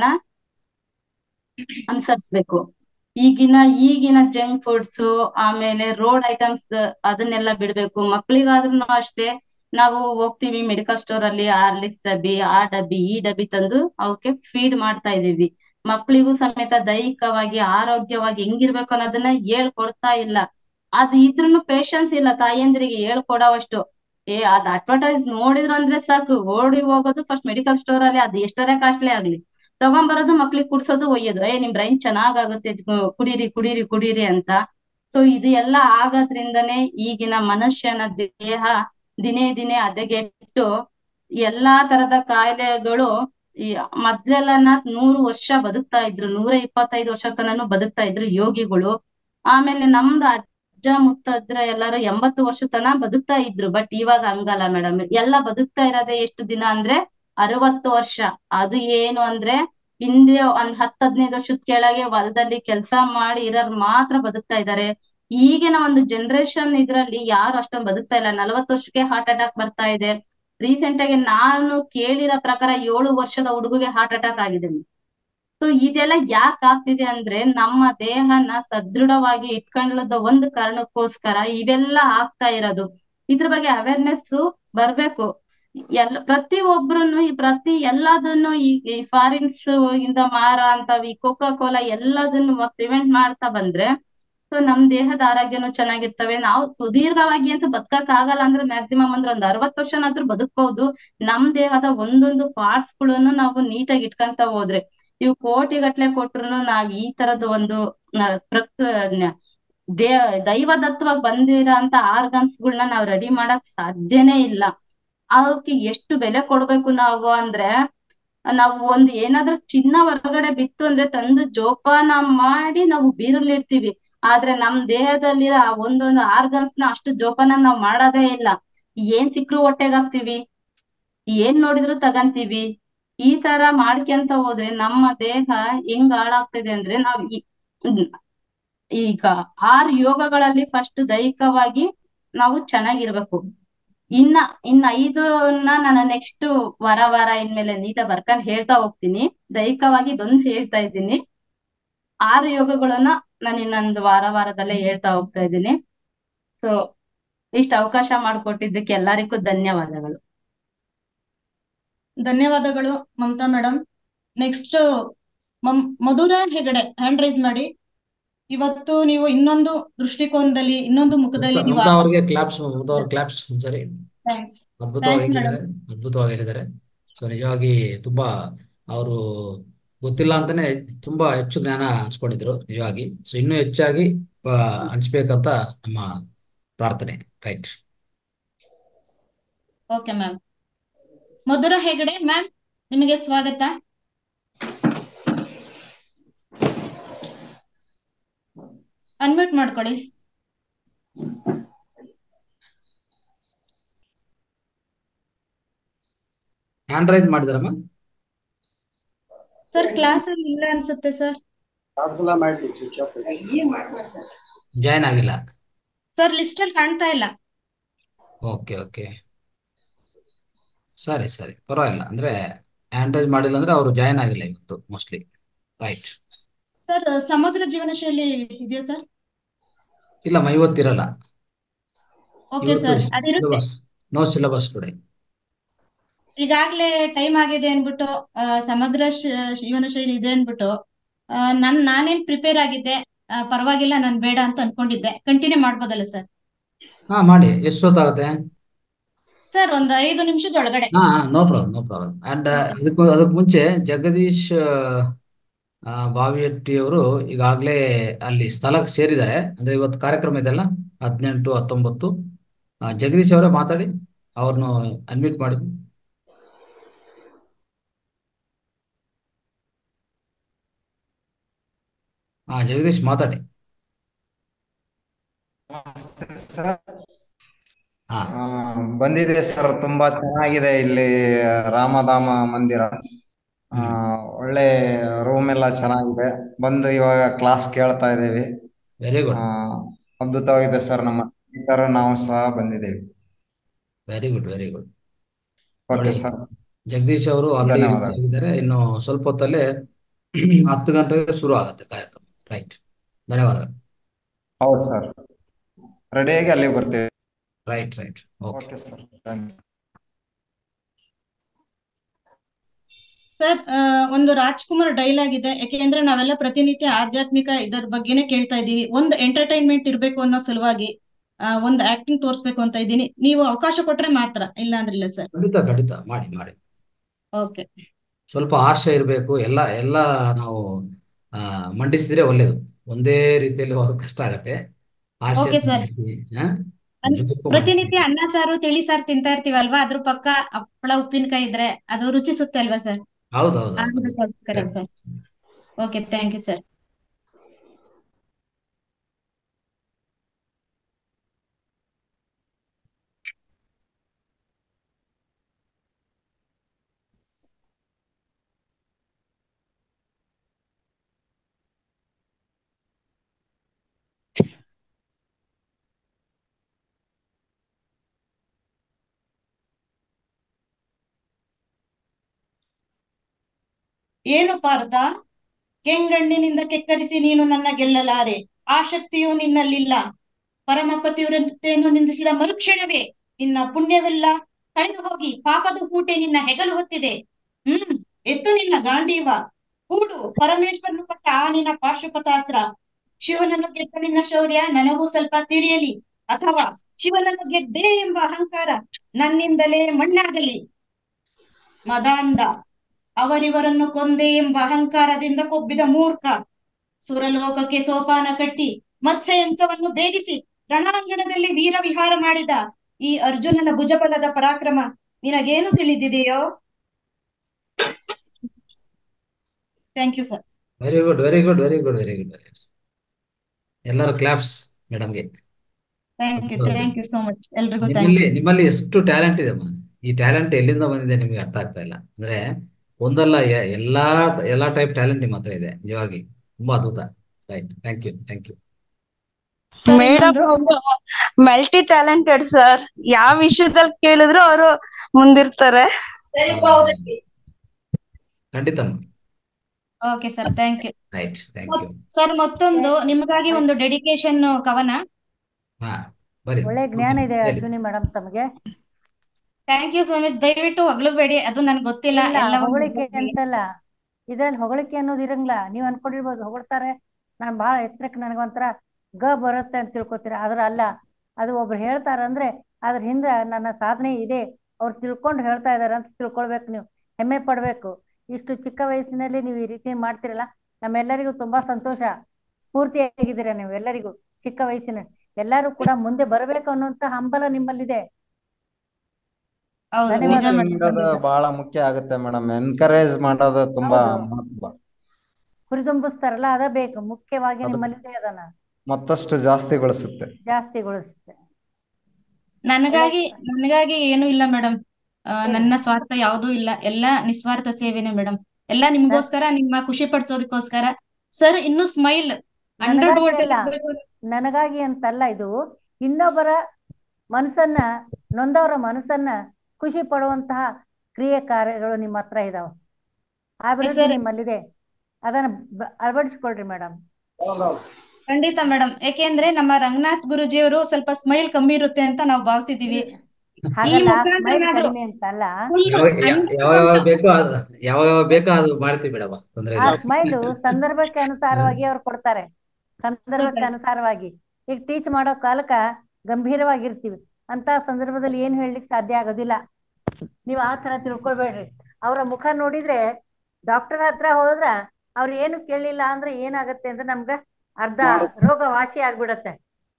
ಅನುಸರಿಸ್ಬೇಕು ಈಗಿನ ಈಗಿನ ಜಂಕ್ ಫುಡ್ಸ್ ಆಮೇಲೆ ರೋಡ್ ಐಟಮ್ಸ್ ಅದನ್ನೆಲ್ಲ ಬಿಡ್ಬೇಕು ಮಕ್ಳಿಗಾದ್ರೂ ಅಷ್ಟೇ ನಾವು ಹೋಗ್ತಿವಿ ಮೆಡಿಕಲ್ ಸ್ಟೋರ್ ಅಲ್ಲಿ ಹಾರ್ಲಿಕ್ಸ್ ಡಬ್ಬಿ ಆ ಡಬ್ಬಿ ಈ ಡಬ್ಬಿ ತಂದು ಅವಕ್ಕೆ ಫೀಡ್ ಮಾಡ್ತಾ ಇದೀವಿ ಮಕ್ಳಿಗೂ ಸಮೇತ ದೈಹಿಕವಾಗಿ ಆರೋಗ್ಯವಾಗಿ ಹೆಂಗಿರ್ಬೇಕು ಅನ್ನೋದನ್ನ ಹೇಳ್ಕೊಡ್ತಾ ಇಲ್ಲ ಅದ್ ಇದ್ರೂನು ಪೇಶನ್ಸ್ ಇಲ್ಲ ತಾಯಂದ್ರಿಗೆ ಹೇಳ್ಕೊಡೋವಷ್ಟು ಏ ಅದ್ ಅಡ್ವರ್ಟೈಸ್ ನೋಡಿದ್ರು ಅಂದ್ರೆ ಸಾಕು ಓಡಿ ಹೋಗೋದು ಫಸ್ಟ್ ಮೆಡಿಕಲ್ ಸ್ಟೋರ್ ಅಲ್ಲಿ ಅದ್ ಎಷ್ಟರೇ ಕಾಸ್ಟ್ಲಿ ಆಗ್ಲಿ ತಗೊಂಬರೋದು ಮಕ್ಳಿಗೆ ಕುಡ್ಸೋದು ಒಯ್ಯೋದು ಏ ನಿಮ್ ಬ್ರೈನ್ ಚೆನ್ನಾಗಾಗುತ್ತೆ ಕುಡೀರಿ ಕುಡೀರಿ ಕುಡೀರಿ ಅಂತ ಸೊ ಇದು ಎಲ್ಲ ಆಗೋದ್ರಿಂದನೇ ಈಗಿನ ಮನುಷ್ಯನ ದೇಹ ದಿನೇ ದಿನೇ ಹದಗೆಟ್ಟು ಎಲ್ಲಾ ತರದ ಕಾಯಿಲೆಗಳು ಈ ಮೊದ್ಲೆಲ್ಲ ನೂರು ವರ್ಷ ಬದುಕ್ತಾ ಇದ್ರು ನೂರ ಇಪ್ಪತ್ತೈದು ವರ್ಷ ತನನು ಬದುಕ್ತಾ ಇದ್ರು ಯೋಗಿಗಳು ಆಮೇಲೆ ನಮ್ದು ಅಜ್ಜ ಮುತ್ತಜ್ರ ಎಲ್ಲಾರು ಎಂಬತ್ತು ವರ್ಷ ತನ ಬದುಕ್ತಾ ಇದ್ರು ಬಟ್ ಇವಾಗ ಹಂಗಲ್ಲ ಮೇಡಮ್ ಎಲ್ಲ ಬದುಕ್ತಾ ಇರೋದೇ ಎಷ್ಟು ದಿನ ಅಂದ್ರೆ ಅರವತ್ತು ವರ್ಷ ಅದು ಏನು ಅಂದ್ರೆ ಹಿಂದೆ ಒಂದ್ ಹತ್ ಹದಿನೈದು ವರ್ಷದ ಕೆಳಗೆ ಹೊಲದಲ್ಲಿ ಕೆಲಸ ಮಾಡಿ ಇರೋರ್ ಮಾತ್ರ ಬದುಕ್ತಾ ಇದ್ದಾರೆ ಈಗಿನ ಒಂದು ಜನರೇಷನ್ ಇದ್ರಲ್ಲಿ ಯಾರು ಅಷ್ಟೊಂದು ಬದುಕ್ತಾ ಇಲ್ಲ ನಲವತ್ತು ವರ್ಷಕ್ಕೆ ಹಾರ್ಟ್ ಅಟ್ಯಾಕ್ ಬರ್ತಾ ಇದೆ ರೀಸೆಂಟ್ ಆಗಿ ನಾನು ಕೇಳಿರೋ ಪ್ರಕಾರ ಏಳು ವರ್ಷದ ಹುಡುಗಿಗೆ ಹಾರ್ಟ್ ಅಟ್ಯಾಕ್ ಆಗಿದೆ ಸೊ ಇದೆಲ್ಲ ಯಾಕೆ ಆಗ್ತಿದೆ ಅಂದ್ರೆ ನಮ್ಮ ದೇಹನ ಸದೃಢವಾಗಿ ಇಟ್ಕೊಳ್ಳೋದ ಒಂದು ಕಾರಣಕ್ಕೋಸ್ಕರ ಇವೆಲ್ಲ ಆಗ್ತಾ ಇರೋದು ಇದ್ರ ಬಗ್ಗೆ ಅವೇರ್ನೆಸ್ ಬರ್ಬೇಕು ಎಲ್ಲ ಪ್ರತಿ ಒಬ್ರುನು ಈ ಪ್ರತಿ ಎಲ್ಲದನ್ನು ಈ ಫಾರಿನ್ಸ್ ಇಂದ ಮಾರ ಅಂತವ್ ಈ ಕೋಕಾ ಕೋಲಾ ಎಲ್ಲದನ್ನು ಪ್ರಿವೆಂಟ್ ಮಾಡ್ತಾ ಬಂದ್ರೆ ಸೊ ನಮ್ ದೇಹದ ಆರೋಗ್ಯನು ಚೆನ್ನಾಗಿರ್ತವೆ ನಾವು ಸುದೀರ್ಘವಾಗಿ ಅಂತ ಬದುಕಕ್ ಆಗಲ್ಲ ಅಂದ್ರೆ ಮ್ಯಾಕ್ಸಿಮಮ್ ಅಂದ್ರೆ ಒಂದ್ ಅರವತ್ ವರ್ಷನಾದ್ರೂ ಬದುಕ್ಬಹುದು ನಮ್ ದೇಹದ ಒಂದೊಂದು ಪಾರ್ಟ್ಸ್ ಗಳನ್ನು ನಾವು ನೀಟಾಗಿ ಇಟ್ಕೊಂತ ಹೋದ್ರೆ ಇವು ಕೋಟಿ ಗಟ್ಲೆ ಕೊಟ್ರುನು ನಾವ್ ಈ ತರದ ಒಂದು ಪ್ರಕ್ ದೇ ದೈವದತ್ತವಾಗಿ ಬಂದಿರೋ ಅಂತ ಆರ್ಗನ್ಸ್ ಗಳನ್ನ ನಾವ್ ರೆಡಿ ಮಾಡಕ್ ಸಾಧ್ಯನೇ ಇಲ್ಲ ಅವಕ್ಕೆ ಎಷ್ಟು ಬೆಲೆ ಕೊಡ್ಬೇಕು ನಾವು ಅಂದ್ರೆ ನಾವು ಒಂದ್ ಏನಾದ್ರೂ ಚಿನ್ನ ಹೊರಗಡೆ ಬಿತ್ತು ಅಂದ್ರೆ ತಂದು ಜೋಪಾನ ಮಾಡಿ ನಾವು ಬೀರಲಿಡ್ತೀವಿ ಆದ್ರೆ ನಮ್ ದೇಹದಲ್ಲಿರೋ ಆ ಒಂದೊಂದು ಆರ್ಗನ್ಸ್ ನ ಅಷ್ಟು ಜೋಪಾನ ನಾವ್ ಮಾಡೋದೇ ಇಲ್ಲ ಏನ್ ಸಿಕ್ರು ಹೊಟ್ಟೆಗಾಗ್ತಿವಿ ಏನ್ ನೋಡಿದ್ರು ತಗಂತೀವಿ ಈ ತರ ಮಾಡ್ಕೊಂತ ಹೋದ್ರೆ ನಮ್ಮ ದೇಹ ಹೆಂಗ್ ಹಾಳಾಗ್ತಿದೆ ಅಂದ್ರೆ ನಾವ್ ಈಗ ಆರ್ ಯೋಗಗಳಲ್ಲಿ ಫಸ್ಟ್ ದೈಹಿಕವಾಗಿ ನಾವು ಚೆನ್ನಾಗಿರ್ಬೇಕು ಇನ್ನ ಇನ್ನ ಐದನ್ನ ನಾನು ನೆಕ್ಸ್ಟ್ ವಾರ ವಾರ ಇನ್ಮೇಲೆ ನೀಟ ಬರ್ಕೊಂಡ್ ಹೇಳ್ತಾ ಹೋಗ್ತೀನಿ ದೈಹಿಕವಾಗಿ ಇದೊಂದು ಹೇಳ್ತಾ ಇದ್ದೀನಿ ಆರು ಯೋಗಗಳನ್ನ ನಾನು ಇನ್ನೊಂದು ವಾರ ವಾರದಲ್ಲೇ ಹೇಳ್ತಾ ಹೋಗ್ತಾ ಇದ್ದೀನಿ ಸೊ ಇಷ್ಟ ಅವಕಾಶ ಮಾಡಿಕೊಟ್ಟಿದ್ದಕ್ಕೆ ಎಲ್ಲರಿಗೂ ಧನ್ಯವಾದಗಳು ಧನ್ಯವಾದಗಳು Mamata madam next Madhura Hegde hand raise ಮಾಡಿ ಇವತ್ತು ನೀವು ಇನ್ನೊಂದು ದೃಷ್ಟಿಕೋನದಲ್ಲಿ ಇನ್ನೊಂದು ಮುಖದಲ್ಲಿ ನೀವು ಮಮತಾ ಅವ್ರಿಗೆ ಕ್ಲಾಪ್ಸ್ ಮಮತಾ ಅವ್ರ ಕ್ಲಾಪ್ಸ್ ಸರಿ ಥ್ಯಾಂಕ್ಸ್ ಅದ್ಭುತವಾಗಿ ಥ್ಯಾಂಕ್ಸ್ ಹೇಳಿದ್ದಾರೆ ಅದ್ಭುತವಾಗಿ ಹೇಳಿದ್ದಾರೆ ಸೊ ನಿಜವಾಗಿ ತುಂಬಾ ಅವರು ಗೊತ್ತಿಲ್ಲ ಅಂತಾನೆ ತುಂಬಾ ಹೆಚ್ಚು ಜ್ಞಾನ ಹಂಚ್ಕೊಂಡಿದ್ರು ನಿಜವಾಗಿ ಸೊ ಇನ್ನೂ ಹೆಚ್ಚಾಗಿ ಆ, ಹಂಚ್ಬೇಕಂತ ನಮ್ಮ ಪ್ರಾರ್ಥನೆ right okay ma'am Madhura Hegde ma'am ನಿಮಗೆ ಸ್ವಾಗತ ಅನ್ಮ್ಯೂಟ್ ಮಾಡ್ಕೊಳ್ಳಿ ಹ್ಯಾಂಡ್ ರೈಸ್ ಮಾಡಿದಾರಮ್ಮ ಸರ್ ಕ್ಲಾಸ್ ಅಲ್ಲಿ ಇಲ್ಲ ಅನ್ಸುತ್ತೆ ಸರ್ ಜಾಯ್ನ್ ಆಗಿಲ್ಲ ಸರ್ ಲಿಸ್ಟ್ ಅಲ್ಲಿ ಕಾಣ್ತಾ ಇಲ್ಲ ಓಕೆ ಓಕೆ ಸರಿ ಸರಿ ಪರವಾಗಿಲ್ಲ ಅಂದ್ರೆ ಹ್ಯಾಂಡ್ ರೈಸ್ ಮಾಡಿಲ್ಲ ಅಂದ್ರೆ ಅವರು ಜಾಯ್ನ್ ಆಗಿಲ್ಲ ಇವತ್ತು ಮೋಸ್ಟ್ಲಿ ರೈಟ್ ಸರ್ ಸಮಗ್ರ ಜೀವನ ಶೈಲಿ ಇದೆಯಾ ಸರ್ ಇಲ್ಲಮ್ಮ ಇವತ್ತಿರಲ್ಲ ಓಕೆ ಇವತ್ತು ಸರ್ ಅದಿರುತ್ತೆ ಸಿಲೆಬಸ್ ನೋ ಸಿಲೆಬಸ್ ಟುಡೇ ಈಗಾಗ್ಲೇ ಟೈಮ್ ಆಗಿದೆ ಅನ್ಬಿಟ್ಟು ಆ, ಸಮಗ್ರ ಶ- ಜೀವನ ಶೈಲಿ ಇದೆ ಅನ್ಬಿಟ್ಟು ಆ, ನನ್ ನಾನೇನ್ ಪ್ರಿಪೇರ್ ಆಗಿದ್ದೆ ಆ, ಪರವಾಗಿಲ್ಲ ನಾನ್ ಬೇಡ ಅಂತ ಅನ್ಕೊಂಡಿದ್ದೆ ಕಂಟಿನ್ಯೂ ಮಾಡ್ಬೋದಲ್ಲ ಸರ್ ಹಾ ಮಾಡಿ ಎಷ್ಟೊತ್ತಾಗುತ್ತೆ ಸರ್ ಒಂದ್ ಐದು ನಿಮಿಷದ ಒಳಗಡೆ ಹಾ no problem no problem and ಅದಕ್ಕೂ ಅದಕ್ಕೆ ಮುಂಚೆ ಜಗದೀಶ್ ಆ, ಬಾವಿಯಟ್ಟಿ ಅವರು ಈಗಾಗಲೇ ಅಲ್ಲಿ ಸ್ಥಳಕ್ಕೆ ಸೇರಿದ್ದಾರೆ ಅಂದ್ರೆ ಇವತ್ತು ಕಾರ್ಯಕ್ರಮ ಇದೆಲ್ಲ ಹದಿನೆಂಟು ಹತ್ತೊಂಬತ್ತು ಆ, ಜಗದೀಶ್ ಅವರೇ ಮಾತಾಡಿ ಅವ್ರನ್ನ ಅನ್ಮ್ಯೂಟ್ ಮಾಡಿ ಹಾ ಜಗದೀಶ್ ಮಾತಾಡಿ ನಮಸ್ತೆ ಸರ್ ಹಾ ಆ, ಬಂದಿದೆ ಸರ್ ತುಂಬಾ ಚೆನ್ನಾಗಿದೆ ಇಲ್ಲಿ ರಾಮಧಾಮ ಮಂದಿರ ಆ, ಒಳ್ಳೆ ರೂಮ್ ಎಲ್ಲ ಚೆನ್ನಾಗಿದೆ ಬಂದು ಇವಾಗ ಕ್ಲಾಸ್ ಕೇಳ್ತಾ ಇದ್ದೀವಿ ವೆರಿ ಗುಡ್ ಆ, ಅದ್ಭುತವಾಗಿದೆ ಸರ್ ನಮ್ಮ ಸ್ನೇಹಿತರು ನಾವು ಸಹ ಬಂದಿದ್ದೇವೆ very good very good okay ನೋಡಿ ಸರ್ ಜಗದೀಶ್ ಅವರು ಆಲ್ರೆಡಿ ಧನ್ಯವಾದ ಆಗಿದ್ದಾರೆ ಇನ್ನು ಸ್ವಲ್ಪ ಹೊತ್ತಲ್ಲೇ ಹತ್ತು ಗಂಟೆಗೆ ಶುರು ಆಗುತ್ತೆ ಕಾರ್ಯಕ್ರಮ ರೈಟ್ ಧನ್ಯವಾದಗಳು ಹೌದು ಸರ್ ರೆಡಿಯಾಗಿ ಅಲ್ಲಿ ಬರ್ತೀವಿ right right okay okay sir thank you sir ಆ, ಒಂದು ರಾಜ್ಕುಮಾರ್ ಡೈಲಾಗ್ ಇದೆ ಯಾಕೆಂದ್ರೆ ನಾವೆಲ್ಲ ಪ್ರತಿನಿತ್ಯ ಆಧ್ಯಾತ್ಮಿಕ ಇದರ ಬಗ್ಗೆನೇ ಕೇಳ್ತಾ ಇದೀವಿ ಒಂದು ಎಂಟರ್ಟೈನ್ಮೆಂಟ್ ಇರ್ಬೇಕು ಅನ್ನೋ ಸಲುವಾಗಿ ಆ, ಒಂದು ಆಕ್ಟಿಂಗ್ ತೋರಿಸ್ಬೇಕು ಅಂತ ಇದ್ದೀನಿ ನೀವು ಅವಕಾಶ ಕೊಟ್ರೆ ಮಾತ್ರ ಇಲ್ಲ ಅಂದ್ರೆ ಇಲ್ಲ ಸರ್ ಖಂಡಿತ ಖಂಡಿತ ಮಾಡಿ ಮಾಡಿ ಓಕೆ ಸ್ವಲ್ಪ ಆಶೆ ಇರಬೇಕು ಎಲ್ಲ ಎಲ್ಲ ನಾವು ಆ, ಮಂಡಿಸಿದ್ರೆ ಒಳ್ಳೇದು ಒಂದೇ ರೀತಿಯಲ್ಲಿ ಹೋಗೋದು ಕಷ್ಟ ಆಗತ್ತೆ ಆಶೆ ಓಕೆ ಸರ್ ಹಾ ಅನ್- ನಿಜಕ್ಕೂ ಮಾಡಿ ಪ್ರತಿನಿತ್ಯ ಅನ್ನ ಸಾರು ತಿಳಿ ಸಾರು ತಿಂತಾ ಇರ್ತೀವಲ್ವಾ ಅದ್ರ ಪಕ್ಕ ಹಪ್ಪಳ ಉಪ್ಪಿನಕಾಯಿ ಇದ್ರೆ ಅದು ರುಚಿಸುತ್ತೆ ಅಲ್ವಾ ಸರ್ ಹೌದು ಹೌದು ಹೌದು ಅದಕ್ಕೋಸ್ಕರ sir okay thank you sir ಏನು ಪಾರ್ಥ ಕೆಂಗಣ್ಣಿನಿಂದ ಕೆಕ್ಕರಿಸಿ ನೀನು ನನ್ನ ಗೆಲ್ಲಲಾರೆ ಆ ಶಕ್ತಿಯು ನಿನ್ನಲ್ಲಿಲ್ಲ ಪರಮ ಪತಿವ್ರತೆಯನ್ನು ನಿಂದಿಸಿದ ಮರುಕ್ಷಣವೇ ನಿನ್ನ ಪುಣ್ಯವೆಲ್ಲ ಕಳೆದು ಹೋಗಿ ಪಾಪದ ಹೂಟೆ ನಿನ್ನ ಹೆಗಲು ಹೊತ್ತಿದೆ ಹ್ಮ್ ಎತ್ತು ನಿನ್ನ ಗಾಂಡೀವ ಹೂಡು ಪರಮೇಶ್ವರನು ಕೊಟ್ಟ ಆ ನಿನ್ನ ಪಾಶುಪತಾಸ್ತ್ರ ಶಿವನನ್ನು ಗೆದ್ದ ನಿನ್ನ ಶೌರ್ಯ ನನಗೂ ಸ್ವಲ್ಪ ತಿಳಿಯಲಿ ಅಥವಾ ಶಿವನನ್ನು ಗೆದ್ದೆ ಎಂಬ ಅಹಂಕಾರ ನನ್ನಿಂದಲೇ ಮಣ್ಣಾಗಲಿ ಮದಾಂಧ ಅವರಿವರನ್ನು ಕೊಂದೆ ಎಂಬ ಅಹಂಕಾರದಿಂದ ಕೊಬ್ಬಿದ ಮೂರ್ಖ ಸುರಲೋಕಕ್ಕೆ ಸೋಪಾನ ಕಟ್ಟಿ ಮತ್ಸ್ಯಯಂತ್ರವನ್ನು ಭೇದಿಸಿ ರಣಾಂಗಣದಲ್ಲಿ ವೀರ ವಿಹಾರ ಮಾಡಿದ ಈ ಅರ್ಜುನನ ಭುಜಬಲದ ಪರಾಕ್ರಮ ನಿನಗೇನು ತಿಳಿದಿದೆಯೋ thank you sir very good very good very good very good very good ಎಲ್ಲರೂ ಕ್ಲಾಪ್ಸ್ ಮೇಡಮ್ಗೆ thank you thank you so much ಎಲ್ರಿಗೂ ಥ್ಯಾಂಕ್ ನಿಮ್ಮಲ್ಲಿ ಯು ನಿಮ್ಮಲ್ಲಿ ಎಷ್ಟು ಟ್ಯಾಲೆಂಟ್ ಇದೆ ಅಮ್ಮ ಈ ಟ್ಯಾಲೆಂಟ್ ಎಲ್ಲಿಂದ ಬಂದಿದೆ ನಿಮಗೆ ಅರ್ಥ ಆಗ್ತಾ ಇಲ್ಲ ಅಂದ್ರೆ ಒಂದಲ್ಲ ಎ- ಎಲ್ಲಾ ಎಲ್ಲಾ ಟೈಪ್ ಟ್ಯಾಲೆಂಟ್ ನಿಮ್ಮ ಹತ್ರ ಇದೆ ನಿಜವಾಗಿ ತುಂಬಾ ಅದ್ಭುತ right thank you thank you sir madam ಇನ್ನೊಂದು ಅವರು ಮಲ್ಟಿ ಟ್ಯಾಲೆಂಟೆಡ್ ಸರ್ ಯಾವ ವಿಷಯದಲ್ಲಿ ಕೇಳಿದ್ರು ಅವರು ಮುಂದಿರ್ತಾರೆ ಖಂಡಿತ okay sir thank you right thank you sir ಮತ್ತೊಂದು ನಿಮಗಾಗಿ ಒಂದು ಡೆಡಿಕೇಶನ್ ಕವನ ಹಾ ಬರಿ ಒಳ್ಳೆ ಜ್ಞಾನ ಇದೆ ಹೇಳಿ. ಅರ್ಜುನಿ ಮೇಡಮ್ ತಮಗೆ ಥ್ಯಾಂಕ್ ಯು ಸೊ ಮಚ್ ದಯವಿಟ್ಟು ಹೊಗಳಬೇಡಿ ಅದು ನನ್ಗೆ ಗೊತ್ತಿಲ್ಲ ಇಲ್ಲ ಎಲ್ಲ ಒಂದು ಹೊಗಳಿಕೆ ಅಂತಲ್ಲ ಇದ್ರಲ್ಲಿ ಹೊಗಳಿಕೆ ಅನ್ನೋದು ಇರಂಗಿಲ್ಲ ನೀವ್ ಅನ್ಕೊಂಡಿರ್ಬೋದು ಹೊಗಳ್ತಾರೆ ನಾನ್ ಬಹಳ ಎತ್ತರಕ್ಕೆ ನನಗೊಂಥರ ಗ ಬರುತ್ತೆ ಅಂತ ತಿಳ್ಕೊತೀರ ಆದ್ರ ಅಲ್ಲ ಅದು ಒಬ್ರು ಹೇಳ್ತಾರಂದ್ರೆ ಅದ್ರ ಹಿಂದೆ ನನ್ನ ಸಾಧನೆ ಇದೆ ಅವ್ರು ತಿಳ್ಕೊಂಡು ಹೇಳ್ತಾ ಇದಾರೆ ಅಂತ ತಿಳ್ಕೊಳ್ಬೇಕು ನೀವು ಹೆಮ್ಮೆ ಪಡ್ಬೇಕು ಇಷ್ಟು ಚಿಕ್ಕ ವಯಸ್ಸಿನಲ್ಲಿ ನೀವು ಈ ರೀತಿ ಮಾಡ್ತಿರಲ್ಲ ನಮ್ಮೆಲ್ಲರಿಗೂ ತುಂಬಾ ಸಂತೋಷ ಸ್ಫೂರ್ತಿಯಾಗಿದ್ದೀರಾ ನೀವು ಎಲ್ಲರಿಗೂ ಚಿಕ್ಕ ವಯಸ್ಸಿನ ಎಲ್ಲರೂ ಕೂಡ ಮುಂದೆ ಬರಬೇಕು ಅನ್ನುವಂತ ಹಂಬಲ ನಿಮ್ಮಲ್ಲಿದೆ ಹೌದು ನಿಜ ಧನ್ಯವಾದ ಮೇಡಮ್ ನೀಡೋದು ಬಹಳ ಮುಖ್ಯ ಆಗುತ್ತೆ ಮೇಡಮ್ ಎನ್ಕರೇಜ್ ಮಾಡೋದು ತುಂಬಾ ಹೌದು. ಮಹತ್ವ ಹುರಿದುಂಬಿಸ್ತಾರಲ್ಲ ಅದ ಬೇಕು ಮುಖ್ಯವಾಗಿ ಅದು- ನಿಮ್ಮಲ್ಲಿದೆ ಅದನ್ನ ಮತ್ತಷ್ಟು ಜಾಸ್ತಿಗೊಳಿಸುತ್ತೆ ಜಾಸ್ತಿಗೊಳಿಸುತ್ತೆ ನನಗಾಗಿ ನನಗಾಗಿ ಏನೂ ಇಲ್ಲ ಮೇಡಮ್ ನನ್ನ ಸ್ವಾರ್ಥ ಯಾವುದೂ ಇಲ್ಲ ಎಲ್ಲ ನಿಸ್ವಾರ್ಥ ಸೇವೆನೆ ಮೇಡಮ್ ಎಲ್ಲ ನಿಮ್ಗೋಸ್ಕರ ನಿಮ್ಮ ಖುಷಿ ಪಡಿಸೋದಕ್ಕೋಸ್ಕರ ಸರ್ ಇನ್ನು ಸ್ಮೈಲ್ ಹಂಡ್ರೆಡ್ ನನಗಾಗಿ ಅಲ್ಲ ನನಗಾಗಿ ಅಂತಲ್ಲ ಇದು ಇನ್ನೊಬ್ಬರ ಮನಸ್ಸನ್ನ ನೊಂದವರ ಮನಸ್ಸನ್ನ ಖುಷಿ ಪಡುವಂತಹ ಕ್ರಿಯೆ ಕಾರ್ಯಗಳು ನಿಮ್ಮ ಹತ್ರ ಇದಾವ ಆ ಅಭಿವೃದ್ಧಿ ಸರ್. ನಿಮ್ಮಲ್ಲಿದೆ ಅದನ್ನ ಬ- ಅಳವಡಿಸ್ಕೊಳ್ರಿ ಮೇಡಮ್ ಖಂಡಿತ ಮೇಡಮ್ ಯಾಕೆಂದ್ರೆ ನಮ್ಮ ರಂಗನಾಥ್ ಗುರುಜಿಯವರು ಸ್ವಲ್ಪ ಸ್ಮೈಲ್ ಕಮ್ಮಿ ಇರುತ್ತೆ ಅಂತ ನಾವು ಭಾವಿಸಿದೀವಿ ಹಾಗಲ್ಲ ಮುಖಾಂತರ ಸ್ಮೈಲ್ ಏನಾದ್ರು- ಕಡಿಮೆ ಅಂತಲ್ಲ Full ಯಾವ ಹಂಡ್ರೆಡ್ ಯಾವ ಯಾವ ಬೇಕೋ ಅದು ಯಾವ ಯಾವ ಬೇಕೋ ಅದು ಮಾಡ್ತೀವಿ ಮೇಡಮ್ ತೊಂದ್ರೆ ಆ ಇಲ್ಲ ಸ್ಮೈಲು ಸಂದರ್ಭಕ್ಕೆ ಅನುಸಾರವಾಗಿ ಅವ್ರು ಕೊಡ್ತಾರೆ ಸಂದರ್ಭಕ್ಕೆ Super. ಅನುಸಾರವಾಗಿ ಈಗ ಟೀಚ್ ಮಾಡೋ ಕಾಲಕ್ಕ ಗಂಭೀರವಾಗಿರ್ತೀವಿ ಅಂತ ಸಂದರ್ಭದಲ್ಲಿ ಏನ್ ಹೇಳಲಿಕ್ಕೆ ಸಾಧ್ಯ ಆಗೋದಿಲ್ಲ ನೀವು ಆ ತರ ತಿಳ್ಕೊಬೇಡ್ರಿ ಅವರ ಮುಖ ನೋಡಿದ್ರೆ ಡಾಕ್ಟರ್ ಹತ್ರ ಹೋದ್ರ ಅವ್ರು ಏನು ಕೇಳಲಿಲ್ಲ ಅಂದ್ರೆ ಏನಾಗತ್ತೆ ಅಂದ್ರೆ ನಮ್ಗ ಅರ್ಧ ರೋಗ ವಾಸಿ ಆಗ್ಬಿಡತ್ತೆ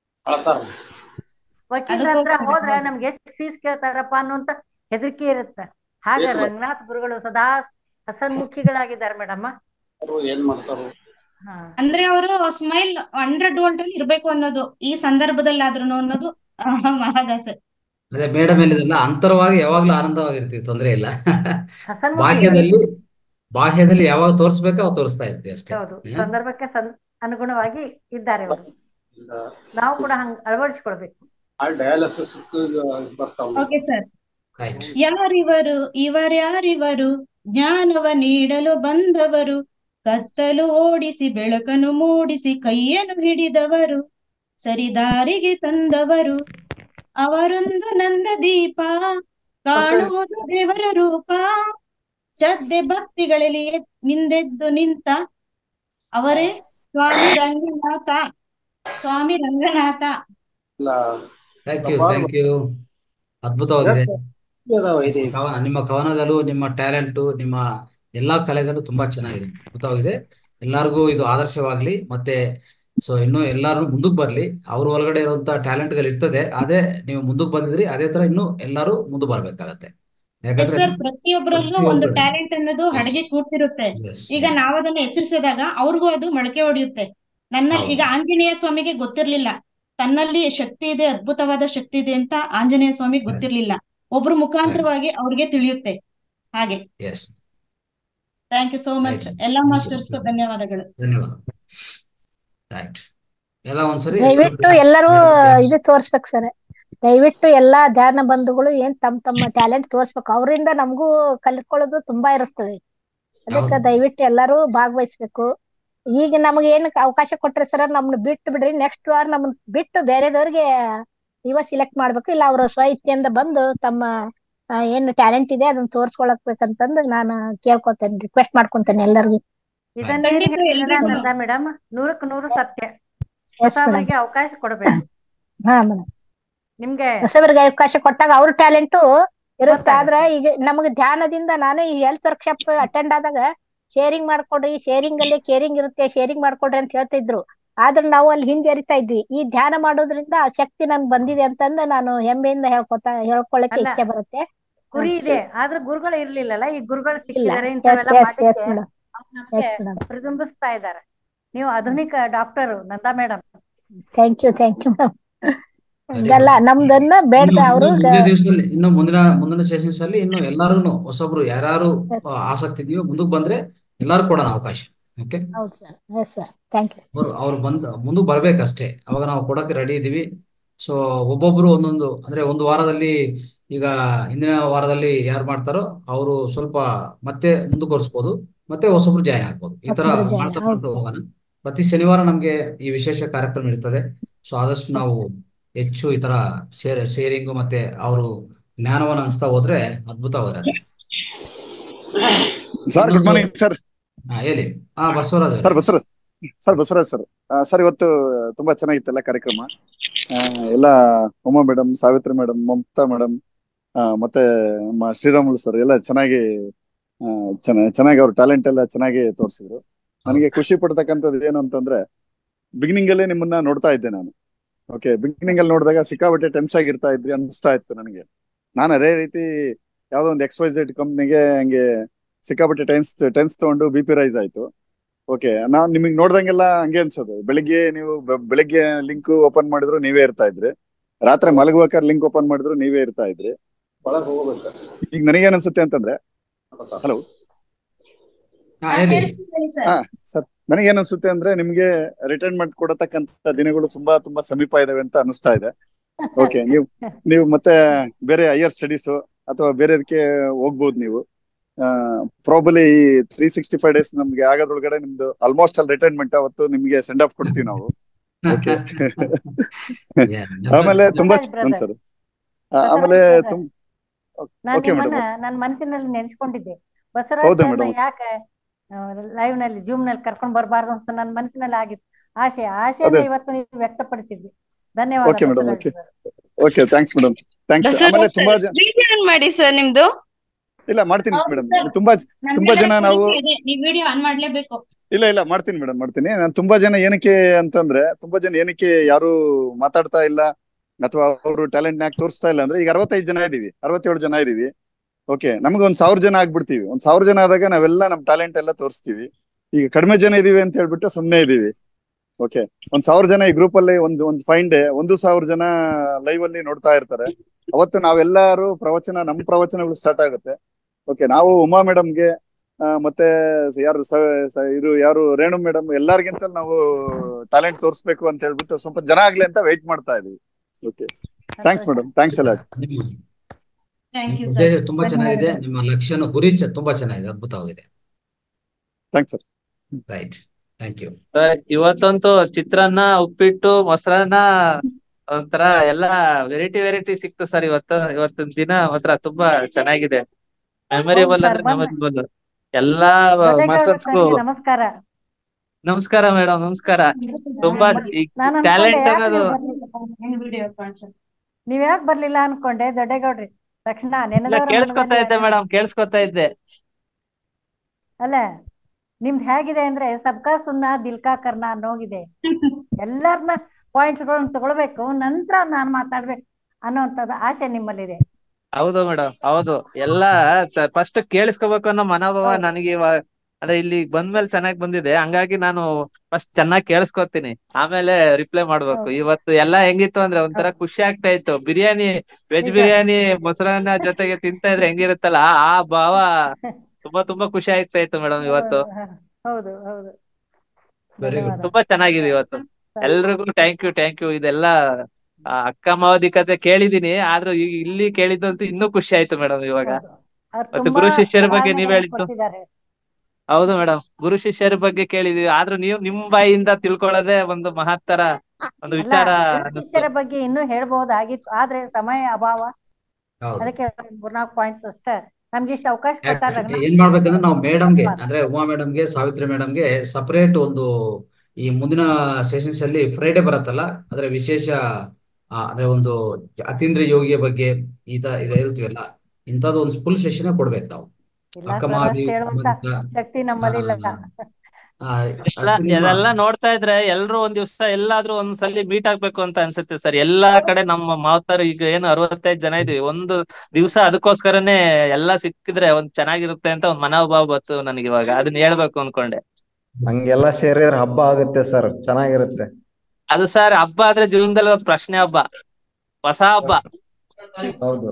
ವಕೀಲರ ಹತ್ರ ಹೋದ್ರೆ ನಮ್ಗೆ ಎಷ್ಟು ಫೀಸ್ ಕೇಳ್ತಾರಪ್ಪ ಅನ್ನುವಂತ ಹೆದರಿಕೆ ಇರುತ್ತೆ ಹಾಗೆ ರಂಗನಾಥ್ ಗುರುಗಳು ಸದಾ ಹಸನ್ಮುಖಿಗಳಾಗಿದ್ದಾರೆ ಮೇಡಮ್ ಏನ್ ಮಾಡ್ತಾರೋ ಹಾ ಅಂದ್ರೆ ಅವರು ಸ್ಮೈಲ್ ಹಂಡ್ರೆಡ್ ವೋಲ್ಟ್ ಅಲ್ಲಿ ಇರ್ಬೇಕು ಅನ್ನೋದು ಈ ಸಂದರ್ಭದಲ್ಲಿ ಆದ್ರೂ ಅನ್ನೋದು ಆ, ಮಹದಾಸೆ ಅದೇ ಮೇಡಮ್ ಹೇಳಿದ್ರಲ್ಲ ಅಂತರವಾಗಿ ಯಾವಾಗ್ಲೂ ಆನಂದವಾಗಿರ್ತೀವಿ ತೊಂದರೆ ಇಲ್ಲ ಹಸನ್ಮುಖಿ ಬಾಹ್ಯದಲ್ಲಿ ಬಾಹ್ಯದಲ್ಲಿ ಯಾವಾಗ ತೋರಿಸ್ಬೇಕೋ ಅವಾಗ ತೋರಿಸ್ತಾ ಇರ್ತೀವಿ ಅಷ್ಟೇ ಹೌದು ಹ್ಮ್? ಸಂದರ್ಭಕ್ಕೆ ಸಂ ಅನುಗುಣವಾಗಿ ಇದ್ದಾರೆ ಅವರು ನಾವು ಕೂಡ ಹಂಗ ಅಳವಡಿಸ್ಕೊಳ್ಬೇಕು ಆ ಡಯಾಲಿಸಿಸ್ ಬರ್ತಾವ ಓಕೆ ಸರ್ ರೈಟ್ ಯಾರಿವರು ಇವರ್ಯಾರಿವರು ಜ್ಞಾನವ ನೀಡಲು ಬಂದವರು ಕತ್ತಲು ಓಡಿಸಿ ಬೆಳಕನ್ನು ಮೂಡಿಸಿ ಕೈಯನ್ನು ಹಿಡಿದವರು ಸರಿದಾರಿಗೆ ತಂದವರು ಅವರೊಂದು ನಂದ ದೀಪ ಕಾಣುವುದು ದೇವರ ರೂಪ ಶ್ರದ್ಧೆ ಭಕ್ತಿಗಳಲ್ಲಿ ಎದ್- ನಿಂದೆದ್ದು ನಿಂತ ಅವರೇ Swami Ranganatha Swami Ranganatha thank you thank you ಅದ್ಭುತವಾಗಿದೆ ಅದಾವ ಇದೆ ಕವನ ನಿಮ್ಮ ಕವನಗಳು ನಿಮ್ಮ ಟ್ಯಾಲೆಂಟು ನಿಮ್ಮ ಎಲ್ಲಾ ಕಲೆಗಳು ತುಂಬಾ ಚೆನ್ನಾಗಿದೆ ಅದ್ಭುತವಾಗಿದೆ ಎಲ್ಲರಿಗೂ ಇದು ಆದರ್ಶವಾಗ್ಲಿ ಮತ್ತೆ ಸೊ ಇನ್ನು ಎಲ್ಲಾರು ಮುಂದಕ್ಕೆ ಬರ್ಲಿ ಅವ್ರ ಒಳಗಡೆ ಇರುವಂತ ಟ್ಯಾಲೆಂಟ್ಗಳು ಇರ್ತದೆ ಆದ್ರೆ ನೀವು ಮುಂದಕ್ಕೆ ಬಂದಿದ್ರಿ ಅದೇ ತರ ಇನ್ನು ಎಲ್ಲರೂ ಮುಂದೆ ಬರ್ಬೇಕಾಗತ್ತೆ ಎಸ್ ಯಾಕಂದ್ರೆ ಸರ್ ಪ್ರತಿಯೊಬ್ಬರಲ್ಲೂ ಒಂದು ಪ್ರತಿಯೊಬ್ಬರು ಟ್ಯಾಲೆಂಟ್ ಅನ್ನೋದು ಅಡಗಿ ಕೂತಿರುತ್ತೆ ಎಸ್ ಈಗ ನಾವು ಅದನ್ನ ಎಚ್ಚರಿಸಿದಾಗ ಅವ್ರಿಗೂ ಅದು ಮೊಳಕೆ ಹೊಡೆಯುತ್ತೆ ನನ್ನಲ್ಲಿ ಹೌದು ಈಗ ಆಂಜನೇಯ ಸ್ವಾಮಿಗೆ ಗೊತ್ತಿರ್ಲಿಲ್ಲ ತನ್ನಲ್ಲಿ ಶಕ್ತಿ ಇದೆ ಅದ್ಭುತವಾದ ಶಕ್ತಿ ಇದೆ ಅಂತ ಆಂಜನೇಯ ಸ್ವಾಮಿಗೆ ಗೊತ್ತಿರ್ಲಿಲ್ಲ ಒಬ್ರು ಮುಖಾಂತರವಾಗಿ ಅವ್ರಿಗೆ ತಿಳಿಯುತ್ತೆ ಹಾಗೆ yes thank you so much right ಎಲ್ಲಾ ಥ್ಯಾಂಕ್ ಯು ಮಾಸ್ಟರ್ಸ್ ಧನ್ಯವಾದಗಳು ಧನ್ಯವಾದ ರೈಟ್ ಎಲ್ಲ ಒಂದ್ಸರಿ ದಯವಿಟ್ಟು ಎಲ್ಲರೂ ಇದು ತೋರ್ಸ್ಬೇಕು ಸರ್ ದಯವಿಟ್ಟು ಎಲ್ಲಾ ಧ್ಯಾನ ಬಂಧುಗಳು ಏನ್ ತಮ್ಮ ತಮ್ಮ ಟ್ಯಾಲೆಂಟ್ ತೋರ್ಸ್ಬೇಕು ಅವರಿಂದ ನಮಗೂ ಕಲಿತ್ಕೊಳ್ಳೋದು ತುಂಬಾ ಇರುತ್ತದೆ ಅದಕ್ಕೆ ಹೌದು ದಯವಿಟ್ಟು ಎಲ್ಲರೂ ಭಾಗವಹಿಸ್ಬೇಕು ಈಗ ನಮ್ಗೆ ಏನಕ್ಕೆ ಅವಕಾಶ ಕೊಟ್ರೆ ಸರ್ ನಮ್ನ ಬಿಟ್ಟು ಬಿಡ್ರಿ ನೆಕ್ಸ್ಟ್ ವಾರ ನಮ್ಮನ್ನ ಬಿಟ್ಟು ಬೇರೆದವ್ರಿಗೆ ನೀವ ಸಿಲೆಕ್ಟ್ ಮಾಡ್ಬೇಕು ಇಲ್ಲ ಅವ್ರ ಸ್ವ ಇಚ್ಛೆಯಿಂದ ಬಂದು ತಮ್ಮ ಆ, ಏನು ಟ್ಯಾಲೆಂಟ್ ಇದೆ ಅದನ್ನ ತೋರ್ಸ್ಕೊಳಕ್ಬೇಕಂತಂದು ನಾನು ಕೇಳ್ಕೊತೇನೆ ರಿಕ್ವೆಸ್ಟ್ ಮಾಡ್ಕೊಂತೇನೆ ಎಲ್ಲರಿಗೂ ಇದನ್ನೇನ್ ಖಂಡಿತ ಹೇಳಿದಾರ ಎಲ್ರಿಗೂ ನಂದ ಮೇಡಮ್ ನೂರಕ್ಕೆ ನೂರು ಸತ್ಯ ಎಸ್ ಮೇಡಮ್ ಹೊಸಬರಿಗೆ ಅವಕಾಶ ಕೊಡಬೇಕು ಹಾ ಮೇಡಮ್ ನಿಮ್ಗೆ ಹೊಸಬರಿಗೆ ಅವಕಾಶ ಕೊಟ್ಟಾಗ ಅವ್ರ ಟ್ಯಾಲೆಂಟು ಇರುತ್ತೆ ಆದ್ರ ಗೊತ್ತಾಗುತ್ತೆ ಈಗ ನಮಗೆ ಧ್ಯಾನದಿಂದ ನಾನು ಈ ಹೆಲ್ತ್ ವರ್ಕ್ಶಾಪ್ ಅಟೆಂಡ್ ಆದಾಗ ಶೇರಿಂಗ್ ಮಾಡ್ಕೊಡ್ರಿ ಶೇರಿಂಗ್ ಅಲ್ಲಿ ಕೇರಿಂಗ್ ಇರುತ್ತೆ ಶೇರಿಂಗ್ ಮಾಡ್ಕೊಡ್ರಿ ಅಂತ ಹೇಳ್ತಿದ್ರು ಆದ್ರೆ ನಾವು ಅಲ್ಲಿ ಹಿಂಜರಿತಾ ಇದ್ವಿ ಈ ಧ್ಯಾನ ಮಾಡೋದ್ರಿಂದ ಆ ಶಕ್ತಿ ನನ್ಗೆ ಬಂದಿದೆ ಅಂತಂದು ನಾನು ಹೆಮ್ಮೆಯಿಂದ ಹೇಳ್ಕೊತಾ ಹೇಳ್ಕೊಳ್ಳಕ್ಕೆ ಅಲ್ಲ ಇಚ್ಛೆ ಬರುತ್ತೆ ಗುರಿ ಇದೆ ಆದ್ರೆ ಗುರುಗಳು ಇರ್ಲಿಲ್ಲಲ್ಲ ಈ ಗುರುಗಳು ಇಲ್ಲ ಸಿಕ್ಕಿದ್ದಾರೆ ಎಸ್ ಇಂಥವೆಲ್ಲ ಎಸ್ ಎಸ್ ಮಾಡಿಕ್ಕೆ ಮೇಡಮ್ ಅವ್ರು ನಮ್ಗೆ ಎಸ್ ಮೇಡಮ್ ಪ್ರತಿಬಿಂಬಿಸ್ತಾ ಇದ್ದಾರೆ ನೀವು ಆಧುನಿಕ doctor Nanda madam thank you thank you madam very ಹಂಗಲ್ಲ ಗುಡ್ ನಮ್ದನ್ನ ಇನ್ನು ಬೇಡ್ದ ಇನ್ನು ಅವರು ಮುಂದಿನ ದಿವಸದಲ್ಲಿ ಇನ್ನು ಮುಂದಿನ ಮುಂದಿನ ಸೆಷನ್ಸ್ ಅಲ್ಲಿ ಇನ್ನು ಎಲ್ಲಾರು ಹೊಸಬ್ರು ಯಾರು ಆಸಕ್ತಿ ಇದೆಯೋ ಮುಂದಕ್ಕೆ ಬಂದ್ರೆ ಎಲ್ಲಾರು ಕೊಡೋಣ ಅವಕಾಶ ಓಕೆ ಹೌದು sir yes sir thank you ಅವ್ರು ಅವ್ರು ಬಂದ್ ಮುಂದಕ್ಕೆ ಬರ್ಬೇಕಷ್ಟೇ ಅವಾಗ ನಾವು ಕೊಡಕ್ಕೆ ರೆಡಿ ಇದೀವಿ ಸೊ ಒಬ್ಬೊಬ್ರು ಒಂದೊಂದು ಅಂದ್ರೆ ಒಂದು ವಾರದಲ್ಲಿ ಈಗ ಹಿಂದಿನ ವಾರದಲ್ಲಿ ಯಾರು ಮಾಡ್ತಾರೋ ಅವರು ಸ್ವಲ್ಪ ಮತ್ತೆ ಮುಂದುವರಿಸ್ಬೋದು ಮತ್ತೆ ಹೊಸಬ್ರು ಜಾಯ್ನ್ ಆಗ್ಬೋದು ಈ ತರ ಹೊಸಬ್ರು ಜಾಯ್ನ್ ಮಾಡ್ತಾ ಹೌದು ಮಾಡ್ತಾ ಹೋಗೋಣ ಪ್ರತಿ ಶನಿವಾರ ನಮ್ಗೆ ಈ ವಿಶೇಷ ಕಾರ್ಯಕ್ರಮ ಇರ್ತದೆ ಸೊ ಆದಷ್ಟು ನಾವು ಹೆಚ್ಚು ಈ ತರ ಶೇರ್ ಶೇರಿಂಗು ಮತ್ತೆ ಅವರು ಜ್ಞಾನವನ್ನು ಹಂಚ್ತಾ ಹೋದ್ರೆ ಅದ್ಭುತವಾಗಿರುತ್ತೆ ಸರ್ ಗುಡ್ ಇನ್ನೊಂದು ಮಾರ್ನಿಂಗ್ ಸರ್ ಹಾ ಹೇಳಿ ಹಾ ಬಸವರಾಜ್ ಸರ್ ಅವರೇ Basavaraj sir Basavaraj sir sir ಇವತ್ತು ತುಂಬಾ ಚೆನ್ನಾಗಿತ್ತಲ್ಲ ಕಾರ್ಯಕ್ರಮ ಆ, ಎಲ್ಲ Uma madam Savitri madam Mamata madam ಮತ್ತೆ ನಮ್ಮ ಶ್ರೀರಾಮುಲು ಸರ್ ಎಲ್ಲ ಚೆನ್ನಾಗಿ ಆ, ಚೆನ್ನ- ಚೆನ್ನಾಗಿ ಅವ್ರ ಟ್ಯಾಲೆಂಟ್ ಎಲ್ಲ ಚೆನ್ನಾಗಿ ತೋರಿಸಿದ್ರು ನನಗೆ ಹೌದು ಖುಷಿ ಪಡ್ತಕ್ಕಂಥದ್ದು ಏನು ಅಂತಂದ್ರೆ ಬಿಗಿನಿಂಗ್ ಅಲ್ಲೇ ನಿಮ್ಮನ್ನ ನೋಡ್ತಾ ಇದ್ದೆ ನಾನು ಓಕೆ ಬಿಗಿನಿಂಗ್ ಅಲ್ಲಿ ನೋಡಿದಾಗ ಸಿಕ್ಕಾಪಟ್ಟೆ ಟೆನ್ಸ್ ಆಗಿರ್ತಾ ಇದ್ರಿ ಅನಿಸ್ತಾ ಇತ್ತು ನನಗೆ ನಾನು ಅದೇ ರೀತಿ ಯಾವ್ದೋ ಒಂದು ಎಕ್ಸ್ ವೈ ಝೆಡ್ ಕಂಪ್ನಿಗೆ ಹಂಗೆ ಸಿಕ್ಕಾಪಟ್ಟೆ ಟೆನ್ಸ್ ಟೆನ್ಸ್ ತಗೊಂಡು ಬಿ ಪಿ ರೈಸ್ ಆಯ್ತು ಓಕೆ ನಾವ್ ನಿಮಗೆ ನೋಡ್ದಂಗೆಲ್ಲ ಹಂಗೆ ಅನ್ಸೋದು ಬೆಳಿಗ್ಗೆ ನೀವು ಬೆ- ಬೆಳಿಗ್ಗೆ ಲಿಂಕ್ ಓಪನ್ ಮಾಡಿದ್ರು ನೀವೇ ಇರ್ತಾ ಇದ್ರಿ ರಾತ್ರಿ ಮಲಗುವಾದ್ರೆ ಲಿಂಕ್ ಓಪನ್ ಮಾಡಿದ್ರು ನೀವೇ ಇರ್ತಾ ಇದ್ರಿ ಒಳಗ್ ಹೋಗ್ಬೇಕು ಈಗ ನನಗೇನ್ ಅನ್ಸುತ್ತೆ ಅಂತಂದ್ರೆ ಹಲೋ ಹಾ ಹೇಳಿ ಕೇಳಿಸ್ತಿದೆ ಸರ್ ಹಾ ಸರ್ ನನಗೇನ್ ಅನ್ಸುತ್ತೆ ಅಂದ್ರೆ ನಿಮ್ಗೆ ರಿಟೈರ್ಮೆಂಟ್ ಕೊಡತಕ್ಕಂತ ದಿನಗಳು ತುಂಬಾ ತುಂಬಾ ಸಮೀಪ ಇದಾವೆ ಅಂತ ಅನಿಸ್ತಾ ಇದೆ ಓಕೆ ನೀವು ನೀವು ಮತ್ತೆ ಬೇರೆ ಹೈಯರ್ ಸ್ಟಡೀಸ್ ಅಥವಾ ಬೇರೆದಕ್ಕೆ ಹೋಗ್ಬೋದು ನೀವು ಪ್ರಾಬಲಿ ಈ ತ್ರೀ ಸಿಕ್ಸ್ಟಿ ಫೈವ್ ಡೇಸ್ ನಮ್ಗೆ ಆಗೋದ್ರೊಳಗಡೆ ನಿಮ್ದು ಆಲ್ಮೋಸ್ಟ್ ಅಲ್ಲಿ ರಿಟೈರ್ಮೆಂಟ್ ಅವತ್ತು ನಿಮ್ಗೆ ಸೆಂಡ್ ಆಫ್ ಕೊಡ್ತೀವಿ ನಾವು ಓಕೆ Yeah, ಆಮೇಲೆ definitely. ತುಂಬಾ ಬಸವರಾಜ್ ಒಂದ್ ಬ್ರದರ್ ಸರ್ ಆಮೇಲೆ ಬಸವರಾಜ್ ಬ್ರದರ್ ತುಂ ನಾನ್ ಓಕೆ ನಿಮ್ಮನ್ನ ಮೇಡಮ್ ನನ್ನ ಮನಸ್ಸಿನಲ್ಲಿ ನೆನೆಸ್ಕೊಂಡಿದ್ದೆ ಬಸವರಾಜ್ ಹೌದಾ ಸರ್ನ ಮೇಡಮ್ ಯಾಕೆ ಲೈವ್ ನಲ್ಲಿ ಜೂಮ್ ನಲ್ಲಿ ಕರ್ಕೊಂಡ್ ಬರಬಾರ್ದು ಅಂತ ನನ್ನ ಮನಸ್ಸಿನಲ್ಲಿ ಆಗಿತ್ತು ಆಶೆ ಆಶೆಯನ್ನ ಅದೇ ಇವತ್ತು ನೀವು ವ್ಯಕ್ತಪಡಿಸಿದ್ವಿ ಧನ್ಯವಾದ okay madam Basavaraj okay sir okay thanks madam thanks ಆಮೇಲೆ ತುಂಬಾ ಜನ ವಿಡಿಯೋ ಆನ್ ಮಾಡಿ ಸರ್ ನಿಮ್ದು ಇಲ್ಲ ಮಾಡ್ತೀನಿ ಹೌದು ಮೇಡಮ್ ಸರ್ ತುಂಬಾ ತುಂಬಾ ಜನ ನಾವು ನೀವು ವಿಡಿಯೋ ಆನ್ ಮಾಡ್ಲೇಬೇಕು ಇಲ್ಲ ಇಲ್ಲ ಮಾಡ್ತೀನಿ ಮೇಡಮ್ ಮಾಡ್ತೀನಿ ನಾನು ತುಂಬಾ ಜನ ಏನಕ್ಕೆ ಅಂತಂದ್ರೆ ತುಂಬಾ ಜನ ಏನಕ್ಕೆ ಯಾರು ಮಾತಾಡ್ತಾ ಇಲ್ಲ ಅಥವಾ ಅವರು ಟ್ಯಾಲೆಂಟ್ ಯಾಕೆ ತೋರಿಸ್ತಾ ಇಲ್ಲ ಅಂದ್ರೆ ಈಗ ಅರವತ್ತೈದು ಜನ ಇದೀವಿ ಅರವತ್ತೇಳು ಜನ ಇದೀವಿ ಓಕೆ ನಮ್ಗೆ ಒಂದ್ ಸಾವಿರ ಜನ ಆಗ್ಬಿಡ್ತೀವಿ ಒಂದ್ ಸಾವಿರ ಜನ ಆದಾಗ ನಾವೆಲ್ಲ ನಮ್ ಟ್ಯಾಲೆಂಟ್ ಎಲ್ಲ ತೋರಿಸ್ತೀವಿ ಈಗ ಕಡಿಮೆ ಜನ ಇದೀವಿ ಅಂತ ಹೇಳ್ಬಿಟ್ಟು ಸುಮ್ನೆ ಇದೀವಿ ಓಕೆ ಒಂದ್ ಸಾವಿರ ಜನ ಈ ಗ್ರೂಪ್ ಅಲ್ಲಿ ಒಂದು ಒಂದು ಫೈನ್ ಡೇ ಒಂದು ಸಾವಿರ ಜನ ಲೈವ್ ಅಲ್ಲಿ ನೋಡ್ತಾ ಇರ್ತಾರೆ ಅವತ್ತು ನಾವೆಲ್ಲರೂ ಪ್ರವಚನ ನಮ್ ಪ್ರವಚನಗಳು ಸ್ಟಾರ್ಟ್ ಆಗುತ್ತೆ ಓಕೆ ನಾವು ಉಮಾ ಮೇಡಮ್ಗೆ ಮತ್ತೆ ಯಾರು ಸ- ಸ- ಇರು ಯಾರು ರೇಣು ಮೇಡಮ್ ಎಲ್ಲಾರ್ಗಿಂತ ನಾವು ಟ್ಯಾಲೆಂಟ್ ತೋರಿಸ್ಬೇಕು ಅಂತ ಹೇಳ್ಬಿಟ್ಟು ಸ್ವಲ್ಪ ಜನ ಆಗ್ಲಿ ಅಂತ ವೆಯ್ಟ್ ಮಾಡ್ತಾ ಇದೀವಿ ಓಕೆ ಥ್ಯಾಂಕ್ಸ್ ಮೇಡಮ್ ಥ್ಯಾಂಕ್ಸ್ ಎಲ್ಲ ನಿಮ್ಮ ಥ್ಯಾಂಕ್ ನಿಮ್ಮ ಯು ಸರ್ ಉದ್ದೇಶ ತುಂಬಾ ಚೆನ್ನಾಗಿದೆ ನಿಮ್ಮ ಲಕ್ಷ್ಯನ ಗುರಿ ಚ- ತುಂಬಾ ಚೆನ್ನಾಗಿದೆ ಅದ್ಭುತವಾಗಿದೆ thanks sir right thank you sir, ಇವತ್ತಂತೂ ಚಿತ್ರಾನ್ನ ಉಪ್ಪಿಟ್ಟು ಮೊಸರನ್ನ ಒಂಥರ ಎಲ್ಲಾ ವೆರೈಟಿ ವೆರೈಟಿ ಸಿಕ್ತು ಸರ್ ಇವತ್ತ ಇವತ್ತಿನ ದಿನ ಮಾತ್ರ ತುಂಬಾ ಚೆನ್ನಾಗಿದೆ ಮೆಮೊರೇಬಲ್ ಹೌದು ಅಂದ್ರೆ ಸರ್, ಬಂದ- ಮೆಮೊರೇಬಲ್ ಎಲ್ಲಾ ದೊಡ್ಡಗೌಡ್ರ ಮಾಸ್ಟರ್ಸ್ಗೂ ಸರ್ಗೆ ನಮಸ್ಕಾರ ನಮಸ್ಕಾರ ಮೇಡಮ್ ನಮಸ್ಕಾರ ತುಂಬಾ ಈ ನಾನು ಅನ್ಕೊಂಡೆ ಟ್ಯಾಲೆಂಟ್ ಯಾಕೆ ಅನ್ನೋದು ನೀವು ಬರ್ಲಿಲ್ಲ ನೀವ್ ಯಾಕೆ ಬರ್ಲಿಲ್ಲ ಅನ್ಕೊಂಡೆ ದೊಡ್ಡಗೌಡ್ರಿ ತಕ್ಷಣ ಇಲ್ಲ ನೆನೆದವ್ರ ಕೇಳಿಸ್ಕೊತಾ ಇದ್ದೆ ಮೇಡಮ್ ಕೇಳಿಸ್ಕೊತಾ ಇದ್ದೆ ಅಲ್ಲ ನಿಮ್ದು ಹೇಗಿದೆ ಅಂದ್ರೆ ಸಬ್ಕಾ ಸುನ್ನ ದಿಲ್ಕಾ ಕರ್ನ ಅನ್ನೋಗಿದೆ ಎಲ್ಲಾರ್ನ ಪಾಯಿಂಟ್ಸ್ ಗಳನ್ನ ತಗೊಳ್ಬೇಕು ನಂತರ ನಾನ್ ಮಾತಾಡ್ಬೇಕು ಅನ್ನೋಂಥದ್ದು ಆಸೆ ನಿಮ್ಮಲ್ಲಿದೆ ಹೌದು ಮೇಡಮ್ ಹೌದು ಎಲ್ಲಾ ಫಸ್ಟ್ ಕೇಳಿಸ್ಕೋಬೇಕು ಅನ್ನೋ ಮನೋಭಾವ ಹೌದು. ನನಗೆ ಇವಾಗ ಅಂದ್ರೆ ಇಲ್ಲಿ ಬಂದ್ಮೇಲೆ ಚೆನ್ನಾಗಿ ಬಂದಿದೆ ಹಂಗಾಗಿ ನಾನು ಫಸ್ಟ್ ಚೆನ್ನಾಗಿ ಕೇಳಿಸ್ಕೊತೀನಿ ಆಮೇಲೆ ರಿಪ್ಲೈ ಮಾಡ್ಬೇಕು ಹೌದು. ಇವತ್ತು ಎಲ್ಲಾ ಹೆಂಗಿತ್ತು ಅಂದ್ರೆ ಒಂಥರ ಖುಷಿ ಆಗ್ತಾ ಇತ್ತು ಬಿರಿಯಾನಿ ವೆಜ್ ನಿಜ. ಬಿರಿಯಾನಿ ಮೊಸರನ್ನ ಜೊತೆಗೆ ತಿಂತಾ ಇದ್ರೆ ಹೆಂಗಿರುತ್ತಲ್ಲ ಆ ಆ ಭಾವ ತುಂಬಾ ತುಂಬಾ ಖುಷಿ ಆಗ್ತಾ ಇತ್ತು ಮೇಡಮ್ ಇವತ್ತು ಹೌದು ಹೌದು ವೆರಿ ಗುಡ್ ಧನ್ಯವಾದ ತುಂಬಾ ಚೆನ್ನಾಗಿದೆ ಇವತ್ತು ಸರಿ. ಎಲ್ರಿಗೂ ಥ್ಯಾಂಕ್ ಯು ಥ್ಯಾಂಕ್ ಯು ಇದೆಲ್ಲ ಆ, ಅಕ್ಕ ಮಾವದಿ ಕತೆ ಕೇಳಿದೀನಿ ಆದ್ರೂ ಈ- ಇಲ್ಲಿ ಕೇಳಿದ್ದಂತೂ ಇನ್ನೂ ಖುಷಿ ಆಯ್ತು ಮೇಡಮ್ ಇವಾಗ ಹೌದು ಅವ್ರು ಮತ್ತೆ ತುಂಬಾ ಗುರು ಶಿಷ್ಯರ ಬಗ್ಗೆ ನೀವ್ ಉದಾಹರಣೆಗಳನ್ನ ಹೇಳಿದ್ದು ಕೊಟ್ಟಿದ್ದಾರೆ ಹೌದು ಮೇಡಮ್ ಗುರು ಶಿಷ್ಯರ ಬಗ್ಗೆ ಕೇಳಿದೀವಿ ಆದ್ರೂ ನೀವು ನಿಮ್ ಬಾಯಿಯಿಂದ ತಿಳ್ಕೊಳ್ಳೋದೇ ಒಂದು ಮಹತ್ತರ ಒಂದು ಅಲ್ಲ ವಿಚಾರ ಗುರು ಅನ್ನಿಸ್ತು ಶಿಷ್ಯರ ಬಗ್ಗೆ ಇನ್ನೂ ಹೇಳ್ಬಹುದಾಗಿತ್ತು ಆದ್ರೆ ಸಮಯ ಅಭಾವ ಹೌದು ಅದಕ್ಕೆ ಮೂರ್ನಾಲ್ಕು ಪಾಯಿಂಟ್ಸ್ ಅಷ್ಟೇ ನಮ್ಗೆ ಇಷ್ಟು ಅವಕಾಶ ಕೊಟ್ಟಾಗ ಯಾಕೆ- ಏನ್ ಮಾಡ್ಬೇಕಂದ್ರೆ ನಾವು ಮೇಡಮ್ಗೆ ಅಂದ್ರೆ ಉಮಾ ಮೇಡಮ್ಗೆ ಸಾವಿತ್ರಿ ಮೇಡಮ್ಗೆ ಸಪರೇಟ್ ಒಂದು ಈ ಮುಂದಿನ ಸೆಷನ್ಸ್ ಅಲ್ಲಿ ಫ್ರೈಡೆ ಬರುತ್ತಲ್ಲ ಅಂದ್ರೆ ವಿಶೇಷ ಆ, ಅಂದ್ರೆ ಒಂದು ಅತೀಂದ್ರ ಯೋಗಿಯ ಬಗ್ಗೆ ಈತ ಇದು ಹೇಳ್ತೀವಲ್ಲ ಇಂಥದ್ದು ಒಂದು ಫುಲ್ ಸೆಷನ್ ಕೊಡ್ಬೇಕು ನಾವು ಇಲ್ಲ ಅಕ್ಕ ಸರ್ ಮಹಾದೇವಿ ಅಷ್ಟು ಹೇಳುವಂತ ಸಂಬಂಧಿತ ಶಕ್ತಿ ನಮ್ಮಲ್ಲಿಲ್ಲ ಆ, ಎಲ್ಲ ಅಶ್ವಿನಿ ಮಾ- ಇದೆಲ್ಲ ನೋಡ್ತಾ ಇದ್ರೆ ಎಲ್ರು ಒಂದ್ ದಿವ್ಸ ಎಲ್ಲಾದ್ರೂ ಒಂದ್ ಸಲ ಮೀಟ್ ಆಗ್ಬೇಕು ಅಂತ ಅನ್ಸುತ್ತೆ ಸರ್ ಎಲ್ಲಾ ಕಡೆ ನಮ್ಮ ಮಾವತರು ಈಗ ಏನು ಅರವತ್ತೈದು ಜನ ಇದೀವಿ ಒಂದು ದಿವ್ಸ ಅದಕ್ಕೋಸ್ಕರನೇ ಎಲ್ಲಾ ಸಿಕ್ಕಿದ್ರೆ ಒಂದ್ ಚೆನ್ನಾಗಿರುತ್ತೆ ಅಂತ ಒಂದ್ ಮನೋಭಾವ ಬಂತು ನನಗೆ ಇವಾಗ ಅದನ್ನ ಹೇಳ್ಬೇಕು ಅನ್ಕೊಂಡೆ ಹಂಗೆಲ್ಲ ಸೇರಿದ್ರೆ ಹಬ್ಬ ಆಗುತ್ತೆ ಸರ್ ಚೆನ್ನಾಗಿರುತ್ತೆ ಅದು ಸರ್ ಹಬ್ಬ ಆದ್ರೆ ಜೀವನದಲ್ಲಿ ಒಂದು ಪ್ರಶ್ನೆ ಹಬ್ಬ ಹೊಸ ಹಬ್ಬ ಹೌದು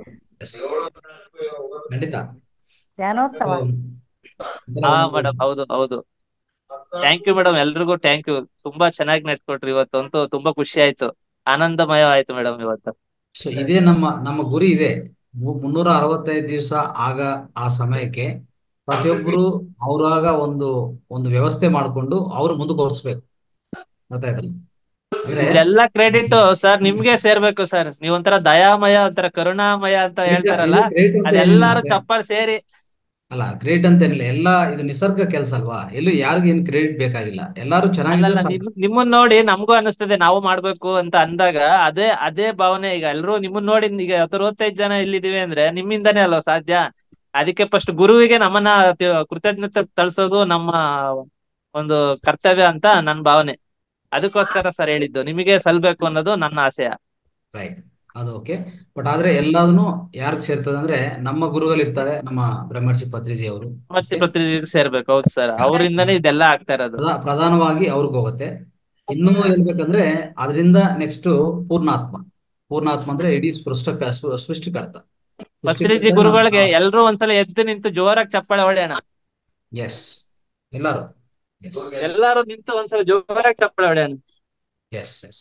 ಖಂಡಿತ ಧ್ಯಾನೋತ್ಸವ ಒಂಥರ ಹಾ ಒಂದು ಮೇಡಮ್ ಹೌದು ಹೌದು ಥ್ಯಾಂಕ್ ಯು ಮೇಡಮ್ ಎಲ್ರಿಗೂ ಥ್ಯಾಂಕ್ ಯು ತುಂಬಾ ಚೆನ್ನಾಗಿ ನಡ್ಕೊಟ್ರಿ ಇವತ್ತಂತೂ ತುಂಬಾ ಖುಷಿ ಆಯ್ತು ಆನಂದಮಯ ಆಯ್ತು ಮೇಡಮ್ ಇವತ್ತು ಸೊ ಇದೇ ನಮ್ಮ ನಮ್ಮ ಗುರಿ ಇದೆ ಮು- ಮುನ್ನೂರ ಅರವತ್ತೈದು ದಿವಸ ಆಗ ಆ ಸಮಯಕ್ಕೆ ಪ್ರತಿಯೊಬ್ಬರು ಅವ್ರಾಗ ಒಂದು ಒಂದು ವ್ಯವಸ್ಥೆ ಮಾಡಿಕೊಂಡು ಅವ್ರು ಮುಂದುವರಿಸ್ಬೇಕು ಗೊತ್ತಾಯ್ತಲ್ಲ ಅಂದ್ರೆ ಇದೆಲ್ಲ ಕ್ರೆಡಿಟ್ ಸರ್ ನಿಮ್ಗೆ ಸೇರ್ಬೇಕು ಸರ್ ನೀವ್ ಒಂಥರ ದಯಾಮಯ ಒಂಥರ ಕರುಣಾಮಯ ಅಂತ ಇದು ಹೇಳ್ತಾರಲ್ಲ ಇದು ಗ್ರೇಟ್ ಅಂತ ಏನಿಲ್ಲ ಅದೆಲ್ಲಾರು ಅಂದ್ರೆ ಚಪ್ಪಾಳೆ ಸೇರಿ ಅಲ್ಲ ಗ್ರೇಟ್ ಅಂತ ಏನಿಲ್ಲ ಎಲ್ಲ ಇದು ನಿಸರ್ಗ ಕೆಲಸ ಅಲ್ವಾ ಎಲ್ಲೂ ಯಾರಿಗೂ ಏನು ಕ್ರೆಡಿಟ್ ಬೇಕಾಗಿಲ್ಲ ಎಲ್ಲಾರು ಚೆನ್ನಾಗಿದ್ರೆ ಅಲ್ಲಲ್ಲ ಸಾಕು ನಿಮ್ ನಿಮ್ಮನ್ನ ನೋಡಿ ನಮಗೂ ಅನಿಸ್ತದೆ ನಾವು ಮಾಡ್ಬೇಕು ಅಂತ ಅಂದಾಗ ಅದೇ ಅದೇ ಭಾವನೆ ಈಗ ಎಲ್ರು ನಿಮ್ಮನ್ನ ನೋಡಿ ಈಗ ಅರವತ್ತೈದು ಜನ ಇಲ್ಲಿದೀವಿ ಅಂದ್ರೆ ನಿಮ್ಮಿಂದಾನೇ ಅಲ್ವಾ ಸಾಧ್ಯ ಅದಕ್ಕೆ ಫಸ್ಟ್ ಗುರುವಿಗೆ ನಮ್ಮನ್ನ ತಿ- ಕೃತಜ್ಞತೆ ತಳ್ಸೋದು ನಮ್ಮ ಒಂದು ಕರ್ತವ್ಯ ಅಂತ ನನ್ನ ಭಾವನೆ ಅದಕ್ಕೋಸ್ಕರ ಸರ್ ಹೇಳಿದ್ದು ನಿಮಗೆ ಸಲ್ಬೇಕು ಅನ್ನೋದು ನನ್ನ ಆಶಯ ರೈಟ್ ಅದು ಓಕೆ ಬಟ್ ಆದ್ರೆ ಎಲ್ಲದನ್ನು ಯಾರಿಗೆ ಸೇರ್ತದೆ ಅಂದ್ರೆ ನಮ್ಮ ಗುರುಗಳಿರ್ತಾರೆ ನಮ್ಮ ಬ್ರಹ್ಮರ್ಷಿ ಪತ್ರಿಜಿ ಅವರು ವಿಮರ್ಶೆ ಓಕೆ ಪ್ರತಿನಿಧಿಗೆ ಸೇರ್ಬೇಕು ಹೌದು ಸರ್ ಅವರಿಂದನೇ ಇದೆಲ್ಲ ಆಗ್ತಾ ಇರೋದು ಪ್ರಧಾ- ಪ್ರಧಾನವಾಗಿ ಅವ್ರಿಗೆ ಹೋಗುತ್ತೆ ಇನ್ನೂ ಹೇಳ್ಬೇಕಂದ್ರೆ ಅದರಿಂದ ನೆಕ್ಸ್ಟ್ ಪೂರ್ಣಾತ್ಮ ಪೂರ್ಣಾತ್ಮ ಅಂದ್ರೆ ಇಡೀ ಸ್ಪೃಷ್ಟ ಸ್ಪೃ- ಸೃಷ್ಟಿಕರ್ತ ಪತ್ರಿಜಿ ಸೃಷ್ಟಿಕರ್ತ ಗುರುಗಳಿಗೆ ಎಲ್ರು ಒಂದ್ಸಲ ಎದ್ದು ನಿಂತು ಜೋರಾಗಿ ಚಪ್ಪಾಳೆ ಹೊಡೆಯೋಣ ಎಸ್ ಎಲ್ಲಾರು ಎಸ್ ಎಲ್ಲಾರು ನಿಂತು ಒಂದ್ಸಲ ಜೋರಾಗಿ ಚಪ್ಪಾಳೆ ಹೊಡೆಯೋಣ ಎಸ್ ಎಸ್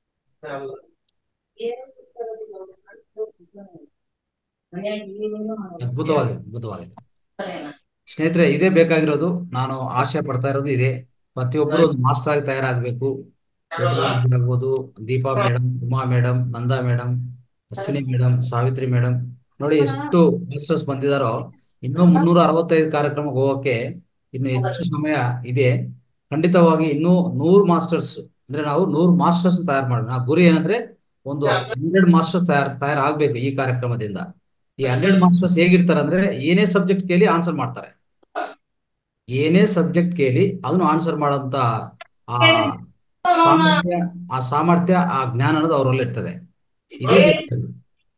ಅದ್ಭುತವಾಗಿದೆ ಅದ್ಭುತವಾಗಿದೆ ಸ್ನೇಹಿತರೆ ಇದೇ ಬೇಕಾಗಿರೋದು ನಾನು ಆಶೆ ಪಡ್ತಾ ಇರೋದು ಇದೆ ಪ್ರತಿಯೊಬ್ಬರು ಒಂದು ಮಾಸ್ಟರ್ ಆಗಿ ತಯಾರಾಗಬೇಕು ಆಗ್ಬೋದು Deepa madam Uma madam Nanda madam Ashwini madam Savitri madam ನೋಡಿ ಎಷ್ಟು ಮಾಸ್ಟರ್ಸ್ ಬಂದಿದಾರೋ ಇನ್ನೂ ಮುನ್ನೂರ ಅರವತ್ತೈದು ಕಾರ್ಯಕ್ರಮಕ್ಕೆ ಹೋಗೋಕೆ ಇನ್ನು ಹೆಚ್ಚು ಸಮಯ ಇದೆ ಖಂಡಿತವಾಗಿ ಇನ್ನೂ ನೂರು ಮಾಸ್ಟರ್ಸ್ ಅಂದ್ರೆ ನಾವು ನೂರು ಮಾಸ್ಟರ್ಸ್ ತಯಾರು ಮಾಡೋಣ ಆ ಗುರಿ ಏನಂದ್ರೆ ಒಂದು ಹಂಡ್ರೆಡ್ ಮಾಸ್ಟರ್ಸ್ ತಯಾರ್ ತಯಾರಾಗಬೇಕು ಈ ಕಾರ್ಯಕ್ರಮದಿಂದ ಈ ಹಂಡ್ರೆಡ್ ಮಾಸ್ಟರ್ಸ್ ಹೇಗಿರ್ತಾರೆ ಅಂದ್ರೆ ಏನೇ ಸಬ್ಜೆಕ್ಟ್ ಕೇಳಿ ಆನ್ಸರ್ ಮಾಡ್ತಾರೆ ಏನೇ ಸಬ್ಜೆಕ್ಟ್ ಕೇಳಿ ಅದನ್ನು ಆನ್ಸರ್ ಮಾಡೋಂತ ಆ ಸಾಮರ್ಥ್ಯ ಆ ಸಾಮರ್ಥ್ಯ ಆ ಜ್ಞಾನ ಅನ್ನೋದು ಅವರಲ್ಲಿ ಇರ್ತದೆ ಇದೇ ಬೇಕಾಗಿರೋದು.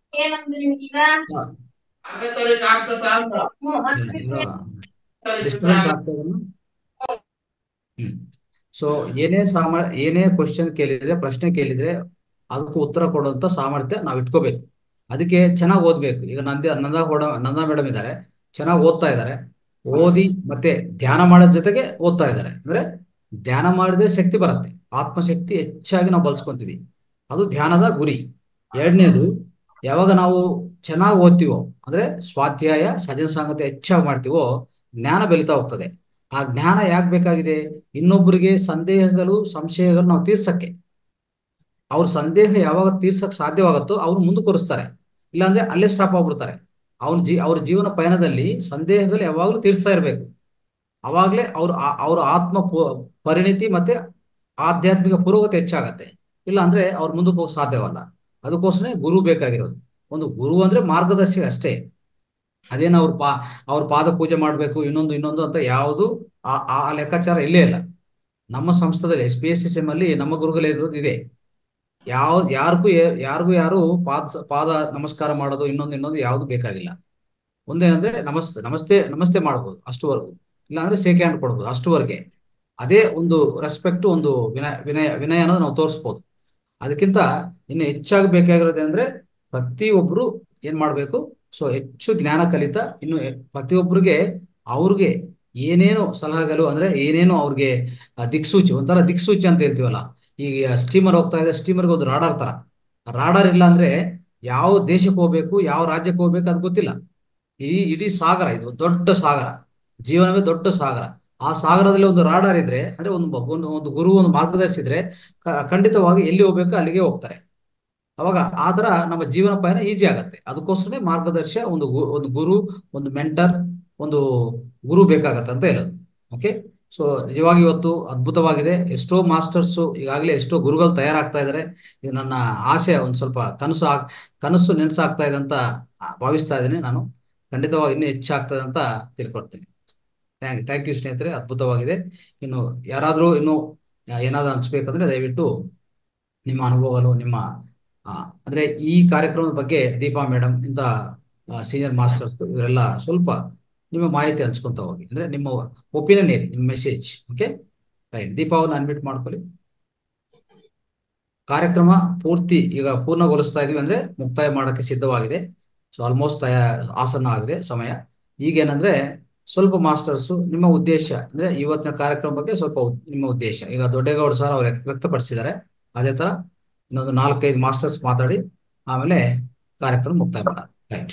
ಡಿಸ್ಟರ್ಬೆನ್ಸ್ ಆಗ್ತಾ ಇದೆನಾ? ಹ್ಮ್ ಸೊ ಏನೇ ಸಾಮ ಏನೇ ಕ್ವಶನ್ ಕೇಳಿದ್ರೆ ಪ್ರಶ್ನೆ ಕೇಳಿದ್ರೆ ಅದಕ್ಕೆ ಉತ್ತರ ಕೊಡುವಂತ ಸಾಮರ್ಥ್ಯ ನಾವು ಇಟ್ಕೋಬೇಕು ಅದಕ್ಕೆ ಚೆನ್ನಾಗಿ ಓದ್ಬೇಕು ಈಗ ನಂದ ನಂದಾ ಕೂಡ ನಂದಾ ಮೇಡಮ್ ಇದ್ದಾರೆ ಚೆನ್ನಾಗಿ ಓದ್ತಾ ಇದ್ದಾರೆ ಓದಿ ಮತ್ತೆ ಧ್ಯಾನ ಮಾಡೋದ್ ಜೊತೆಗೆ ಓದ್ತಾ ಇದ್ದಾರೆ ಅಂದ್ರೆ ಧ್ಯಾನ ಮಾಡಿದ್ರೆ ಶಕ್ತಿ ಬರುತ್ತೆ ಆತ್ಮಶಕ್ತಿ ಹೆಚ್ಚಾಗಿ ನಾವು ಬಳಸ್ಕೊಂತೀವಿ ಅದು ಧ್ಯಾನದ ಗುರಿ ಎರಡನೇದು ಯಾವಾಗ ನಾವು ಚೆನ್ನಾಗಿ ಓದ್ತೀವೋ ಅಂದ್ರೆ ಸ್ವಾಧ್ಯಾಯ ಸಜನ ಸಂಗತಿ ಹೆಚ್ಚಾಗಿ ಮಾಡ್ತೀವೋ ಜ್ಞಾನ ಬೆಳೀತಾ ಹೋಗ್ತದೆ ಆ ಜ್ಞಾನ ಯಾಕೆ ಬೇಕಾಗಿದೆ ಇನ್ನೊಬ್ಬರಿಗೆ ಸಂದೇಹಗಳು ಸಂಶಯಗಳು ನಾವು ತೀರ್ಸಕ್ಕೆ ಅವ್ರ ಸಂದೇಹ ಯಾವಾಗ ತೀರ್ಸಕ್ ಸಾಧ್ಯವಾಗುತ್ತೋ ಅವ್ರು ಮುಂದುವರಿಸ್ತಾರೆ ಇಲ್ಲಾಂದ್ರೆ ಅಲ್ಲೇ ಸ್ಟಾಪ್ ಆಗ್ಬಿಡ್ತಾರೆ ಅವ್ರ ಜೀ ಅವ್ರ ಜೀವನ ಪಯಣದಲ್ಲಿ ಸಂದೇಹಗಳು ಯಾವಾಗಲೂ ತೀರ್ಸ್ತಾ ಇರಬೇಕು ಅವಾಗಲೇ ಅವ್ರ ಆ- ಅವ್ರ ಆತ್ಮ ಪು- ಪರಿಣಿತಿ ಮತ್ತೆ ಆಧ್ಯಾತ್ಮಿಕ ಪುರೋಗತಿ ಹೆಚ್ಚಾಗತ್ತೆ ಇಲ್ಲ ಅಂದ್ರೆ ಅವ್ರು ಮುಂದಕ್ಕೆ ಹೋಗಕ್ ಸಾಧ್ಯವಲ್ಲ ಅದಕ್ಕೋಸ್ಕರ ಗುರು ಬೇಕಾಗಿರೋದು ಒಂದು ಗುರು ಅಂದ್ರೆ ಮಾರ್ಗದರ್ಶಿ ಅಷ್ಟೇ ಅದೇನು ಅವ್ರ ಪಾ ಅವ್ರ ಪಾದ ಪೂಜೆ ಮಾಡಬೇಕು ಇನ್ನೊಂದು ಇನ್ನೊಂದು ಅಂತ ಯಾವುದು ಆ ಆ ಲೆಕ್ಕಾಚಾರ ಇಲ್ಲೇ ಇಲ್ಲ ನಮ್ಮ ಸಂಸ್ಥೆದಲ್ಲಿ S P S S M ಅಲ್ಲಿ ನಮ್ಮ ಗುರುಗಳಿರೋದು ಇದೆ ಯಾವ ಯಾರಿಗೂ ಯಾರಿಗೂ ಯಾರು ಪಾದ ಪಾದ ನಮಸ್ಕಾರ ಮಾಡೋದು ಇನ್ನೊಂದು ಇನ್ನೊಂದು ಯಾವುದು ಬೇಕಾಗಿಲ್ಲ ಒಂದೇನಂದ್ರೆ ನಮಸ್ತೆ ನಮಸ್ತೆ ನಮಸ್ತೆ ಮಾಡ್ಬೋದು ಅಷ್ಟುವರೆಗೂ ಇಲ್ಲಾಂದ್ರೆ ಶೇಕ್ ಹ್ಯಾಂಡ್ ಕೊಡ್ಬೋದು ಅಷ್ಟುವರೆಗೆ ಅದೇ ಒಂದು ರೆಸ್ಪೆಕ್ಟ್ ಒಂದು ವಿನಯ ವಿನಯ ವಿನಯ ಅನ್ನೋದು ನಾವು ತೋರಿಸ್ಬೋದು ಅದಕ್ಕಿಂತ ಇನ್ನು ಹೆಚ್ಚಾಗಿ ಬೇಕಾಗಿರೋದು ಅಂದ್ರೆ ಪ್ರತಿಯೊಬ್ರು ಏನ್ ಮಾಡ್ಬೇಕು ಸೊ ಹೆಚ್ಚು ಜ್ಞಾನ ಕಲಿತ ಇನ್ನು ಎ- ಪ್ರತಿಯೊಬ್ಬರಿಗೆ ಅವ್ರಿಗೆ ಏನೇನು ಸಲಹೆಗಳು ಅಂದ್ರೆ ಏನೇನು ಅವ್ರಿಗೆ ಆ, ದಿಕ್ಸೂಚಿ ಒಂಥರ ದಿಕ್ಸೂಚಿ ಅಂತ ಹೇಳ್ತೀವಲ್ಲ ಈಗ ಸ್ಟೀಮರ್ ಹೋಗ್ತಾ ಇದೆ ಸ್ಟೀಮರ್ಗೆ ಒಂದು ರಾಡಾರ್ ತರ ರಾಡಾರ್ ಇಲ್ಲ ಅಂದ್ರೆ ಯಾವ ದೇಶಕ್ಕೆ ಹೋಗ್ಬೇಕು ಯಾವ ರಾಜ್ಯಕ್ಕೆ ಹೋಗ್ಬೇಕು ಅದು ಗೊತ್ತಿಲ್ಲ ಈ ಇಡೀ ಸಾಗರ ಇದು ದೊಡ್ಡ ಸಾಗರ ಜೀವನವೇ ದೊಡ್ಡ ಸಾಗರ ಆ ಸಾಗರದಲ್ಲಿ ಒಂದು ರಾಡಾರ್ ಇದ್ರೆ ಅಂದ್ರೆ ಒಂದು ಬ- ಒಂದು ಒಂದು ಗುರು ಒಂದು ಮಾರ್ಗದರ್ಶಿ ಇದ್ರೆ ಕ- ಖಂಡಿತವಾಗಿ ಎಲ್ಲಿ ಹೋಗ್ಬೇಕು ಅಲ್ಲಿಗೆ ಹೋಗ್ತಾರೆ ಅವಾಗ ಆ ತರ ನಮ್ಮ ಜೀವನ ಪಯಣ ಈಸಿ ಆಗತ್ತೆ ಅದಕ್ಕೋಸ್ಕರ ಮಾರ್ಗದರ್ಶ ಒಂದು ಗು- ಒಂದು ಗುರು ಒಂದು ಮೆಂಟರ್ ಒಂದು ಗುರು ಬೇಕಾಗತ್ತೆ ಅಂತ ಹೇಳೋದು ಓಕೆ ಸೊ ನಿಜವಾಗಿ ಇವತ್ತು ಅದ್ಭುತವಾಗಿದೆ ಎಷ್ಟೋ ಮಾಸ್ಟರ್ಸ್ ಈಗಾಗಲೇ ಎಷ್ಟೋ ಗುರುಗಳು ತಯಾರಾಗ್ತಾ ಇದ್ದಾರೆ ಇದು ನನ್ನ ಆಸೆ ಒಂದು ಸ್ವಲ್ಪ ಕನಸು ಆಗ್ ಕನಸು ನೆನಸಾಗ್ತಾ ಇದೆ ಅಂತ ಭಾವಿಸ್ತಾ ಇದ್ದೀನಿ ನಾನು ಖಂಡಿತವಾಗಿ ಇನ್ನೂ ಹೆಚ್ಚಾಗ್ತದೆ ಅಂತ ತಿಳ್ಕೊಳ್ತೀನಿ ಥ್ಯಾಂಕ್ ಥ್ಯಾಂಕ್ ಯು ಸ್ನೇಹಿತರೆ ಅದ್ಭುತವಾಗಿದೆ ಇನ್ನು ಯಾರಾದರೂ ಇನ್ನು ಏನಾದರೂ ಹಂಚ್ಬೇಕಂದ್ರೆ ದಯವಿಟ್ಟು ನಿಮ್ಮ ಅನುಭವಗಳು ನಿಮ್ಮ ಆ, ಅಂದ್ರೆ ಈ ಕಾರ್ಯಕ್ರಮದ ಬಗ್ಗೆ ದೀಪಾ ಮೇಡಮ್ ಇಂಥ ಸೀನಿಯರ್ ಮಾಸ್ಟರ್ಸ್ ಇವರೆಲ್ಲ ಸ್ವಲ್ಪ ನಿಮ್ಮ ಮಾಹಿತಿ ಹಂಚ್ಕೊಂತ ಹೋಗಿ ಅಂದ್ರೆ ನಿಮ್ಮ ಒಪಿನಿಯನ್ ಏನಿ ನಿಮ್ಮ ಮೆಸೇಜ್ ಓಕೆ ರೈಟ್ ದೀಪಾ ಅವ್ರನ್ನ ಅನ್ಮಿಟ್ ಮಾಡ್ಕೊಳ್ಳಿ ಕಾರ್ಯಕ್ರಮ ಪೂರ್ತಿ ಈಗ ಪೂರ್ಣಗೊಳಿಸ್ತಾ ಇದೀವಿ ಅಂದ್ರೆ ಮುಕ್ತಾಯ ಮಾಡೋಕ್ಕೆ ಸಿದ್ಧವಾಗಿದೆ ಸೊ ಆಲ್ಮೋಸ್ಟ್ ತಯಾ ಆಸನ್ನ ಆಗಿದೆ ಸಮಯ ಈಗೇನಂದ್ರೆ ಸ್ವಲ್ಪ ಮಾಸ್ಟರ್ಸ್ ನಿಮ್ಮ ಉದ್ದೇಶ ಅಂದ್ರೆ ಇವತ್ತಿನ ಕಾರ್ಯಕ್ರಮ ಬಗ್ಗೆ ಸ್ವಲ್ಪ ಉದ್- ನಿಮ್ಮ ಉದ್ದೇಶ ಈಗ ದೊಡ್ಡೇಗೌಡ ಸರ್ ಅವ್ರು ವ್ಯಕ್ತಪಡಿಸಿದ್ದಾರೆ ಅದೇ ತರ ಇನ್ನೊಂದು ನಾಲ್ಕೈದು ಮಾಸ್ಟರ್ಸ್ ಮಾತಾಡಿ ಆಮೇಲೆ ಕಾರ್ಯಕ್ರಮ ಮುಕ್ತಾಯ ಮಾಡೋಣ ರೈಟ್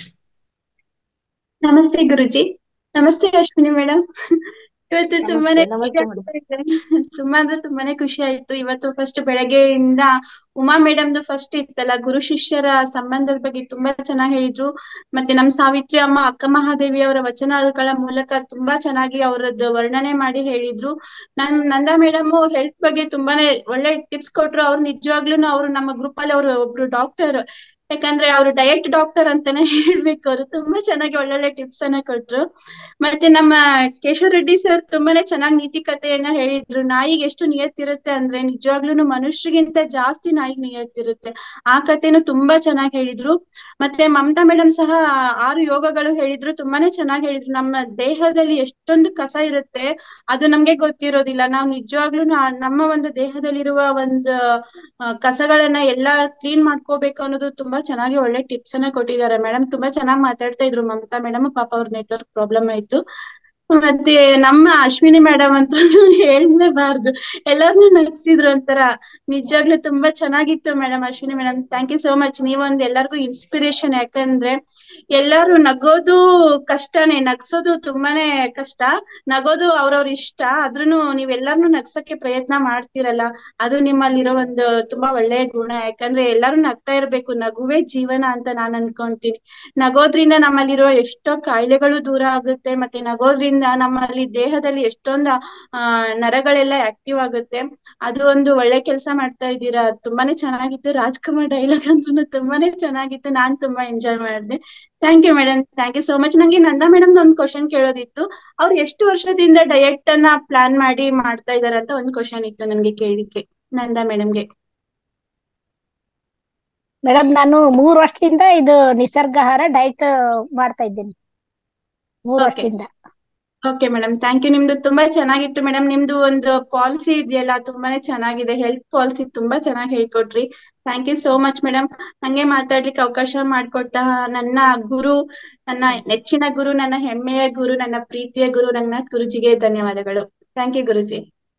ನಮಸ್ತೆ ಗುರುಜಿ ನಮಸ್ತೆ ಅಶ್ವಿನಿ ಮೇಡಮ್ ಇವತ್ತು ತುಂಬಾನೇ ನಮಸ್ತೆ, ಖುಷಿ ನಮಸ್ತೆ ಆಗ್ತಾ ಇದೆ. ತುಂಬಾ ಅಂದ್ರೆ ತುಂಬಾನೇ ಖುಷಿ ಆಯ್ತು ಇವತ್ತು ಫಸ್ಟ್ ಬೆಳಗ್ಗೆಯಿಂದ ಉಮಾ ಮೇಡಮ್ದು ಫಸ್ಟ್ ಇತ್ತಲ್ಲ ಗುರು ಶಿಷ್ಯರ ಸಂಬಂಧದ ಬಗ್ಗೆ ತುಂಬಾ ಚೆನ್ನಾಗಿ ಹೇಳಿದ್ರು ಮತ್ತೆ ನಮ್ ಸಾವಿತ್ರಿ ಅಮ್ಮ ಅಕ್ಕ ಮಹಾದೇವಿ ಅವರ ವಚನಗಳ ಮೂಲಕ ತುಂಬಾ ಚೆನ್ನಾಗಿ ಅವರದ್ದು ವರ್ಣನೆ ಮಾಡಿ ಹೇಳಿದ್ರು ನನ್ ನಂದಾ ಮೇಡಮ್ ಹೆಲ್ತ್ ಬಗ್ಗೆ ತುಂಬಾನೇ ಒಳ್ಳೆ ಟಿಪ್ಸ್ ಕೊಟ್ರು ಅವ್ರು ನಿಜವಾಗ್ಲೂನು ಅವ್ರು ನಮ್ಮ ಗ್ರೂಪ್ ಅಲ್ಲಿ ಅವರು ಒಬ್ರು ಡಾಕ್ಟರ್ ಯಾಕಂದ್ರೆ ಅವ್ರು ಡಯಟ್ ಡಾಕ್ಟರ್ ಅಂತಾನೆ ಹೇಳ್ಬೇಕು ಅವ್ರು ತುಂಬಾ ಚೆನ್ನಾಗಿ ಒಳ್ಳೊಳ್ಳೆ ಟಿಪ್ಸ್ ಅನ್ನ ಕೊಟ್ರು ಮತ್ತೆ ನಮ್ಮ ಕೇಶವ ರೆಡ್ಡಿ ಸರ್ ತುಂಬಾನೇ ಚೆನ್ನಾಗಿ ನೀತಿ ಕಥೆಯನ್ನ ಹೇಳಿದ್ರು ನಾಯಿಗೆ ಎಷ್ಟು ನಿಯತ್ತಿರುತ್ತೆ ಅಂದ್ರೆ ನಿಜವಾಗ್ಲೂನು ಮನುಷ್ಯರಿಗಿಂತ ಜಾಸ್ತಿ ನಾಯಿಗೆ ನಿಯತ್ತಿರುತ್ತೆ ಆ ಕಥೆನು ತುಂಬಾ ಚೆನ್ನಾಗಿ ಹೇಳಿದ್ರು ಮತ್ತೆ ಮಮತಾ ಮೇಡಮ್ ಸಹ ಆರು ಯೋಗಗಳು ಹೇಳಿದ್ರು ತುಂಬಾನೇ ಚೆನ್ನಾಗಿ ಹೇಳಿದ್ರು ನಮ್ಮ ದೇಹದಲ್ಲಿ ಎಷ್ಟೊಂದು ಕಸ ಇರುತ್ತೆ ಅದು ನಮ್ಗೆ ಗೊತ್ತಿರೋದಿಲ್ಲ ನಾವು ನಿಜವಾಗ್ಲೂ ನಮ್ಮ ಒಂದು ದೇಹದಲ್ಲಿರುವ ಒಂದು ಆ, ಕಸಗಳನ್ನ ಎಲ್ಲಾ ಕ್ಲೀನ್ ಮಾಡ್ಕೋಬೇಕು ಅನ್ನೋದು ತುಂಬಾ ಚೆನ್ನಾಗಿ ಒಳ್ಳೆ ಟಿಪ್ಸ್ ಅನ್ನ ಕೊಟ್ಟಿದ್ದಾರೆ ಮೇಡಮ್ ತುಂಬಾ ಚೆನ್ನಾಗಿ ಮಾತಾಡ್ತಾ ಇದ್ರು ಮಮತಾ ಮೇಡಮ್ ಪಾಪ ಅವ್ರ ನೆಟ್ವರ್ಕ್ ಪ್ರಾಬ್ಲಮ್ ಆಯ್ತು ಮತ್ತೆ ನಮ್ಮ ಅಶ್ವಿನಿ ಮೇಡಮ್ ಅಂತೂ ಹೇಳ್ಲೇಬಾರ್ದು ಎಲ್ಲಾರ್ನು ನಗ್ಸಿದ್ರು ಒಂಥರ ನಿಜವಾಗ್ಲೂ ತುಂಬಾ ಚೆನ್ನಾಗಿತ್ತು madam Ashwini madam thank you so much ನೀವೊಂದ್ ಎಲ್ಲರಿಗೂ ಇನ್ಸ್ಪಿರೇಷನ್ ಯಾಕಂದ್ರೆ ಎಲ್ಲಾರು ನಗೋದು ಕಷ್ಟನೇ ನಗ್ಸೋದು ತುಂಬಾನೇ ಕಷ್ಟ ನಗೋದು ಅವ್ರವ್ರ ಇಷ್ಟ ಆದ್ರೂನು ನೀವೆಲ್ಲಾರ್ನು ನಗ್ಸಕ್ಕೆ ಪ್ರಯತ್ನ ಮಾಡ್ತಿರಲ್ಲ ಅದು ನಿಮ್ಮಲ್ಲಿರೋ ಒಂದು ತುಂಬಾ ಒಳ್ಳೆಯ ಗುಣ ಯಾಕಂದ್ರೆ ಎಲ್ಲಾರು ನಗ್ತಾ ಇರ್ಬೇಕು ನಗುವೇ ಜೀವನ ಅಂತ ನಾನ್ ಅನ್ಕೊಂತೀನಿ ನಗೋದ್ರಿಂದ ನಮ್ಮಲ್ಲಿರೋ ಎಷ್ಟೋ ಕಾಯಿಲೆಗಳು ದೂರ ಆಗುತ್ತೆ ಮತ್ತೆ ನಗೋದ್ರಿಂದ ಮಾಡೋದ್ರಿಂದ ನಮ್ಮಲ್ಲಿ ದೇಹದಲ್ಲಿ ಎಷ್ಟೊಂದು ಆ ನರಗಳೆಲ್ಲ ಆಕ್ಟಿವ್ ಆಗುತ್ತೆ ಅದು ಒಂದು ಒಳ್ಳೆ ಕೆಲಸ ಮಾಡ್ತಾ ಇದ್ದೀರಾ ತುಂಬಾನೇ ಚೆನ್ನಾಗಿತ್ತು ರಾಜ್ಕುಮಾರ್ ಡೈಲಾಗ್ ಅಂದ್ರೂ ತುಂಬಾನೇ ಚೆನ್ನಾಗಿತ್ತು ನಾನ್ ತುಂಬಾ ಎಂಜಾಯ್ ಮಾಡಿದೆ thank you madam thank you so much ನಂಗೆ ನಂದಾ ಮೇಡಮ್ ಒಂದು ಕ್ವಶನ್ ಕೇಳೋದಿತ್ತು ಅವ್ರು ಎಷ್ಟು ವರ್ಷದಿಂದ ಡಯಟ್ ಅನ್ನ ಪ್ಲಾನ್ ಮಾಡಿ ಮಾಡ್ತಾ ಇದಾರೆ ಅಂತ ಒಂದು ಕ್ವಶನ್ ಇತ್ತು ನನ್ಗೆ ಕೇಳಿಕ್ಕೆ ನಂದಾ ಮೇಡಮ್ಗೆ ಮೇಡಮ್ ನಾನು ಮೂರ್ ವರ್ಷದಿಂದ ಇದು ನಿಸರ್ಗಾಹಾರ ಡಯಟ್ ಮಾಡ್ತಾ ಇದ್ದೀನಿ ಮೂರ್ ಓಕೆ ವರ್ಷದಿಂದ ಓಕೆ ಮೇಡಮ್ ಥ್ಯಾಂಕ್ ಯು ನಿಮ್ದು ತುಂಬಾ ಚೆನ್ನಾಗಿತ್ತು ಮೇಡಮ್ ನಿಮ್ದು ಒಂದು ಪಾಲಿಸಿ ಇದೆಯಲ್ಲ ತುಂಬಾನೇ ಚೆನ್ನಾಗಿದೆ ಹೆಲ್ತ್ ಪಾಲಿಸಿ ತುಂಬಾ ಚೆನ್ನಾಗಿ ಹೇಳ್ಕೊಟ್ರಿ thank you so much madam ನಂಗೆ ಮಾತಾಡ್ಲಿಕ್ಕೆ ಅವಕಾಶ ಮಾಡಿಕೊಟ್ಟ ನನ್ನ ಗುರು ನನ್ನ ನೆಚ್ಚಿನ ಗುರು ನನ್ನ ಹೆಮ್ಮೆಯ ಗುರು ನನ್ನ ಪ್ರೀತಿಯ ಗುರು ರಂಗನಾಥ್ ಗುರುಜಿಗೆ ಧನ್ಯವಾದಗಳು ಥ್ಯಾಂಕ್ ಯು ಗುರುಜಿ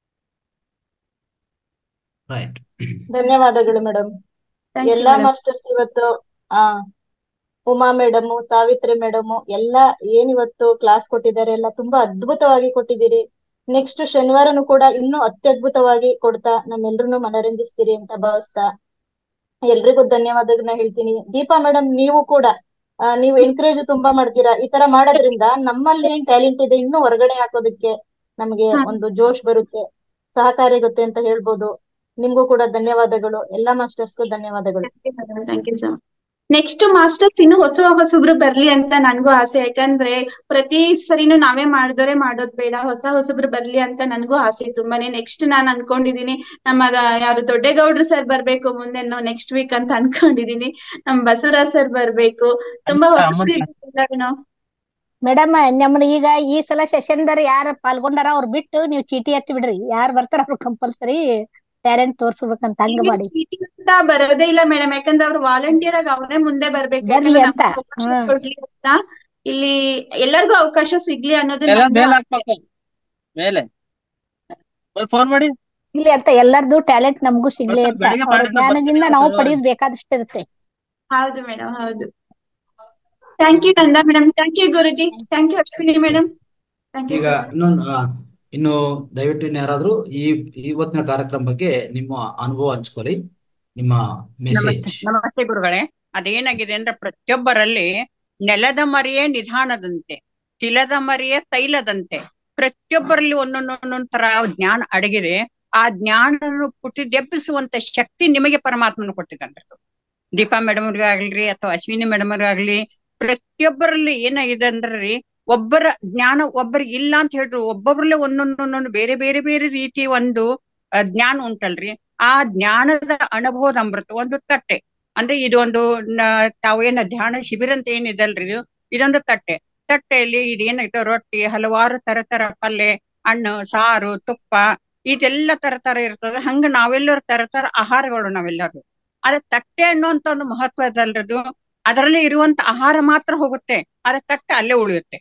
ರೈಟ್ ಧನ್ಯವಾದಗಳು ಮೇಡಮ್ ಥ್ಯಾಂಕ್ ಯು ಎಲ್ಲಾ ಮೇಡಮ್ ಮಾಸ್ಟರ್ಸ್ ಇವತ್ತು ಆ ಉಮಾ ಮೇಡಮ್ ಸಾವಿತ್ರಿ ಮೇಡಮ್ ಎಲ್ಲಾ ಏನ್ ಇವತ್ತು ಕ್ಲಾಸ್ ಕೊಟ್ಟಿದ್ದಾರೆ ಎಲ್ಲ ತುಂಬಾ ಅದ್ಭುತವಾಗಿ ಕೊಟ್ಟಿದ್ದೀರಿ ನೆಕ್ಸ್ಟ್ ಶನಿವಾರನು ಕೂಡ ಇನ್ನೂ ಅತ್ಯದ್ಭುತವಾಗಿ ಕೊಡ್ತಾ ನಮ್ಮೆಲ್ರನ್ನೂ ಮನರಂಜಿಸ್ತೀರಿ ಅಂತ ಭಾವಿಸ್ತಾ ಎಲ್ರಿಗೂ ಧನ್ಯವಾದಗಳನ್ನ ಹೇಳ್ತೀನಿ ದೀಪಾ ಮೇಡಮ್ ನೀವು ಕೂಡ ಆ, ನೀವು ಎನ್ಕರೇಜ್ ತುಂಬಾ ಮಾಡ್ತೀರಾ ಈ ತರ ಮಾಡೋದ್ರಿಂದ ನಮ್ಮಲ್ಲಿ ಏನ್ ಟ್ಯಾಲೆಂಟ್ ಇದೆ ಇನ್ನೂ ಹೊರಗಡೆ ಹಾಕೋದಕ್ಕೆ ನಮಗೆ ಹಾ ಒಂದು ಜೋಶ್ ಬರುತ್ತೆ ಸಹಕಾರಿ ಆಗುತ್ತೆ ಅಂತ ಹೇಳ್ಬೋದು ನಿಮ್ಗೂ ಕೂಡ ಧನ್ಯವಾದಗಳು ಎಲ್ಲಾ ಮಾಸ್ಟರ್ಸ್ಗೂ ಧನ್ಯವಾದಗಳು thank you so next masters ಇನ್ನು ಹೊಸ ಹೊಸಬ್ರು ಬರ್ಲಿ ಅಂತ ನನ್ಗೂ ಆಸೆ ಯಾಕಂದ್ರೆ ಪ್ರತಿ ಸರಿನೂ ನಾವೇ ಮಾಡಿದವರೆ ಮಾಡೋದ್ ಬೇಡ ಹೊಸ ಹೊಸಬ್ರು ಬರ್ಲಿ ಅಂತ ನನ್ಗೂ ಆಸೆ ತುಂಬಾನೇ ನೆಕ್ಸ್ಟ್ ನಾನ್ ಅನ್ಕೊಂಡಿದೀನಿ ನಮ್ಮ ಗ- ಯಾರು ದೊಡ್ಡೇಗೌಡ್ರು ಸರ್ ಬರ್ಬೇಕು ಮುಂದೆ ನೆಕ್ಸ್ಟ್ ವೀಕ್ ಅಂತ ಅನ್ಕೊಂಡಿದೀನಿ ನಮ್ ಬಸವರಾಜ್ ಸರ್ ಬರ್ಬೇಕು ತುಂಬಾ ಹೊಸಬ್ರು ಇದ್ದಾರೆ ಮೇಡಮ್ ನಮ್ಮನ್ನ ಈಗ ಈ ಸಲ ಸೆಷನ್ ದಾರ ಯಾರು ಪಾಲ್ಗೊಂಡಾರ ಅವ್ರು ಬಿಟ್ಟು ನೀವು ಚೀಟಿ ಎತ್ತಿ ಬಿಡ್ರಿ ಯಾರು ಬರ್ತಾರ ಅವ್ರು ಕಂಪಲ್ಸರಿ ಟ್ಯಾಲೆಂಟ್ ತೋರ್ಸ್ಬೇಕಂತ ಹಂಗ ಇಲ್ಲಿ ಮಾಡಿ ಚೀಟಿ ಅಂತ ಬರೋದೇ ಇಲ್ಲ ಮೇಡಮ್ ಯಾಕಂದ್ರೆ ಅವ್ರು ವಾಲಂಟಿಯರ್ ಆಗಿ ಅವರೇ ಮುಂದೆ ಬರ್ಬೇಕು ಬರ್ಲಿ ಯಾಕಂದ್ರೆ ಅಂತ ನಮ್ಗೆ ಅವಕಾಶ ಹ್ಮ್ ಕೊಡ್ಲಿ ಅಂತ ಇಲ್ಲಿ ಎಲ್ಲರಿಗೂ ಅವಕಾಶ ಸಿಗ್ಲಿ ಅನ್ನೋದು ಎಲ್ಲ ನನ್ನ ಮೇಲೆ ಆಸೆ ಹಾಕ್ಬೇಕು ಮೇಲೆ ಫೋನ್ ಮಾಡಿ ಇಲ್ಲಿ ಅಂತ ಎಲ್ಲರದು ಟ್ಯಾಲೆಂಟ್ ನಮಗೂ ಸಿಗ್ಲಿ ಮತ್ತೆ ಅಂತ ಬೆಳಿಗ್ಗೆ ಅವ್ರ ಮಾಡಿದ್ರೆ ಜ್ಞಾನದಿಂದ ಬರ್ತೀನಿ ನಾವು ಅಂತ ಪಡೆಯೋದು ಬೇಕಾದಷ್ಟು ಇರುತ್ತೆ ಹೌದು ಮೇಡಮ್ ಹೌದು thank you Nanda madam thank you Guruji thank you Ashwini madam thank you ಈಗ ಸರ್ ಇನ್ನೊಂದು ಆ, ಇನ್ನು ದಯವಿಟ್ಟು ಇನ್ನು ಯಾರಾದ್ರೂ ಈ ಇವತ್ತಿನ ಕಾರ್ಯಕ್ರಮ ಬಗ್ಗೆ ನಿಮ್ಮ ಅನುಭವ ಹಂಚ್ಕೊಳ್ಳಿ ನಿಮ್ಮ ಮೆಸೇಜ್ ನಮಸ್ತೆ ನಮಸ್ತೆ ಗುರುಗಳೇ ಅದೇನಾಗಿದೆ ಅಂದ್ರೆ ಪ್ರತಿಯೊಬ್ಬರಲ್ಲಿ ನೆಲದ ಮರಿಯೇ ನಿಧಾನದಂತೆ ತಿಲದ ಮರಿಯೇ ತೈಲದಂತೆ ಪ್ರತಿಯೊಬ್ಬರಲ್ಲಿ ಒಂದೊಂದು ಒಂದೊಂದು ತರ ಜ್ಞಾನ ಅಡಗಿದೆ ಆ ಜ್ಞಾನವನ್ನು ಪುಟಿದೆಬ್ಬಿಸುವಂತ ಶಕ್ತಿ ನಿಮಗೆ ಪರಮಾತ್ಮನು ಕೊಟ್ಟಿದ್ದಾನೆ ದೀಪಾ ಮೇಡಮ್ ಆಗ್ಲಿ ಅಥವಾ ಅಶ್ವಿನಿ ಮೇಡಮ್ ಆಗ್ಲಿ ಪ್ರತಿಯೊಬ್ಬರಲ್ಲಿ ಏನಾಗಿದೆ ಅಂದ್ರೆ ಒಬ್ಬರ ಜ್ಞಾನ ಒಬ್ಬರಿಗೆ ಇಲ್ಲ ಅಂತ ಹೇಳ್ರು ಒಬ್ಬೊಬ್ರಲ್ಲೇ ಒಂದೊಂದು ಒಂದೊಂದು ಬೇರೆ ಬೇರೆ ಬೇರೆ ರೀತಿ ಒಂದು ಆ, ಜ್ಞಾನ ಉಂಟಲ್ರಿ ಆ ಜ್ಞಾನದ ಅನುಭವದ ಅಮೃತ ಒಂದು ತಟ್ಟೆ ಅಂದ್ರೆ ಇದೊಂದು ನ- ತಾವೇನ ಧ್ಯಾನ ಶಿಬಿರ ಅಂತ ಏನಿದಲ್ರಿ ಇದು ಇದೊಂದು ತಟ್ಟೆ ತಟ್ಟೆಯಲ್ಲಿ ಇದೇನಾಯ್ತು ರೊಟ್ಟಿ ಹಲವಾರು ತರ ತರ ಪಲ್ಯ ಹಣ್ಣು ಸಾರು ತುಪ್ಪ ಇದೆಲ್ಲ ತರ ತರ ಇರ್ತದೆ ಹಂಗ ನಾವೆಲ್ಲರೂ ತರ ತರ ಆಹಾರಗಳು ನಾವೆಲ್ಲರೂ ಆದ್ರೆ ತಟ್ಟೆ ಅನ್ನುವಂತ ಒಂದು ಮಹತ್ವ ಇದಲ್ರದು ಅದರಲ್ಲಿ ಇರುವಂತ ಆಹಾರ ಮಾತ್ರ ಹೋಗುತ್ತೆ ಆದ್ರೆ ತಟ್ಟೆ ಅಲ್ಲೇ ಉಳಿಯುತ್ತೆ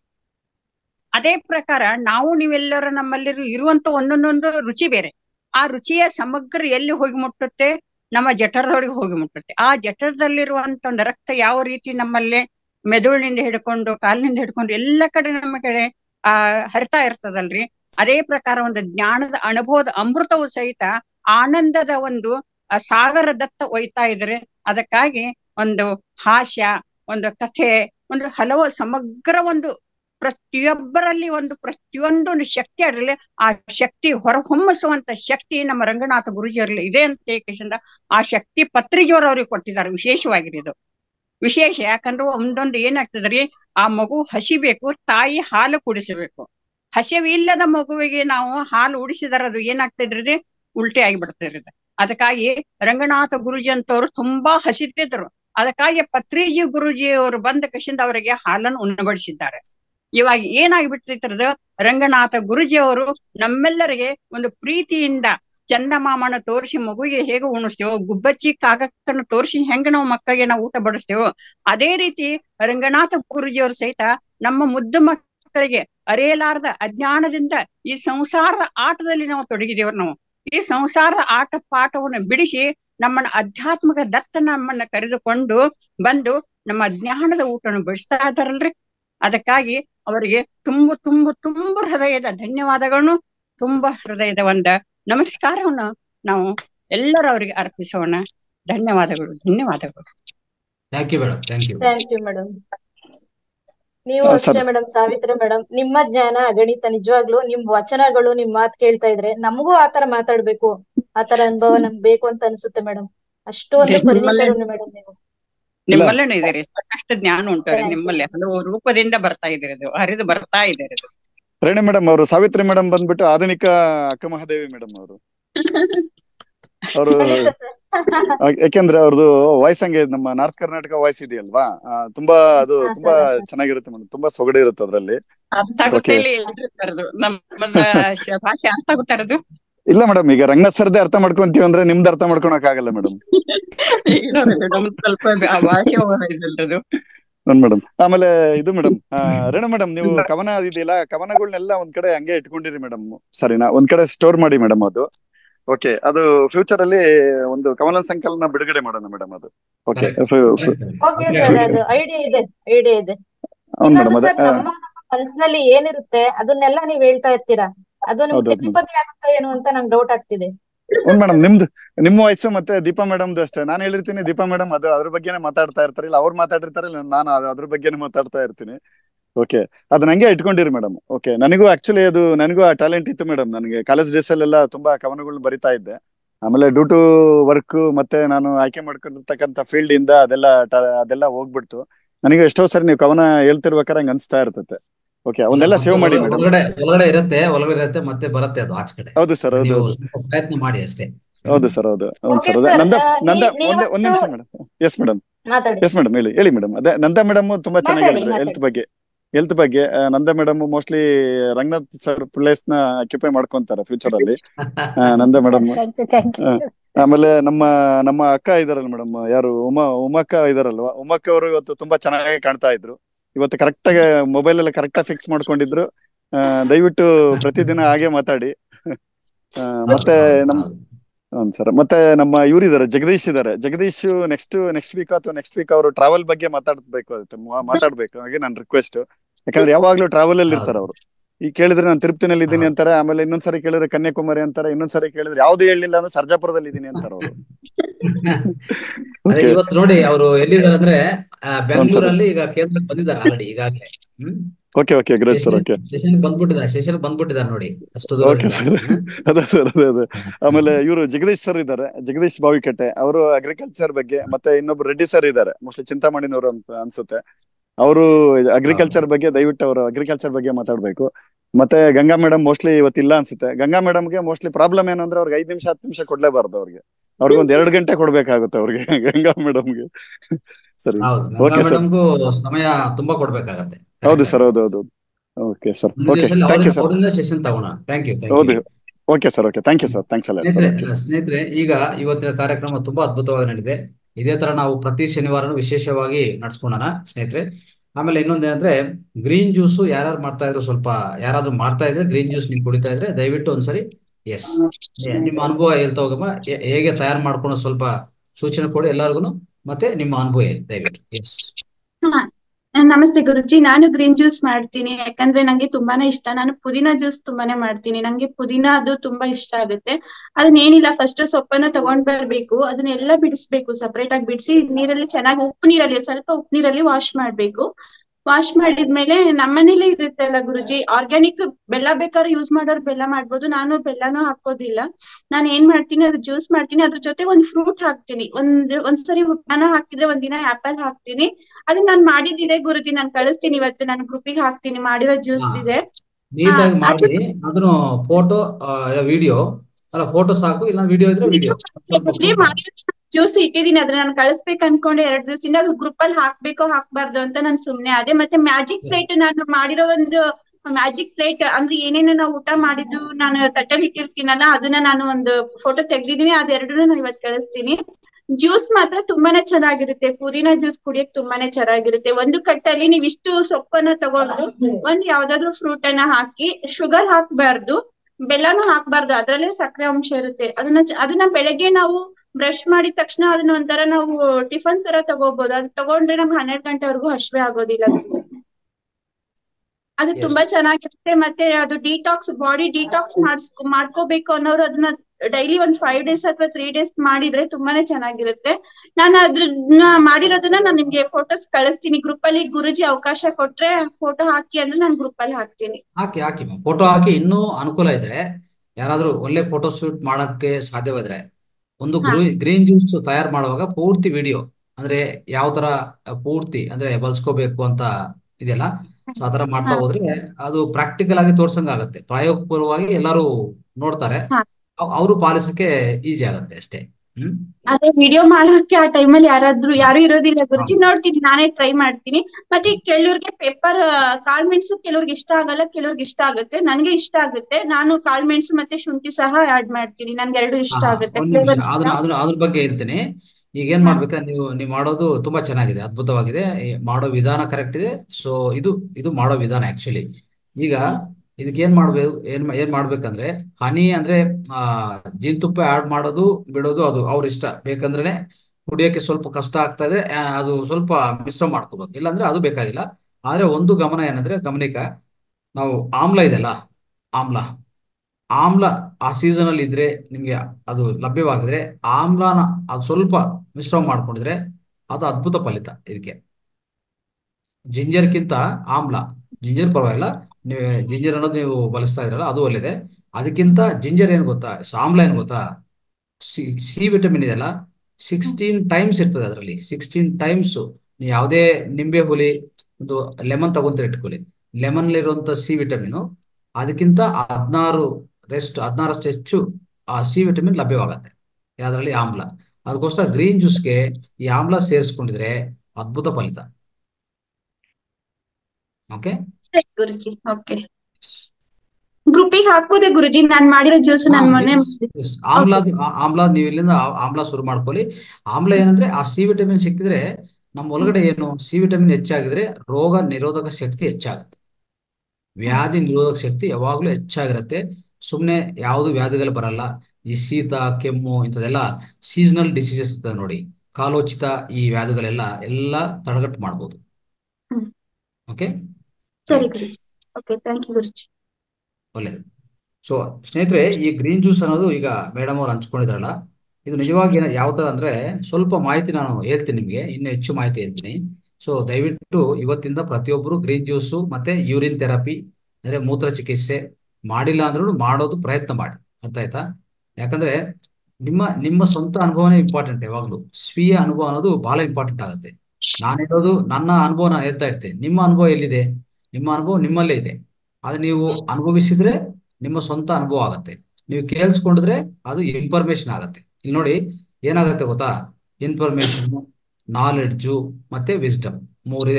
ಅದೇ ಪ್ರಕಾರ ನಾವು ನೀವೆಲ್ಲರೂ ನಮ್ಮಲ್ಲಿ ಇರುವಂತ ಒಂದೊಂದೊಂದು ರುಚಿ ಬೇರೆ ಆ ರುಚಿಯ ಸಮಗ್ರ ಎಲ್ಲಿ ಹೋಗಿ ಮುಟ್ಟುತ್ತೆ ನಮ್ಮ ಜಠರದೊಳಗೆ ಹೋಗಿ ಮುಟ್ಟುತ್ತೆ ಆ ಜಠರದಲ್ಲಿರುವಂತ ಒಂದು ರಕ್ತ ಯಾವ ರೀತಿ ನಮ್ಮಲ್ಲಿ ಮೆದುಳಿನಿಂದ ಹಿಡ್ಕೊಂಡು ಕಾಲಿನಿಂದ ಹಿಡ್ಕೊಂಡು ಎಲ್ಲ ಕಡೆ ನಮ್ಮ ಕಡೆ ಆ ಹರಿತಾ ಇರ್ತದಲ್ರಿ ಅದೇ ಪ್ರಕಾರ ಒಂದು ಜ್ಞಾನದ ಅನುಭವದ ಅಮೃತವು ಸಹಿತ ಆನಂದದ ಒಂದು ಆ ಸಾಗರದತ್ತ ಒಯ್ತಾ ಇದ್ರೆ ಅದಕ್ಕಾಗಿ ಒಂದು ಹಾಸ್ಯ ಒಂದು ಕಥೆ ಒಂದು ಹಲವು ಸಮಗ್ರ ಒಂದು ಪ್ರತಿಯೊಬ್ಬರಲ್ಲಿ ಒಂದು ಪ್ರತಿಯೊಂದು ಒಂದು ಶಕ್ತಿ ಅದರಲ್ಲಿ ಆ ಶಕ್ತಿ ಹೊರಹೊಮ್ಮಿಸುವಂತ ಶಕ್ತಿ ನಮ್ಮ ರಂಗನಾಥ ಗುರುಜಿಯವರಲ್ಲಿ ಇದೆ ಅಂತ ಏಕೆಂದ್ರೆ ಆ ಶಕ್ತಿ ಪತ್ರಿಜಿಯವರು ಅವ್ರಿಗೆ ಕೊಟ್ಟಿದ್ದಾರೆ ವಿಶೇಷವಾಗಿದೆ ಇದು ವಿಶೇಷ ಯಾಕಂದ್ರೆ ಒಂದೊಂದು ಏನಾಗ್ತದ್ರಿ ಆ ಮಗು ಹಸಿಬೇಕು ತಾಯಿ ಹಾಲು ಕುಡಿಸಬೇಕು ಹಸಿವಿಲ್ಲದ ಮಗುವಿಗೆ ನಾವು ಹಾಲು ಉಡಿಸಿದರೆ ಅದು ಏನಾಗ್ತಿದ್ರಿ ಉಲ್ಟಿ ಆಗಿಬಿಡ್ತಿದ್ರಿ ಅದಕ್ಕಾಗಿ ರಂಗನಾಥ ಗುರುಜಿ ಅಂತವ್ರು ತುಂಬಾ ಹಸಿತಿದ್ರು ಅದಕ್ಕಾಗಿ ಪತ್ರಿಜಿ ಗುರುಜಿ ಅವರು ಬಂದ ಕಶಿಂದ ಅವರಿಗೆ ಹಾಲನ್ನು ಉಣಬಡಿಸಿದ್ದಾರೆ ಇವಾಗ ಏನಾಗ್ಬಿಟ್ಟಿರ್ತದ ರಂಗನಾಥ ಗುರುಜಿ ಅವರು ನಮ್ಮೆಲ್ಲರಿಗೆ ಒಂದು ಪ್ರೀತಿಯಿಂದ ಚಂದಮಾಮನ ತೋರಿಸಿ ಮಗುವಿಗೆ ಹೇಗೆ ಉಣಿಸ್ತೇವೋ ಗುಬ್ಬಚ್ಚಿ ಕಾಗಕ್ಕನ್ನು ತೋರಿಸಿ ಹೆಂಗ ನಾವು ಮಕ್ಕಳಿಗೆ ನಾವು ಊಟ ಬಡಿಸ್ತೇವೋ ಅದೇ ರೀತಿ ರಂಗನಾಥ ಗುರುಜಿಯವರು ಸಹಿತ ನಮ್ಮ ಮುದ್ದು ಮಕ್ಕಳಿಗೆ ಅರಿಯಲಾರದ ಅಜ್ಞಾನದಿಂದ ಈ ಸಂಸಾರದ ಆಟದಲ್ಲಿ ನಾವು ತೊಡಗಿದೇವ್ರು ನಾವು ಈ ಸಂಸಾರದ ಆಟ ಪಾಠವನ್ನು ಬಿಡಿಸಿ ನಮ್ಮನ್ನ ಆಧ್ಯಾತ್ಮಿಕ ದತ್ತ ನಮ್ಮನ್ನ ಕರೆದುಕೊಂಡು ಬಂದು ನಮ್ಮ ಜ್ಞಾನದ ಊಟವನ್ನು ಬಡಿಸ್ತಾ ಇದ್ದಾರಲ್ರಿ ಅದಕ್ಕಾಗಿ ಅವರಿಗೆ ತುಂಬ ತುಂಬ ತುಂಬ ಹೃದಯದ ಧನ್ಯವಾದಗಳನ್ನು ತುಂಬಾ ಹೃದಯದ ಒಂದ ನಮಸ್ಕಾರವನ್ನು ನಾವು ಎಲ್ಲರೂ ಅವರಿಗೆ ಅರ್ಪಿಸೋಣ ಧನ್ಯವಾದಗಳು ಧನ್ಯವಾದಗಳು thank you madam thank you thank you madam ನೀವು ಹಾ, ಅಷ್ಟೇ ಸರ್. ಮೇಡಮ್ ಸಾವಿತ್ರಿ ಮೇಡಮ್ ನಿಮ್ಮ ಜ್ಞಾನ ಅಗಣಿತ ನಿಜವಾಗ್ಲು ನಿಮ್ ವಚನಗಳು ನಿಮ್ ಮಾತ್ ಕೇಳ್ತಾ ಇದ್ರೆ ನಮಗೂ ಆತರ ಮಾತಾಡ್ಬೇಕು ಆತರ ಅನುಭವ ನಮ್ಗ್ ಬೇಕು ಅಂತ ಅನ್ಸುತ್ತೆ ಮೇಡಮ್ ಅಷ್ಟೊಂದು ನಿಮ್ಮಲ್ಲೇ ಪರಿಣಿತರು ಮೇಡಮ್ ನೀವು ನಿಮ್ಮಲ್ಲೇನು ಇದೆ ರೀ ಸಾಕಷ್ಟು ಜ್ಞಾನ ಉಂಟು ರೀ ನಿಮ್ಮಲ್ಲಿ ಹಲವು ರೂಪದಿಂದ ಬರ್ತಾ ಇದೆ ಅದು ಹರಿದು ಬರ್ತಾ ಇದೆ ಅದು ರೇಣು ಮೇಡಮ್ ಅವರು ಸಾವಿತ್ರಿ ಮೇಡಮ್ ಬಂದ್ಬಿಟ್ಟು ಆಧುನಿಕ ಅಕ್ಕ ಮಹಾದೇವಿ ಮೇಡಮ್ ಅವರು ಅವರು ಯಾಕೆಂದ್ರೆ ಅವ್ರದ್ದು ವಾಯ್ಸ್ ಹಂಗೆ ನಮ್ಮ ನಾರ್ತ್ ಕರ್ನಾಟಕ ವಾಯ್ಸ್ ಇದೆಯಲ್ವಾ ಆ, ತುಂಬಾ ಅದು ಹಾ, ತುಂಬಾ ಸರ್, ಸರ್. ಚೆನ್ನಾಗಿರುತ್ತೆ ಮೇಡಮ್ ತುಂಬಾ ಸೊಗಡು ಇರುತ್ತೆ ಅದ್ರಲ್ಲಿ ಅರ್ಥ ಆಗುತ್ತೆ ಓಕೆ ಇಲ್ಲಿ ಎಲ್ರಿಗೂ ಬರೋದು ನಮ್ಮ ಶ- ಭಾಷೆ ಅರ್ಥ ಆಗುತ್ತಾ ಇರೋದು ಇಲ್ಲ ಮೇಡಮ್ ಈಗ ರಂಗನಾಥ್ ಸರ್ದೇ ಅರ್ಥ ಮಾಡ್ಕೊಂತೀವಿ ಅಂದ್ರೆ ನಿಮ್ದು ಅರ್ಥ ಮಾಡ್ಕೊಳಕ್ ಆಗಲ್ಲ ಮೇಡಮ್ ಇಲ್ಲ ಮೇಡಮ್ ಸ್ವಲ್ಪ ಆ ಭಾಷೆ ಇದ್ರದ್ದು ನನ್ ಮೇಡಮ್ ಆಮೇಲೆ ಇದು ಮೇಡಮ್ ರೇಣು ಮೇಡಮ್ ನೀವು ಕವನ ಇದೆಯಲ್ಲ ಕವನಗಳನ್ನೆಲ್ಲ ಒಂದ್ ಕಡೆ ಹಂಗೆ ಇಟ್ಕೊಂಡಿರಿ ಮೇಡಮ್ ಸರಿನಾ ಒಂದ್ ಕಡೆ ಸ್ಟೋರ್ ಮಾಡಿ ಮೇಡಮ್ ಅದು ಓಕೆ ಅದು ಫ್ಯೂಚರ್ ಅಲ್ಲಿ ಒಂದು ಕವನ ಸಂಕಲನ ಬಿಡುಗಡೆ ಮಾಡೋಣ ಮೇಡಮ್ ಅದು ಓಕೆ ಓಕೆ ಸರ್ ಅದು ಐಡಿಯಾ ಇದೆ ಐಡಿಯಾ ಇದೆ ಅವ್ನು ಮೇಡಮ್ ಇನ್ನೊಂದು ಅದೇ ಸರ್ ನಮ್ಮ ನಮ್ಮ ಮನಸ್ಸಿನಲ್ಲಿ ಏನಿರುತ್ತೆ ಅದನ್ನೆಲ್ಲ ನೀವ್ ಹೇಳ್ತಾ ಇರ್ತೀರಾ ಅದು ನಿಮ್ಗೆ ಹೌದೌದು ಮೇಡಮ್ ತಿರುಪತಿ ಆಗುತ್ತೋ ಏನು ಅಂತ ನಂಗೆ ಡೌಟ್ ಆಗ್ತಿದೆ ಹ್ಮ್ ಮೇಡಮ್ ನಿಮ್ದು ನಿಮ್ಮ ವಯಸ್ಸು ಮತ್ತೆ ದೀಪಾ ಮೇಡಮ್ದು ಅಷ್ಟೇ ನಾನು ಹೇಳಿರ್ತೀನಿ ದೀಪಾ ಮೇಡಮ್ ಅದು ಅದ್ರ ಬಗ್ಗೆನೇ ಮಾತಾಡ್ತಾ ಇರ್ತಾರೆ ಇಲ್ಲ ಅವ್ರು ಮಾತಾಡಿರ್ತಾರೆ ಇಲ್ಲ ನಾನು ಅದು ಅದ್ರ ಬಗ್ಗೆನೇ ಮಾತಾಡ್ತಾ ಇರ್ತೀನಿ ಓಕೆ ಅದನ್ನ ಹಂಗೆ ಇಟ್ಕೊಂಡಿರಿ ಮೇಡಮ್ ಓಕೆ ನನಗೂ ಆಕ್ಚುಲಿ ಅದು ನನಗೂ ಆ ಟ್ಯಾಲೆಂಟ್ ಇತ್ತು ಮೇಡಮ್ ನನಗೆ ಕಾಲೇಜ್ ಡೇಸ್ ಅಲ್ಲೆಲ್ಲ ತುಂಬಾ ಕವನಗಳನ್ನ ಬರಿತಾ ಇದ್ದೆ ಆಮೇಲೆ ಡ್ಯೂ ಟು ವರ್ಕ್ ಮತ್ತೆ ನಾನು ಆಯ್ಕೆ ಮಾಡ್ಕೊಂಡಿರ್ತಕ್ಕಂಥ ಫೀಲ್ಡ್ ಇಂದ ಅದೆಲ್ಲ ಟ- ಅದೆಲ್ಲ ಹೋಗ್ಬಿಡ್ತು ನನಗೆ ಎಷ್ಟೋ ಸರಿ ನೀವು ಕವನ ಹೇಳ್ತಿರ್ಬೇಕಾದ್ರೆ ಹಂಗ ಅನ್ಸ್ತಾ ಇರ್ತತೆ ಓಕೆ ಇಲ್ಲ ಅವನ್ನೆಲ್ಲ ಮತ್ತೆ ಸೇವ್ ಮಾಡಿ ಒಳಗಡೆ ಮೇಡಮ್ ಒಳಗಡೆ ಒಳಗಡೆ ಇರುತ್ತೆ ಒಳಗಡೆ ಇರುತ್ತೆ ಮತ್ತೆ ಬರುತ್ತೆ ಅದು ಆಚೆ ಕಡೆ ಹೌದು ಸರ್ ಹೌದು ನೀವು ಹೌದು ಸ್ವಲ್ಪ ಪ್ರಯತ್ನ ಮಾಡಿ ಅಷ್ಟೇ ಹೌದು ಸರ್ ಹೌದು ಹೌದು ಓಕೆ ಸರ್ ಅದೇ ಸರ್ ನಂದ ನಂದ ನೀ ಒಂದ್ ಒಂದ್ ನಿಮಿಷ ನೀವತ್ತು ಮೇಡಮ್ ಎಸ್ ಮೇಡಮ್ ಮಾತಾಡಿ ಎಸ್ ಮೇಡಮ್ ಹೇಳಿ ಹೇಳಿ ಮೇಡಮ್ ಅದೇ ನಂದ ಮೇಡಮ್ ತುಂಬಾ ಚೆನ್ನಾಗಿ ಮಾತಾಡಿ ಹೇಳಿದ್ರು ಹೆಲ್ತ್ ಮಾತಾಡಿ ಬಗ್ಗೆ ಹೆಲ್ತ್ ಬಗ್ಗೆ ಆ, Nanda madam mostly Ranganath sir place ನ ಆಕ್ಯುಪೈ ಮಾಡ್ಕೊಂತಾರೆ ಫ್ಯೂಚರ್ ಅಲ್ಲಿ ಆ, Nanda madam thank you thank you ಆಮೇಲೆ ನಮ್ಮ ನಮ್ಮ ಅಕ್ಕ ಇದಾರಲ್ಲ ಮೇಡಮ್ ಯಾರು ಉಮಾ ಉಮಕ್ಕ ಇದಾರಲ್ವಾ ಉಮಕ್ಕ ಅವರು ಇವತ್ತು ತುಂಬಾ ಚೆನ್ನಾಗಿ ಕಾಣ್ತಾ ಇದ್ರು ಇವತ್ತು ಕರೆಕ್ಟ್ ಆಗಿ ಮೊಬೈಲ್ ಎಲ್ಲ ಕರೆಕ್ಟ್ ಆಗಿ ಫಿಕ್ಸ್ ಮಾಡ್ಕೊಂಡಿದ್ರು ಆ, ದಯವಿಟ್ಟು ಪ್ರತಿದಿನ ಹಾಗೆ ಮಾತಾಡಿ ಆ, ಹೌದು ಮತ್ತೆ ಹೌದು ನಮ್ ಹೌದು ಹೌದು ಸರ್ ಮತ್ತೆ ನಮ್ಮ ಇವ್ರು ಇದಾರೆ ಜಗದೀಶ್ ಇದಾರೆ ಜಗದೀಶ್ ನೆಕ್ಸ್ಟ್ ನೆಕ್ಸ್ಟ್ ವೀಕ್ ಅಥವಾ ನೆಕ್ಸ್ಟ್ ವೀಕ್ ಅವರು ಟ್ರಾವೆಲ್ ಬಗ್ಗೆ ಮಾತಾಡ್ಬೇಕು ಆಗುತ್ತೆ ಮಾ- ಮಾತಾಡ್ಬೇಕು ಹಾಗೆ ನನ್ನ ರಿಕ್ವೆಸ್ಟ್ ಯಾಕಂದ್ರೆ ಯಾವಾಗ್ಲೂ ಟ್ರಾವೆಲ್ ಅಲ್ಲಿ ಇರ್ತಾರೆ ಹೌದು ಅವರು ಈಗ ಕೇಳಿದ್ರೆ ನಾನು ತಿರುಪತಿನಲ್ಲಿ ಇದ್ದೀನಿ ಹೌದು ಅಂತಾರೆ ಆಮೇಲೆ ಇನ್ನೊಂದ್ಸರಿ ಕೇಳಿದ್ರೆ ಕನ್ಯಾಕುಮಾರಿ ಅಂತಾರೆ ಇನ್ನೊಂದ್ಸರಿ ಕೇಳಿದ್ರೆ ಯಾವ್ದು ಹೇಳಲಿಲ್ಲ ಅಂದ್ರೆ ಸರ್ಜಾಪುರದಲ್ಲಿ ಇದ್ದೀನಿ ಅಂತಾರೆ ಅವರು ಅದೇ ಓಕೆ ಇವತ್ತು ನೋಡಿ ಅವರು ಎಲ್ಲಿದ್ದಾರೆ ಅಂದ್ರೆ ಆ, ಹೌದು ಸರ್ ಬೆಂಗಳೂರಲ್ಲಿ ಈಗ ಕೇಂದ್ರಕ್ಕೆ ಬಂದಿದ್ದಾರೆ ಆಲ್ರೆಡಿ ಈಗಾಗಲೇ hmm okay okay great sir session okay session ಬಂದ್ಬಿಟ್ಟಿದ್ದಾರೆ ಸೆಷನ್ ಬಂದ್ಬಿಟ್ಟಿದ್ದಾರೆ ನೋಡಿ ಅಷ್ಟು ಓಕೆ ದೂರದಿಂದ ಸರ್ ಹ್ಮ್? ಅದೇ ಸರ್ ಅದೇ ಅದೇ ಆಮೇಲೆ ಇವರು ಜಗದೀಶ್ ಸರ್ ಇದ್ದಾರೆ ಜಗದೀಶ್ ಬಾವಿಕಟ್ಟೆ ಅವರು ಅಗ್ರಿಕಲ್ಚರ್ ಬಗ್ಗೆ ಮತ್ತೆ ಇನ್ನೊಬ್ರು ರೆಡ್ಡಿ ಸರ್ ಇದ್ದಾರೆ ಮೋಸ್ಟ್ಲಿ ಚಿಂತಾಮಣಿನವರು ಅಂತ ಅನ್ಸುತ್ತೆ ಅವರು ಹೌದು ಅಗ್ರಿಕಲ್ಚರ್ ಬಗ್ಗೆ ದಯವಿಟ್ಟು ಅವರು ಅಗ್ರಿಕಲ್ಚರ್ ಬಗ್ಗೆ ಮಾತಾಡ್ಬೇಕು ಮತ್ತೆ ಗಂಗಾ ಮೇಡಮ್ ಮೋಸ್ಟ್ಲಿ ಇವತ್ತಿಲ್ಲ ಅನ್ಸುತ್ತೆ ಗಂಗಾ ಮೇಡಮ್ಗೆ ಮೋಸ್ಟ್ಲಿ ಪ್ರಾಬ್ಲಮ್ ಏನಂದ್ರೆ ಅವ್ರಿಗೆ ಐದ್ ನಿಮಿಷ ಹತ್ತು ನಿಮಿಷ ಕೊಡ್ಲೇಬಾರ್ದು ಅವ್ರಿಗೆ ಅವ್ರಿಗೆ ಒಂದ್ ಎರಡು ಗಂಟೆ ಕೊಡ್ಬೇಕಾಗುತ್ತೆ ಅವ್ರಿಗೆ ಗಂಗಾ ಮೇಡಮ್ಗೆ ಸರಿ ಹೌದು ಗಂಗಾ ಓಕೆ ಸರ್ ಮೇಡಮ್ಗೂ ಸಮಯ ತುಂಬಾ ಕೊಡ್ಬೇಕಾಗತ್ತೆ ಹೌದು ಕರೆಕ್ಟ್ ಸರ್ ಆಗಿ ಹೌದು ಹೌದು ಓಕೆ ಸರ್ ಮುಂದಿನ ಓಕೆ ದಿವಸದಲ್ಲಿ ಥ್ಯಾಂಕ್ ಯು ಅವರಿಂದ ಸರ್ ಅವರಿಂದ ಸೆಷನ್ ತಗೋಣ ಥ್ಯಾಂಕ್ ಯು ಥ್ಯಾಂಕ್ ಹೌದು you okay sir okay thank you sir thanks ಅಲ್ಲ ಸರ್ ಸ್ನೇಹಿತರೆ ಓಕೆ ಸ್ನೇಹಿತರೆ ಈಗ ಇವತ್ತಿನ ಕಾರ್ಯಕ್ರಮ ತುಂಬಾ ಅದ್ಭುತವಾಗಿ ನಡೆದಿದೆ ಇದೇ ತರ ನಾವು ಪ್ರತಿ ಶನಿವಾರನೂ ವಿಶೇಷವಾಗಿ ನಡ್ಸ್ಕೊಳ್ಳೋಣ ಸ್ನೇಹಿತರೆ ಆಮೇಲೆ ಇನ್ನೊಂದೇನಂದ್ರೆ ಗ್ರೀನ್ ಜ್ಯೂಸು ಯಾರ್ಯಾರು ಮಾಡ್ತಾ ಇದ್ರು ಸ್ವಲ್ಪ ಯಾರಾದ್ರೂ ಮಾಡ್ತಾ ಇದ್ರೆ ಗ್ರೀನ್ ಜ್ಯೂಸ್ ನೀವು ಕುಡಿತಾ ಇದ್ರೆ ದಯವಿಟ್ಟು ಒಂದ್ಸರಿ ಎಸ್ ನಿಮ್ಮ ಅನುಭವ ಹೇಳ್ತಾ ಹೋಗಮ್ಮ ಹೇ- ಹೇಗೆ ತಯಾರು ಮಾಡ್ಕೊಳ್ಳೋ ಸ್ವಲ್ಪ ಸೂಚನೆ ಕೊಡಿ ಎಲ್ಲರಿಗೂ ಮತ್ತೆ ನಿಮ್ಮ ಅನುಭವ ಹೇಳಿ ದಯವಿಟ್ಟು ಎಸ್ ಹಾ ನಮಸ್ತೆ ಗುರುಜಿ ನಾನು ಗ್ರೀನ್ ಜ್ಯೂಸ್ ಮಾಡ್ತೀನಿ ಯಾಕಂದ್ರೆ ನಂಗೆ ತುಂಬಾನೇ ಇಷ್ಟ ನಾನು ಪುದೀನ ಜ್ಯೂಸ್ ತುಂಬಾನೇ ಮಾಡ್ತೀನಿ ನಂಗೆ ಪುದೀನ ಅದು ತುಂಬಾ ಇಷ್ಟ ಆಗುತ್ತೆ ಅದನ್ನ ಏನಿಲ್ಲ ಫಸ್ಟ್ ಸೊಪ್ಪನ್ನ ತಗೊಂಡ್ ಬರ್ಬೇಕು ಅದನ್ನೆಲ್ಲ ಬಿಡಿಸ್ಬೇಕು ಸಪರೇಟ್ ಆಗಿ ಬಿಡಿಸಿ ನೀರಲ್ಲಿ ಚೆನ್ನಾಗಿ ಉಪ್ಪು ನೀರಲ್ಲಿ ಸ್ವಲ್ಪ ಉಪ್ಪು ನೀರಲ್ಲಿ ವಾಶ್ ಮಾಡ್ಬೇಕು ವಾಶ್ ಮಾಡಿದ್ಮೇಲೆ ನಮ್ಮನೇಲೆ ಇರುತ್ತಲ್ಲ ಗುರುಜಿ ಆರ್ಗ್ಯಾನಿಕ್ ಬೆಲ್ಲ ಬೇಕಾದ್ರೆ ಯೂಸ್ ಮಾಡೋರು ಬೆಲ್ಲ ಮಾಡ್ಬೋದು ನಾನು ಬೆಲ್ಲನೂ ಹಾಕೋದಿಲ್ಲ ನಾನು ಏನ್ ಮಾಡ್ತೀನಿ ಅದು ಜ್ಯೂಸ್ ಮಾಡ್ತೀನಿ ಅದ್ರ ಜೊತೆ ಒಂದ್ ಫ್ರೂಟ್ ಹಾಕ್ತೀನಿ ಒಂದ್ ಒಂದ್ಸರಿ ಬನಾನಾ ಹಾಕಿದ್ರೆ ಒಂದಿನ ಆಪಲ್ ಹಾಕ್ತೀನಿ ಅದನ್ನ ನಾನ್ ಮಾಡಿದ್ದಿದೆ ಗುರುಜಿ ನಾನ್ ಕಳಿಸ್ತೀನಿ ಇವತ್ತು ನಾನು ಗ್ರೂಪಿಗೆ ಹಾಕ್ತೀನಿ ಮಾಡಿರೋ ಜ್ಯೂಸ್ ಹಾ ಇದೆ ಹಾ ನೀಟಾಗಿ ಅದು ಮಾಡಿ ಅದನ್ನು ಫೋಟೋ ವಿಡಿಯೋ ಅಲ್ಲ ಫೋಟೋ ಸಾಕು ಇಲ್ಲ ವಿಡಿಯೋ ಇದ್ರೆ ವಿಡಿಯೋ ಸ್ವಲ್ಪ ಗುರುಜಿ proof ಮಾಡಿ ಮಾಡಿರೋ ಜ್ಯೂಸ್ ಇಟ್ಟಿದೀನಿ ಅದನ್ನ ನಾನು ಕಳಿಸ್ಬೇಕು ಅನ್ಕೊಂಡೆ ಎರಡ್ ದಿವಸದಿಂದ ಅದು ಗ್ರೂಪ್ ಅಲ್ಲಿ ಹಾಕ್ಬೇಕೋ ಹಾಕ್ಬಾರ್ದು ಅಂತ ನಾನು ಸುಮ್ನೆ ಅದೇ ಮತ್ತೆ ಮ್ಯಾಜಿಕ್ ಪ್ಲೇಟ್ ನಾನು ಮಾಡಿರೋ ಒಂದು ಮ್ಯಾಜಿಕ್ ಪ್ಲೇಟ್ ಅಂದ್ರೆ ಏನೇನು ನಾವು ಊಟ ಮಾಡಿದ್ದು ನಾನು ತಟ್ಟಲ್ಲಿ ಇಟ್ಟಿರ್ತೀನಲ್ಲ ಅದನ್ನ ನಾನು ಒಂದು ಫೋಟೋ ತೆಗ್ದಿದೀನಿ ಅದೆರಡನ್ನೂ ನಾನು ಇವತ್ತು ಕಳಿಸ್ತೀನಿ ಜ್ಯೂಸ್ ಮಾತ್ರ ತುಂಬಾನೇ ಚೆನ್ನಾಗಿರುತ್ತೆ ಪುದೀನ ಜ್ಯೂಸ್ ಕುಡಿಯಕ್ ತುಂಬಾನೇ ಚೆನ್ನಾಗಿರುತ್ತೆ ಒಂದು ಕಟ್ಟಲ್ಲಿ ನೀವ್ ಇಷ್ಟು ಸೊಪ್ಪನ್ನ ತಗೊಂಡು ಒಂದ್ ಯಾವ್ದಾದ್ರು ಫ್ರೂಟ್ ಅನ್ನ ಹಾಕಿ ಶುಗರ್ ಹಾಕ್ಬಾರ್ದು ಬೆಲ್ಲನೂ ಹಾಕ್ಬಾರ್ದು ಅದ್ರಲ್ಲೇ ಸಕ್ಕರೆ ಅಂಶ ಇರುತ್ತೆ ಅದನ್ನ ಚ- ಅದನ್ನ ಬೆಳಗ್ಗೆ ನಾವು ಬ್ರಷ್ ಮಾಡಿದ ತಕ್ಷಣ ಅದನ್ನ ಒಂಥರ ನಾವು ಟಿಫನ್ ತರ ತಗೋಬಹುದು ಅದು ತಗೊಂಡ್ರೆ ನಮ್ಗೆ ಹನ್ನೆರಡು ಗಂಟೆವರೆಗೂ ಹಶ್ವೆ ಆಗೋದಿಲ್ಲ ಅದು ಎಸ್ ತುಂಬಾ ಚೆನ್ನಾಗಿರುತ್ತೆ ಮತ್ತೆ ಅದು ಡಿಟಾಕ್ಸ್ ಬಾಡಿ ಡಿಟಾಕ್ಸ್ ಮಾಡ್ಸ್ ಮಾಡ್ಕೋಬೇಕು ಅನ್ನೋರು ಅದನ್ನ ಡೈಲಿ ಒಂದ್ ಫೈವ್ ಡೇಸ್ ಅಥವಾ ತ್ರೀ ಡೇಸ್ ಮಾಡಿದ್ರೆ ತುಂಬಾನೇ ಚೆನ್ನಾಗಿರುತ್ತೆ ನಾನು ಅದ್ರನ್ನ ಮಾಡಿರೋದನ್ನ ನಾನು ನಿಮ್ಗೆ ಫೋಟೋಸ್ ಕಳಿಸ್ತೀನಿ ಗ್ರೂಪ್ ಅಲ್ಲಿ ಗುರುಜಿ ಅವಕಾಶ ಕೊಟ್ರೆ ಫೋಟೋ ಹಾಕಿ ಅಂದ್ರೆ ನಾನು ಗ್ರೂಪ್ ಅಲ್ಲಿ ಹಾಕ್ತೀನಿ ಹಾಕಿ ಹಾಕಿ ಮ್ಯಾಮ್ ಫೋಟೋ ಹಾಕಿ ಇನ್ನೂ ಅನುಕೂಲ ಇದ್ರೆ ಯಾರಾದ್ರೂ ಒಳ್ಳೆ ಫೋಟೋ ಶೂಟ್ ಮಾಡಕ್ಕೆ ಸಾಧ್ಯವಿದ್ರೆ ಒಂದು ಹಾ ಗ್ರೂ ಗ್ರೀನ್ ಜ್ಯೂಸ್ ತಯಾರು ಮಾಡುವಾಗ ಪೂರ್ತಿ ವಿಡಿಯೋ ಅಂದ್ರೆ ಯಾವ ತರ ಪೂರ್ತಿ ಅಂದ್ರೆ ಬಳಸ್ಕೋಬೇಕು ಅಂತ ಇದೆಯಲ್ಲ ಸೊ ಆ ತರ ಮಾಡ್ತಾ ಹಾ ಹೋದ್ರೆ ಅದು ಪ್ರಾಕ್ಟಿಕಲ್ ಆಗಿ ತೋರ್ಸಂಗ ಆಗತ್ತೆ ಪ್ರಾಯೋಗಿಕವಾಗಿ ಎಲ್ಲರೂ ನೋಡ್ತಾರೆ ಹಾ ಅವರು ಪಾಲಿಸಕ್ಕೆ ಈಸಿ ಆಗತ್ತೆ ಅಷ್ಟೇ ಹ್ಮ್ ಅದೇ ವಿಡಿಯೋ ಮಾಡಕ್ಕೆ ಆ ಟೈಮಲ್ಲಿ ಯಾರಾದ್ರೂ ಯಾರು ಇರೋದಿಲ್ಲ ಗುರುಜಿ ಹೌದು ನೋಡ್ತೀನಿ ನಾನೇ ಟ್ರೈ ಮಾಡ್ತೀನಿ ಮತ್ತೆ ಕೆಲವ್ರಿಗೆ ಪೆಪ್ಪರ್ ಕಾಳು ಮೆಣಸು ಕೆಲವ್ರಿಗೆ ಇಷ್ಟ ಆಗಲ್ಲ ಕೆಲವ್ರಿಗೆ ಇಷ್ಟ ಆಗುತ್ತೆ ನನ್ಗೆ ಇಷ್ಟ ಆಗುತ್ತೆ ನಾನು ಕಾಳು ಮೆಣಸು ಮತ್ತೆ ಶುಂಠಿ ಸಹ ಆಡ್ ಮಾಡ್ತೀನಿ ನನ್ಗೆ ಎರಡು ಹಾ ಇಷ್ಟ ಹಾ ಆಗುತ್ತೆ ಒಂದ್ ನಿಮಿಷ ಫ್ಲೇವರ್ ಇಷ್ಟ ಅದನ್ನ ಅದನ್ನ ಅದ್ರ ಬಗ್ಗೆ ಹೇಳ್ತೀನಿ ಈಗ ಏನ್ ಹಾ ಮಾಡ್ಬೇಕಂದ್ರೆ ನೀವು ನೀವು ಮಾಡೋದು ತುಂಬಾ ಚೆನ್ನಾಗಿದೆ ಅದ್ಭುತವಾಗಿದೆ ಈ ಮಾಡೋ ವಿಧಾನ ಕರೆಕ್ಟ್ ಇದೆ ಸೊ ಇದು ಇದು ಮಾಡೋ ವಿಧಾನ ಆಕ್ಚುಲಿ ಈಗ ಹ್ಮ್ ಇದಕ್ಕೆ ಏನ್ ಮಾಡ್ಬೇಕು ಏನ್ ಏನ್ ಮಾಡ್ಬೇಕಂದ್ರೆ ಹನಿ ಅಂದ್ರೆ ಆ ಜೇನುತುಪ್ಪ ಆಡ್ ಮಾಡೋದು ಬಿಡೋದು ಅದು ಅವ್ರ ಇಷ್ಟ ಬೇಕಂದ್ರೆ ಕುಡಿಯೋಕೆ ಸ್ವಲ್ಪ ಕಷ್ಟ ಆಗ್ತಾ ಇದೆ ಆ, ಅದು ಸ್ವಲ್ಪ ಮಿಶ್ರ ಮಾಡ್ಕೋಬೇಕು ಇಲ್ಲಾಂದ್ರೆ ಅದು ಬೇಕಾಗಿಲ್ಲ ಆದ್ರೆ ಒಂದು ಗಮನ ಏನಂದ್ರೆ ಗಮನಿಕ ನಾವು ಆಮ್ಲ ಇದೆಯಲ್ಲ ಆಮ್ಲ ಆಮ್ಲ ಆ ಸೀಸನ್ ಅಲ್ಲಿ ಇದ್ರೆ ನಿಮ್ಗೆ ಅದು ಲಭ್ಯವಾಗಿದ್ರೆ ಆಮ್ಲನ ಅದು ಸ್ವಲ್ಪ ಮಿಶ್ರಣ ಮಾಡ್ಕೊಂಡಿದ್ರೆ ಅದು ಅದ್ಭುತ ಫಲಿತ ಇದಕ್ಕೆ ಜಿಂಜರ್ಕ್ಕಿಂತ ಆಮ್ಲ ಜಿಂಜರ್ ಪರವಾಗಿಲ್ಲ ನೀವು ಜಿಂಜರ್ ಅನ್ನೋದು ನೀವು ಬಳಸ್ತಾ ಇದ್ರಲ್ಲ ಅದು ಒಳ್ಳೆಯದೆ ಅದಕ್ಕಿಂತ ಜಿಂಜರ್ ಏನು ಗೊತ್ತಾ ಸ- ಆಮ್ಲ ಏನು ಗೊತ್ತಾ ಸಿ ಸಿ ವಿಟಮಿನ್ ಇದೆಯಲ್ಲ ಸಿಕ್ಸ್ಟೀನ್ ಟೈಮ್ಸ್ ಇರ್ತದೆ ಅದರಲ್ಲಿ ಸಿಕ್ಸ್ಟೀನ್ ಟೈಮ್ಸ್ ನೀವು ಯಾವುದೇ ನಿಂಬೆ ಹುಳಿ ಒಂದು ಲೆಮನ್ ತಗೊಂತ ಇಟ್ಕೊಳ್ಳಿ ಲೆಮನ್ ಇರುವಂತ ಸಿ ವಿಟಮಿನ್ ಅದಕ್ಕಿಂತ ಹದಿನಾರು ರೆಸ್ಟ್ ಹದಿನಾರಷ್ಟು ಹೆಚ್ಚು ಆ ಸಿ ವಿಟಮಿನ್ ಲಭ್ಯವಾಗತ್ತೆ ಯಾವ್ದ್ರಲ್ಲಿ ಆಮ್ಲ ಅದಕ್ಕೋಸ್ಕರ ಗ್ರೀನ್ ಜ್ಯೂಸ್ಗೆ ಈ ಆಮ್ಲ ಸೇರಿಸ್ಕೊಂಡಿದ್ರೆ ಅದ್ಭುತ ಫಲಿತ ಓಕೆ ಸರಿ ಗುರುಜಿ ಓಕೆ ಗ್ರೂಪಿಗೆ ಹಾಕ್ಬೋದೇ ಗುರುಜಿ ನಾನ್ ಮಾಡಿರೋ ಜ್ಯೂಸ್ ಹಾ ನಾನ್ ಮೊನ್ನೆ ಎಸ್ ಎಸ್ ಆಮ್ಲ ಆ- ಆಮ್ಲ ನೀವು ಇಲ್ಲಿಂದ ಆ- ಆಮ್ಲ ಶುರು ಮಾಡ್ಕೊಳ್ಳಿ ಆಮ್ಲ ಏನಂದ್ರೆ ಆ ಸಿ ವಿಟಮಿನ್ ಸಿಕ್ಕಿದ್ರೆ ನಮ್ಮ ಒಳಗಡೆ ಏನು ಸಿ ವಿಟಮಿನ್ ಹೆಚ್ಚಾಗಿದ್ರೆ ರೋಗ ನಿರೋಧಕ ಶಕ್ತಿ ಹೆಚ್ಚಾಗುತ್ತೆ ವ್ಯಾಧಿ ನಿರೋಧಕ ಶಕ್ತಿ ಯಾವಾಗಲೂ ಹೆಚ್ಚಾಗಿರುತ್ತೆ ಸುಮ್ಮನೆ ಯಾವುದು ವ್ಯಾಧಿಗಳು ಬರಲ್ಲ ಈ ಶೀತ ಕೆಮ್ಮು ಇಂಥದೆಲ್ಲ ಸೀಸನಲ್ ಡಿಸೀಸಸ್ ಇರ್ತದೆ ನೋಡಿ ಕಾಲೋಚಿತ ಈ ವ್ಯಾಧಿಗಳೆಲ್ಲ ಎಲ್ಲ ತಡೆಗಟ್ಟು ಮಾಡ್ಬೋದು ಹ್ಮ್ ಓಕೆ ಸರಿ right Guruji okay thank you Guruji ಒಳ್ಳೇದು ಸೊ ಸ್ನೇಹಿತರೆ ಈ ಗ್ರೀನ್ ಜ್ಯೂಸ್ ಅನ್ನೋದು ಈಗ ಮೇಡಮ್ ಅವ್ರು ಹಂಚ್ಕೊಂಡಿದ್ರಲ್ಲ ಇದು ನಿಜವಾಗಿ ಏನ- ಯಾವ ತರ ಅಂದ್ರೆ ಸ್ವಲ್ಪ ಮಾಹಿತಿ ನಾನು ಹೇಳ್ತೀನಿ ನಿಮಗೆ ಇನ್ನು ಹೆಚ್ಚು ಮಾಹಿತಿ ಹೇಳ್ತೀನಿ ಸೊ ದಯವಿಟ್ಟು ಇವತ್ತಿಂದ ಪ್ರತಿಯೊಬ್ಬರು ಗ್ರೀನ್ ಜ್ಯೂಸು ಮತ್ತೆ ಯೂರಿನ್ ಥೆರಪಿ ಅಂದ್ರೆ ಮೂತ್ರ ಚಿಕಿತ್ಸೆ ಮಾಡಿಲ್ಲ ಅಂದ್ರೂ ಮಾಡೋದು ಪ್ರಯತ್ನ ಮಾಡಿ ಅರ್ಥ ಆಯ್ತಾ ಯಾಕಂದ್ರೆ ನಿಮ್ಮ ನಿಮ್ಮ ಸ್ವಂತ ಅನುಭವನೇ ಇಂಪಾರ್ಟೆಂಟ್ ಯಾವಾಗಲೂ ಸ್ವೀಯ ಅನುಭವ ಅನ್ನೋದು ಬಹಳ ಇಂಪಾರ್ಟೆಂಟ್ ಆಗುತ್ತೆ ನಾನು ಹೇಳೋದು ನನ್ನ ಅನುಭವ ನಾನು ಹೇಳ್ತಾ ಇರ್ತೇನೆ ನಿಮ್ಮ ಅನುಭವ ಎಲ್ಲಿದೆ ನಿಮ್ಮ ಅನುಭವ ನಿಮ್ಮಲ್ಲೇ ಇದೆ ಅದು ನೀವು ಅನುಭವಿಸಿದ್ರೆ ನಿಮ್ಮ ಸ್ವಂತ ಅನುಭವ ಆಗುತ್ತೆ ನೀವು ಕೇಳಿಸ್ಕೊಂಡಿದ್ರೆ ಅದು ಇನ್ಫಾರ್ಮೇಶನ್ ಆಗುತ್ತೆ ಇಲ್ಲಿ ನೋಡಿ ಏನಾಗುತ್ತೆ ಗೊತ್ತಾ ಇನ್ಫಾರ್ಮೇಶನ್ ನಾಲೆಡ್ಜು ಮತ್ತೆ ವಿಸ್ಡಮ್ ಮೂರಿದೆ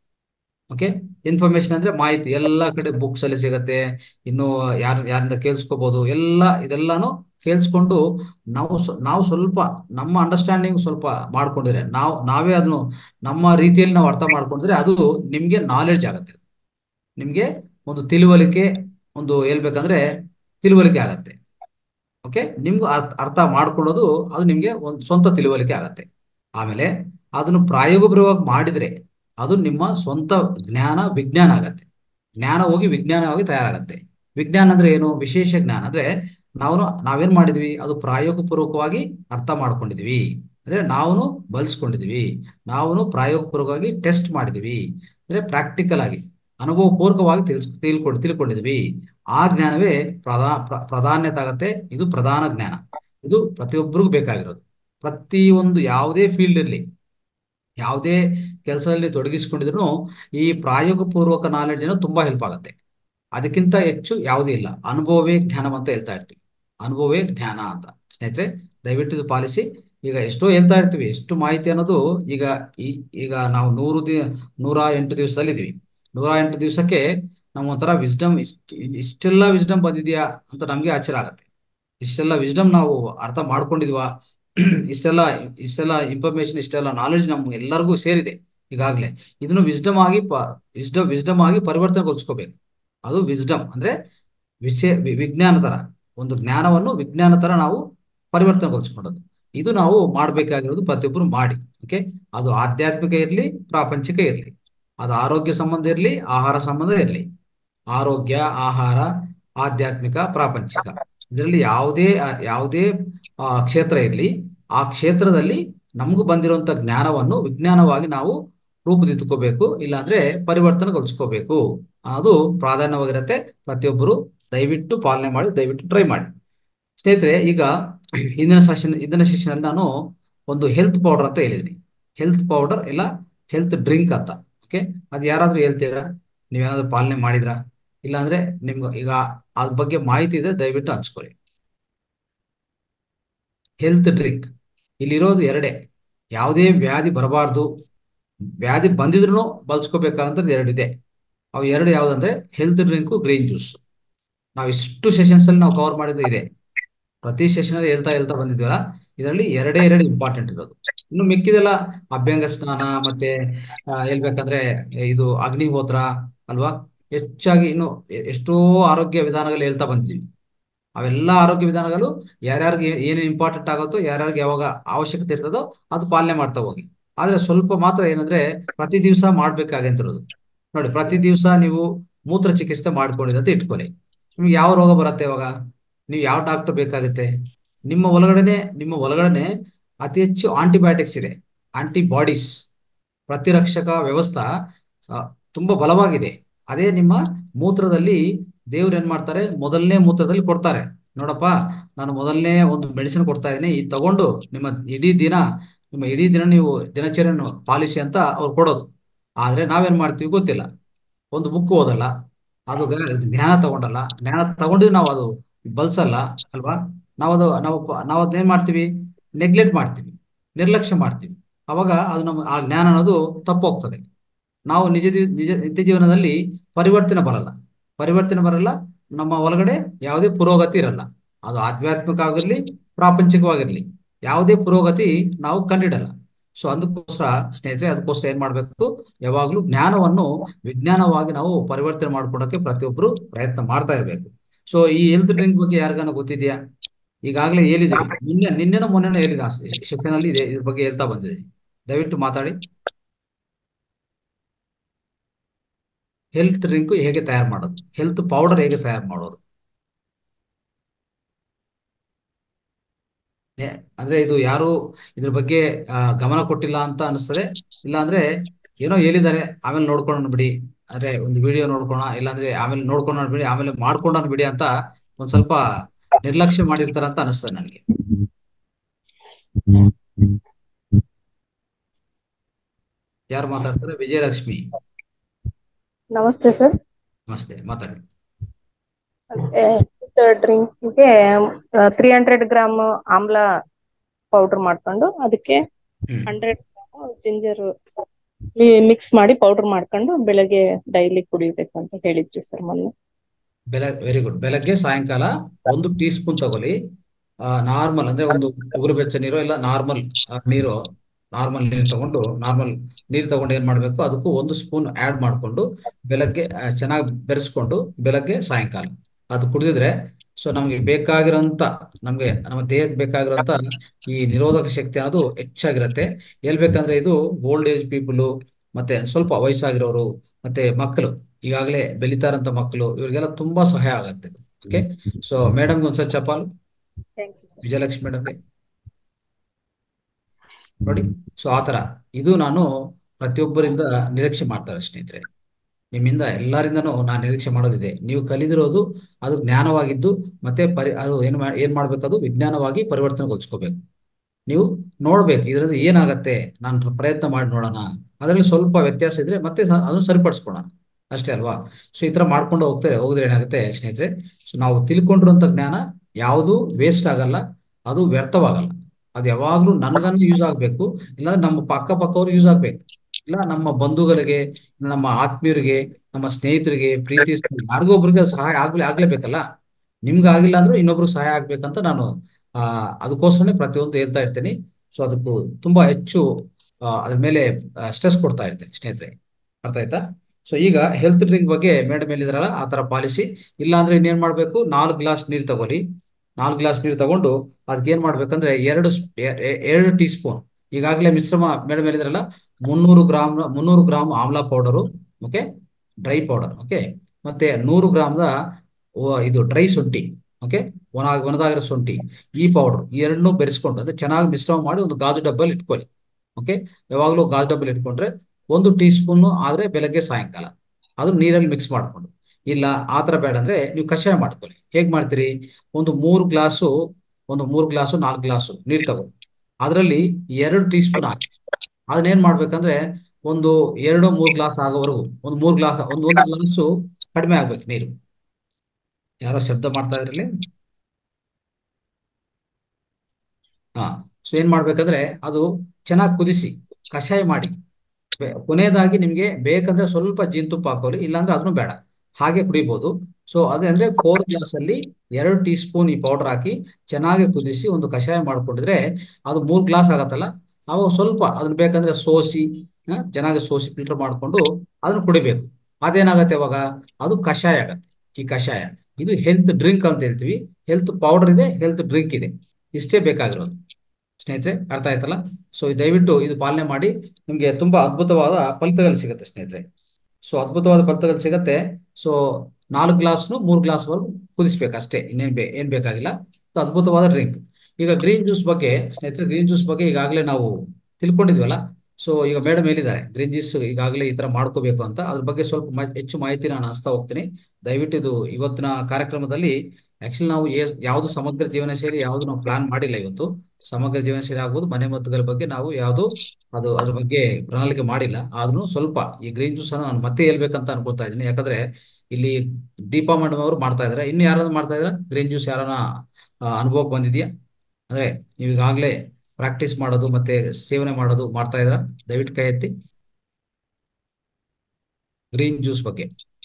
ಓಕೆ ಇನ್ಫಾರ್ಮೇಶನ್ ಅಂದ್ರೆ ಮಾಹಿತಿ ಎಲ್ಲ ಕಡೆ ಬುಕ್ಸ್ ಅಲ್ಲಿ ಸಿಗತ್ತೆ ಇನ್ನು ಯಾರ ಯಾರಿಂದ ಕೇಳಿಸ್ಕೋಬಹುದು ಎಲ್ಲ ಇದೆಲ್ಲಾನು ಕೇಳಿಸ್ಕೊಂಡು ನಾವು ಸ್ವ- ನಾವು ಸ್ವಲ್ಪ ನಮ್ಮ ಅಂಡರ್ಸ್ಟ್ಯಾಂಡಿಂಗ್ ಸ್ವಲ್ಪ ಮಾಡ್ಕೊಂಡಿದ್ರೆ ನಾವು ನಾವೇ ಅದನ್ನು ನಮ್ಮ ರೀತಿಯಲ್ಲಿ ನಾವು ಅರ್ಥ ಮಾಡ್ಕೊಂಡಿದ್ರೆ ಅದು ನಿಮ್ಗೆ ನಾಲೆಡ್ಜ್ ಆಗುತ್ತೆ ನಿಮ್ಗೆ ಒಂದು ತಿಳುವಳಿಕೆ ಒಂದು ಹೇಳ್ಬೇಕಂದ್ರೆ ತಿಳುವಳಿಕೆ ಆಗತ್ತೆ ಓಕೆ ನಿಮ್ಗೂ ಅರ್ಥ ಅರ್ಥ ಮಾಡ್ಕೊಳ್ಳೋದು ಅದು ನಿಮ್ಗೆ ಒಂದು ಸ್ವಂತ ತಿಳುವಳಿಕೆ ಆಗತ್ತೆ ಆಮೇಲೆ ಅದನ್ನು ಪ್ರಾಯೋಗಿಕವಾಗಿ ಮಾಡಿದ್ರೆ ಅದು ನಿಮ್ಮ ಸ್ವಂತ ಜ್ಞಾನ ವಿಜ್ಞಾನ ಆಗತ್ತೆ ಜ್ಞಾನ ಹೋಗಿ ವಿಜ್ಞಾನವಾಗಿ ತಯಾರಾಗತ್ತೆ ವಿಜ್ಞಾನ ಅಂದ್ರೆ ಏನು ವಿಶೇಷ ಜ್ಞಾನ ಅಂದ್ರೆ ನಾವು ನಾವೇನ್ ಮಾಡಿದ್ವಿ ಅದು ಪ್ರಾಯೋಗಪೂರ್ವಕವಾಗಿ ಅರ್ಥ ಮಾಡ್ಕೊಂಡಿದ್ವಿ ಅಂದ್ರೆ ನಾವು ಬಳಸ್ಕೊಂಡಿದ್ವಿ ನಾವು ಪ್ರಾಯೋಗಪೂರ್ವಕವಾಗಿ ಟೆಸ್ಟ್ ಮಾಡಿದ್ವಿ ಅಂದ್ರೆ ಪ್ರಾಕ್ಟಿಕಲ್ ಆಗಿ ಅನುಭವಪೂರ್ವಕವಾಗಿ ತಿಳ್ಸ್ ತಿಳ್ಕೊಂಡು ತಿಳ್ಕೊಂಡಿದ್ವಿ ಆ ಜ್ಞಾನವೇ ಪ್ರಧಾ ಪ್ರ- ಪ್ರಾಧಾನ್ಯತೆ ಆಗತ್ತೆ ಇದು ಪ್ರಧಾನ ಜ್ಞಾನ ಇದು ಪ್ರತಿಯೊಬ್ಬರಿಗೂ ಬೇಕಾಗಿರೋದು ಪ್ರತಿ ಒಂದು ಯಾವುದೇ ಫೀಲ್ಡ್ ಇರಲಿ ಯಾವುದೇ ಕೆಲಸದಲ್ಲಿ ತೊಡಗಿಸಿಕೊಂಡಿದ್ರು ಈ ಪ್ರಾಯೋಗಪೂರ್ವಕ ನಾಲೆಡ್ಜ್ ಏನೋ ತುಂಬಾ ಹೆಲ್ಪ್ ಆಗುತ್ತೆ ಅದಕ್ಕಿಂತ ಹೆಚ್ಚು ಯಾವುದೂ ಇಲ್ಲ ಅನುಭವವೇ ಜ್ಞಾನ ಅಂತ ಹೇಳ್ತಾ ಇರ್ತೀವಿ ಅನುಭವವೇ ಜ್ಞಾನ ಅಂತ ಸ್ನೇಹಿತರೆ ದಯವಿಟ್ಟು ಇದು ಪಾಲಿಸಿ ಈಗ ಎಷ್ಟೋ ಹೇಳ್ತಾ ಇರ್ತೀವಿ ಎಷ್ಟು ಮಾಹಿತಿ ಅನ್ನೋದು ಈಗ ಈ ಈಗ ನಾವು ನೂರು ದಿ ನೂರ ಎಂಟು ದಿವಸದಲ್ಲಿ ಇದೀವಿ ನೂರ ಎಂಟು ದಿವಸಕ್ಕೆ ನಮ್ಮ ಒಂಥರ ವಿಸ್ಡಮ್ ಇಷ್ಟ ಇಷ್ಟೆಲ್ಲ ವಿಸ್ಡಮ್ ಬಂದಿದೆಯಾ ಅಂತ ನಮ್ಗೆ ಆಶ್ಚರ್ಯ ಆಗತ್ತೆ ಇಷ್ಟೆಲ್ಲ ವಿಸ್ಡಮ್ ನಾವು ಅರ್ಥ ಮಾಡ್ಕೊಂಡಿದ್ವಾ ಇಷ್ಟೆಲ್ಲ ಇಷ್ಟೆಲ್ಲ ಇನ್ಫಾರ್ಮೇಶನ್ ಇಷ್ಟೆಲ್ಲ ನಾಲೆಡ್ಜ್ ನಮ್ಗೆ ಎಲ್ಲರಿಗೂ ಸೇರಿದೆ ಈಗಾಗಲೇ ಇದನ್ನು ವಿಸ್ಡಮ್ ಆಗಿ ಪ ವಿಸ್ಡಮ್ ವಿಸ್ಡಮ್ ಆಗಿ ಪರಿವರ್ತನೆಗೊಳಿಸ್ಕೋಬೇಕು ಅದು ವಿಸ್ಡಮ್ ಅಂದ್ರೆ ವಿಷಯ ವಿ- ವಿಜ್ಞಾನ ತರ ಒಂದು ಜ್ಞಾನವನ್ನು ವಿಜ್ಞಾನ ತರ ನಾವು ಪರಿವರ್ತನೆಗೊಳಿಸ್ಕೊಂಡದ್ದು ಇದು ನಾವು ಮಾಡಬೇಕಾಗಿರೋದು ಪ್ರತಿಯೊಬ್ಬರು ಮಾಡಿ ಓಕೆ ಅದು ಆಧ್ಯಾತ್ಮಿಕ ಇರಲಿ ಪ್ರಾಪಂಚಿಕ ಇರಲಿ ಅದು ಆರೋಗ್ಯ ಸಂಬಂಧ ಇರಲಿ ಆಹಾರ ಸಂಬಂಧ ಇರಲಿ ಆರೋಗ್ಯ ಆಹಾರ ಆಧ್ಯಾತ್ಮಿಕ ಪ್ರಾಪಂಚಿಕ ಇದರಲ್ಲಿ ಯಾವುದೇ ಯಾವುದೇ ಆ, ಕ್ಷೇತ್ರ ಇರಲಿ ಆ ಕ್ಷೇತ್ರದಲ್ಲಿ ನಮಗೂ ಬಂದಿರುವಂತ ಜ್ಞಾನವನ್ನು ವಿಜ್ಞಾನವಾಗಿ ನಾವು ರೂಪುದಿದ್ದುಕೋಬೇಕು ಇಲ್ಲಾಂದ್ರೆ ಪರಿವರ್ತನೆಗೊಳಿಸ್ಕೋಬೇಕು ಅದು ಪ್ರಾಧಾನ್ಯವಾಗಿರುತ್ತೆ ಪ್ರತಿಯೊಬ್ಬರು ದಯವಿಟ್ಟು ಪಾಲನೆ ಮಾಡಿ ದಯವಿಟ್ಟು ಟ್ರೈ ಮಾಡಿ ಸ್ನೇಹಿತರೆ ಈಗ ಹಿಂದಿನ ಸೆಷನ್ ಹಿಂದಿನ ಸೆಷನ್ ಅಲ್ಲಿ ನಾನು ಒಂದು ಹೆಲ್ತ್ ಪೌಡರ್ ಅಂತ ಹೇಳಿದ್ದೀನಿ ಹೆಲ್ತ್ ಪೌಡರ್ ಇಲ್ಲ ಹೆಲ್ತ್ ಡ್ರಿಂಕ್ ಅಂತ ಓಕೆ ಅದು ಯಾರಾದ್ರೂ ಹೇಳ್ತೀರಾ ನೀವೇನಾದ್ರೂ ಪಾಲನೆ ಮಾಡಿದ್ರಾ ಇಲ್ಲಾಂದ್ರೆ ನಿಮ್ಗೆ ಈಗ ಅದ್ರ ಬಗ್ಗೆ ಮಾಹಿತಿ ಇದೆ ದಯವಿಟ್ಟು ಹಂಚ್ಕೊಳ್ಳಿ ಹೆಲ್ತ್ ಡ್ರಿಂಕ್ ಇಲ್ಲಿರೋದು ಎರಡೇ ಯಾವುದೇ ವ್ಯಾಧಿ ಬರಬಾರ್ದು ವ್ಯಾಧಿ ಬಂದಿದ್ರು ಬಳಸ್ಕೋಬೇಕಾದಂಥದ್ದು ಎರಡಿದೆ ಅವು ಎರಡು ಯಾವ್ದಂದ್ರೆ ಹೆಲ್ತ್ ಡ್ರಿಂಕು ಗ್ರೀನ್ ಜ್ಯೂಸ್ ನಾವು ಇಷ್ಟು ಸೆಷನ್ಸ್ ಅಲ್ಲಿ ನಾವು ಕವರ್ ಮಾಡಿದ್ದು ಇದೆ ಪ್ರತಿ ಸೆಷನ್ ಅಲ್ಲಿ ಹೇಳ್ತಾ ಹೇಳ್ತಾ ಬಂದಿದ್ವಲ್ಲ ಇದರಲ್ಲಿ ಎರಡೇ ಎರಡು ಇಂಪಾರ್ಟೆಂಟ್ ಇರೋದು ಇನ್ನು ಮಿಕ್ಕಿದೆಲ್ಲ ಅಭ್ಯಂಗ ಸ್ನಾನ ಮತ್ತೆ ಆ, ಹೇಳ್ಬೇಕಂದ್ರೆ ಇದು ಅಗ್ನಿಹೋತ್ರ ಅಲ್ವಾ ಹೆಚ್ಚಾಗಿ ಇನ್ನು ಎ- ಎಷ್ಟೋ ಆರೋಗ್ಯ ವಿಧಾನಗಳು ಹೇಳ್ತಾ ಬಂದಿದ್ದೀವಿ ಅವೆಲ್ಲ ಆರೋಗ್ಯ ವಿಧಾನಗಳು ಯಾರ್ಯಾರಿಗೆ ಏನೇನು ಇಂಪಾರ್ಟೆಂಟ್ ಆಗುತ್ತೋ ಯಾರ್ಯಾರಿಗೆ ಯಾವಾಗ ಅವಶ್ಯಕತೆ ಇರ್ತದೋ ಅದು ಪಾಲನೆ ಮಾಡ್ತಾ ಹೋಗಿ ಆದ್ರೆ ಸ್ವಲ್ಪ ಮಾತ್ರ ಏನಂದ್ರೆ ಪ್ರತಿ ದಿವಸ ಮಾಡ್ಬೇಕಾಗಂತಿರೋದು ನೋಡಿ ಪ್ರತಿ ದಿವಸ ನೀವು ಮೂತ್ರ ಚಿಕಿತ್ಸೆ ಮಾಡ್ಕೊಂಡಿದೆ ಅಂತ ಇಟ್ಕೊಳ್ಳಿ ನಿಮ್ಗೆ ಯಾವ ರೋಗ ಬರುತ್ತೆ ಇವಾಗ ನೀವು ಯಾವ ಡಾಕ್ಟರ್ ಬೇಕಾಗುತ್ತೆ ನಿಮ್ಮ ಒಳಗಡೆನೆ ನಿಮ್ಮ ಒಳಗಡೆನೆ ಅತಿ ಹೆಚ್ಚು ಆಂಟಿಬಯೋಟಿಕ್ಸ್ ಇದೆ ಆಂಟಿಬಾಡೀಸ್ ಪ್ರತಿರಕ್ಷಕ ವ್ಯವಸ್ಥೆ ಆ, ತುಂಬಾ ಬಲವಾಗಿದೆ ಅದೇ ನಿಮ್ಮ ಮೂತ್ರದಲ್ಲಿ ದೇವ್ರು ಏನ್ ಮಾಡ್ತಾರೆ ಮೊದಲನೇ ಮೂತ್ರದಲ್ಲಿ ಕೊಡ್ತಾರೆ ನೋಡಪ್ಪ ನಾನು ಮೊದಲನೇ ಒಂದು ಮೆಡಿಸಿನ್ ಕೊಡ್ತಾ ಇದ್ದೀನಿ ಈ ತಗೊಂಡು ನಿಮ್ಮ ಇಡೀ ದಿನ ನಿಮ್ಮ ಇಡೀ ದಿನ ನೀವು ದಿನಚರಿಯನ್ನು ಪಾಲಿಸಿ ಅಂತ ಅವ್ರು ಕೊಡೋದು ಆದ್ರೆ ನಾವೇನ್ ಮಾಡ್ತೀವಿ ಗೊತ್ತಿಲ್ಲ ಒಂದು ಬುಕ್ ಓದಲ್ಲ ಅದು ಗ- ಜ್ಞಾನ ತಗೊಂಡಲ್ಲ ಜ್ಞಾನ ತಗೊಂಡಿದ್ದು ನಾವು ಅದು ಬಲ್ಸಲ್ಲ ಅಲ್ವಾ ನಾವು ಅದು ನಾವು ಪ- ನಾವು ಅದನ್ನೇನ್ ಮಾಡ್ತೀವಿ ನೆಗ್ಲೆಕ್ಟ್ ಮಾಡ್ತೀವಿ ನಿರ್ಲಕ್ಷ್ಯ ಮಾಡ್ತೀವಿ ಅವಾಗ ಅದು ನಮ್ಮ ಆ ಜ್ಞಾನ ಅನ್ನೋದು ತಪ್ಪು ಹೋಗ್ತದೆ ನಾವು ನಿಜ ಜೀ- ನಿಜ ನಿತ್ಯ ಜೀವನದಲ್ಲಿ ಪರಿವರ್ತನೆ ಬರಲ್ಲ ಪರಿವರ್ತನೆ ಬರಲ್ಲ ನಮ್ಮ ಒಳಗಡೆ ಯಾವುದೇ ಪುರೋಗತಿ ಇರಲ್ಲ ಅದು ಆಧ್ಯಾತ್ಮಿಕ ಆಗಿರ್ಲಿ ಪ್ರಾಪಂಚಿಕವಾಗಿರ್ಲಿ ಯಾವುದೇ ಪುರೋಗತಿ ನಾವು ಕಂಡಿಡಲ್ಲ ಸೊ ಅದಕ್ಕೋಸ್ಕರ ಸ್ನೇಹಿತರೆ ಅದಕ್ಕೋಸ್ಕರ ಏನ್ ಮಾಡ್ಬೇಕು ಯಾವಾಗ್ಲೂ ಜ್ಞಾನವನ್ನು ವಿಜ್ಞಾನವಾಗಿ ನಾವು ಪರಿವರ್ತನೆ ಮಾಡ್ಕೊಡಕ್ಕೆ ಪ್ರತಿಯೊಬ್ಬರು ಪ್ರಯತ್ನ ಮಾಡ್ತಾ ಇರ್ಬೇಕು ಸೊ ಈ ಹೆಲ್ತ್ ಡ್ರಿಂಕ್ ಬಗ್ಗೆ ಯಾರಿಗಾನ ಗೊತ್ತಿದೆಯಾ ಈಗಾಗಲೇ ಹೇಳಿದೀವಿ ನಿನ್ನೆ ನಿನ್ನೆನೋ ಮೊನ್ನೆನೋ ಹೇಳಿದ ಶಿಕ್ಷಣದಲ್ಲಿ ಇದೆ ಇದ್ರ ಬಗ್ಗೆ ಹೇಳ್ತಾ ಬಂದಿದ್ದೀನಿ ದಯವಿಟ್ಟು ಮಾತಾಡಿ ಹೆಲ್ತ್ ಡ್ರಿಂಕ್ ಹೇಗೆ ತಯಾರು ಮಾಡೋದು ಹೆಲ್ತ್ ಪೌಡರ್ ಹೇಗೆ ತಯಾರು ಮಾಡೋದು ಏ- ಅಂದ್ರೆ ಇದು ಯಾರು ಇದ್ರ ಬಗ್ಗೆ ಆ, ಗಮನ ಕೊಟ್ಟಿಲ್ಲ ಅಂತ ಅನಿಸ್ತದೆ ಇಲ್ಲ ಅಂದ್ರೆ ಏನೋ ಹೇಳಿದ್ದಾರೆ ಆಮೇಲೆ ನೋಡ್ಕೊಳ್ಳೋಣ ಬಿಡಿ ಅಂದ್ರೆ ಒಂದು ವಿಡಿಯೋ ನೋಡ್ಕೋಣ ಇಲ್ಲಾಂದ್ರೆ ಆಮೇಲೆ ನೋಡ್ಕೊಳ್ಳೋಣ ಬಿಡಿ ಆಮೇಲೆ ಮಾಡ್ಕೊಂಡೋಣ ಬಿಡಿ ಅಂತ ಒಂದ್ ಸ್ವಲ್ಪ ನಿರ್ಲಕ್ಷ್ಯ ಮಾಡಿರ್ತಾರ ಅಂತ ಅನಿಸ್ತದೆ ನನಗೆ ಯಾರು ಮಾತಾಡ್ತಾರೆ ವಿಜಯಲಕ್ಷ್ಮಿ ನಮಸ್ತೆ ಸರ್ ನಮಸ್ತೆ ಮಾತಾಡಿ ಡ್ರಿಂಕ್ಗೆ ತ್ರೀ ಹಂಡ್ರೆಡ್ ಗ್ರಾಮ್ ಆಮ್ಲ ಪೌಡರ್ ಮಾಡ್ಕೊಂಡು ಅದಕ್ಕೆ hmm hundred gram ginger mix ಮಾಡಿ ಪೌಡರ್ ಮಾಡ್ಕೊಂಡು ಬೆಳಗ್ಗೆ ಡೈಲಿ ಕುಡಿಬೇಕು ಅಂತ ಹೇಳಿದ್ರಿ ಸರ್ ಮೊನ್ನೆ ಬೆಳ ವೆರಿ ಗುಡ್ ಬೆಳಗ್ಗೆ ಸಾಯಂಕಾಲ ಒಂದು ಟೀ ಸ್ಪೂನ್ ತಗೊಳ್ಳಿ ನಾರ್ಮಲ್ ಅಂದ್ರೆ ಒಂದು ಉಗುರು ಬೆಚ್ಚ ನೀರು ಇಲ್ಲ ನಾರ್ಮಲ್ ನೀರು ನಾರ್ಮಲ್ ನೀರು ತಗೊಂಡು ನಾರ್ಮಲ್ ನೀರು ತಗೊಂಡು ಏನ್ ಮಾಡ್ಬೇಕು ಅದಕ್ಕೂ ಒಂದು ಸ್ಪೂನ್ ಆಡ್ ಮಾಡ್ಕೊಂಡು ಬೆಳಗ್ಗೆ ಚೆನ್ನಾಗಿ ಬೆರೆಸ್ಕೊಂಡು ಬೆಳಗ್ಗೆ ಸಾಯಂಕಾಲ ಅದು ಕುಡಿದಿದ್ರೆ ಸೊ ನಮ್ಗೆ ಬೇಕಾಗಿರೋಂತ ನಮ್ಗೆ ನಮ್ಮ ದೇಹಕ್ಕೆ ಬೇಕಾಗಿರೋಂತ ಈ ನಿರೋಧಕ ಶಕ್ತಿ ಅನ್ನೋದು ಹೆಚ್ಚಾಗಿರುತ್ತೆ ಹೇಳ್ಬೇಕಂದ್ರೆ ಇದು ಓಲ್ಡ್ ಏಜ್ ಪೀಪಲ್ ಮತ್ತೆ ಸ್ವಲ್ಪ ವಯಸ್ಸಾಗಿರೋರು ಮತ್ತೆ ಮಕ್ಕಳು ಈಗಾಗಲೇ ಬೆಳೀತಾ ಇರೋಂಥ ಮಕ್ಕಳು ಇವರಿಗೆಲ್ಲ ತುಂಬಾ ಸಹಾಯ ಆಗುತ್ತೆ ಓಕೆ ಸೊ ಮೇಡಮ್ಗೆ ಒಂದ್ಸಲ ಚಪಾಲ್ ಥ್ಯಾಂಕ್ ಯು ಸರ್ ವಿಜಯಲಕ್ಷ್ಮಿ ಮೇಡಮ್ಗೆ ನೋಡಿ ಸೊ ಆತರ ಇದು ನಾನು ಪ್ರತಿಯೊಬ್ಬರಿಂದ ನಿರೀಕ್ಷೆ ಮಾಡ್ತಾರೆ ಸ್ನೇಹಿತರೆ ನಿಮ್ಮಿಂದ ಎಲ್ಲರಿಂದನೂ ನಾನು ನಿರೀಕ್ಷೆ ಮಾಡೋದಿದೆ ನೀವು ಕಲಿದಿರೋದು ಅದು ಜ್ಞಾನವಾಗಿದ್ದು ಮತ್ತೆ ಪರಿ ಅದು ಏನ್ ಮಾ ಏನ್ ಮಾಡ್ಬೇಕು ಅದು ವಿಜ್ಞಾನವಾಗಿ ಪರಿವರ್ತನೆಗೊಳಿಸ್ಕೋಬೇಕು ನೀವು ನೋಡ್ಬೇಕು ಇದರಿಂದ ಏನಾಗತ್ತೆ ನಾನು ಪ್ರಯತ್ನ ಮಾಡಿ ನೋಡೋಣ ಅದರಲ್ಲಿ ಸ್ವಲ್ಪ ವ್ಯತ್ಯಾಸ ಇದ್ರೆ ಮತ್ತೆ ಸ- ಅದನ್ನು ಸರಿಪಡಿಸ್ಕೊಳ್ಳೋಣ ಅಷ್ಟೇ ಅಲ್ವಾ ಸೊ ಈ ತರ ಮಾಡ್ಕೊಂಡು ಹೋಗ್ತಾರೆ ಹೋಗಿದ್ರೆ ಏನಾಗುತ್ತೆ ಸ್ನೇಹಿತರೆ ಸೊ ನಾವು ತಿಳ್ಕೊಂಡಿರುವಂತ ಜ್ಞಾನ ಯಾವುದು ವೇಸ್ಟ್ ಆಗಲ್ಲ ಅದು ವ್ಯರ್ಥವಾಗಲ್ಲ ಅದು ಯಾವಾಗ್ಲೂ ನನಗನ್ನು ಯೂಸ್ ಆಗ್ಬೇಕು ಇಲ್ಲಾಂದ್ರೆ ನಮ್ಮ ಪಕ್ಕ ಪಕ್ಕವ್ರು ಯೂಸ್ ಆಗ್ಬೇಕು ಇಲ್ಲ ನಮ್ಮ ಬಂಧುಗಳಿಗೆ ನಮ್ಮ ಆತ್ಮೀಯರಿಗೆ ನಮ್ಮ ಸ್ನೇಹಿತರಿಗೆ ಪ್ರೀತಿ ಯಾರಿಗೋ ಒಬ್ರಿಗೆ ಸಹಾಯ ಆಗ್ಲೇ ಆಗ್ಲೇಬೇಕಲ್ಲ ನಿಮ್ಗೆ ಆಗಿಲ್ಲ ಅಂದ್ರೂ ಇನ್ನೊಬ್ರಿಗೆ ಸಹಾಯ ಆಗ್ಬೇಕಂತ ನಾನು ಆ ಅದಕ್ಕೋಸ್ಕರನೇ ಪ್ರತಿಯೊಂದು ಹೇಳ್ತಾ ಇರ್ತೀನಿ ಸೊ ಅದಕ್ಕೂ ತುಂಬಾ ಹೆಚ್ಚು ಆ, ಅದ್ರ ಮೇಲೆ ಸ್ಟ್ರೆಸ್ ಕೊಡ್ತಾ ಇರ್ತೇನೆ ಸ್ನೇಹಿತರೆ ಅರ್ಥ ಆಯ್ತಾ ಸೊ ಈಗ ಹೆಲ್ತ್ ಡ್ರಿಂಕ್ ಬಗ್ಗೆ ಮೇಡಮ್ ಹೇಳಿದ್ರಲ್ಲ ಆ ತರ ಪಾಲಿಸಿ ಇಲ್ಲ ಅಂದ್ರೆ ಇನ್ನೇನ್ ಮಾಡ್ಬೇಕು ನಾಲ್ಕು ಗ್ಲಾಸ್ ನೀರು ತಗೊಳ್ಳಿ ನಾಲ್ಕು ಗ್ಲಾಸ್ ನೀರು ತಗೊಂಡು ಅದಕ್ಕೆ ಏನ್ ಮಾಡ್ಬೇಕಂದ್ರೆ ಎರಡು ಸ್ಪ್- ಎ- ಎ- ಎರಡು ಟೀ ಸ್ಪೂನ್ ಈಗಾಗಲೇ ಮಿಶ್ರಮ ಮೇಡಮ್ ಹೇಳಿದ್ರಲ್ಲ ಮುನ್ನೂರು ಗ್ರಾಮ್ ಮುನ್ನೂರು ಗ್ರಾಮ್ ಆಮ್ಲ powder okay dry powder okay ಮತ್ತೆ ನೂರು ಗ್ರಾಮ್ದ ಓ- ಇದು ಡ್ರೈ ಶುಂಠಿ ಓಕೆ ಒಣ ಒಣದಾಗಿರೋ ಶುಂಠಿ ಈ ಪೌಡರ್ ಈ ಎರಡನ್ನೂ ಬೆರೆಸ್ಕೊಂಡು ಅಂದ್ರೆ ಚೆನ್ನಾಗಿ ಮಿಶ್ರಣ ಮಾಡಿ ಒಂದು ಗಾಜು ಡಬ್ಬಲ್ಲಿ ಇಟ್ಕೊಳ್ಳಿ ಓಕೆ ಯಾವಾಗಲೂ ಗಾಜು ಡಬ್ಬಲ್ಲಿ ಇಟ್ಕೊಂಡ್ರೆ ಒಂದು ಟೀ ಸ್ಪೂನ್ ಆದ್ರೆ ಬೆಳಗ್ಗೆ ಸಾಯಂಕಾಲ ಅದು ನೀರಲ್ಲಿ ಮಿಕ್ಸ್ ಮಾಡ್ಕೊಂಡು ಇಲ್ಲ ಆ ಥರ ಬೇಡ ಅಂದ್ರೆ ನೀವು ಕಷಾಯ ಮಾಡ್ಕೊಳ್ಳಿ ಹೇಗ್ ಮಾಡ್ತೀರಿ ಒಂದು ಮೂರು ಗ್ಲಾಸು ಒಂದು ಮೂರು ಗ್ಲಾಸು ನಾಲ್ಕು ಗ್ಲಾಸು ನೀರು ತಗೊಳ್ಳಿ ಅದರಲ್ಲಿ ಎರಡು ಟೀ ಸ್ಪೂನ್ ಹಾಕಿ ಅದನ್ನೇನ್ ಮಾಡ್ಬೇಕಂದ್ರೆ ಒಂದು ಎರಡು ಮೂರು ಗ್ಲಾಸ್ ಆಗೋವರೆಗೂ ಒಂದು ಮೂರು ಗ್ಲಾಸ್ ಒಂದು ಒಂದು ಗ್ಲಾಸು ಕಡಿಮೆ ಆಗ್ಬೇಕು ನೀರು ಯಾರೋ ಶಬ್ದ ಮಾಡ್ತಾ ಇದ್ರಲ್ಲಿ ಹಾ ಸೊ ಏನ್ ಮಾಡ್ಬೇಕಂದ್ರೆ ಅದು ಚೆನ್ನಾಗಿ ಕುದಿಸಿ ಕಷಾಯ ಮಾಡಿ ಬೆ- ಕೊನೆಯದಾಗಿ ನಿಮ್ಗೆ ಬೇಕಂದ್ರೆ ಸ್ವಲ್ಪ ಜೇನುತುಪ್ಪ ಹಾಕೊಳ್ಳಿ ಇಲ್ಲಾಂದ್ರೆ ಅದನ್ನು ಬೇಡ ಹಾಗೆ ಕುಡಿಬಹುದು ಸೊ ಅದೇ ಅಂದ್ರೆ ಫೋರ್ ಗ್ಲಾಸ್ ಅಲ್ಲಿ ಎರಡು ಟೀ ಸ್ಪೂನ್ ಈ ಪೌಡರ್ ಹಾಕಿ ಚೆನ್ನಾಗಿ ಕುದಿಸಿ ಒಂದು ಕಷಾಯ ಮಾಡ್ಕೊಂಡಿದ್ರೆ ಅದು ಮೂರ್ ಗ್ಲಾಸ್ ಆಗತ್ತಲ್ಲ ಅವಾಗ ಸ್ವಲ್ಪ ಅದನ್ನ ಬೇಕಂದ್ರೆ ಸೋಸಿ ಆ, ಚೆನ್ನಾಗಿ ಸೋಸಿ ಫಿಲ್ಟರ್ ಮಾಡ್ಕೊಂಡು ಅದನ್ನ ಕುಡಿಬೇಕು ಅದೇನಾಗತ್ತೆ ಅವಾಗ ಅದು ಕಷಾಯ ಆಗತ್ತೆ ಈ ಕಷಾಯ ಇದು ಹೆಲ್ತ್ ಡ್ರಿಂಕ್ ಅಂತ ಹೇಳ್ತೀವಿ ಹೆಲ್ತ್ ಪೌಡರ್ ಇದೆ ಹೆಲ್ತ್ ಡ್ರಿಂಕ್ ಇದೆ ಇಷ್ಟೇ ಬೇಕಾಗಿರೋದು ಸ್ನೇಹಿತರೆ ಅರ್ಥ ಆಯ್ತಲ್ಲ ಸೊ ದಯವಿಟ್ಟು ಇದು ಪಾಲನೆ ಮಾಡಿ ನಿಮ್ಗೆ ತುಂಬಾ ಅದ್ಭುತವಾದ ಫಲಿತಗಳು ಸಿಗುತ್ತೆ ಸ್ನೇಹಿತರೆ ಸೊ ಅದ್ಭುತವಾದ ಫಲಿತಗಳು ಸಿಗತ್ತೆ ಸೊ ನಾಲ್ಕು ಗ್ಲಾಸ್ನು ಮೂರು ಗ್ಲಾಸ್ ವರೆಗೂ ಕುದಿಸ್ಬೇಕು ಅಷ್ಟೇ ಇನ್ನೇನ್ ಬೇ ಏನ್ ಬೇಕಾಗಿಲ್ಲ ಇದು ಅದ್ಭುತವಾದ ಡ್ರಿಂಕ್ ಈಗ ಗ್ರೀನ್ ಜ್ಯೂಸ್ ಬಗ್ಗೆ ಸ್ನೇಹಿತರೆ ಗ್ರೀನ್ ಜ್ಯೂಸ್ ಬಗ್ಗೆ ಈಗಾಗಲೇ ನಾವು ತಿಳ್ಕೊಂಡಿದ್ವಲ್ಲ ಸೊ ಈಗ ಮೇಡಮ್ ಹೇಳಿದ್ದಾರೆ ಗ್ರೀನ್ ಜ್ಯೂಸ್ ಈಗಾಗಲೇ ಈ ತರ ಮಾಡ್ಕೋಬೇಕು ಅಂತ ಅದ್ರ ಬಗ್ಗೆ ಸ್ವಲ್ಪ ಮಾ- ಹೆಚ್ಚು ಮಾಹಿತಿ ನಾನು ಹಂಚ್ತಾ ಹೋಗ್ತೀನಿ ದಯವಿಟ್ಟು ಇದು ಇವತ್ತಿನ ಕಾರ್ಯಕ್ರಮದಲ್ಲಿ ಆಕ್ಚುಲಿ ನಾವು ಏಸ್- ಯಾವುದು ಸಮಗ್ರ ಜೀವನ ಶೈಲಿ ಯಾವುದು ನಾವು ಪ್ಲಾನ್ ಮಾಡಿಲ್ಲ ಇವತ್ತು ಸಮಗ್ರ ಜೀವನ ಶೈಲಿ ಆಗ್ಬೋದು ಮನೆ ಮದ್ದುಗಳ ಬಗ್ಗೆ ನಾವು ಯಾವುದು ಅದು ಅದ್ರ ಬಗ್ಗೆ ಪ್ರಣಾಳಿಕೆ ಮಾಡಿಲ್ಲ ಆದ್ರೂ ಸ್ವಲ್ಪ ಈ ಗ್ರೀನ್ ಜ್ಯೂಸ್ ಅನ್ನು ನಾನು ಮತ್ತೆ ಹೇಳ್ಬೇಕಂತ ಅನ್ಕೊಳ್ತಾ ಇದ್ದೀನಿ ಯಾಕಂದ್ರೆ ಇಲ್ಲಿ ದೀಪಾ ಮೇಡಮ್ ಅವರು ಮಾಡ್ತಾ ಇದಾರೆ ಇನ್ನು ಯಾರಾದ್ರೂ ಮಾಡ್ತಾ ಇದಾರೆ ಗ್ರೀನ್ ಜ್ಯೂಸ್ ಯಾರನ್ನ ಆ, ಅನುಭವಕ್ಕೆ ಬಂದಿದ್ಯಾ ಅಂದ್ರೆ ನೀವು ಈಗಾಗಲೇ ಪ್ರಾಕ್ಟೀಸ್ ಮಾಡೋದು ಮತ್ತೆ ಸೇವನೆ ಮಾಡೋದು ಮಾಡ್ತಾ ಇದ್ರ ದಯವಿಟ್ಟು ಕೈ ಎತ್ತಿ ಗ್ರೀನ್ ಜ್ಯೂಸ್ ಬಗ್ಗೆ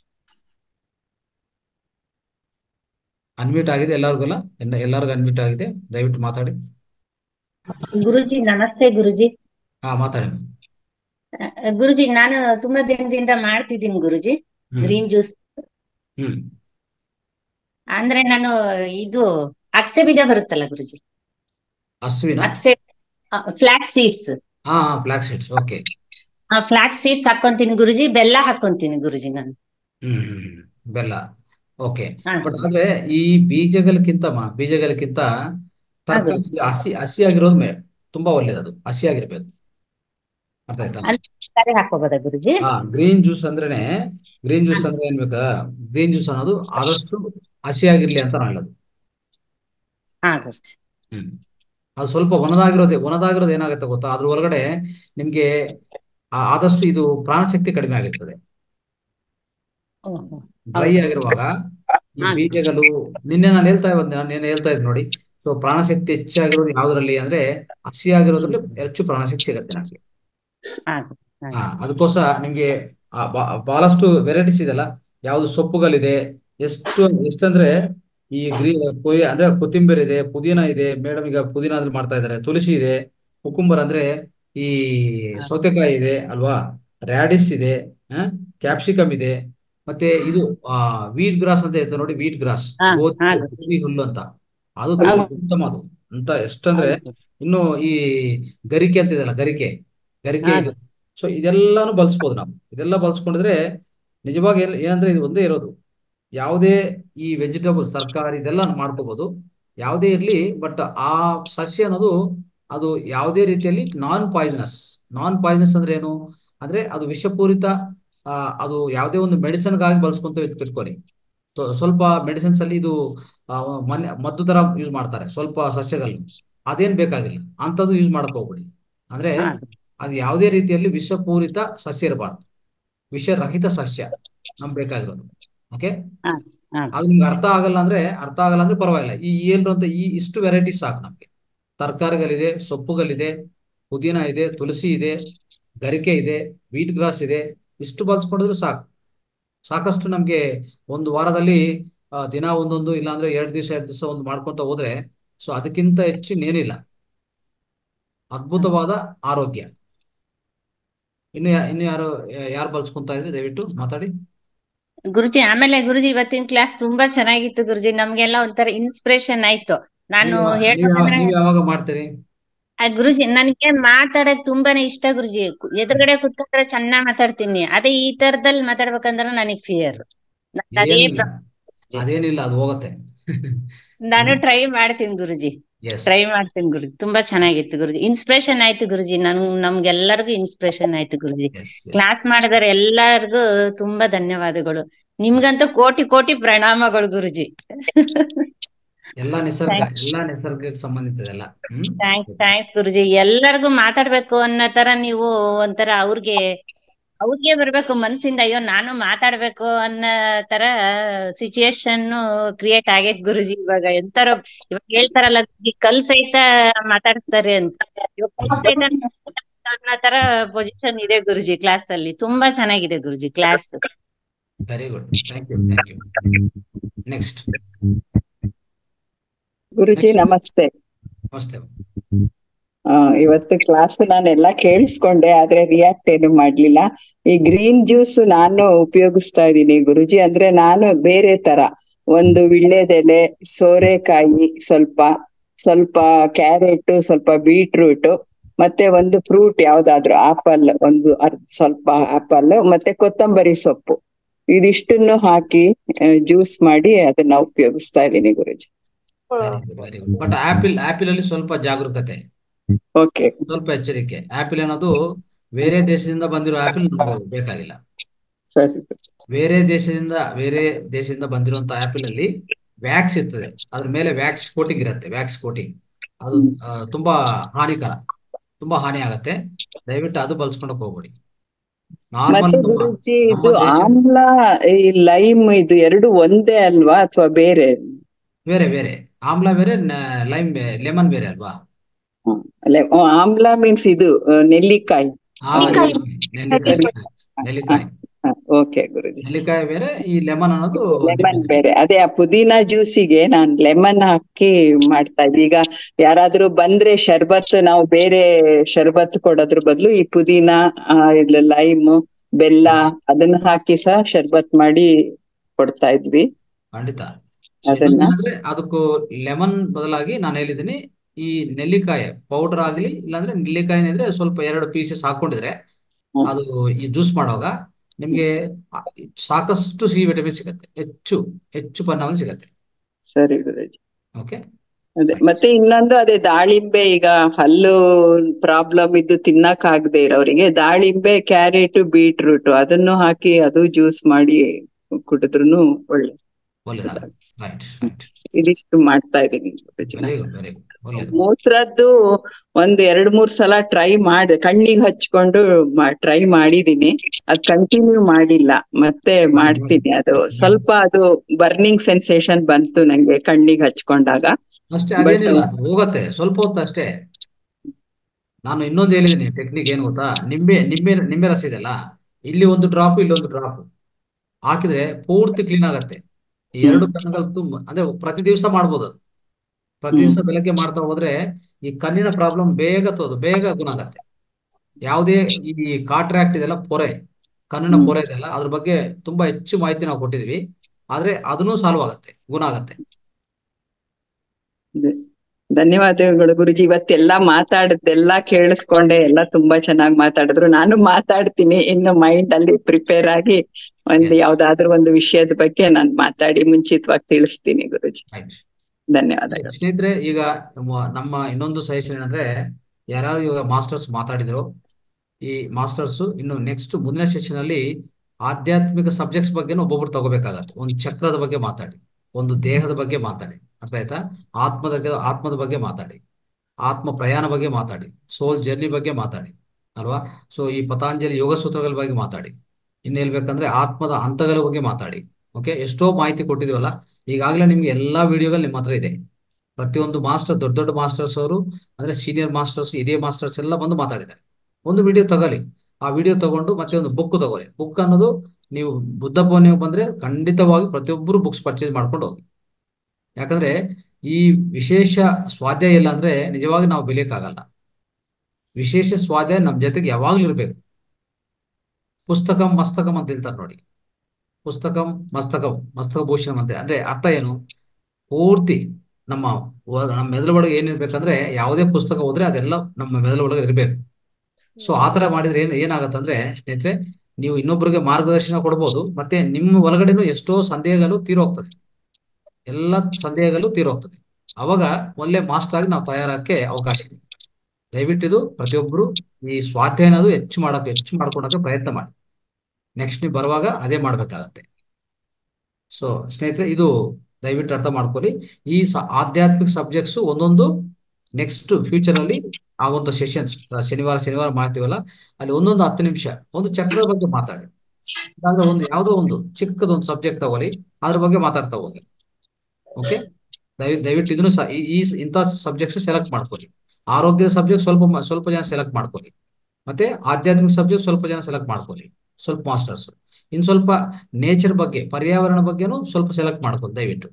ಅನ್ಮ್ಯೂಟ್ ಆಗಿದೆ ಎಲ್ಲರಿಗೆಲ್ಲ ಎಲ್ಲರಿಗೂ ಅನ್ಮ್ಯೂಟ್ ಆಗಿದೆ ದಯವಿಟ್ಟು ಮಾತಾಡಿ ಗುರುಜಿ ನಮಸ್ತೆ ಗುರುಜಿ ಹಾ ಮಾತಾಡಿ ಅಹ್, ಗುರುಜಿ ನಾನು ತುಂಬಾ ದಿನದಿಂದ ಮಾಡ್ತಿದ್ದೀನಿ ಗುರುಜಿ ಹ್ಮ್ ಗ್ರೀನ್ ಜ್ಯೂಸ್ ಹ್ಮ್ ಅಂದ್ರೆ ನಾನು ಇದು ಅಗಸೆ ಬೀಜ ಬರುತ್ತಲ್ಲ ಗುರುಜಿ ಹಸುವಿನ ಅಗಸೆ ಫ್ಲಾಕ್ ಸೀಡ್ಸ್ ಹಾ ಬ್ಲಾಕ್ ಸೀಡ್ಸ್ ಓಕೆ ಆ ಫ್ಲಾಕ್ ಸೀಡ್ಸ್ ಹಾಕೊಂತೀನಿ ಗುರುಜಿ ಬೆಲ್ಲ ಹಾಕೊಂತೀನಿ ಗುರುಜಿ ನಾನು ಹ್ಮ್ ಹ್ಮ್ ಹ್ಮ್. ಬೆಲ್ಲ ಓಕೆ ಹಾ ಬಟ್ ಆದ್ರೆ ಈ ಬೀಜಗಳಕ್ಕಿಂತ ಮಾ ಬೀಜಗಳಕ್ಕಿಂತ ಹಾ ತರಕಾರಿ ಗುರುಜಿ ಹಸಿ ಹಸಿ ಆಗಿರೋದು ಮೇ ತುಂಬಾ ಒಳ್ಳೇದದು ಹಸಿ ಆಗಿರ್ಬೇಕು ಅರ್ಥ ಆಯ್ತಾ ಅಂದ್ರೆ ತರಕಾರಿ ಹಾಕೋಬೋದಾ ಗುರುಜಿ ಹಾ ಗ್ರೀನ್ ಜ್ಯೂಸ್ ಅಂದ್ರೇನೆ ಗ್ರೀನ್ ಜ್ಯೂಸ್ ಅಂದ್ರೆ ಏನ್ ಬೇಕಾ ಗ್ರೀನ್ ಜ್ಯೂಸ್ ಅನ್ನೋದು ಆದಷ್ಟು ಹಸಿ ಆಗಿರ್ಲಿ ಅಂತ ನಾನು ಹೇಳೋದು ಹಾ ಗುರುಜಿ ಹ್ಮ್ ಅದು ಸ್ವಲ್ಪ ಒಣದಾಗಿರೋದೇ ಒಣದಾಗಿರೋದು ಏನಾಗುತ್ತೆ ಗೊತ್ತಾ ಅದ್ರ ಒಳಗಡೆ ನಿಮ್ಗೆ ಆ- ಆದಷ್ಟು ಇದು ಪ್ರಾಣಶಕ್ತಿ ಕಡಿಮೆ ಆಗಿರ್ತದೆ ಓಹೋ ಡ್ರೈ ಹೌದಾ ಆಗಿರುವಾಗ ಈ ಹಾ ಬೀಜಗಳು ನಿನ್ನೆ ನಾನು ಹೇಳ್ತಾ ಇದ್ದೆ ನಾನು ನಿನ್ನೆ ಹೇಳ್ತಾ ಇದ್ದೆ ನೋಡಿ ಸೊ ಪ್ರಾಣಶಕ್ತಿ ಹೆಚ್ಚಾಗಿರೋದು ಯಾವ್ದ್ರಲ್ಲಿ ಅಂದ್ರೆ ಹಸಿ ಆಗಿರೋದ್ರಲ್ಲಿ ಹೆಚ್ಚು ಪ್ರಾಣಶಕ್ತಿ ಸಿಗತ್ತೆ ನಮ್ಗೆ ಹಾ ಹಾ ಹಾ ಅದಕ್ಕೋಸ್ಕರ ನಿಮ್ಗೆ ಆ ಬಾ- ಬಹಳಷ್ಟು ವೆರೈಟೀಸ್ ಇದೆಲ್ಲ ಯಾವ್ದು ಸೊಪ್ಪುಗಳಿದೆ ಎಷ್ಟು ಎಷ್ಟಂದ್ರೆ ಈ ಗ್ರೀ ಕೊಯ್ ಅಂದ್ರೆ ಕೊತ್ತಿಂಬರಿ ಇದೆ ಪುದೀನ ಇದೆ ಮೇಡಮ್ ಈಗ ಪುದೀನ ಅಂದ್ರೆ ಮಾಡ್ತಾ ಇದ್ದಾರೆ ತುಳಸಿ ಇದೆ ಕುಕುಂಬರ್ ಅಂದ್ರೆ ಈ ಸೌತೆಕಾಯಿ ಇದೆ ಅಲ್ವಾ ರ್ಯಾಡಿಸ್ ಇದೆ ಕ್ಯಾಪ್ಸಿಕಮ್ ಇದೆ ಮತ್ತೆ ಇದು ಆ ವೀಟ್ ಗ್ರಾಸ್ ಅಂತ ಇರ್ತದೆ ನೋಡಿ ವೀಟ್ ಗ್ರಾಸ್ ಹಾ ಗೋಧಿ ಹಾ ಗೋಧಿ ಗುರುಜಿ ಹುಲ್ಲು ಅಂತ ಅದು ತುಂಬಾ ಹೌದು ಉತ್ತಮ ಅದು ಅಂತ ಎಷ್ಟಂದ್ರೆ ಹೌದು ಇನ್ನು ಈ ಗರಿಕೆ ಅಂತ ಇದೆಯಲ್ಲ ಗರಿಕೆ ಗರಿಕೆ ಹಾ ಇದು ಸೊ ಇದೆಲ್ಲಾನು ಬಳಸ್ಬೋದು ನಾವು ಇದೆಲ್ಲ ಬಳಸ್ಕೊಂಡಿದ್ರೆ ನಿಜವಾಗಿ ಏನ್ ಏನಂದ್ರೆ ಇದು ಒಂದೇ ಇರೋದು ಯಾವುದೇ ಈ ವೆಜಿಟೇಬಲ್ಸ್ ತರಕಾರಿ ಇದೆಲ್ಲ ಮಾಡ್ಕೋಬಹುದು ಯಾವುದೇ ಇರ್ಲಿ ಬಟ್ ಆ ಸಸ್ಯ ಅನ್ನೋದು ಅದು ಯಾವುದೇ ರೀತಿಯಲ್ಲಿ ನಾನ್ ಪಾಯ್ಸನಸ್ ನಾನ್ ಪಾಯ್ಸನಸ್ ಅಂದ್ರೆ ಏನು ಅಂದ್ರೆ ಅದು ವಿಷಪೂರಿತ ಆ, ಅದು ಯಾವುದೇ ಒಂದು ಮೆಡಿಸಿನ್ಗಾಗಿ ಬಳಸ್ಕೊಂತ ಇಟ್ಕೊಳ್ಳಿ ತೊ- ಸ್ವಲ್ಪ ಮೆಡಿಸಿನ್ಸ್ ಅಲ್ಲಿ ಇದು ಆ, ಮನೆ ಮದ್ದು ತರ ಯೂಸ್ ಮಾಡ್ತಾರೆ ಸ್ವಲ್ಪ ಸಸ್ಯಗಳು ಅದೇನ್ ಬೇಕಾಗಿಲ್ಲ ಅಂಥದ್ದು ಯೂಸ್ ಮಾಡಕ್ ಹೋಗ್ಬಿಡಿ ಅಂದ್ರೆ ಹಾ ಅದು ಯಾವುದೇ ರೀತಿಯಲ್ಲಿ ವಿಷಪೂರಿತ ಸಸ್ಯ ಇರಬಾರ್ದು ವಿಷರಹಿತ ಸಸ್ಯ ನಮ್ಗೆ ಬೇಕಾಗಿರೋದು ಓಕೆ ಹಾ ಹಾ ಅದು ನಿಮ್ಗೆ ಅರ್ಥ ಆಗಲ್ಲ ಅಂದ್ರೆ ಅರ್ಥ ಆಗಲ್ಲ ಅಂದ್ರೆ ಪರವಾಗಿಲ್ಲ ಈ ಏನಿರುವಂತ ಈ ಇಷ್ಟು ವೆರೈಟೀಸ್ ಸಾಕು ನಮ್ಗೆ ತರಕಾರಿಗಳಿದೆ ಸೊಪ್ಪುಗಳಿದೆ ಪುದೀನ ಇದೆ ತುಳಸಿ ಇದೆ ಗರಿಕೆ ಇದೆ ವೀಟ್ ಗ್ರಾಸ್ ಇದೆ ಇಷ್ಟು ಬಳಸ್ಕೊಂಡಿದ್ರು ಸಾಕು ಸಾಕಷ್ಟು ನಮ್ಗೆ ಒಂದು ವಾರದಲ್ಲಿ ಆ, ದಿನ ಒಂದೊಂದು ಇಲ್ಲಾಂದ್ರೆ ಎರಡು ದಿವಸ ಎರಡು ದಿವಸ ಒಂದು ಮಾಡ್ಕೊಂತ ಹೋದ್ರೆ ಸೊ ಅದಕ್ಕಿಂತ ಹೆಚ್ಚು ಇನ್ನೇನಿಲ್ಲ ಅದ್ಭುತವಾದ ಆರೋಗ್ಯ ಇನ್ನು ಯಾ- ಇನ್ನು ಯಾರು ಯಾರು ಬಳಸ್ಕೊಂತ ಇದ್ರೆ ದಯವಿಟ್ಟು ಮಾತಾಡಿ ಗುರುಜಿ ಆಮೇಲೆ ಗುರುಜಿ ಇವತ್ತಿನ ಕ್ಲಾಸ್ ತುಂಬಾ ಚೆನ್ನಾಗಿತ್ತು ಗುರುಜಿ ನಮ್ಗೆಲ್ಲ ಒಂಥರ ಇನ್ಸ್ಪಿರೇಷನ್ ಆಯ್ತು ನಾನು ನೀವು ನೀವು ಯಾವ- ಹೇಳ್ಬೇಕಂದ್ರೆ ನೀವು ಯಾವಾಗ ಮಾಡ್ತೀರಿ ಆ ಗುರುಜಿ ನನಗೆ ಮಾತಾಡಕ್ ತುಂಬಾನೇ ಇಷ್ಟ ಗುರುಜಿ ಕು- ಎದುರುಗಡೆ ಕುತ್ಕೊಂಡ್ರೆ ಚೆನ್ನಾಗ್ ಮಾತಾಡ್ತೀನಿ ಅದೇ ಈ ತರದಲ್ಲಿ ಮಾತಾಡ್ಬೇಕಂದ್ರೆ ನನಗ್ ಫಿಯರ್ ಅದೇ ಏನಿಲ್ಲ ಪ್ರಾಬ್ಲಮ್ ಅದೇನಿಲ್ಲ ಅದು ಹೋಗತ್ತೆ ನಾನು ಟ್ರೈ ಮಾಡ್ತೀನಿ ಗುರುಜಿ ಎಸ್ ಟ್ರೈ ಮಾಡ್ತೀನಿ ಗುರುಜಿ ತುಂಬಾ ಚೆನ್ನಾಗಿತ್ತು ಗುರುಜಿ ಇನ್ಸ್ಪಿರೇಷನ್ ಆಯ್ತು ಗುರುಜಿ ನನ್ ನಮ್ಗೆಲ್ಲರಿಗೂ ಇನ್ಸ್ಪಿರೇಷನ್ ಆಯ್ತು ಗುರುಜಿ ಎಸ್ ಎಸ್ ಕ್ಲಾಸ್ ಮಾಡಿದರೆ ಎಲ್ಲರಿಗೂ ತುಂಬಾ ಧನ್ಯವಾದಗಳು ನಿಮ್ಗಂತೂ ಕೋಟಿ ಕೋಟಿ ಪ್ರಣಾಮಗಳು ಗುರುಜಿ ಎಲ್ಲ ನಿಸರ್ಗ ಥ್ಯಾಂಕ್ಸ್ ಎಲ್ಲ ನಿಸರ್ಗಕ್ಕೆ ಸಂಬಂಧಿತದೆಲ್ಲ ಹ್ಮ್ ಥ್ಯಾಂಕ್ಸ್ ಥ್ಯಾಂಕ್ಸ್ ಗುರುಜಿ ಎಲ್ಲರಿಗೂ ಮಾತಾಡ್ಬೇಕು ಅನ್ನೋ ತರ ನೀವು ಒಂಥರ ಅವ್ರಿಗೆ ಅವ್ರಿಗೆ ಬರ್ಬೇಕು ಮನಸ್ಸಿಂದ ಅಯ್ಯೋ ನಾನು ಮಾತಾಡ್ಬೇಕು ಅನ್ನೋ ತರ ಸಿಚುಯೇಷನ್ ಕ್ರಿಯೇಟ್ ಆಗೈತ್ ಗುರುಜಿ ಇವಾಗ ಎಂತಾರ ಇವಾಗ ಹೇಳ್ತಾರಲ್ಲ ಈ ಕಲ್ ಸಹಿತ ಮಾತಾಡ್ತಾರೆ ಅಂತ ಇವಾಗ ಕಲ್ ಸಹಿತ ಅನ್ನೋ ತರ ಪೊಸಿಷನ್ ಇದೆ ಗುರುಜಿ ಕ್ಲಾಸ್ ಅಲ್ಲಿ ತುಂಬಾ ಚೆನ್ನಾಗಿದೆ guruji class very good thank you thank you next guruji next ನಮಸ್ತೆ ನಮಸ್ತೆ ಆ, ಇವತ್ತು ಕ್ಲಾಸ್ ನಾನೆಲ್ಲ ಕೇಳಿಸ್ಕೊಂಡೆ ಆದ್ರೆ ರಿಯಾಕ್ಟ್ ಏನು ಮಾಡ್ಲಿಲ್ಲ ಈ ಗ್ರೀನ್ ಜ್ಯೂಸ್ ನಾನು ಉಪಯೋಗಿಸ್ತಾ ಇದ್ದೀನಿ ಗುರುಜಿ ಅಂದ್ರೆ ನಾನು ಬೇರೆ ತರ ಒಂದು ವಿಳ್ಳೆದೆಲೆ ಸೋರೆಕಾಯಿ ಸ್ವಲ್ಪ ಸ್ವಲ್ಪ ಕ್ಯಾರೆಟ್ ಸ್ವಲ್ಪ ಬೀಟ್ರೂಟ್ ಮತ್ತೆ ಒಂದು ಫ್ರೂಟ್ ಯಾವ್ದಾದ್ರು ಆಪಲ್ ಒಂದು ಅರ್ಧ ಸ್ವಲ್ಪ ಆಪಲ್ ಮತ್ತೆ ಕೊತ್ತಂಬರಿ ಸೊಪ್ಪು ಇದಿಷ್ಟನ್ನು ಹಾಕಿ ಜ್ಯೂಸ್ ಮಾಡಿ ಅದನ್ನ ಉಪಯೋಗಿಸ್ತಾ ಇದ್ದೀನಿ guruji very good very good but apple apple ಅಲ್ಲಿ ಸ್ವಲ್ಪ ಜಾಗರೂಕತೆ ಓಕೆ ಸ್ವಲ್ಪ ಎಚ್ಚರಿಕೆ ಆಪಿಲ್ ಅನ್ನೋದು ಬೇರೆ ದೇಶದಿಂದ ಬಂದಿರೋ ಆಪಿಲ್ ನಮ್ಗೆ ಬೇಕಾಗಿಲ್ಲ ಸರಿ ಬೇರೆ ದೇಶದಿಂದ ಬೇರೆ ದೇಶದಿಂದ ಬಂದಿರುವಂತ ಆಪಿಲ್ ಅಲ್ಲಿ ವ್ಯಾಕ್ಸ್ ಇರ್ತದೆ ಅದ್ರ ಮೇಲೆ ವ್ಯಾಕ್ಸ್ ಕೋಟಿಂಗ್ ಇರುತ್ತೆ ವ್ಯಾಕ್ಸ್ ಕೋಟಿಂಗ್ ಅದು ಆ, ತುಂಬಾ ಹಾನಿಕರ ತುಂಬಾ ಹಾನಿ ಆಗತ್ತೆ ದಯವಿಟ್ಟು ಅದು ಬಳಸ್ಕೊಂಡಕ್ ಹೋಗ್ಬೇಡಿ ನಾರ್ಮಲ್ ಮತ್ತೆ ನಮ್ಮ ಗುರುಜಿ ನಮ್ಮ ಇದು ದೇಶ ಆಮ್ಲ ಈ ಲೈಮ್ ಇದು ಎರಡು ಒಂದೇ ಅಲ್ವಾ ಅಥವಾ ಬೇರೆ ಬೇರೆ ಬೇರೆ ಆಮ್ಲ ಬೇರೆ ಲೈಮ್ ಲೆಮನ್ ಬೇರೆ ಅಲ್ವಾ ಹ್ಮ್. ಅಲ್ಲೇ ಓ, ಆಮ್ಲ ಮೀನ್ಸ್ ಇದು ಆ, ನೆಲ್ಲಿಕಾಯಿ ಆ ನೆಲ್ಲಿಕಾಯಿ ನೆಲ್ಲಿಕಾಯಿ ನೆಲ್ಲಿಕಾಯಿ ನೆಲ್ಲಿಕಾಯಿ ಓಕೆ ಗುರುಜಿ ನೆಲ್ಲಿಕಾಯಿ ಬೇರೆ ಈ ಲೆಮನ್ ಅನ್ನೋದು ಲೆಮನ್ different. ಬೇರೆ ಅದೇ ಆ ಪುದೀನಾ ಜ್ಯೂಸಿಗೆ ನಾನ್ ಲೆಮನ್ ಹಾಕಿ ಮಾಡ್ತಾ ಇದ್ದೆ ಈಗ ಯಾರಾದ್ರೂ ಬಂದ್ರೆ ಶರ್ಬತ್ ನಾವು ಬೇರೆ ಶರ್ಬತ್ ಕೊಡೋದ್ರ ಬದಲು ಈ ಪುದೀನಾ ಆ, ಇದು ಲೈಮ್ ಬೆಲ್ಲ ಅದನ್ನ ಹಾಕಿ ಸಹ ಶರ್ಬತ್ ಮಾಡಿ ಕೊಡ್ತಾ ಇದ್ವಿ ಖಂಡಿತ ಸೊ ಅದನ್ನ ಇನ್ನೊಂದೇನಂದ್ರೆ ಅದಕ್ಕೂ ಲೆಮನ್ ಬದಲಾಗಿ ನಾನು ಹೇಳಿದ್ದೀನಿ ಈ ನೆಲ್ಲಿಕಾಯಿ ಪೌಡರ್ ಆಗಲಿ ಇಲ್ಲಾಂದ್ರೆ ನೆಲ್ಲಿಕಾಯಿ ಅಂದ್ರೆ ಸ್ವಲ್ಪ ಎರಡು ಪೀಸಸ್ ಹಾಕೊಂಡಿದ್ರೆ ಹ್ಮ್. ಅದು ಈ ಜ್ಯೂಸ್ ಮಾಡುವಾಗ ನಿಮ್ಗೆ ಆ- ಸಾಕಷ್ಟು ಸಿ ವಿಟಮಿನ್ ಸಿಗುತ್ತೆ ಹೆಚ್ಚು ಹೆಚ್ಚು ಪರಿಣಾಮ ಸಿಗುತ್ತೆ ಸರಿ ಗುರುಜಿ ಓಕೆ ಅದೇ ಮತ್ತೆ ಇನ್ನೊಂದು ಅದೇ ದಾಳಿಂಬೆ ಈಗ ಹಲ್ಲು ಪ್ರಾಬ್ಲಮ್ ಇದ್ದು ತಿನ್ನಕ್ ಆಗದೆ ಇರೋರಿಗೆ ದಾಳಿಂಬೆ ಕ್ಯಾರೆಟ್ ಬೀಟ್ರೂಟ್ ಅದನ್ನು ಹಾಕಿ ಅದು ಜ್ಯೂಸ್ ಮಾಡಿ ಕುಡಿದ್ರು ಒಳ್ಳೆ ಒಳ್ಳೇದಾಗುತ್ತೆ ರೈಟ್ ರೈಟ್ ಇದಿಷ್ಟು ಮಾಡ್ತಾ ಇದ್ದೀನಿ guruji very good very good ಒಳ್ಳೇದು ಮೂತ್ರದ್ದು ಒಂದ್ ಎರಡ್ ಮೂರ್ ಸಲ ಟ್ರೈ ಮಾಡಿ ಕಣ್ಣಿಗೆ ಹಚ್ಕೊಂಡು ಟ್ರೈ ಮಾಡಿದೀನಿ ಅದ್ ಕಂಟಿನ್ಯೂ ಮಾಡಿಲ್ಲ ಮತ್ತೆ ಮಾಡ್ತೀನಿ ಅದು ಸ್ವಲ್ಪ ಅದು ಬರ್ನಿಂಗ್ ಸೆನ್ಸೇಷನ್ ಬಂತು ನಂಗೆ ಕಣ್ಣಿಗೆ ಹಚ್ಕೊಂಡಾಗ ಅಷ್ಟೇ ಬಟ್ ಅದೇನಿಲ್ಲ ಅದು ಹೋಗತ್ತೆ ಸ್ವಲ್ಪ ಹೊತ್ತು ಅಷ್ಟೇ ನಾನು ಇನ್ನೊಂದು ಹೇಳಿದ್ದೀನಿ ಟೆಕ್ನಿಕ್ ಏನು ಗೊತ್ತಾ ನಿಂಬೆ ನಿಂಬೆ ನಿಂಬೆ ರಸ ಇದೆಯಲ್ಲ ಇಲ್ಲಿ ಒಂದು ಡ್ರಾಪ್ ಇಲ್ಲಿ ಒಂದು ಡ್ರಾಪ್ ಹಾಕಿದ್ರೆ ಪೂರ್ತಿ ಕ್ಲೀನ್ ಆಗತ್ತೆ ಈ ಹ್ಮ್ ಎರಡು ಕಣ್ಣುಗಳು ತುಂಬ ಅದೇ ಪ್ರತಿ ದಿವಸ ಮಾಡ್ಬೋದು ಅದು ಪ್ರತಿ ಹ್ಮ್ ದಿವಸ ಬೆಳಗ್ಗೆ ಮಾಡ್ತಾ ಹೋದ್ರೆ ಈ ಕಣ್ಣಿನ ಪ್ರಾಬ್ಲಮ್ ಬೇಗ ತೋದು ಬೇಗ ಗುಣ ಆಗತ್ತೆ ಯಾವುದೇ ಈ ಕಾಟ್ರಾಕ್ಟ್ ಇದೆಲ್ಲ ಪೊರೆ ಕಣ್ಣಿನ ಹ್ಮ್ ಪೊರೆ ಇದೆಯಲ್ಲ ಅದ್ರ ಬಗ್ಗೆ ತುಂಬಾ ಹೆಚ್ಚು ಮಾಹಿತಿ ನಾವು ಕೊಟ್ಟಿದ್ವಿ ಆದ್ರೆ ಅದನ್ನೂ ಸಾಲ್ವ್ ಆಗತ್ತೆ ಗುಣ ಆಗತ್ತೆ ಅದೇ. ಧನ್ಯವಾದಗಳು ಗುರುಜಿ ಇವತ್ತೆಲ್ಲ ಮಾತಾಡದ್ದೆಲ್ಲ ಕೇಳಿಸ್ಕೊಂಡೆ ಎಲ್ಲ ತುಂಬಾ ಚೆನ್ನಾಗಿ ಮಾತಾಡಿದ್ರು ನಾನು ಮಾತಾಡ್ತೀನಿ ಇನ್ನು ಮೈಂಡ್ ಅಲ್ಲಿ ಪ್ರಿಪೇರ್ ಆಗಿ ಒಂದು ಎಸ್ ಯಾವ್ದಾದ್ರು ಒಂದು ವಿಷಯದ ಬಗ್ಗೆ ನಾನು ಮಾತಾಡಿ ಮುಂಚಿತವಾಗಿ ತಿಳಿಸ್ತೀನಿ ಗುರುಜಿ ರೈಟ್ ಧನ್ಯವಾದಗಳು ಸ್ನೇಹಿತರೆ ಈಗ ಮ- ನಮ್ಮ ಇನ್ನೊಂದು ಸಜೆಷನ್ ಏನಂದ್ರೆ ಯಾರ್ಯಾರು ಇವಾಗ ಮಾಸ್ಟರ್ಸ್ ಮಾತಾಡಿದ್ರು ಈ ಮಾಸ್ಟರ್ಸ್ ಇನ್ನು ನೆಕ್ಸ್ಟ್ ಮುಂದಿನ ಸೆಷನ್ ಅಲ್ಲಿ ಆಧ್ಯಾತ್ಮಿಕ ಸಬ್ಜೆಕ್ಟ್ಸ್ ಬಗ್ಗೆನೂ ಒಬ್ಬೊಬ್ರು ತಗೋಬೇಕಾಗತ್ತೆ ಒಂದು ಚಕ್ರದ ಬಗ್ಗೆ ಮಾತಾಡಿ ಒಂದು ದೇಹದ ಬಗ್ಗೆ ಮಾತಾಡಿ ಅರ್ಥ ಆಯ್ತಾ ಆತ್ಮದ ಆತ್ಮದ ಬಗ್ಗೆ ಮಾತಾಡಿ ಆತ್ಮ ಪ್ರಯಾಣ ಬಗ್ಗೆ ಮಾತಾಡಿ ಸೋಲ್ ಜರ್ನಿ ಬಗ್ಗೆ ಮಾತಾಡಿ ಅಲ್ವಾ ಸೊ ಈ ಪತಾಂಜಲಿ ಯೋಗ ಸೂತ್ರಗಳ ಬಗ್ಗೆ ಮಾತಾಡಿ ಇನ್ನು ಹೇಳ್ಬೇಕಂದ್ರೆ ಆತ್ಮದ ಹಂತಗಳ ಬಗ್ಗೆ ಮಾತಾಡಿ ಓಕೆ ಎಷ್ಟೋ ಮಾಹಿತಿ ಕೊಟ್ಟಿದೀವಲ್ಲ ಈಗಾಗಲೇ ನಿಮ್ಗೆ ಎಲ್ಲಾ ವಿಡಿಯೋಗಳು ನಿಮ್ಮ ಹತ್ರ ಇದೆ ಪ್ರತಿಯೊಂದು ಮಾಸ್ಟರ್ ದೊಡ್ಡ ದೊಡ್ಡ ಮಾಸ್ಟರ್ಸ್ ಅವರು ಅಂದ್ರೆ ಸೀನಿಯರ್ ಮಾಸ್ಟರ್ಸ್ ಹಿರಿಯ ಮಾಸ್ಟರ್ಸ್ ಎಲ್ಲ ಬಂದು ಮಾತಾಡಿದ್ದಾರೆ ಒಂದು ವಿಡಿಯೋ ತಗೊಳ್ಳಿ ಆ ವಿಡಿಯೋ ತಗೊಂಡು ಮತ್ತೆ ಒಂದು ಬುಕ್ ತಗೊಳ್ಳಿ ಬುಕ್ ಅನ್ನೋದು ನೀವು ಬುದ್ಧ ಭವನಿಗೆ ಬಂದ್ರೆ ಖಂಡಿತವಾಗಿ ಪ್ರತಿಯೊಬ್ಬರು ಬುಕ್ಸ್ ಪರ್ಚೇಸ್ ಮಾಡ್ಕೊಂಡು ಹೋಗಿ ಯಾಕಂದ್ರೆ ಈ ವಿಶೇಷ ಸ್ವಾಧ್ಯಾಯ ಇಲ್ಲ ಅಂದ್ರೆ ನಿಜವಾಗಿ ನಾವು ಬೆಳೆಯಕ್ಕಾಗಲ್ಲ ವಿಶೇಷ ಸ್ವಾಧ್ಯಾಯ ನಮ್ಮ ಜೊತೆಗೆ ಯಾವಾಗ್ಲೂ ಇರ್ಬೇಕು ಪುಸ್ತಕಂ ಮಸ್ತಕಂ ಅಂತ ಹೇಳ್ತಾರೆ ನೋಡಿ ಪುಸ್ತಕಂ ಮಸ್ತಕಂ ಮಸ್ತಕ ಭೂಷಣಂ ಅಂತ ಅಂದ್ರೆ ಅರ್ಥ ಏನು ಪೂರ್ತಿ ನಮ್ಮ ವ- ನಮ್ಮ ಮೆದುಳೊಳಗೆ ಏನಿರ್ಬೇಕಂದ್ರೆ ಯಾವುದೇ ಪುಸ್ತಕ ಹೋದ್ರೆ ಅದೆಲ್ಲ ನಮ್ಮ ಮೆದುಳೊಳಗೆ ಇರಬೇಕು ಸೊ ಆ ತರ ಮಾಡಿದ್ರೆ ಏನ್ ಏನಾಗತ್ತಂದ್ರೆ ಸ್ನೇಹಿತರೆ ನೀವು ಇನ್ನೊಬ್ಬರಿಗೆ ಮಾರ್ಗದರ್ಶನ ಕೊಡ್ಬೋದು ಮತ್ತೆ ನಿಮ್ಮ ಒಳಗಡೆನೂ ಎಷ್ಟೋ ಸಂದೇಹಗಳು ತೀರೋಗ್ತದೆ ಎಲ್ಲ ಸಂದೇಹಗಳು ತೀರೋಗ್ತದೆ ಅವಾಗ ಒಳ್ಳೆ ಮಾಸ್ಟರ್ ಆಗಿ ನಾವು ತಯಾರಕ್ಕೆ ಅವಕಾಶ ಇದೆ ದಯವಿಟ್ಟು ಇದು ಪ್ರತಿಯೊಬ್ಬರು ಈ ಸ್ವಾಧ್ಯಾಯ ಅನ್ನೋದು ಹೆಚ್ಚು ಮಾಡೋಕೆ ಹೆಚ್ಚು ಮಾಡ್ಕೊಳಕ್ಕೆ ಪ್ರಯತ್ನ ಮಾಡಿ ನೆಕ್ಸ್ಟ್ ನೀವು ಬರುವಾಗ ಅದೇ ಮಾಡ್ಬೇಕಾಗತ್ತೆ ಸೊ ಸ್ನೇಹಿತರೆ ಇದು ದಯವಿಟ್ಟು ಅರ್ಥ ಮಾಡ್ಕೊಳ್ಳಿ ಈ ಸ- ಆಧ್ಯಾತ್ಮಿಕ ಸಬ್ಜೆಕ್ಟ್ಸ್ ಒಂದೊಂದು ನೆಕ್ಸ್ಟ್ ಫ್ಯೂಚರ್ ಅಲ್ಲಿ ಆಗುವಂತ ಸೆಷನ್ಸ್ ಶನಿವಾರ ಶನಿವಾರ ಮಾಡ್ತೀವಲ್ಲ ಅಲ್ಲಿ ಒಂದೊಂದು ಹತ್ತು ನಿಮಿಷ ಒಂದು ಚಕ್ರದ ಬಗ್ಗೆ ಮಾತಾಡಿ ಇಲ್ಲಾಂದ್ರೆ ಒಂದು ಯಾವುದೋ ಒಂದು ಚಿಕ್ಕದೊಂದು ಸಬ್ಜೆಕ್ಟ್ ತಗೊಳ್ಳಿ ಅದ್ರ ಬಗ್ಗೆ ಮಾತಾಡ್ತಾ ಹೋಗಿ ಓಕೆ ದಯವಿಟ್ಟು ದಯವಿಟ್ಟು ಇದನ್ನು ಸಹ ಈ ಈ ಇಂಥ ಸಬ್ಜೆಕ್ಟ್ಸ್ ಸೆಲೆಕ್ಟ್ ಮಾಡ್ಕೊಳ್ಳಿ ಆರೋಗ್ಯದ ಸಬ್ಜೆಕ್ಟ್ ಸ್ವಲ್ಪ ಮ- ಸ್ವಲ್ಪ ಜನ ಸೆಲೆಕ್ಟ್ ಮಾಡ್ಕೊಳ್ಳಿ ಮತ್ತೆ ಆಧ್ಯಾತ್ಮಿಕ ಸಬ್ಜೆಕ್ಟ್ ಸ್ವಲ್ಪ ಜನ ಸೆಲೆಕ್ಟ್ ಮಾಡ್ಕೊಳ್ಳಿ ಸ್ವಲ್ಪ ಮಾಸ್ಟರ್ಸ್ ಇನ್ನು ಸ್ವಲ್ಪ ನೇಚರ್ ಬಗ್ಗೆ ಪರ್ಯಾವರಣ ಬಗ್ಗೆನೂ ಸ್ವಲ್ಪ ಸೆಲೆಕ್ಟ್ ಮಾಡ್ಕೊಳ್ಳಿ ದಯವಿಟ್ಟು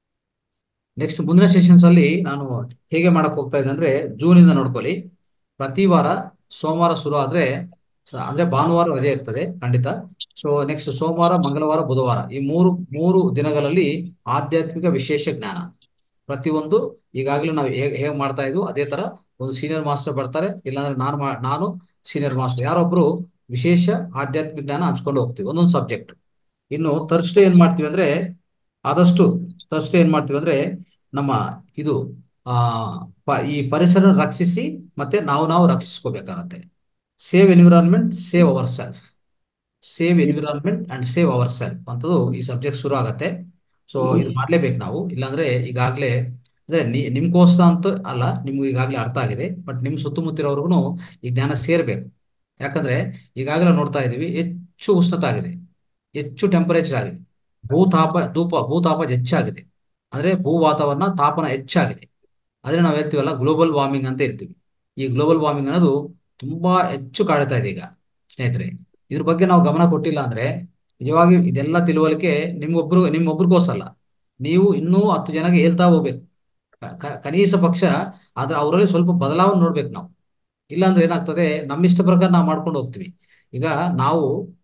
ನೆಕ್ಸ್ಟ್ ಮುಂದಿನ ಸೆಷನ್ಸ್ ಅಲ್ಲಿ ನಾನು ಹೇಗೆ ಮಾಡಕ್ ಹೋಗ್ತಾ ಇದ್ದೆ ಅಂದ್ರೆ ಜೂನ್ ಇಂದ ನೋಡ್ಕೊಳ್ಳಿ ಪ್ರತಿ ವಾರ ಸೋಮವಾರ ಶುರು ಆದ್ರೆ ಸ- ಅಂದ್ರೆ ಭಾನುವಾರ ರಜೆ ಇರ್ತದೆ ಖಂಡಿತ ಸೊ ನೆಕ್ಸ್ಟ್ ಸೋಮವಾರ ಮಂಗಳವಾರ ಬುಧವಾರ ಈ ಮೂರು ಮೂರು ದಿನಗಳಲ್ಲಿ ಆಧ್ಯಾತ್ಮಿಕ ವಿಶೇಷ ಜ್ಞಾನ ಪ್ರತಿಯೊಂದು ಈಗಾಗಲೇ ನಾವು ಹೇಗೆ ಹೇಗೆ ಮಾಡ್ತಾ ಇದ್ವು ಅದೇ ತರ ಒಂದು ಸೀನಿಯರ್ ಮಾಸ್ಟರ್ ಬರ್ತಾರೆ ಇಲ್ಲಾಂದ್ರೆ ನಾನು ಮಾ- ನಾನು ಸೀನಿಯರ್ ಮಾಸ್ಟರ್ ಯಾರೊಬ್ರು ವಿಶೇಷ ಆಧ್ಯಾತ್ಮಿಕ ಜ್ಞಾನ ಹಂಚ್ಕೊಂಡು ಹೋಗ್ತೀವಿ ಒಂದೊಂದು ಸಬ್ಜೆಕ್ಟ್ ಇನ್ನು ಥರ್ಸ್ಡೇ ಏನ್ ಮಾಡ್ತೀವಿ ಅಂದ್ರೆ ಆದಷ್ಟು ಥರ್ಸ್ಡೇ ಏನ್ ಮಾಡ್ತೀವಿ ಅಂದ್ರೆ ನಮ್ಮ ಇದು ಆ ಪ- ಈ ಪರಿಸರ ರಕ್ಷಿಸಿ ಮತ್ತೆ ನಾವು ನಾವು ರಕ್ಷಿಸ್ಕೋಬೇಕಾಗತ್ತೆ save environment save our self save environment and save our self ಅಂತದ್ದು ಈ ಸಬ್ಜೆಕ್ಟ್ ಶುರು ಆಗತ್ತೆ ಸೊ ಇದು ಮಾಡ್ಲೇಬೇಕು ನಾವು ಇಲ್ಲಾಂದ್ರೆ ಈಗಾಗಲೇ ಅಂದ್ರೆ ನಿ ನಿಮ್ಗೋಸ್ಕರ ಅಂತ ಅಲ್ಲ ನಿಮ್ಗೆ ಈಗಾಗಲೇ ಅರ್ಥ ಆಗಿದೆ ಬಟ್ ನಿಮ್ ಸುತ್ತಮುತ್ತಿರೋರ್ಗು ಈ ಜ್ಞಾನ ಸೇರ್ಬೇಕು ಯಾಕಂದ್ರೆ ಈಗಾಗಲೇ ನೋಡ್ತಾ ಇದೀವಿ ಹೆಚ್ಚು ಉಷ್ಣತೆ ಆಗಿದೆ ಹೆಚ್ಚು ಟೆಂಪರೇಚರ್ ಆಗಿದೆ ಭೂತಾಪ ಧೂಪ ಭೂತಾಪ ಹೆಚ್ಚಾಗಿದೆ ಅಂದ್ರೆ ಭೂ ವಾತಾವರಣ ತಾಪನ ಹೆಚ್ಚಾಗಿದೆ ಆದ್ರೆ ನಾವು ಹೇಳ್ತೀವಲ್ಲ ಗ್ಲೋಬಲ್ ವಾರ್ಮಿಂಗ್ ಅಂತ ಹೇಳ್ತೀವಿ ಈ ಗ್ಲೋಬಲ್ ವಾರ್ಮಿಂಗ್ ಅನ್ನೋದು ತುಂಬಾ ಹೆಚ್ಚು ಕಾಡ್ತಾ ಇದೆ ಈಗ ಸ್ನೇಹಿತರೆ ಇದ್ರ ಬಗ್ಗೆ ನಾವು ಗಮನ ಕೊಟ್ಟಿಲ್ಲ ಅಂದ್ರೆ ನಿಜವಾಗಿ ಇದೆಲ್ಲ ತಿಳುವಳಿಕೆ ನಿಮ್ಗೊಬ್ರು ನಿಮ್ಮೊಬ್ರಿಗೋಸಲ್ಲ ನೀವು ಇನ್ನೂ ಹತ್ತು ಜನಕ್ಕೆ ಹೇಳ್ತಾ ಹೋಗ್ಬೇಕು ಕ- ಕ- ಕನೀಸ ಪಕ್ಷ ಆದ್ರೆ ಅವರಲ್ಲಿ ಸ್ವಲ್ಪ ಬದಲಾವಣೆ ನೋಡ್ಬೇಕು ನಾವು ಇಲ್ಲಾಂದ್ರೆ ಏನಾಗ್ತದೆ ನಮ್ಮಿಷ್ಟ ಪ್ರಕಾರ ನಾವು ಮಾಡ್ಕೊಂಡು ಹೋಗ್ತೀವಿ ಈಗ ನಾವು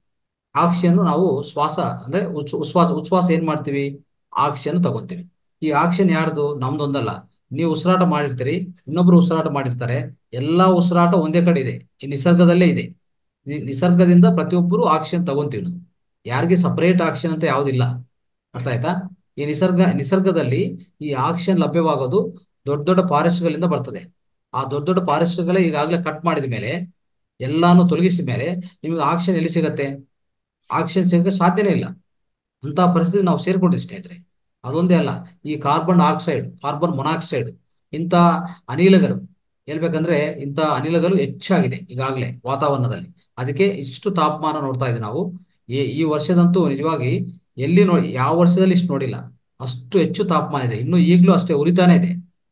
ಆಕ್ಷನ್ ನಾವು ಶ್ವಾಸ ಅಂದ್ರೆ ಉಚ್- ಉಚ್ಛ್ವಾಸ ಉಚ್ಛ್ವಾಸ ಏನ್ ಮಾಡ್ತೀವಿ ಆಕ್ಷನ್ ತಗೊಂತೀವಿ ಈ ಆಕ್ಷನ್ ಯಾರ್ದು ನಮ್ದೊಂದಲ್ಲ ನೀವು ಉಸಿರಾಟ ಮಾಡಿರ್ತೀರಿ ಇನ್ನೊಬ್ರು ಉಸಿರಾಟ ಮಾಡಿರ್ತಾರೆ ಎಲ್ಲಾ ಉಸಿರಾಟ ಒಂದೇ ಕಡೆ ಇದೆ ಈ ನಿಸರ್ಗದಲ್ಲೇ ಇದೆ ನಿ- ನಿಸರ್ಗದಿಂದ ಪ್ರತಿಯೊಬ್ಬರು ಆಕ್ಷನ್ ತಗೊಂತೀವಿ ನಾವು ಯಾರಿಗೆ ಸಪರೇಟ್ ಆಕ್ಷನ್ ಅಂತ ಯಾವುದಿಲ್ಲ ಅರ್ಥ ಆಯ್ತಾ ಈ ನಿಸರ್ಗ ನಿಸರ್ಗದಲ್ಲಿ ಈ ಆಕ್ಷನ್ ಲಭ್ಯವಾಗೋದು ದೊಡ್ಡ ದೊಡ್ಡ ಫಾರೆಸ್ಟ್ಗಳಿಂದ ಬರ್ತದೆ ಆ ದೊಡ್ಡ ದೊಡ್ಡ ಫಾರೆಸ್ಟ್ಗಳೇ ಈಗಾಗಲೇ ಕಟ್ ಮಾಡಿದ ಮೇಲೆ ಎಲ್ಲಾನು ತೊಲಗಿಸಿದ ಮೇಲೆ ನಿಮಗೆ ಆಕ್ಷನ್ ಎಲ್ಲಿ ಸಿಗತ್ತೆ ಆಕ್ಷನ್ ಸಿಗಕ್ಕೆ ಸಾಧ್ಯನೇ ಇಲ್ಲ ಅಂತ ಪರಿಸ್ಥಿತಿ ನಾವು ಸೇರ್ಕೊಂಡಿದ್ವಿ ಸ್ನೇಹಿತರೆ ಅದೊಂದೇ ಅಲ್ಲ ಈ ಕಾರ್ಬನ್ ಆಕ್ಸೈಡ್ ಕಾರ್ಬನ್ ಮೊನಾಕ್ಸೈಡ್ ಇಂಥ ಅನಿಲಗಳು ಹೇಳ್ಬೇಕಂದ್ರೆ ಇಂಥ ಅನಿಲಗಳು ಹೆಚ್ಚಾಗಿದೆ ಈಗಾಗಲೇ ವಾತಾವರಣದಲ್ಲಿ ಅದಕ್ಕೆ ಇಷ್ಟು ತಾಪಮಾನ ನೋಡ್ತಾ ಇದ್ದೀವಿ ನಾವು ಈ ಈ ವರ್ಷದಂತೂ ನಿಜವಾಗಿ ಎಲ್ಲಿ ನೋ ಯಾವ ವರ್ಷದಲ್ಲಿ ಇಷ್ಟು ನೋಡಿಲ್ಲ ಅಷ್ಟು ಹೆಚ್ಚು ತಾಪಮಾನ ಇದೆ ಇನ್ನು ಈಗಲೂ ಅಷ್ಟೇ ಉರಿತಾನೆ ಇದೆ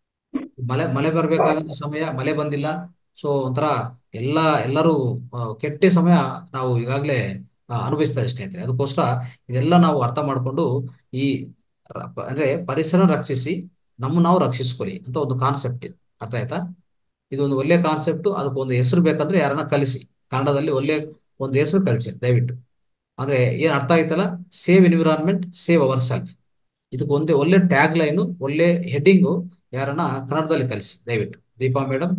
ಮಳೆ ಮಳೆ ಬರ್ಬೇಕಾದಂತ ಸಮಯ ಮಳೆ ಬಂದಿಲ್ಲ ಸೊ ಒಂಥರ ಎಲ್ಲ ಎಲ್ಲರೂ ಆ, ಕೆಟ್ಟ ಸಮಯ ನಾವು ಈಗಾಗಲೇ ಅನುಭವಿಸ್ತಾ ಇದ್ದೀವಿ ಸ್ನೇಹಿತರೆ ಅದಕ್ಕೋಸ್ಕರ ಇದೆಲ್ಲ ನಾವು ಅರ್ಥ ಮಾಡಿಕೊಂಡು ಈ ರ- ಪ- ಅಂದ್ರೆ ಪರಿಸರ ರಕ್ಷಿಸಿ ನಮ್ಮ ನಾವು ರಕ್ಷಿಸ್ಕೊಳ್ಳಿ ಅಂತ ಒಂದು ಕಾನ್ಸೆಪ್ಟ್ ಇದೆ ಅರ್ಥ ಆಯ್ತಾ ಇದೊಂದು ಒಳ್ಳೆ ಕಾನ್ಸೆಪ್ಟ್ ಅದಕ್ಕೆ ಒಂದು ಹೆಸರು ಬೇಕಂದ್ರೆ ಯಾರನ್ನ ಕಲಿಸಿ ಕನ್ನಡದಲ್ಲಿ ಒಳ್ಳೆ ಒಂದು ಹೆಸರು ಕಲಿಸಿ ದಯವಿಟ್ಟು ಅಂದ್ರೆ ಏನ್ ಅರ್ಥ ಆಯ್ತಲ್ಲ save environment save our self ಇದಕ್ಕೆ ಒಂದೇ ಒಳ್ಳೆ ಟ್ಯಾಗ್ ಲೈನು ಒಳ್ಳೆ ಹೆಡ್ಡಿಂಗು ಯಾರನ್ನ ಕನ್ನಡದಲ್ಲಿ ಕಲಿಸಿ ದಯವಿಟ್ಟು ದೀಪಾ ಮೇಡಮ್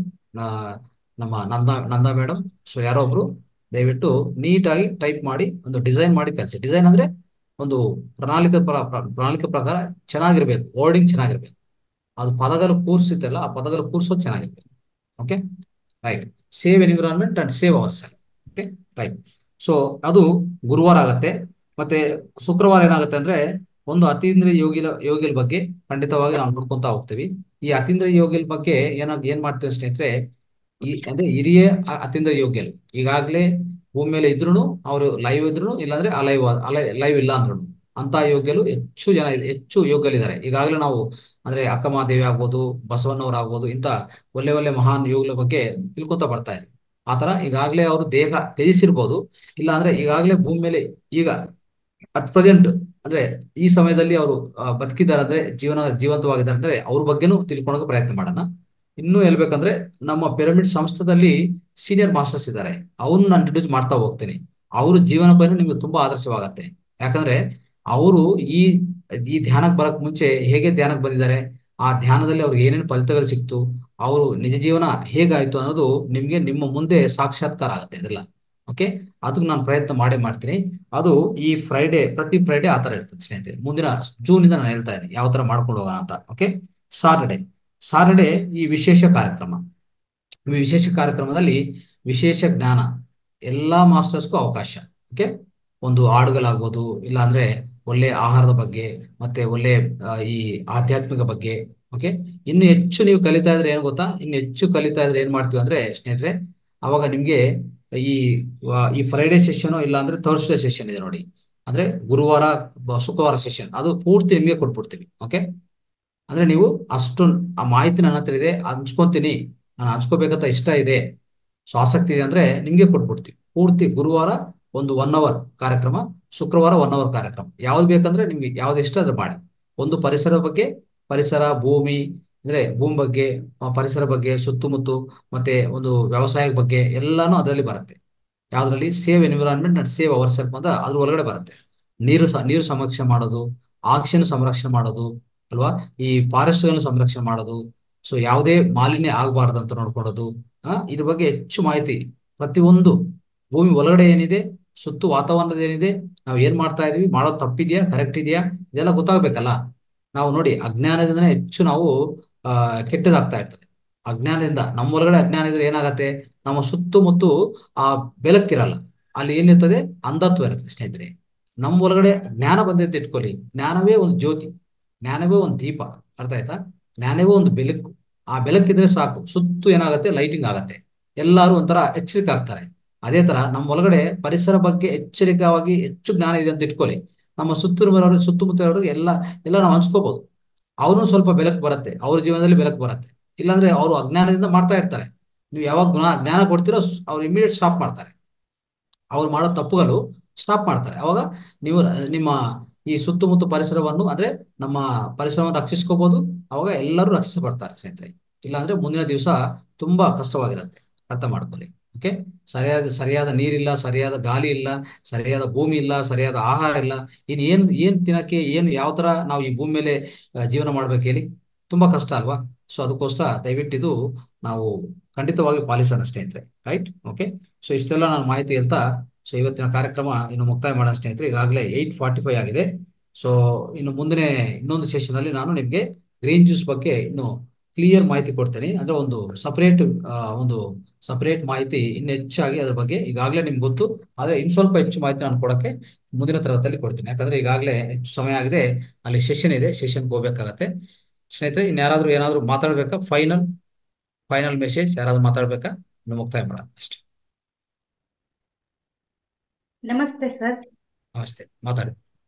ನಮ್ಮ ನಂದಾ ನಂದಾ ಮೇಡಮ್ ಸೊ ಯಾರೋ ಒಬ್ರು ದಯವಿಟ್ಟು ನೀಟಾಗಿ ಟೈಪ್ ಮಾಡಿ ಒಂದು ಡಿಸೈನ್ ಮಾಡಿ ಕಲಿಸಿ ಡಿಸೈನ್ ಅಂದ್ರೆ ಒಂದು ಪ್ರಣಾಳಿಕೆ ಪ್ರ- ಪ್ರ- ಪ್ರಣಾಳಿಕೆ ಪ್ರಕಾರ ಚೆನ್ನಾಗಿರ್ಬೇಕು ವರ್ಡಿಂಗ್ ಚೆನ್ನಾಗಿರ್ಬೇಕು ಅದು ಪದಗಳು ಕೂರ್ಸಿತ್ತಲ್ಲ ಆ ಪದಗಳು ಕೂರ್ಸೋದು ಚೆನ್ನಾಗಿರ್ಬೇಕು okay right save environment and save our self okay right so ಅದು ಗುರುವಾರ ಆಗತ್ತೆ ಮತ್ತೆ ಶುಕ್ರವಾರ ಏನಾಗುತ್ತೆ ಅಂದ್ರೆ ಒಂದು ಅತೀಂದ್ರಿಯ ಯೋಗಿಲ ಯೋಗಿల ಬಗ್ಗೆ ಖಂಡಿತವಾಗಿ ನಾವು ನೋಡ್ಕೊಂತಾ ಹೋಗ್ತೀವಿ ಈ ಅತೀಂದ್ರಿಯ ಯೋಗಿల ಬಗ್ಗೆ ಏನಾಗ ಏನ್ ಮಾಡ್ತೀವಿ ಸ್ನೇಹಿತರೆ ಈ ಅಂದ್ರೆ ಹಿರಿಯ ಅ- ಅತೀಂದ್ರಿಯ ಯೋಗ್ಯರು ಈಗಾಗಲೇ ಭೂಮಿ ಮೇಲೆ ಇದ್ರು ಅವರು ಲೈವ್ ಇದ್ರು ಇಲ್ಲಾಂದ್ರೆ ಅಲೈವ್ ಲೈವ್ ಇಲ್ಲ ಅಂದ್ರು ಅಂತ ಯೋಗ್ಯರು ಹೆಚ್ಚು ಜನ ಇದೆ- ಹೆಚ್ಚು ಯೋಗ್ಯರಿದ್ದಾರೆ ಈಗಾಗಲೇ ನಾವು ಅಂದ್ರೆ ಅಕ್ಕ ಮಹಾದೇವಿ ಆಗ್ಬೋದು ಬಸವಣ್ಣವ್ರು ಆಗ್ಬೋದು ಇಂಥ ಒಳ್ಳೆ ಒಳ್ಳೆ ಮಹಾನ್ ಯೋಗಗಳ ಬಗ್ಗೆ ತಿಳ್ಕೊತಾ ಬರ್ತಾ ಇದೆ ಆತರ ಈಗಾಗಲೇ ಅವರು ದೇಹ ತ್ಯಜಿಸಿರ್ಬೋದು ಇಲ್ಲ ಅಂದ್ರೆ ಈಗಾಗಲೇ ಭೂಮಿ ಮೇಲೆ ಈಗ ಅಟ್ ಪ್ರೆಸೆಂಟ್ ಅಂದ್ರೆ ಈ ಸಮಯದಲ್ಲಿ ಅವರು ಬದುಕಿದ್ದಾರೆ ಅಂದ್ರೆ ಜೀವನ ಜೀವಂತವಾಗಿದ್ದಾರೆ ಅಂದ್ರೆ ಅವ್ರ ಬಗ್ಗೆನೂ ತಿಳ್ಕೊಳಕ್ಕೆ ಪ್ರಯತ್ನ ಮಾಡೋಣ ಇನ್ನೂ ಹೇಳ್ಬೇಕಂದ್ರೆ ನಮ್ಮ ಪಿರಮಿಡ್ ಸಂಸ್ಥೆದಲ್ಲಿ ಸೀನಿಯರ್ ಮಾಸ್ಟರ್ಸ್ ಇದ್ದಾರೆ ಅವ್ರನ್ನ ನಾನು ಇಂಟ್ರೊಡ್ಯೂಸ್ ಮಾಡ್ತಾ ಹೋಗ್ತೀನಿ ಅವ್ರ ಜೀವನ ಪಯಣ ನಿಮ್ಗೆ ತುಂಬಾ ಆದರ್ಶವಾಗತ್ತೆ ಯಾಕಂದ್ರೆ ಅವರು ಈ ಈ ಧ್ಯಾನಕ್ಕೆ ಬರಕ್ ಮುಂಚೆ ಹೇಗೆ ಧ್ಯಾನಕ್ಕೆ ಬಂದಿದ್ದಾರೆ ಆ ಧ್ಯಾನದಲ್ಲಿ ಅವ್ರಿಗೆ ಏನೇನು ಫಲಿತಗಳು ಸಿಕ್ತು ಅವರು ನಿಜ ಜೀವನ ಹೇಗಾಯ್ತು ಅನ್ನೋದು ನಿಮ್ಗೆ ನಿಮ್ಮ ಮುಂದೆ ಸಾಕ್ಷಾತ್ಕಾರ ಆಗುತ್ತೆ ಅದೆಲ್ಲ ಓಕೆ ಅದಕ್ಕೆ ನಾನು ಪ್ರಯತ್ನ ಮಾಡೇ ಮಾಡ್ತೀನಿ ಅದು ಈ ಫ್ರೈಡೆ ಪ್ರತಿ ಫ್ರೈಡೆ ಆ ಥರ ಇರ್ತದೆ ಸ್ನೇಹಿತರೆ ಮುಂದಿನ ಜೂನಿಂದ ನಾನು ಹೇಳ್ತಾ ಇದ್ದೀನಿ ಯಾವ ಥರ ಮಾಡ್ಕೊಂಡು ಹೋಗೋಣ ಅಂತ ಓಕೆ ಸಾಟರ್ಡೆ ಸಾಟರ್ಡೆ ಈ ವಿಶೇಷ ಕಾರ್ಯಕ್ರಮ ಈ ವಿಶೇಷ ಕಾರ್ಯಕ್ರಮದಲ್ಲಿ ವಿಶೇಷ ಜ್ಞಾನ ಎಲ್ಲಾ ಮಾಸ್ಟರ್ಸ್ಗೂ ಅವಕಾಶ ಓಕೆ ಒಂದು ಹಾಡುಗಳಾಗ್ಬೋದು ಇಲ್ಲಾಂದ್ರೆ ಒಳ್ಳೆ ಆಹಾರದ ಬಗ್ಗೆ ಮತ್ತೆ ಒಳ್ಳೆ ಆ, ಈ ಆಧ್ಯಾತ್ಮಿಕ ಬಗ್ಗೆ ಓಕೆ ಇನ್ನು ಹೆಚ್ಚು ನೀವು ಕಲಿತಾ ಇದ್ರೆ ಏನು ಗೊತ್ತಾ ಇನ್ನು ಹೆಚ್ಚು ಕಲಿತಾ ಇದ್ರೆ ಏನ್ ಮಾಡ್ತೀವಿ ಅಂದ್ರೆ ಸ್ನೇಹಿತರೆ ಅವಾಗ ನಿಮ್ಗೆ ಈ ವ- ಈ ಫ್ರೈಡೆ ಸೆಷನ್ ಇಲ್ಲ ಅಂದ್ರೆ ಥರ್ಸ್ಡೇ ಸೆಷನ್ ಇದೆ ನೋಡಿ ಅಂದ್ರೆ ಗುರುವಾರ ಬ- ಶುಕ್ರವಾರ ಸೆಷನ್ ಅದು ಪೂರ್ತಿ ನಿಮಗೆ ಕೊಟ್ಬಿಡ್ತೀವಿ ಓಕೆ ಅಂದ್ರೆ ನೀವು ಅಷ್ಟು ಆ ಮಾಹಿತಿ ನನ್ನ ಹತ್ರ ಇದೆ ಹಂಚ್ಕೊಂತೀನಿ ನಾನು ಹಂಚ್ಕೋಬೇಕಂತ ಇಷ್ಟ ಇದೆ ಸೊ ಆಸಕ್ತಿ ಇದೆ ಅಂದ್ರೆ ನಿಮ್ಗೆ ಕೊಟ್ಬಿಡ್ತೀವಿ ಪೂರ್ತಿ ಗುರುವಾರ ಒಂದು ಒನ್ ಅವರ್ ಕಾರ್ಯಕ್ರಮ ಶುಕ್ರವಾರ ಒನ್ ಅವರ್ ಕಾರ್ಯಕ್ರಮ ಯಾವ್ದು ಬೇಕಂದ್ರೆ ನಿಮ್ಗೆ ಯಾವ್ದು ಇಷ್ಟ ಅದ್ರ ಮಾಡಿ ಒಂದು ಪರಿಸರ ಬಗ್ಗೆ ಪರಿಸರ ಭೂಮಿ ಅಂದ್ರೆ ಭೂಮಿ ಬಗ್ಗೆ ಆ, ಪರಿಸರ ಬಗ್ಗೆ ಸುತ್ತಮುತ್ತ ಮತ್ತೆ ಒಂದು ವ್ಯವಸಾಯ ಬಗ್ಗೆ ಎಲ್ಲಾನು ಅದರಲ್ಲಿ ಬರುತ್ತೆ ಯಾವ್ದ್ರಲ್ಲಿ save environment and save our self ಅಂತ ಅದ್ರ ಒಳಗಡೆ ಬರುತ್ತೆ ನೀರು ಸ- ನೀರು ಸಂರಕ್ಷಣೆ ಮಾಡೋದು ಆಕ್ಸಿಜನ್ ಸಂರಕ್ಷಣೆ ಮಾಡೋದು ಅಲ್ವಾ ಈ ಫಾರೆಸ್ಟ್ಗಳನ್ನು ಸಂರಕ್ಷಣೆ ಮಾಡೋದು ಸೊ ಯಾವುದೇ ಮಾಲಿನ್ಯ ಆಗಬಾರ್ದು ಅಂತ ನೋಡ್ಕೊಳ್ಳೋದು ಆ ಇದ್ರ ಬಗ್ಗೆ ಹೆಚ್ಚು ಮಾಹಿತಿ ಪ್ರತಿಯೊಂದು ಭೂಮಿ ಒಳಗಡೆ ಏನಿದೆ ಸುತ್ತು ವಾತಾವರಣದ ಏನಿದೆ ನಾವು ಏನ್ ಮಾಡ್ತಾ ಇದೀವಿ ಮಾಡೋದು ತಪ್ಪಿದ್ಯಾ ಕರೆಕ್ಟ್ ಇದೆಯಾ ಇದೆಲ್ಲ ಗೊತ್ತಾಗ್ಬೇಕಲ್ಲ ನಾವು ನೋಡಿ ಅಜ್ಞಾನದಿಂದನೇ ಹೆಚ್ಚು ನಾವು ಆ ಕೆಟ್ಟದಾಗ್ತಾ ಇರ್ತದೆ ಅಜ್ಞಾನದಿಂದ ನಮ್ಮ ಒಳಗಡೆ ಅಜ್ಞಾನ ಇದ್ರೆ ಏನಾಗತ್ತೆ ನಮ್ಮ ಸುತ್ತಮುತ್ತ ಆ ಬೆಳಕಿರಲ್ಲ ಅಲ್ಲಿ ಏನಿರ್ತದೆ ಅಂಧತ್ವ ಇರುತ್ತೆ ಸ್ನೇಹಿತರೆ ನಮ್ಮ ಒಳಗಡೆ ಜ್ಞಾನ ಬಂದೈತೆ ಇಟ್ಕೊಳ್ಳಿ ಜ್ಞಾನವೇ ಒಂದು ಜ್ಯೋತಿ ಜ್ಞಾನವೇ ಒಂದು ದೀಪ ಅರ್ಥ ಆಯ್ತಾ ಜ್ಞಾನವೇ ಒಂದು ಬೆಳಕು ಆ ಬೆಳಕಿದ್ರೆ ಸಾಕು ಸುತ್ತು ಏನಾಗುತ್ತೆ ಲೈಟಿಂಗ್ ಆಗತ್ತೆ ಎಲ್ಲರೂ ಒಂಥರ ಎಚ್ಚರಿಕೆ ಆಗ್ತಾರೆ ಅದೇ ತರ ನಮ್ಮ ಒಳಗಡೆ ಪರಿಸರ ಬಗ್ಗೆ ಎಚ್ಚರಿಕವಾಗಿ ಹೆಚ್ಚು ಜ್ಞಾನ ಇದೆ ಅಂತ ಇಟ್ಕೊಳ್ಳಿ ನಮ್ಮ ಸುತ್ತಮುತ್ತ ಸುತ್ತಮುತ್ತ ಇರೋರಿಗೆ ಎಲ್ಲ ಎಲ್ಲ ನಾವು ಹಂಚ್ಕೋಬಹುದು ಅವ್ರೂ ಸ್ವಲ್ಪ ಬೆಳಕು ಬರುತ್ತೆ ಅವ್ರ ಜೀವನದಲ್ಲಿ ಬೆಳಕು ಬರುತ್ತೆ ಇಲ್ಲಾಂದ್ರೆ ಅವರು ಅಜ್ಞಾನದಿಂದ ಮಾಡ್ತಾ ಇರ್ತಾರೆ ನೀವು ಯಾವಾಗ ಗುಣ ಜ್ಞಾನ ಕೊಡ್ತೀರೋ ಅವ್ರು ಇಮಿಡಿಯೇಟ್ ಸ್ಟಾಪ್ ಮಾಡ್ತಾರೆ ಅವ್ರು ಮಾಡೋ ತಪ್ಪುಗಳು ಸ್ಟಾಪ್ ಮಾಡ್ತಾರೆ ಅವಾಗ ನೀವು ರ- ನಿಮ್ಮ ಈ ಸುತ್ತಮುತ್ತ ಪರಿಸರವನ್ನು ಅಂದ್ರೆ ನಮ್ಮ ಪರಿಸರವನ್ನು ರಕ್ಷಿಸ್ಕೋಬಹುದು ಅವಾಗ ಎಲ್ಲರೂ ರಕ್ಷಿಸಪಡ್ತಾರೆ ಸ್ನೇಹಿತರೆ ಇಲ್ಲಾಂದ್ರೆ ಮುಂದಿನ ದಿವಸ ತುಂಬಾ ಕಷ್ಟವಾಗಿರುತ್ತೆ ಅರ್ಥ ಮಾಡ್ಕೊಳ್ಳಿ ಓಕೆ ಸರಿಯಾದ ಸರಿಯಾದ ನೀರಿಲ್ಲ ಸರಿಯಾದ ಗಾಳಿ ಇಲ್ಲ ಸರಿಯಾದ ಭೂಮಿ ಇಲ್ಲ ಸರಿಯಾದ ಆಹಾರ ಇಲ್ಲ ಇನ್ ಏನ್ ಏನ್ ತಿನ್ನಕ್ಕೆ ಏನ್ ಯಾವ ತರ ನಾವು ಈ ಭೂಮಿ ಮೇಲೆ ಆ, ಜೀವನ ಮಾಡ್ಬೇಕು ಹೇಳಿ ತುಂಬಾ ಕಷ್ಟ ಅಲ್ವಾ ಸೊ ಅದಕ್ಕೋಸ್ಕರ ದಯವಿಟ್ಟು ಇದು ನಾವು ಖಂಡಿತವಾಗಿ ಪಾಲಿಸೋಣ ಸ್ನೇಹಿತರೆ ರೈಟ್ ಓಕೆ ಸೊ ಇಷ್ಟೆಲ್ಲ ನಾನು ಮಾಹಿತಿ ಹೇಳ್ತಾ ಸೊ ಇವತ್ತಿನ ಕಾರ್ಯಕ್ರಮ ಇನ್ನು ಮುಕ್ತಾಯ ಮಾಡೋಣ ಸ್ನೇಹಿತರೆ ಈಗಾಗಲೇ ಏಯ್ಟ್ ಫಾರ್ಟಿ ಫೈವ್ ಆಗಿದೆ ಸೊ ಇನ್ನು ಮುಂದಿನ ಇನ್ನೊಂದು ಸೆಷನ್ ಅಲ್ಲಿ ನಾನು ನಿಮಗೆ ಗ್ರೀನ್ ಜ್ಯೂಸ್ ಬಗ್ಗೆ ಇನ್ನು ಕ್ಲಿಯರ್ ಮಾಹಿತಿ ಕೊಡ್ತೇನೆ ಅಂದ್ರೆ ಒಂದು ಸಪರೇಟ್ ಒಂದು ಸಪರೇಟ್ ಮಾಹಿತಿ ಇನ್ನು ಹೆಚ್ಚಾಗಿ ಅದ್ರ ಬಗ್ಗೆ ಈಗಾಗಲೇ ನಿಮ್ಗೆ ಗೊತ್ತು ಆದ್ರೆ ಇನ್ ಸ್ವಲ್ಪ ಹೆಚ್ಚು ಮಾಹಿತಿ ನಾನು ಕೊಡಕ್ಕೆ ಮುಂದಿನ ತರಗತಿಯಲ್ಲಿ ಕೊಡ್ತೀನಿ ಯಾಕಂದ್ರೆ ಈಗಾಗಲೇ ಹೆಚ್ಚು ಸಮಯ ಆಗಿದೆ ಅಲ್ಲಿ ಸೆಷನ್ ಇದೆ ಸೆಷನ್ಗೆ ಹೋಗ್ಬೇಕಾಗತ್ತೆ ಸ್ನೇಹಿತರೆ ಇನ್ಯಾರಾದ್ರೂ ಏನಾದ್ರು ಮಾತಾಡ್ಬೇಕಾ ಫೈನಲ್ ಫೈನಲ್ ಮೆಸೇಜ್ ಯಾರಾದ್ರೂ ಮಾತಾಡ್ಬೇಕಾ ಇನ್ನು ಮುಕ್ತಾಯ ಮಾಡೋಣ ಅಷ್ಟೇ ನಮಸ್ತೆ ಸರ್ ನಮಸ್ತೆ ಮಾತಾಡಿ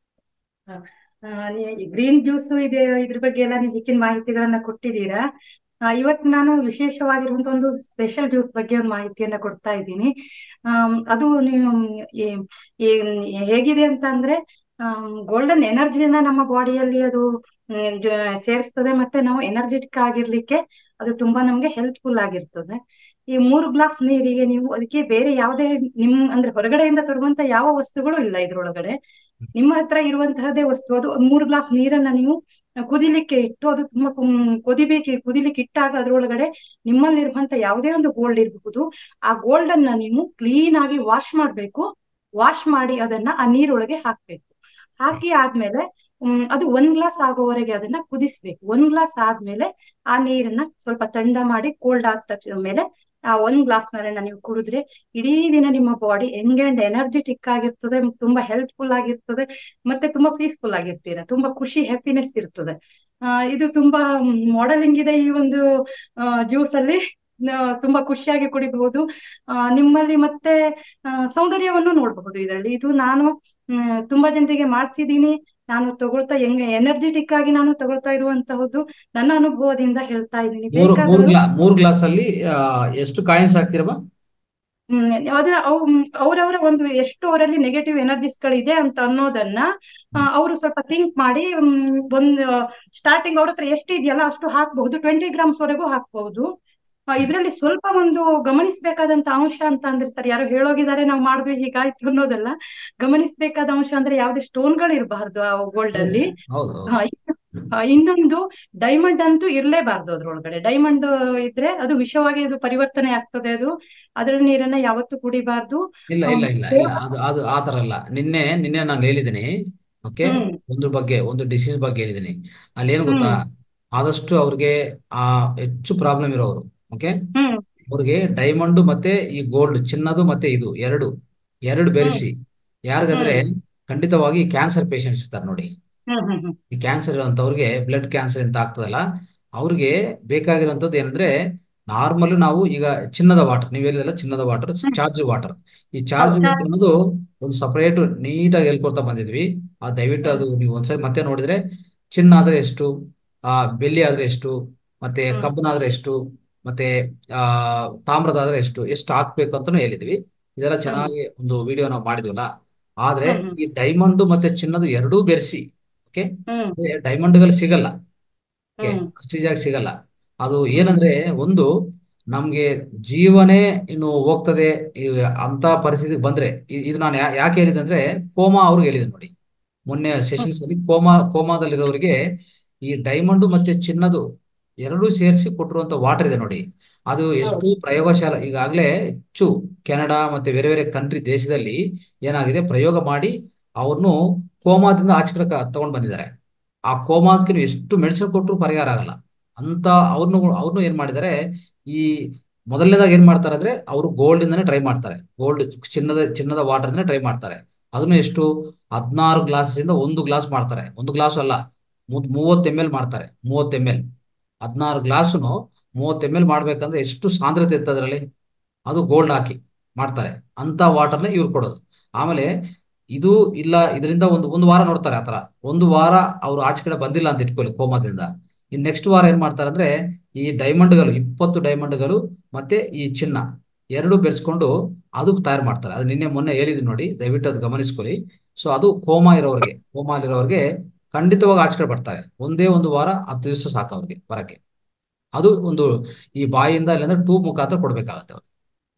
ಗ್ರೀನ್ ಜ್ಯೂಸ್ ಇದೆ ಇದ್ರ ಬಗ್ಗೆ ಎಲ್ಲ ನೀವು ಹೆಚ್ಚಿನ ಮಾಹಿತಿಗಳನ್ನ ಕೊಟ್ಟಿದ್ದೀರಾ ಆ, ಇವತ್ತು ನಾನು ವಿಶೇಷವಾಗಿರುವಂತ ಒಂದು ಸ್ಪೆಷಲ್ ಜ್ಯೂಸ್ ಬಗ್ಗೆ ಒಂದು ಮಾಹಿತಿಯನ್ನ ಕೊಡ್ತಾ ಇದ್ದೀನಿ ಆಮ್, ಅದು ನೀವು ಈ- ಈ- ಹೇಗಿದೆ ಅಂತ ಅಂದ್ರೆ ಗೋಲ್ಡನ್ ಎನರ್ಜಿನ ನಮ್ಮ ಬಾಡಿಯಲ್ಲಿ ಅದು ಮ್, ಜ- ಸೇರಿಸ್ತದೆ ಮತ್ತೆ ನಾವು ಎನರ್ಜೆಟಿಕ್ ಆಗಿರ್ಲಿಕ್ಕೆ ಅದು ತುಂಬಾ ನಮ್ಗೆ ಹೆಲ್ಪ್ಫುಲ್ ಆಗಿರ್ತದೆ ಈ ಮೂರು ಗ್ಲಾಸ್ ನೀರಿಗೆ ನೀವು ಅದಕ್ಕೆ ಬೇರೆ ಯಾವುದೇ ನಿಮ್ ಅಂದ್ರೆ ಹೊರಗಡೆಯಿಂದ ತರುವಂತ ಯಾವ ವಸ್ತುಗಳು ಇಲ್ಲ ಇದ್ರೊಳಗಡೆ ನಿಮ್ಮ ಹತ್ರ ಇರುವಂತಹದ್ದೇ ವಸ್ತು ಅದು ಮೂರು ಗ್ಲಾಸ್ ನೀರನ್ನ ನೀವು ಕುದಿಲಿಕ್ಕೆ ಇಟ್ಟು ಅದು ತುಂಬಾ ಕುಂ- ಕುದಿಬೇಕು ಕುದಿಲಿಕ್ಕೆ ಇಟ್ಟಾಗ ಅದ್ರೊಳಗಡೆ ನಿಮ್ಮಲ್ಲಿರುವಂತ ಯಾವುದೇ ಒಂದು ಗೋಲ್ಡ್ ಇರಬಹುದು ಆ ಗೋಲ್ಡ್ ಅನ್ನ ನೀವು ಕ್ಲೀನ್ ಆಗಿ ವಾಶ್ ಮಾಡ್ಬೇಕು ವಾಶ್ ಮಾಡಿ ಅದನ್ನ ಆ ನೀರೊಳಗೆ ಹಾಕ್ಬೇಕು ಹಾಕಿ ಆದ್ಮೇಲೆ ಹ್ಮ್ ಅದು ಒಂದ್ ಗ್ಲಾಸ್ ಆಗೋವರೆಗೆ ಅದನ್ನ ಕುದಿಸ್ಬೇಕು ಒಂದ್ ಗ್ಲಾಸ್ ಆದ್ಮೇಲೆ ಆ ನೀರನ್ನ ಸ್ವಲ್ಪ ತಂಡ ಮಾಡಿ ಕೋಲ್ಡ್ ಆದ ತಕ್ಷಣ ಮೇಲೆ ಆ ಒಂದ್ ಗ್ಲಾಸ್ ನೀರನ್ನ ನೀವು ಕುಡಿದ್ರೆ ಇಡೀ ದಿನ ನಿಮ್ಮ ಬಾಡಿ ಯಂಗ್ ಅಂಡ್ ಎನರ್ಜೆಟಿಕ್ ಆಗಿರ್ತದೆ ತುಂಬಾ ಹೆಲ್ಪ್ಫುಲ್ ಆಗಿರ್ತದೆ ಮತ್ತೆ ತುಂಬಾ ಪೀಸ್ಫುಲ್ ಆಗಿರ್ತೀರ ತುಂಬಾ ಖುಷಿ ಹ್ಯಾಪಿನೆಸ್ ಇರ್ತದೆ ಆ ಇದು ತುಂಬಾ ಮಾಡೆಲಿಂಗ್ ಇದೆ ಈ ಒಂದು ಜ್ಯೂಸ್ ಅಲ್ಲಿ ಆ, ತುಂಬಾ ಖುಷಿಯಾಗಿ ಕುಡಿಬಹುದು ಆ ನಿಮ್ಮಲ್ಲಿ ಮತ್ತೆ ಆ, ಸೌಂದರ್ಯವನ್ನು ನೋಡಬಹುದು ಇದರಲ್ಲಿ ಇದು ನಾನು ಮ್, ತುಂಬಾ ಜನರಿಗೆ ಮಾಡಿಸಿದೀನಿ ನಾನು ತಗೊಳ್ತಾ ಹೆಂಗ್ ಎನರ್ಜೆಟಿಕ್ ಆಗಿ ನಾನು ತಗೊಳ್ತಾ ಇರುವಂತಹದ್ದು ನನ್ನ ಅನುಭವದಿಂದ ಹೇಳ್ತಾ ಇದ್ದೀನಿ ಮೂರು ಮೂರು ಬೇಕಾದವರು ಗ್ಲಾ ಮೂರು ಗ್ಲಾಸ್ ಅಲ್ಲಿ ಆ, ಎಷ್ಟು ಕಾಯಿನ್ಸ್ ಹಾಕ್ತಿರಮ್ಮ ಹ್ಮ್ ಅದ್ರ ಅವ್ ಅವರವರ ಒಂದು ಎಷ್ಟು ಅವರಲ್ಲಿ ನೆಗೆಟಿವ್ ಎನರ್ಜೀಸ್ ಗಳಿದೆ ಅಂತ ಅನ್ನೋದನ್ನ ಅವರು ಸ್ವಲ್ಪ ಥಿಂಕ್ ಮಾಡಿ ಮ್, ಒಂದು ಸ್ಟಾರ್ಟಿಂಗ್ ಅವ್ರ ಹತ್ರ ಎಷ್ಟು ಇದೆಯಲ್ಲ ಅಷ್ಟು ಹಾಕಬಹುದು ಟ್ವೆಂಟಿ ಗ್ರಾಮ್ಸ್ ವರೆಗೂ ಹಾಕಬಹುದು ಇದರಲ್ಲಿ ಸ್ವಲ್ಪ ಒಂದು ಗಮನಿಸಬೇಕಾದಂತ ಅಂಶ ಅಂತ ಅಂದ್ರೆ ಸರ್ ಯಾರೋ ಹೇಳೋಗಿದ್ದಾರೆ ನಾವು ಮಾಡ್ಬೇಕು ಹೀಗಾಯ್ತು ಅನ್ನೋದಲ್ಲ ಗಮನಿಸಬೇಕಾದ ಅಂಶ ಅಂದ್ರೆ ಯಾವುದೇ ಸ್ಟೋನ್ ಗಳು ಇರಬಾರ್ದು ಆ ಗೋಲ್ಡ್ ಅಲ್ಲಿ ಹೌದು ಹಾ, ಹೌದು ಈಗ- ಆ, ಇನ್ನೊಂದು ಡೈಮಂಡ್ ಅಂತೂ ಇರ್ಲೇಬಾರ್ದು ಅದ್ರೊಳಗಡೆ ಡೈಮಂಡ್ ಇದ್ರೆ ಅದು ವಿಷವಾಗಿ ಅದು ಪರಿವರ್ತನೆ ಆಗ್ತದೆ ಅದು ಅದರ ನೀರನ್ನ ಯಾವತ್ತೂ ಕುಡಿಬಾರ್ದು ಇಲ್ಲ ಆ, ಇಲ್ಲ ಇಲ್ಲ ಮತ್ತೆ ಇಲ್ಲ ಅದು ಅದು ಆ ಥರ ಅಲ್ಲ ನಿನ್ನೆ ನಿನ್ನೆ ನಾನು ಹೇಳಿದ್ದೀನಿ ಓಕೆ ಹ್ಮ್ ಒಂದು ಬಗ್ಗೆ ಒಂದು ಡಿಸೀಸ್ ಬಗ್ಗೆ ಹೇಳಿದ್ದೀನಿ ಅಲ್ಲಿ ಏನು ಗೊತ್ತಾ ಹ್ಮ್ ಆದಷ್ಟು ಅವ್ರಿಗೆ ಆ ಹೆಚ್ಚು ಪ್ರಾಬ್ಲಮ್ ಇರೋರು ಓಕೆ ಹ್ಮ್ ಅವ್ರಿಗೆ ಡೈಮಂಡ್ ಮತ್ತೆ ಈ ಗೋಲ್ಡ್ ಚಿನ್ನದು ಮತ್ತೆ ಇದು ಎರಡು ಎರಡು ಹ್ಮ್ ಬೆರೆಸಿ ಯಾರಿಗಂದ್ರೆ ಹ್ಮ್ ಖಂಡಿತವಾಗಿ ಕ್ಯಾನ್ಸರ್ ಪೇಷಂಟ್ಸ್ ಇರ್ತಾರೆ ನೋಡಿ ಹ್ಮ್ ಹ್ಮ್ ಹ್ಮ್ ಈ ಕ್ಯಾನ್ಸರ್ ಇರೋಂಥವ್ರಿಗೆ ಬ್ಲಡ್ ಕ್ಯಾನ್ಸರ್ ಅಂತ ಆಗ್ತದಲ್ಲ ಅವ್ರಿಗೆ ಬೇಕಾಗಿರೋಂಥದ್ದು ಏನಂದ್ರೆ ನಾರ್ಮಲ್ ನಾವು ಈಗ ಚಿನ್ನದ ವಾಟರ್ ನೀವು ಹೇಳಿದಲ್ಲ ಚಿನ್ನದ ವಾಟರ್ ಚಾರ್ಜ್ ವಾಟರ್ ಈ ಚಾರ್ಜ್ ಹೌದಾ ವಾಟರ್ ಅನ್ನೋದು ಒಂದು ಸಪರೇಟ್ ನೀಟಾಗಿ ಹೇಳ್ಕೊಳ್ತಾ ಬಂದಿದ್ವಿ ಆ ದಯವಿಟ್ಟು ಅದು ನೀವು ಒಂದ್ಸರಿ ಮತ್ತೆ ನೋಡಿದ್ರೆ ಚಿನ್ನ ಆದ್ರೆ ಎಷ್ಟು ಆ ಬೆಳ್ಳಿ ಆದ್ರೆ ಎಷ್ಟು ಮತ್ತೆ ಹ್ಮ್ ಕಬ್ಬಿಣ ಆದ್ರೆ ಎಷ್ಟು ಮತ್ತೆ ಆ ತಾಮ್ರದ ಆದ್ರೆ ಎಷ್ಟು ಎಷ್ಟು ಹಾಕ್ಬೇಕು ಅಂತಾನು ಹೇಳಿದ್ವಿ ಇದೆಲ್ಲ ಹ್ಮ್ ಚೆನ್ನಾಗಿ ಒಂದು ವಿಡಿಯೋ ನಾವು ಮಾಡಿದ್ವಲ್ಲ ಆದ್ರೆ ಹ್ಮ್ ಹ್ಮ್ ಈ ಡೈಮಂಡ್ ಮತ್ತೆ ಚಿನ್ನದು ಎರಡೂ ಬೆರೆಸಿ ಓಕೆ ಹ್ಮ್ ಡೈಮಂಡ್ಗಳು ಸಿಗಲ್ಲ ಓಕೆ ಹ್ಮ್ ಅಷ್ಟು ಈಜಿಯಾಗಿ ಸಿಗಲ್ಲ ಅದು ಏನಂದ್ರೆ ಒಂದು ನಮ್ಗೆ ಜೀವನೇ ಇನ್ನು ಹೋಗ್ತದೆ ಈ ಅಂತ ಪರಿಸ್ಥಿತಿಗೆ ಬಂದ್ರೆ ಇ- ಇದು ನಾನು ಯಾ- ಯಾಕೆ ಹೇಳಿದೆ ಅಂದ್ರೆ ಕೋಮಾ ಅವ್ರಿಗೆ ಹೇಳಿದೆ ನೋಡಿ ಮೊನ್ನೆ ಸೆಷನ್ಸ್ ಅಲ್ಲಿ ಕೋಮಾ ಕೋಮಾದಲ್ಲಿರೋರಿಗೆ ಈ ಡೈಮಂಡ್ ಮತ್ತೆ ಚಿನ್ನದು ಎರಡೂ ಸೇರಿಸಿ ಕೊಟ್ಟಿರುವಂತ ವಾಟರ್ ಇದೆ ನೋಡಿ ಅದು ಎಷ್ಟು ಹೌದು ಪ್ರಯೋಗಶಾಲ ಈಗಾಗಲೇ ಹೆಚ್ಚು ಕೆನಡಾ ಮತ್ತೆ ಬೇರೆ ಬೇರೆ ಕಂಟ್ರಿ ದೇಶದಲ್ಲಿ ಏನಾಗಿದೆ ಪ್ರಯೋಗ ಮಾಡಿ ಅವ್ರನ್ನು ಕೋಮಾದಿಂದ ಆಚೆ ಕಡೆ ತಗೊಂಡ್ ಬಂದಿದ್ದಾರೆ ಆ ಕೋಮಾದಕ್ಕೆ ನೀವು ಎಷ್ಟು ಮೆಡಿಸಿನ್ ಕೊಟ್ಟರು ಪರಿಹಾರ ಆಗಲ್ಲ ಅಂತ ಅವ್ರನ್ನು ಅವ್ರನ್ನು ಏನ್ ಮಾಡಿದ್ದಾರೆ ಈ ಮೊದಲನೇದಾಗಿ ಏನ್ ಮಾಡ್ತಾರೆ ಅಂದ್ರೆ ಅವರು ಗೋಲ್ಡ್ ಇಂದಾನೆ ಟ್ರೈ ಮಾಡ್ತಾರೆ ಗೋಲ್ಡ್ ಚಿನ್ನದ ಚಿನ್ನದ ವಾಟರ್ ಇಂದಾನೆ ಟ್ರೈ ಮಾಡ್ತಾರೆ ಅದನ್ನು ಎಷ್ಟು ಹದಿನಾರು ಗ್ಲಾಸ್ ಇಂದ ಒಂದು ಗ್ಲಾಸ್ ಮಾಡ್ತಾರೆ ಒಂದು ಗ್ಲಾಸ್ ಅಲ್ಲ ಮೂ- ಮೂವತ್ತು ಎಮ್ ಎಲ್ ಮಾಡ್ತಾರೆ ಮೂವತ್ತು ಎಮ್ ಎಲ್ ಹದಿನಾರು ಗ್ಲಾಸ್ನು ಮೂವತ್ತು ಎಮ್ ಎಲ್ ಮಾಡ್ಬೇಕಂದ್ರೆ ಎಷ್ಟು ಸಾಂದ್ರತೆ ಇರ್ತದೆ ಅದರಲ್ಲಿ ಅದು ಗೋಲ್ಡ್ ಹಾಕಿ ಮಾಡ್ತಾರೆ ಅಂತ ವಾಟರ್ನೇ ಇವ್ರು ಕೊಡೋದು ಆಮೇಲೆ ಇದು ಇಲ್ಲ ಇದರಿಂದ ಒಂದು ಒಂದು ವಾರ ನೋಡ್ತಾರೆ ಆತರ ಒಂದು ವಾರ ಅವ್ರು ಆಚೆ ಕಡೆ ಬಂದಿಲ್ಲ ಅಂತ ಇಟ್ಕೊಳ್ಳಿ ಕೋಮಾದಿಂದ ಇನ್ ನೆಕ್ಸ್ಟ್ ವಾರ ಏನ್ ಮಾಡ್ತಾರೆ ಅಂದ್ರೆ ಈ ಡೈಮಂಡ್ಗಳು ಇಪ್ಪತ್ತು ಡೈಮಂಡ್ಗಳು ಮತ್ತೆ ಈ ಚಿನ್ನ ಎರಡು ಬೆರೆಸ್ಕೊಂಡು ಅದು ತಯಾರು ಮಾಡ್ತಾರೆ ಅದು ನಿನ್ನೆ ಮೊನ್ನೆ ಹೇಳಿದ್ವಿ ನೋಡಿ ದಯವಿಟ್ಟು ಅದು ಗಮನಿಸ್ಕೊಳ್ಳಿ ಸೊ ಅದು ಕೋಮಾ ಇರೋರಿಗೆ ಕೋಮಾ ಇರೋರಿಗೆ ಖಂಡಿತವಾಗಿ ಆಚೆ ಕಡೆ ಬರ್ತಾರೆ ಒಂದೇ ಒಂದು ವಾರ ಹತ್ತು ದಿವಸ ಸಾಕು ಅವ್ರಿಗೆ ಬರಕ್ಕೆ ಅದು ಒಂದು ಈ ಬಾಯಿಂದ ಇಲ್ಲಾಂದ್ರೆ ಟ್ಯೂಬ್ ಮುಖಾಂತರ ಕೊಡ್ಬೇಕಾಗತ್ತೆ ಅವ್ರಿಗೆ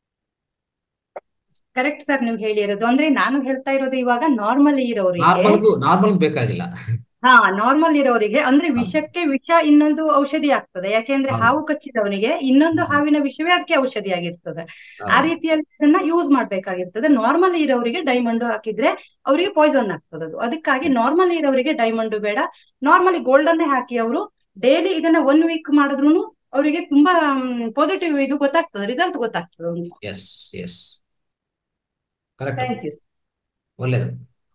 ಕರೆಕ್ಟ್ ಸರ್ ನೀವು ಹೇಳಿರೋದು ಅಂದ್ರೆ ನಾನು ಹೇಳ್ತಾ ಇರೋದು ಇವಾಗ ನಾರ್ಮಲ್ ಇರೋರಿಗೆ ನಾರ್ಮಲ್ಗೂ ನಾರ್ಮಲ್ ಬೇಕಾಗಿಲ್ಲ ಹಾ ನಾರ್ಮಲ್ ಇರೋರಿಗೆ ಅಂದ್ರೆ ಹೌದು ವಿಷಕ್ಕೆ ವಿಷ ಇನ್ನೊಂದು ಔಷಧಿ ಆಗ್ತದೆ ಯಾಕೆಂದ್ರೆ ಹೌದು ಹಾವು ಕಚ್ಚಿದವನಿಗೆ ಇನ್ನೊಂದು ಹ್ಮ್ ಹಾವಿನ ವಿಷವೇ ಅದಕ್ಕೆ ಔಷಧಿ ಆಗಿರ್ತದೆ ಆ ಹೌದು ರೀತಿಯಲ್ಲಿ ಅದನ್ನ ಯೂಸ್ ಮಾಡ್ಬೇಕಾಗಿರ್ತದೆ ನಾರ್ಮಲ್ ಇರೋರಿಗೆ ಡೈಮಂಡ್ ಹಾಕಿದ್ರೆ ಅವರಿಗೆ ಪಾಯ್ಸನ್ ಆಗ್ತದೆ ಅದು ಅದಕ್ಕಾಗಿ ನಾರ್ಮಲ್ ಇರೋರಿಗೆ ಡೈಮಂಡ್ ಬೇಡ ನಾರ್ಮಲಿ ಗೋಲ್ಡನ್ನೇ ಹಾಕಿ ಅವರು ಡೈಲಿ ಇದನ್ನ ಒನ್ ವೀಕ್ ಮಾಡಿದ್ರು ಅವರಿಗೆ ತುಂಬಾ ಪಾಸಿಟಿವ್ ಇದು ಗೊತ್ತಾಗ್ತದೆ ರಿಸಲ್ಟ್ ಗೊತ್ತಾಗ್ತದೆ ಅವ್ರಿಗೆ yes yes correct thank you ಒಳ್ಳೇದು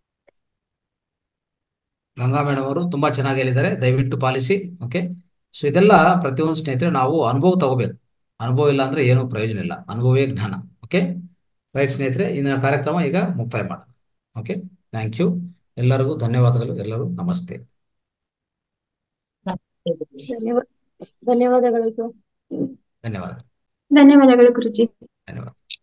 ಗಂಗಾ ಮೇಡಮ್ ಅವರು ತುಂಬಾ ಚೆನ್ನಾಗಿ ಹೇಳಿದ್ದಾರೆ ದಯವಿಟ್ಟು ಪಾಲಿಸಿ ಓಕೆ ಸೊ ಇದೆಲ್ಲ ಪ್ರತಿಯೊಂದು ಸ್ನೇಹಿತರೆ ನಾವು ಅನುಭವ ತಗೋಬೇಕು ಅನುಭವ ಇಲ್ಲ ಅಂದ್ರೆ ಏನು ಪ್ರಯೋಜನ ಇಲ್ಲ ಅನುಭವವೇ ಜ್ಞಾನ ಓಕೆ ರೈಟ್ ಸ್ನೇಹಿತರೆ ಇಂದಿನ ಕಾರ್ಯಕ್ರಮ ಈಗ ಮುಕ್ತಾಯ ಮಾಡೋಣ ಓಕೆ ಥ್ಯಾಂಕ್ ಯು ಎಲ್ಲರಿಗೂ ಧನ್ಯವಾದಗಳು ಎಲ್ಲರೂ ನಮಸ್ತೆ ಧನ್ಯವಾದ ಧನ್ಯವಾದಗಳು ಸರ್ ಧನ್ಯವಾದ ಧನ್ಯವಾದಗಳು ಗುರುಜಿ ಧನ್ಯವಾದ